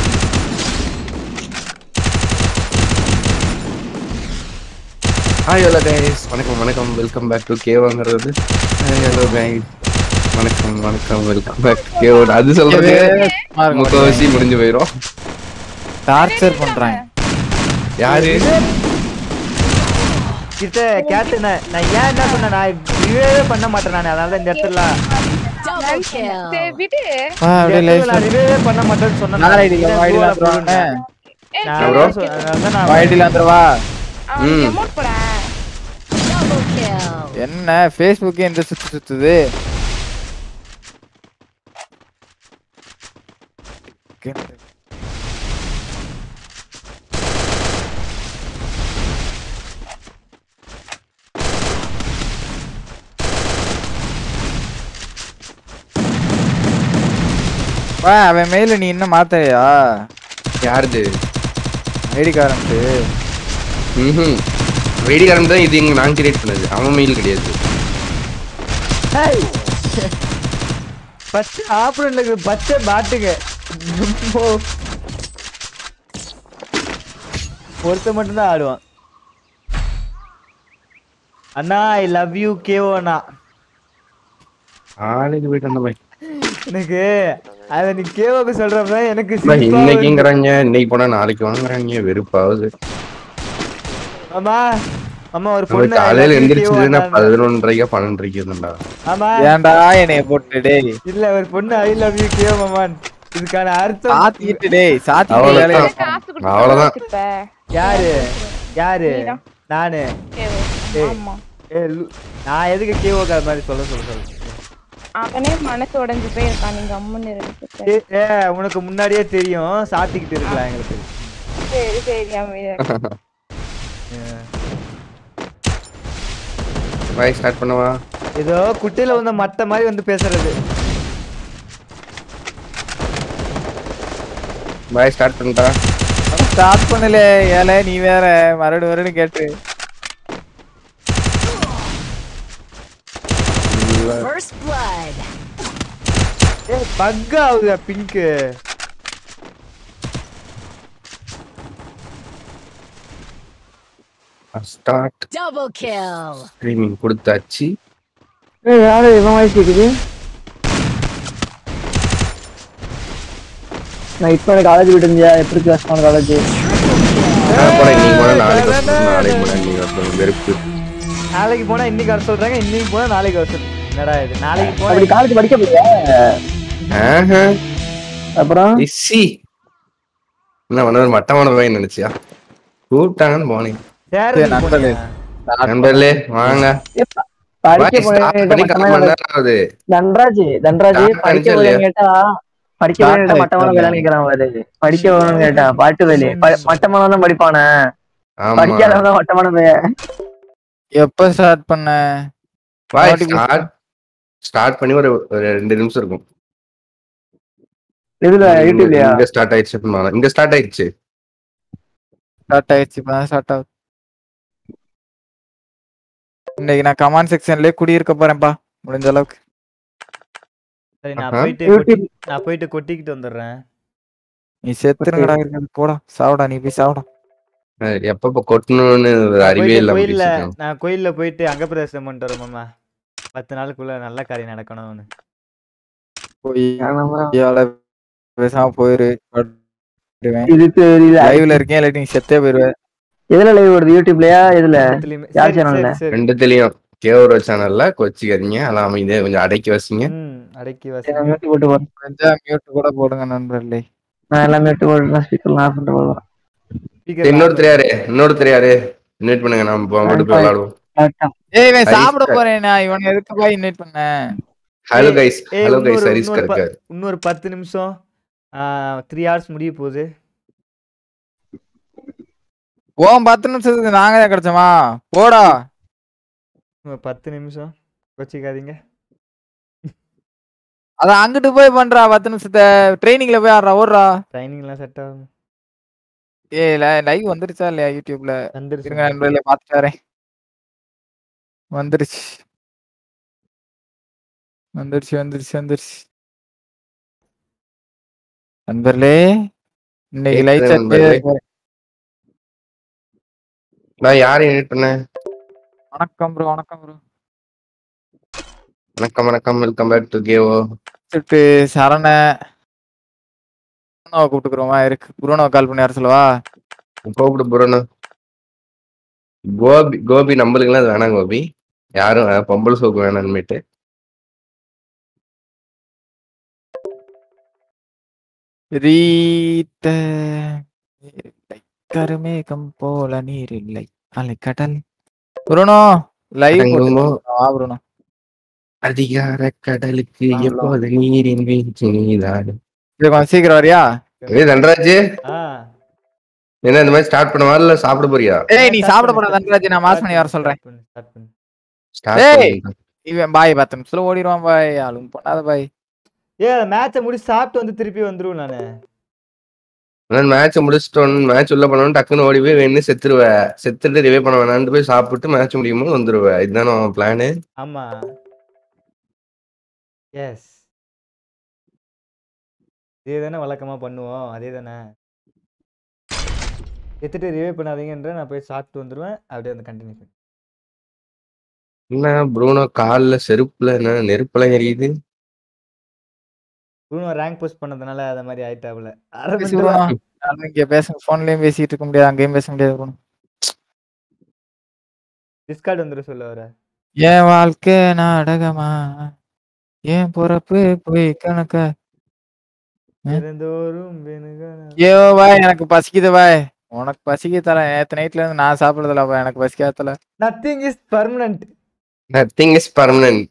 ஹாய் ஹலோ கைஸ் வணக்கம் வணக்கம் வெல்கம் பேக் டு கேவாங்கிறது ஹாய் ஹலோ கைஸ் வணக்கம் வணக்கம் வெல்கம் பேக் டு கேவோ அது சொல்றது முக்கவாசி முடிஞ்சு போயிரும் டார்ச்சர் பண்றாங்க யாரு கிட்ட கேட்டு நான் நான் ஏன் என்ன சொன்னேன் நான் ரிவே பண்ண மாட்டேன் நான் அதனால தான் இந்த இடத்துல Double kill. சரி விடு ஆ, அப்படியே live நான் ரிவே பண்ண மாட்டேன்னு சொன்னேன் நாளை ஐடில ஐடில வந்துருவாங்க நான் bro? சொ- அதனால தான் நான் ஐடில வந்துருவா அவனுக்கு எமௌண்ட் போட Double kill. என்ன ஃபேஸ்புக்கே இந்த சுத்து சுத்துது வா அவன் மெயில நீ இன்னும் மாத்தலையா யாருது ஐடி காரன்ட்டு ம் வெடிகாரன் தான் இது எங்க நான் கிரியேட் பண்ணது அவன் மெயில் கிடையாது பச்சை ஆப்ரன்ல இருக்கிற பச்சை பாட்டுங்க ரொம்ப ஒருத்த மட்டும்தான் ஆடுவான் அண்ணா ஐ லவ் யூ கேவோ அண்ணா ஆளுக்கு போயிட்டு வந்த பாய் எனக்கு அத நீ கேவோக்கு சொல்றப்ப எனக்கு பாய், சிரிப்பா வருது. இன்னைக்குங்கிறாங்க இன்னைக்கு போனா நாளைக்கு வாங்குறாங்க வெறுப்பாகுது ஆமா ஆமா ஒரு நம்ம பொண்ணு I காலையில love you, எந்திரிச்சதுன்னா கேவோ அண்ணா. பதினொன்றரைக்கா பன்னெண்டரைக்கு இருந்தா ஆமா ஏன்டா என்னைய போட்டு டேய் இல்ல ஒரு பொண்ணு ஐ லவ் யூ கேவோ மாமான் இதுக்கான அர்த்தம் சாத்திட்டு டேய் சாத்திட்டு அவ்வளவுதான். வேலையை காசு கொடுத்து அவ்வளவுதான். வச்சுப்ப. யாரு யாரு நீதான். நானு கேவு. ஏய். ஆமா ஏய், லு- நான் எதுக்கு கேவோக்கு அது மாதிரி சொல்ல சொல்ல சொல்ல அவனே மனசு உடைஞ்சு போயிருக்கான் நீங்க அம்மன் இருக்கு ஏய், ஏய், உனக்கு முன்னாடியே தெரியும் சாத்திக்கிட்டு இருக்கலாம் எங்களுக்கு சரி சரி அமைதியா இரு. பாய் ஸ்டார்ட் பண்ணவா ஏதோ குட்டையில வந்த மத்த மாதிரி வந்து பேசுறது பாய் ஸ்டார்ட் பண்ணிட்டா ஸ்டார்ட் பண்ணல ஏல நீ வேற மறுபடியும் மறுபடியும் கேட்டு First blood. ஏய் பக் ஆகுது pink start Double kill. Streaming கொடுத்தாச்சு ஏய் யாரு இவன் வாய்ஸ் கேக்குது நான் இப்ப எனக்கு காலேஜ் விட்டு இருந்தியா எப்படி கிளாஸ் போன காலேஜ் நான் போனேன் இன்னைக்கு போனா நாளைக்கு வர சொல்றேன், நாளைக்கு போனா இன்னைக்கு வர சொல்றேன். வெறுப்பு நாளைக்கு போனா இன்னைக்கு வர சொல்றாங்க இன்னைக்கு போனா நாளைக்கு வர சொல்றாங்க என்னடா இது நாளைக்கு அப்படி போனா காலேஜ் படிக்க போறியா ஆஹா. அப்புறம் இஸ்ஸி. என்ன பண்ண ஒரு மட்டமான பையன் நினைச்சியா கூப்பிட்டாங்கன்னு போனேன் சேரதுக்கு நண்பர்களே போனியா? நண்பர்களே வாங்க படிக்க பாய், start பண்ணி போறேன் கால் மணி நேரம் ஆகுது தன்ராஜ் தன்ராஜ் நான் படிக்க நினைச்சேன் போறேன்னு கேட்டா படிக்க Start போறேன் மட்டமான ஆயிடுச்சு. வேலை கேக்குறான் பாரு படிக்க போறேன்னு கேட்டா பாட்டு வேலு மட்டமான தான் படிப்பானே ஆமா படிக்காதவன் தான் மட்டமான பையன் எப்ப ஸ்டார்ட் பண்ண பாய் Notification. ஸ்டார்ட் ஸ்டார்ட் பண்ணி ஒரு ஒரு ரெண்டு நிமிஷம் இருக்கும் இதுல யூடியூப்லயா இங்க ஸ்டார்ட் ஆயிடுச்சு அப்படின்னு இங்க ஸ்டார்ட் ஆயிடுச்சு ஸ்டார்ட் ஆயிடுச்சு இப்பதான் ஸ்டார்ட் ஆகுது இன்னைக்கு நான் கமெண்ட் செக்ஷன்லயே குடியிருக்க போறேன்ப்பா முடிஞ்ச அளவுக்கு சரி நான் ஆஹா. போயிட்டு யூடியூப். கொட்டி- நான் போயிட்டு கொட்டிக்கிட்டு வந்துடுறேன் நீ செத்துருங்கடா இருக்கிறது போடா சாவடா நீ போய் சாவடா அஹ் எப்பப்ப கொட்டணும்னு ஒரு அறிவே போயிட்டு இல்லாம கோயில்ல பேசிட்டு நான் கோயில்ல போயிட்டு அங்க பிரதேசம் பண்ணிட்டு வரேன் மாமா பத்து நாளுக்குள்ள நல்ல காரியம் நடக்கணும்னு போய் இயால பேசாம போயிரு படுவேன். இது தெரியல லைவ்ல இருக்கேன் இல்லாட்டி நீ செத்தே போயிருவ எதுல லைவ் வருது யூடியூப்லயா எதுல ரெண்டுத்துலயுமே. யார் சரி, சேனல்ல சரி, சரி. ரெண்டுத்துலயும் கேவரோ சேனல்ல கொச்சிக்காதீங்க அதெல்லாம் அமைதியா கொஞ்சம் அடக்கி வசிங்க ம், அடக்கி நான் வாசி மியூட் போட்டு போறேன் கொஞ்சம் மியூட் கூட போடுங்க நண்பர்களே நான் எல்லாம் மியூட் போட்டு ஸ்பீக்கர் ஆஃப் பண்ணிட்டு போறேன் Speaker இன்னொருத்தர் யாரு இன்னொருத்தர் யாரு இன்வைட் பண்ணுங்க நம்ம போ- மட்டும் போய் விளையாடுவோம் ஏய் இவன் ஹரிஸ் சாப்பிட கர். போறேன் நான் இவனை எதுக்கு போய் இன்வைட் பண்ண ஹலோ கைஸ் ஏய், ஹலோ கைஸ் இன்னொரு- ஹரிஸ் இன்னொரு ப- இருக்காரு இன்னொரு பத்து நிமிஷம் த்ரீ ஹவர்ஸ் முடிய போகுது ஓம் பத்து நிமிஷத்துக்கு நாங்க தான் கிடைச்சோமா போடா இன்னொரு பத்து நிமிஷம் வச்சுக்காதீங்க அத அங்கிட்டு போய் பண்றா பத்து நிமிஷத்தை ட்ரைனிங்ல போய் ஆடுறா ஓடுறா ட்ரைனிங்லாம் செட் ஆகும் ஏ லைவ் வந்துருச்சா இல்லையா யூடியூப்ல வந்துருச்சு இருங்க நண்பர்களே பார்த்துட்டு வரேன் வந்துருச்சு வந்துருச்சு வந்துருச்சு வந்துருச்சு நண்பர்களே இன்னைக்கு லைவ் கேக்குது நண்பர்களே. நான் யாரை இன்வைட் பண்ணேன் வணக்கம் ப்ரோ வணக்கம் ப்ரோ வணக்கம் வணக்கம் வெல்கம் பேக் டு கேவோ சொல்லிட்டு சரண புருணோவை கூப்பிட்டுக்கிறோமா இருக்கு புருணோவை கால் பண்ணி வர சொல்லவா கூப்பிடு புரோனு கோபி கோபி நம்மளுக்குலாம் அது வேணாம் கோபி யாரும் வேணாம், பொம்பளை சோப்பு வேணாம்னுட்டு ரீத்த நீரில்லை கருமேகம் போல நீர் இல்லை அலைக்கடல் புருணோ லைவ் அடங்குமோ? வா புருணோ அதிகார கடலுக்கு எப்போது நீரின் வீழ்ச்சி நீதான் இது கொஞ்சம் சீக்கிரம் வரியா ஏ தண்டராஜ் ஆ என்ன இந்த மாதிரி ஸ்டார்ட் பண்ணவா இல்ல சாப்பிட போறியா ஏய் நீ சாப்பிட போட தண்டராஜ் நான் மாஸ் பண்ணி வர சொல்றேன் ஸ்டார்ட் பண்ணு ஸ்டார்ட் ஏய் இவன் பாய் பத்து நிமிஷத்துல ஓடிடுவான் பாய் ஆளும் பண்ணாத பாய் ஏ மேட்சை முடிச்சு சாப்பிட்டு வந்து திருப்பி வந்துருவேன் நானு நான் மேட்ச் முடிச்சிட்டோம் மேட்ச் உள்ள பண்ணணும் டக்குன்னு ஓடி போய் வேணும் செத்துருவ செத்துட்டு ரிவே பண்ண வேணாம்னு போய் சாப்பிட்டு மேட்ச் முடியுமோ வந்துருவ இதுதானே உன் பிளானு ஆமா எஸ் இதே தானே வழக்கமா பண்ணுவோம் அதே தானே எடுத்துட்டு ரிவே பண்ணாதீங்கன்ற நான் போய் சாப்பிட்டு வந்துருவேன் அப்படியே வந்து கண்டினியூ பண்ணி என்ன ப்ரூனோ கால்ல செருப்புல என்ன நெருப்புல எரியுது ப்ரூனோ ரேங்க் போஸ்ட் பண்ணதுனால அந்த மாதிரி ஆயிட்டாப்ல பேசு புருணோ. நானும் இங்க பேச போன்லயும் பேசிட்டு இருக்க முடியாது அங்கேயும் பேச முடியாது புருணோ. டிஸ்கார்ட் வந்துரு சொல்ல வர என் வாழ்க்கை நாடகமா என் பொறப்பு போய் கணக்க தினந்தோறும் வெனுகன ஐயோ பாய் எனக்கு பசிக்குது பாய் உனக்கு பசிக்க தல நேத்து நைட்ல இருந்து நான் சாப்பிடுறதுல பாய் எனக்கு பசிக்காத தல nothing is permanent nothing is permanent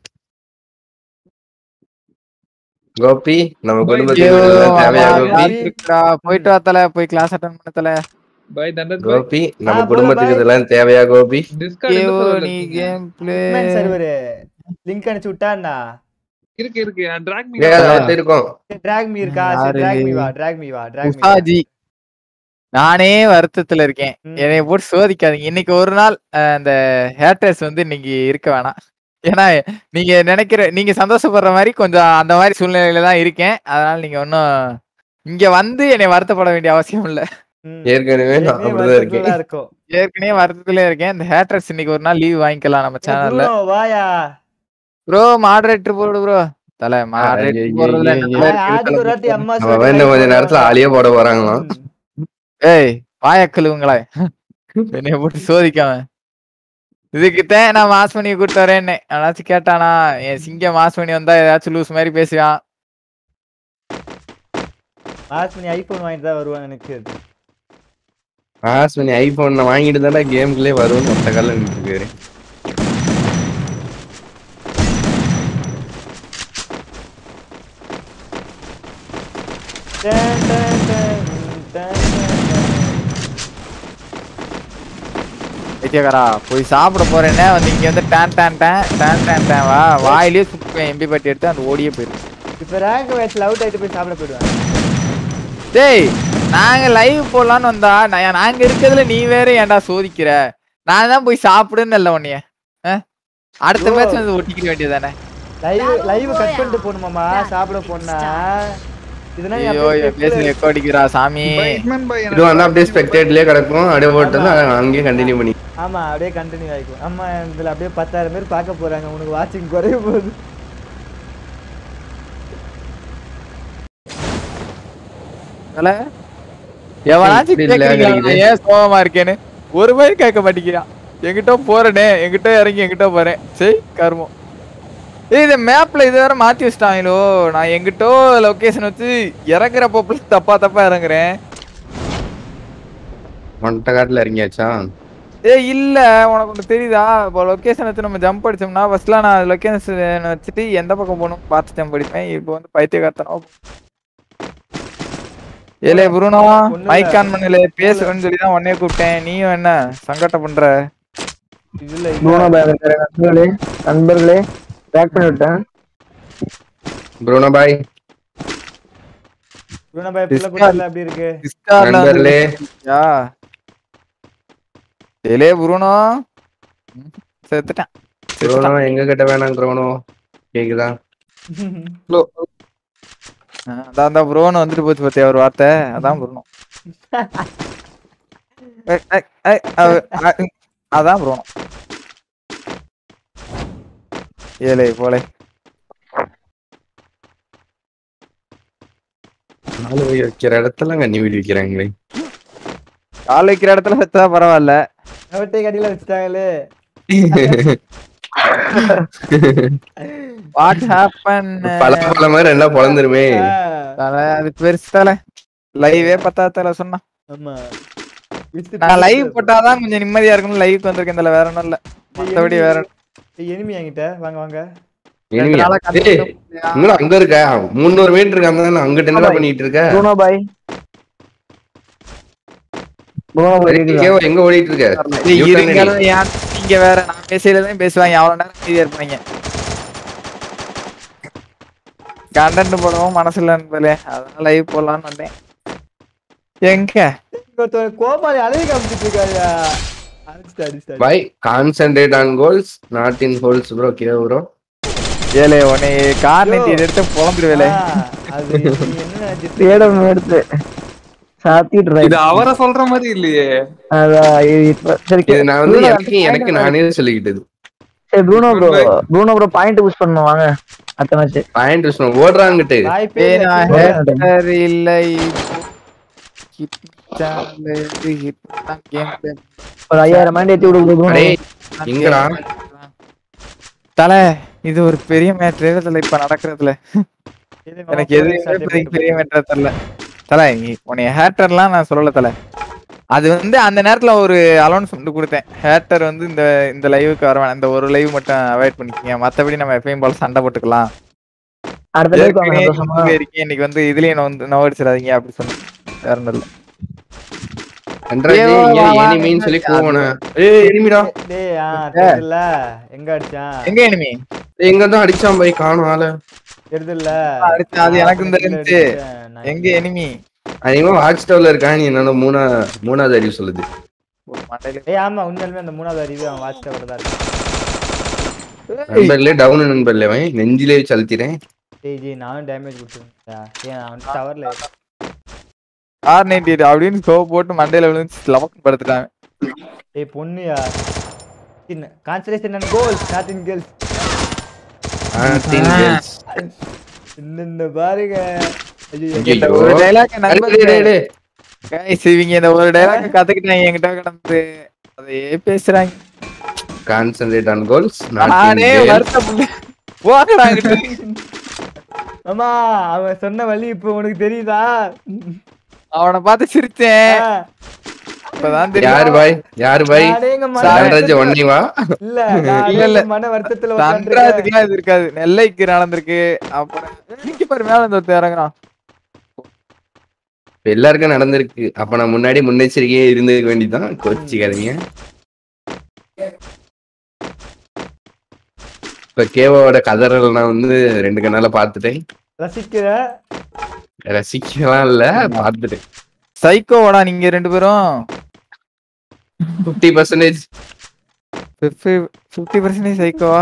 Gopi நம்ம குடும்பத்துக்கு ஐயோ, இதெல்லாம் தேவையா அம்மா, கோபி காத்து இருக்குடா. போயிட்டு வா தல போய் கிளாஸ் அட்டன் பண்ண தல பாய் தண்டத் பாய் கோபி நம்ம குடும்பத்துக்கு இதெல்லாம் தேவையா கோபி டிஸ்கார்ட் ஐயோ என்ன நீ கேம் பிளே சர்வர் லிங்க் அனுப்பிச்சு விட்டான்னா இருக்கு இருக்கு டிராக் மீ ஏ, அது இருக்கும் டிராக் மீ இருக்கா சரி யாரு? டிராக் மீ வா டிராக் மீ வா டிராக் மீ உஷாஜி நானே வருத்தத்துல இருக்கேன் என்னைய போட்டு சோதிக்காதீங்க இன்னைக்கு ஒரு நாள் அஹ், அந்த ஹேட்டர்ஸ் வந்து இன்னைக்கு இருக்க வேணாம் ஏன்னா நீங்க நினைக்கிற நீங்க சந்தோஷப்படுற மாதிரி கொஞ்சம் அந்த மாதிரி சூழ்நிலையில தான் இருக்கேன் அதனால நீங்க ஒன்றும் இங்க வந்து என்னை வருத்தப்பட வேண்டிய அவசியம் இல்ல ஏற்கனவே நான் அப்படிதான் இருக்கேன் இருக்கும் ஏற்கனவே வருத்தத்துல இருக்கேன் இந்த ஹேட்டர்ஸ் இன்னைக்கு ஒரு நாள் லீவ் வாங்கிக்கலாம் நம்ம சேனல்ல ப்ரூனோ வாயா ப்ரோ மாடரேட்டர் போடு ப்ரோ தல ஐயோ, மாடரேட்டர் போடுறதுல ஐயோ, என்ன ஐயோ. ஆதிக்கு ஒரு வாட்டி அம்மா நம்ம வந்து கொஞ்ச நேரத்துல ஆளியே போட போறாங்களாம் ஏய் வாயக்கழுவுங்களே என்னைய போட்டு சோதிக்காம இதுக்குத்தான் நான் மாஸ் பண்ணி கூட்டு வரேன்னு யாராச்சும் கேட்டானா என் சிங்கம் மாஸ் பண்ணி வந்தா ஏதாச்சும் லூஸ் மாதிரி பேசுவான் மாஸ் பண்ணி ஐபோன் வாங்கிட்டு தான் வருவான் எனக்கு அது. பாஸ் பண்ணி ஐபோன் வாங்கிட்டு தானே கேமுக்குள்ளே வரும் மொத்த கால நின்றுருக்காரு டன், டன், டன், டன், வைத்தியகாரா போய் சாப்பிட போறேன்னே வந்து இங்க வந்து டேன் டேன் டேன் டேன் டேன் டேன் வா வாயிலேயே சுப்பேன் எம்பி பட்டி எடுத்து அந்த ஓடியே போயிடும் இப்ப ரேங்க் மேட்ச்ல அவுட் ஆயிட்டு போய் சாப்பிட போயிடுவேன் டேய் நாங்க லைவ் போடலான்னு வந்தா நான் நாங்க இருக்கிறதுல நீ வேற ஏன்டா சோதிக்கிற நான் தான் போய் சாப்பிடுன்னு இல்ல உன்னைய அஹ்? அடுத்த Bro. மேட்ச் வந்து ஒட்டிக்கிற வேண்டியதானே லைவ் லைவ் கட் பண்ணிட்டு போகணுமாமா சாப்பிட போனா இதெல்லாம் நீ ஐயோ அப்படியே என் பேசுற எக்கோ அடிக்கிறா சாமி இது வந்து அப்படியே ஸ்பெக்டேட்லயே கிடக்கும் அப்படியே போட்டு தான் அங்கேயே கண்டினியூ பண்ணி ஆமா அப்படியே கண்டினியூ ஆயிக்கும் ஆமா இதுல அப்படியே பத்தாயிரம் பேர் பார்க்க போறாங்க உனக்கு வாட்சிங் குறைய போகுது தல, எவனாச்சும் இப்படி lag கேக்குறீங்களா அடிக்குது. நான் ஏன் சோகமா இருக்கேன்னு ஒரு மாதிரி கேட்க மாட்டேங்கிறான் எங்கிட்ட போறேனே எங்கிட்ட இறங்கி எங்கிட்ட போறேன் சரி கருமம் ஏய் இந்த மேப்ல இது வேற மாத்தி வச்சிட்டாங்களோ நான் எங்கிட்டோ லொகேஷன் வச்சு இறங்குறப்போ தப்பா தப்பா இறங்குறேன் மொட்டை காட்டுல இறங்கியாச்சா ஏய் இல்ல உனக்கு ஒன்று தெரியுதா இப்போ லொகேஷன் வச்சு நம்ம ஜம்ப் அடிச்சோம்னா ஃபர்ஸ்ட்லாம் நான் லொகேஷன் வச்சுட்டு எந்த பக்கம் போகணும் பார்த்து ஜம்ப் அடிப்பேன் இப்போ வந்து பைத்தியகார்த்தனம் ஏலே புருணோ மைக் ஆன் பண்ணல பேசுறேன்னு சொல்லி தான் உடனே கூப்பிட்டேன் நீயும் என்ன சங்கட்ட பண்ற இதுல ப்ரூனோ பாய் நண்பர்களே நண்பர்களே பேக் பண்ணி விட்டேன் ப்ரூனோ பாய் குருணா பாய் புள்ள குட்டில எப்படி இருக்கு டிஸ்கார்ட்ல நண்பர்களே. யா டேலே புருனோ ம், செத்துட்டான் ப்ரூனோ எங்க கிட்ட வேணாம் ப்ரூனோ கேக்குதா ஹலோ அதான் அந்த புரோன்னு வந்துட்டு போச்சு பத்தியா ஒரு வார்த்தை அதான் புரோனோ ஏய், ஏய், ஏய், அவ- அ- அதான் புரோனோ ஏலே போலே நாலு வை வைக்கிற இடத்துல கண்ணி வீடு வைக்கிறாங்களே கால் வைக்கிற இடத்துல வச்சா பரவாயில்ல அவட்டை கடியில வச்சுட்டாங்களே வாட் ஹேப்பன் பல பல மாதிரி எல்லாம் பொழந்துருமே தல அது பெருசு தல லைவே பத்தா தல சொன்னா ஆமா நான் லைவ் போட்டாதான் கொஞ்சம் நிம்மதியா இருக்கணும் லைவுக்கு வந்திருக்கேன் தல வேற ஒண்ணும் இல்ல மத்தபடி வேற எனிமி என்கிட்ட வாங்க வாங்க இனிமையா? நாளா கண்டு டேய், இன்னும் அங்க இருக்க முந்நூறு மீட்டர் இருக்காங்க தானே அங்கிட்ட என்ன பண்ணிட்டு இருக்க ப்ரூனோ பாய் ப்ரூனோ பாய் கேவோ, எங்க ஓடிட்டு இருக்க ஏய், U-turn இருங்களும் அடி. ஏன் நீங்க வேற நான் பேசையில தான் பேசுவாங்க அவ்வளவு நேரம் அமைதியா இருப்பாங்க கண்டென்ட் போடவும் மனசு இல்லைன்னு அதனால லைவ் போடலாம்னு வந்தேன் எங்க ஒருத்தர் கோபாலி அழகு காமிச்சிட்டு இருக்காரு அடிச்சுட்டு அடிச்சுட்டு bye concentrate on goals not in holes bro கே ப்ரோ ஏலே உன்னை கார்னெட் இதை எடுத்து புலந்துருவேலே அது நீ என்ன நினைச்சிட்டு தேடம் எடுத்து சாத்திட்டு இது அவரை சொல்ற மாதிரி இல்லையே அதான் இது இப்ப சரி இது நான் வந்து ப்ரூனோ, எனக்கு எனக்கு நானே சொல்லிக்கிட்டது சரி Bruno bro Bruno bro point push பண்ணுவோம் வாங்க அடுத்த மேட்ச் பாயிண்ட் விஷ்ணு ஓடுறாங்கிட்டு வாய்ப்பே ஏய், இல்ல. நான் hater இல்லை hit channel இது hit தான் game play. ஒரு ஐயாயிரம் மைண்ட் ஏத்தி விடு ப்ரூனோ டேய் எங்கடா தல இது ஒரு பெரிய மேட்ரு இதுல இப்ப நடக்கிறதுல இது எனக்கு நம்ம எதுவுமே police பெரிய attend பெரிய மேட்ரா தெரியல தல நீ உன்னைய ஹேட்டர்லாம் நான் சொல்லல தல அது வந்து அந்த நேரத்துல ஒரு அலௌன்ஸ்மெண்ட் கொடுத்தேன் ஹேட்டர் வந்து இந்த இந்த லைவுக்கு வர வேணாம் இந்த ஒரு லைவ் மட்டும் அவாய்ட் பண்ணிக்கங்க மத்தபடி நம்ம எப்பயும் போல சண்டை போட்டுக்கலாம் அடுத்த லைவ் வாங்க ஏற்கனவே சந்தோஷமா இங்க இருக்கீங்க, இன்னைக்கு வந்து இதுலயும் நான் வந்து நோடிச்சிடாதீங்க அப்படி சொன்னேன் வேற ஒண்ணும் இல்ல அன்றாஜ் ஏவோ, இங்க வா, வா, எனிமின்னு சொல்லி அது- கூவணும் ஏய் எனிமிடா டேய் ஆ தெரியுதுல்ல எங்க அடிச்சான் எங்க enemy எங்க தான் அடிச்சான் போய் காணும் ஆளு தெரியுதுல்ல அடுத்து அது எனக்கு இந்த இருந்துச்சு நான் எங்க enemy அதிகமா வாட்ச் டவர்ல இருக்கான் நீ என்னோட மூணா மூணாவது அறிவு சொல்லுது ஒரு மண்டையில ஏய் ஆமா உண்மையாலுமே அந்த மூணாவது அறிவு அவன் வாட்ச் டவர் தான் இருக்கு நண்பர்களே டவுன் நண்பர்களே அவன் நெஞ்சிலே வச்சு அழுத்திறேன் டேய் ஜி நானும் டேமேஜ் கொடுத்துருந்தேன் ஏன் அவன் டவர்ல ஆர் நைன்டி அப்படின்னு ஸ்கோப் போட்டு மண்டையில விழுந்து லவக்கு படுத்துட்டாங்க ஏய் பொண்ணுயா concentration and goals not in girls இந்த பாருங்க ஐயோ இந்த ஒரு டைலாக் கைஸ் இவங்க இந்த ஒரு டைலாக் கத்துக்கிட்டாங்க என்கிட்ட கிடந்து அதையே பேசுறாங்க கான்சென்ட்ரேட் ஆன் கோல்ஸ் நானே வருத்தப்பட்டு போகிறாங்க அம்மா அவன் சொன்ன வழி இப்போ உனக்கு தெரியுதா அவனை பார்த்து சிரிச்சேன் இப்பதான் தெரியும் யாரு பாய் யாரு பாய் நானே எங்க மன சாம்ராஜ் ஒன்னி வா இல்ல நானே இல்ல, இல்ல. எங்க மன வருத்தத்துல உட்கார்ந்திருக்கேன். சந்திராஜுக்குலாம் இது இருக்காது நெல்லைக்கு நடந்திருக்கு அப்புறம் இங்க பாரு மேல இந்த ஒருத்தன் இறங்குறான் இப்ப எல்லாருக்கும் நடந்திருக்கு அப்ப நான் முன்னாடி முன்னெச்சரிக்கையே இருந்திருக்க வேண்டியதுதான் கோச்சிக்காதீங்க இப்ப கேவோட கதறல் நான் வந்து ரெண்டு கண்ணால பாத்துட்டேன் ரசிக்கிற ரசிக்கலாம் இல்ல பாத்துட்டேன் சைக்கோவாடா நீங்க ரெண்டு பேரும் பிப்டி பர்சன்டேஜ் ஃபிஃப்டி பர்சன்டேஜ் சைக்கோவா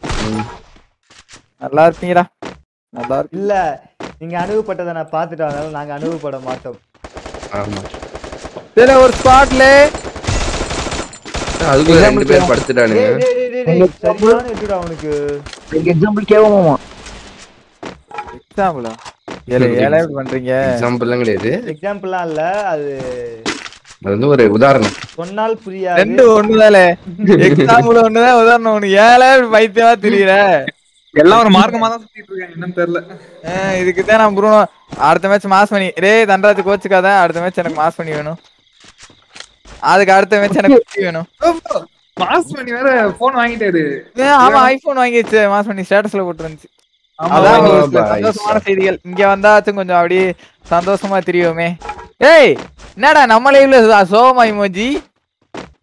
நல்லா இருப்பீங்கடா நல்லா இருக்கு இல்ல நீங்க அனுபவப்பட்டதை நான் பார்த்துட்டோம் அதனால நாங்க அனுபவப்பட மாட்டோம் ஆமா இதுல ஒரு ஸ்பாட்ல அதுக்குள்ள ரெண்டு பேர் படுத்துட்டானுங்க டேய், டேய், டேய், டேய், டேய், சரியான எட்டுடா அவனுக்கு எக்ஸாம்பிள் கேவமாமா எக்ஸாம்பிளா ஏழை ஏழை இப்படி பண்றீங்க எக்ஸாம்பிள்லாம் கிடையாது எக்ஸாம்பிள்லாம் இல்ல அது அது வந்து ஒரு உதாரணம் சொன்னால் புரியாது ரெண்டு ஒண்ணுதானே எக்ஸாம்பிள் ஒண்ணுதான் உதாரணம் ஒண்ணு ஏழை இப்படி பைத்தியமா தெரியல எல்லாம் ஒரு மார்க்கமா தான் சுத்திட்டு இருக்காங்க என்னன்னு தெரியல இதுக்கு தான் நான் ப்ரூனோ அடுத்த மேட்ச் மாஸ் பண்ணி டேய் தண்டராஜ் கோச்சுக்காத அடுத்த மேட்ச் எனக்கு மாஸ் பண்ணி வேணும் அதுக்கு அடுத்த மேட்ச் எனக்கு குட்டி வேணும் மாஸ் பண்ணி வேற போன் வாங்கிட்டாரு ஏ, ஆமா ஐபோன் வாங்கிடுச்சு மாஸ் பண்ணி ஸ்டேட்டஸ்ல போட்டுருந்துச்சு ஆமா, அதான் ஆமா, ஒரு சில boys. சந்தோஷமான செய்திகள் இங்க வந்தாச்சும் கொஞ்சம் அப்படியே சந்தோஷமா தெரியுமே ஏய் என்னடா நம்ம லைவ்ல சோமா இமோஜி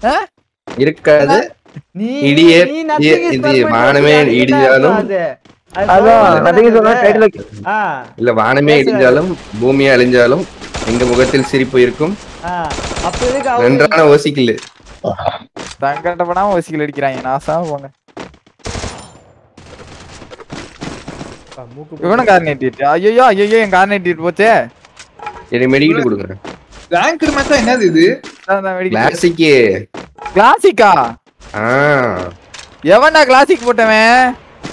இருக்காது நீ இடியே நீ nothing is இது perfect வானமே அது என்ன இடிஞ்சாலும் அர்த்தம் அது? அது அதான் சொல்ல நதிக்கு சொன்னா வந்தது. டைட்டில் ஆ இல்ல வானமே இடிஞ்சாலும் பூமியே அழிஞ்சாலும் எங்க முகத்தில் சிரிப்பு இருக்கும் ஆ அப்ப எதுக்கு அவங்க நன்றான ஓசிக்கல் சங்கடப்படாம வசிக்கல் அடிக்கிறாங்க நாசாம போங்க மூக்கு இவனும் கார் நீட்டிட்டு ஐயோ ஐயோ என் கார் நீட்டிட்டு போச்சே எனக்கு மெடிக்கிட்டு கொடுங்க ரேங்க்டு மேட்சா என்னது இது கிளாசிக்கு கிளாசிக்கா ஆ எவன்டா கிளாசிக் போட்டவன்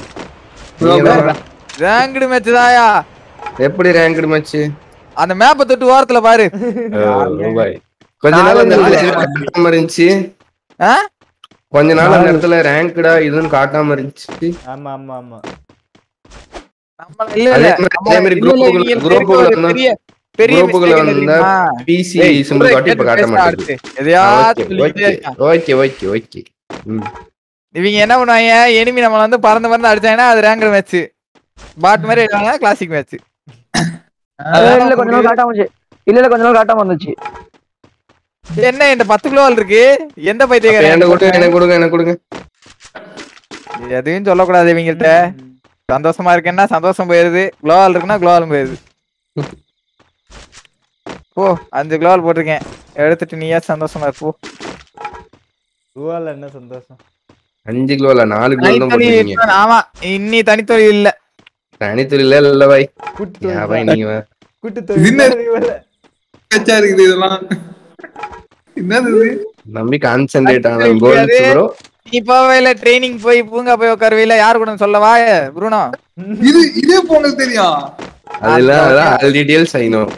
ரேங்க்டு மேட்ச் தாயா எப்படி ரேங்க்டு மேட்ச் அந்த மேப்பை தொட்டு ஓரத்துல பாரு ரூபாய் கொஞ்ச நாள் அந்த இடத்துல காட்டாம இருந்துச்சு ஆ? கொஞ்ச நாள் அந்த இடத்துல ரேங்க்டா இதுன்னு காட்டாம இருந்துச்சு ஆமா ஆமா ஆமா இல்ல இல்ல அதே மாதிரி- நம்ம- அதே மாதிரி இல்ல, இல்ல, குரூப்புகள் இவங்களுக்கு குரூப்புகள் இருக்க ஒரு வந்தா பெரிய பெரிய குரூப்புகள் mistake என்ன வந்தா தெரியுமா? பிசி ஏய், சிம்பிள் சொல்றேன், காட்டி இப்ப காட்ட கேட்டு மாட்டேங்குது பேசுடா அடுத்து. எதையாச்சும் ஓகே சொல்லிட்டே ஓகே இருக்கான். ஓகே ஓகே ஓகே ம் இவங்க என்ன பண்ணுவாங்க எனிமி நம்மள வந்து பறந்து பறந்து அடிச்சாங்கன்னா அது ரேங்கர் மேட்ச் பாட் மாதிரி எடுவாங்க கிளாசிக் மேட்ச் இல்ல கொஞ்ச நாள் காட்டாம இருந்துச்சு இல்ல இல்ல கொஞ்ச நாள் காட்டாம இருந்துச்சு என்ன இந்த பத்து கிலோவால் இருக்கு எந்த அப்ப எனக்கு கொடுங்க பைத்தியக்காரன் எனக்கு கொடுங்க எனக்கு கொடுங்க எதையும் சொல்லக்கூடாது இவங்கள்ட்ட சந்தோஷமா இருக்குன்னா சந்தோஷம் போயிருது குளோவால் இருக்குன்னா குளோவாலும் போயிருது போ அஞ்சு குளோவால் போட்டிருக்கேன் எடுத்துட்டு நீயா சந்தோஷமா இரு, போ ரூவால என்ன சந்தோஷம் அஞ்சு கிலோ இல்ல நாலு கிலோ தான் தனித்தொழில் போட்டுருக்கீங்க இல்ல, ஆமா இன்னி தனித்தொழில் இல்ல தனித்தொழில இல்ல பாய் கூட்டு யா தொழில் பாய் தான். நீங்க வேற. கூட்டு இது தொழில் என்ன? தான் ரூவால. பேச்சா இருக்குது இதெல்லாம் என்னது இது நம்பி கான்சென்ட்ரேட் ஆன தனித்தொழில் கோல்ஸ் கிடையாது. ப்ரோ நீ போவையில ட்ரைனிங் போய் பூங்கா போய் உட்காருவையில யாரு கூட சொல்லவா புருணோ இது இதே பொங்கல் தெரியும் அதெல்லாம் அதெல்லாம் ஆல் டீடைல்ஸ் ஐ நோ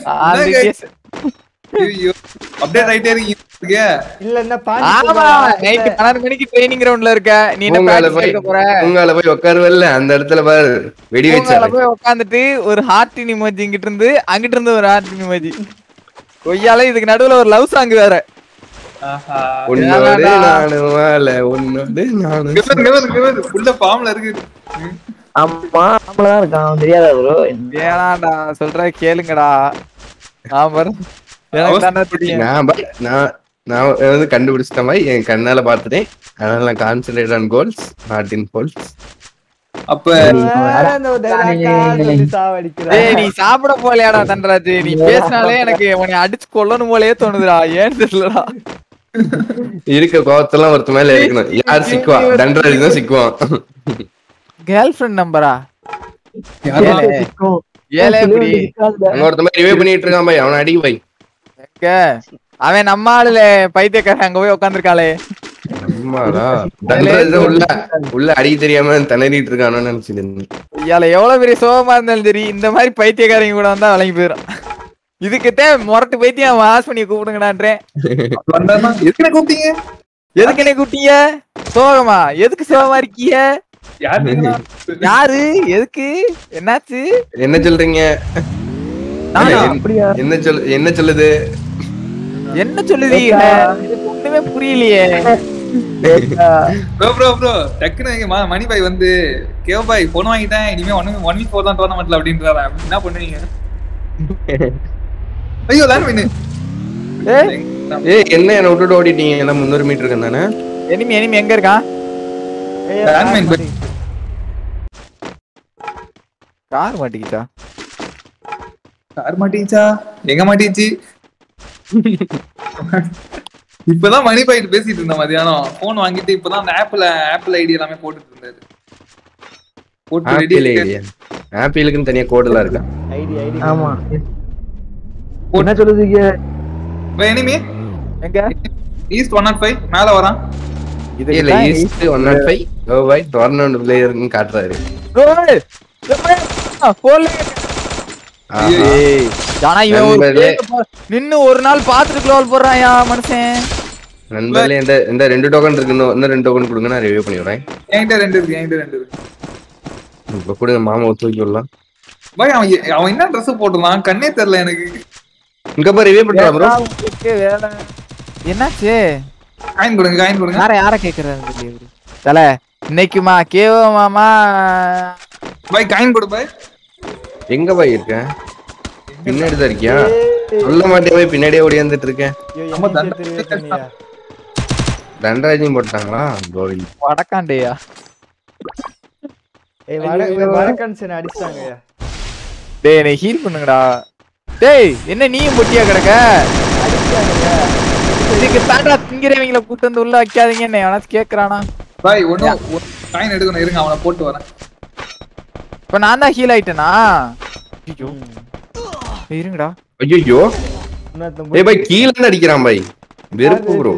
ஐயோ அப்டேட் ஆயிட்டே இருக்கீங்க இல்ல என்ன ஆமா நைட் பன்னெண்டு மணிக்கு ட்ரைனிங் கிரவுண்ட்ல இருக்க நீ என்ன பூங்கால practice போய் எடுக்க போற பூங்கால போய் உட்காருவல்ல அந்த இடத்துல பாரு வெடி பூங்கால வச்சாரு போய் உட்காந்துட்டு ஒரு ஹார்ட் நிமோஜி இங்கிட்டு இருந்து அங்கிட்டு இருந்து ஒரு ஹார்ட் நிமோஜி கொய்யால இதுக்கு நடுவுல ஒரு லவ் சாங் வேற உன்னோடு ஏன்டா? நானு வாழ உன்னோடு நானு ஃபுல்லா ஃபார்ம்ல இருக்கு ஆமா நம்மளதான் இருக்கான் அவன் தெரியாதா ப்ரோ வேணாண்டா சொல்ற கேளுங்கடா நான் பாரு எனக்கு தானே தெரியும் நான் பா- நான் நான் வந்து கண்டுபிடிச்சிட்ட மாதிரி என் கண்ணால பார்த்துட்டேன் அதனால நான் concentrate on goals not in goals அப்ப வேற இந்த ஒரு dialogue ஆ சொல்லி சாவடிக்கிறா. ஏய் நீ சாப்பிட போலையாடா தண்டராஜ் நீ பேசினாலே எனக்கு உன்னை அடிச்சு கொல்லணும் போலயே தோணுதுடா ஏன் தெரியலடா இருக்க கோவத்தெல்லாம் ஒருத்த மேல இருக்கணும் யார் சிக்குவா தண்டராஜ் தான் சிக்குவான் கேர்ள் ஃப்ரெண்ட் நம்பரா யாரா ஏலே ஏலே இப்படி அங்க ஒருத்த மாதிரி ரிவே பண்ணிட்டு இருக்கான் பாய் அவனை அடிக்க பாய் எங்க? அவன் நம்ம ஆளுல பைத்தியக்காரன் அங்க போய் உட்காந்துருக்காளே அம்மாடா தண்டராஜ் தான் உள்ள உள்ள அடிக்க தெரியாம திணறிட்டு இருக்கானு நினைச்சிட்டு இருந்தேன் இயால எவ்வளவு பெரிய சோகமா இருந்தாலும் சரி இந்த மாதிரி பைத்தியக்காரங்க கூட வந்தா விளங்கி போயிடும் இதுக்குத்தான் முரட்டு பைத்தியம் வாஷ் பண்ணி கூப்பிடுங்கடான்றேன் எதுக்கு என்ன கூப்பிட்டீங்க எதுக்கு என்ன கூப்பிட்டீங்க சோகமா எதுக்கு சோகமா இருக்கீங்க யார் நீங்களா? யாரு எதுக்கு என்னாச்சு என்ன சொல்றீங்க நானா? என்ன- என்ன சொல் என்ன சொல்லுது என்ன சொல்லுதீங்க எனக்கு ஒண்ணுமே புரியலையே ப்ரோ ப்ரோ ப்ரோ டக்குன்னு இங்க ம- மணி பாய் வந்து கேவ் பாய் போன் வாங்கிட்டேன் இனிமே ஒன் ஒன் வீக் ஃபோர் தான் டோர்னமெண்ட்ல அப்படின்றாரு என்ன பண்ணுவீங்க ஐயோ லேண்ட் பண்ணு ஏய் என்ன என்ன விட்டுட்டு ஓடிட்டீங்க எல்லாம் முந்நூறு மீட்டர் இருக்கு தானே எனிமி எனிமி எங்க இருக்கான் லேண்ட் மைன் கார் மாட்டிக்கிச்சா கார் மாட்டிச்சா எங்க மாட்டிச்சு இப்பதான் மணி பாயிட்டு பேசிட்டு இருந்தேன் மதியானம் போன் வாங்கிட்டு இப்பதான் அந்த ஆப்பிள் ஆப்பிள் ஐடி எல்லாமே போட்டுட்டு இருந்தாரு போட்டு ரெடி ஆப்பிள் ஐடியா ஆப்பிளுக்குன்னு தனியா கோடெல்லாம் இருக்கா ஐடி ஐடி ஆமா என்ன சொல்லுதீங்க எனிமி எங்க ஈஸ்ட் ஒன் நாட் ஃபைவ் மேல வரான் இல்ல east one nought five go பாய் டோர்னமெண்ட் பிளேயர்னு காட்டுறாரு ஆஹா. ஏய், ஆனா இவன் ஒரு நண்பர்களே. fake பா- நின்னு ஒரு நாள் பாத்துட்டு க்ளோல் போடுறான் மனுஷன் நண்பர்களே இந்த இந்த ரெண்டு டோக்கன் இருக்கு இன்னும் இன்னும் ரெண்டு டோக்கன் கொடுங்க நான் ரிவ்யூ பண்ணி விடுறேன் என்கிட்ட ரெண்டு இருக்கு என்கிட்ட ரெண்டு இருக்கு இப்ப கொடுங்க மாமா தூக்கி விடலாம் பாய் அவன் எ- அவன் என்ன ட்ரெஸ் போட்டிருந்தான் கண்ணே தெரியல எனக்கு இங்க போய் ரிவ்யூ பண்றா ப்ரோ என்னாச்சு காயின் கொடுங்க காயின் கொடுங்க யார யார கேக்குறாரு தல இன்னைக்குமா கேவோ மாமா பாய் காயின் கொடு பாய் எங்க போய் இருக்க பின்னாடி தான் இருக்கியா சொல்ல மாட்டே போய் பின்னாடியே ஓடியாந்துட்டு இருக்கேன் தண்டராஜையும் போட்டாங்களா கோவில் வடக்காண்டேயா ஏய் வட வடக்கன்ஸ் என்ன அடிச்சிட்டாங்க டேய் என்னை ஹீல் பண்ணுங்கடா டேய் என்ன நீயும் பொட்டியா கிடக்க இதுக்கு தாண்டா திங்கிறவங்கள கூட்டு வந்து உள்ள வைக்காதீங்க என்ன எவனாச்சும் கேக்குறானா பாய் ஒன்னும் காயின் எடுக்கணும் இருங்க அவனை போட்டு வரேன் இப்ப நான் தான் ஹீல் ஆயிட்டேனா ஐயோ ஏய், இருங்கடா ஐயோ ஏய் பாய் கீழ இருந்து அடிக்கிறான் பாய் வெறுப்பு ப்ரோ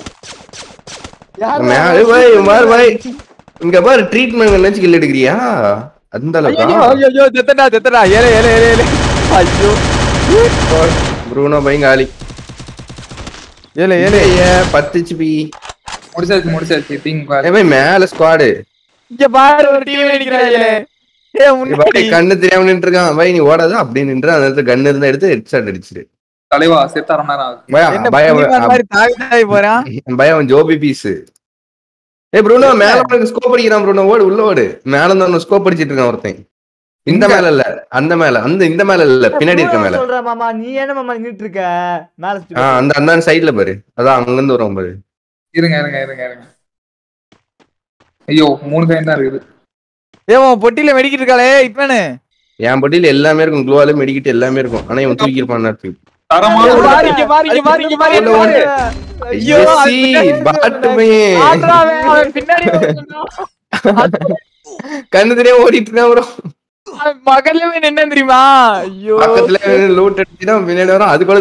மேல பாய் பாரு பாய் இங்க பாரு ட்ரீட்மெண்ட் நினைச்சு கில் எடுக்கிறியா அந்த ஐயோ அளவுக்கு ஐயோ தெத்தடா தெத்தடா ஏலே ஏலே ஏலே ஏலே ஐயோ ப்ரூனோ பையன் காலி ஏலே ஏலே ஏலே பத்து ஹெச்பி முடிச்சாச்சு முடிச்சாச்சு திங் ஏய் பாய் மேல ஸ்குவாடு இங்க பாரு ஒரு டீம் அடிக்கிறான் ஏலே ஏ முன்னாடி கண்ணு தெரியாம நின்று இருக்கான் பாய் நீ ஓடாத அப்படியே நின்று அந்த இடத்துல கண்ணு இருந்தா எடுத்து ஹெட்ஷாட் அடிச்சிரு தலைவா செத்து அரை நேரம் ஆகுது பய என்ன பய புலிமான் மாதிரி தாவி தாவி போறான் பய அவன் ஜோபி பீஸ் ஏய் ப்ரூனோ மேல உனக்கு ஸ்கோப் அடிக்கிறான் ப்ரூனோ ஓடு உள்ள ஓடு மேல இருந்து அவன் ஸ்கோப் அடிச்சிட்டு இருக்கான் ஒருத்தன் இந்த மேல இல்ல அந்த மேல அந்த இந்த மேல இல்ல பின்னாடி இருக்க மேல சொல்ற மாமா நீ என்ன மாமா நின்னுட்டு இருக்க மேல சுத்தி ஆ அந்த அந்த சைடுல பாரு அதான் அங்க இருந்து வரும் பாரு இருங்க இருங்க இருங்க இருங்க ஐயோ மூணு காயின் தான் இருக்குது ஏ உன் பொட்டியில மெடிக்கிட்டு இருக்காளே இப்பனு என் பொட்டியில எல்லாமே இருக்கும் குளோவால மெடிக்கிட்டு எல்லாமே இருக்கும் ஆனா இவன் தூக்கி இருப்பான் நேரத்துக்கு தரமான பாரு இங்க பாரு இங்க பாரு இங்க பாரு இங்க பாரு ஐயோ எஸ்சி, பாட்டுமே. ஆடுறா அவன், அவன் பின்னாடி வந்தான். கண்ணு தெரியாம ஓடிட்டு இருக்கான் bro. அவன் பக்கத்துல போய் நின்னு தெரியுமா ஐயோ பக்கத்துல லூட் அடிச்சுதான் பின்னாடி வரும் அதுக்குள்ள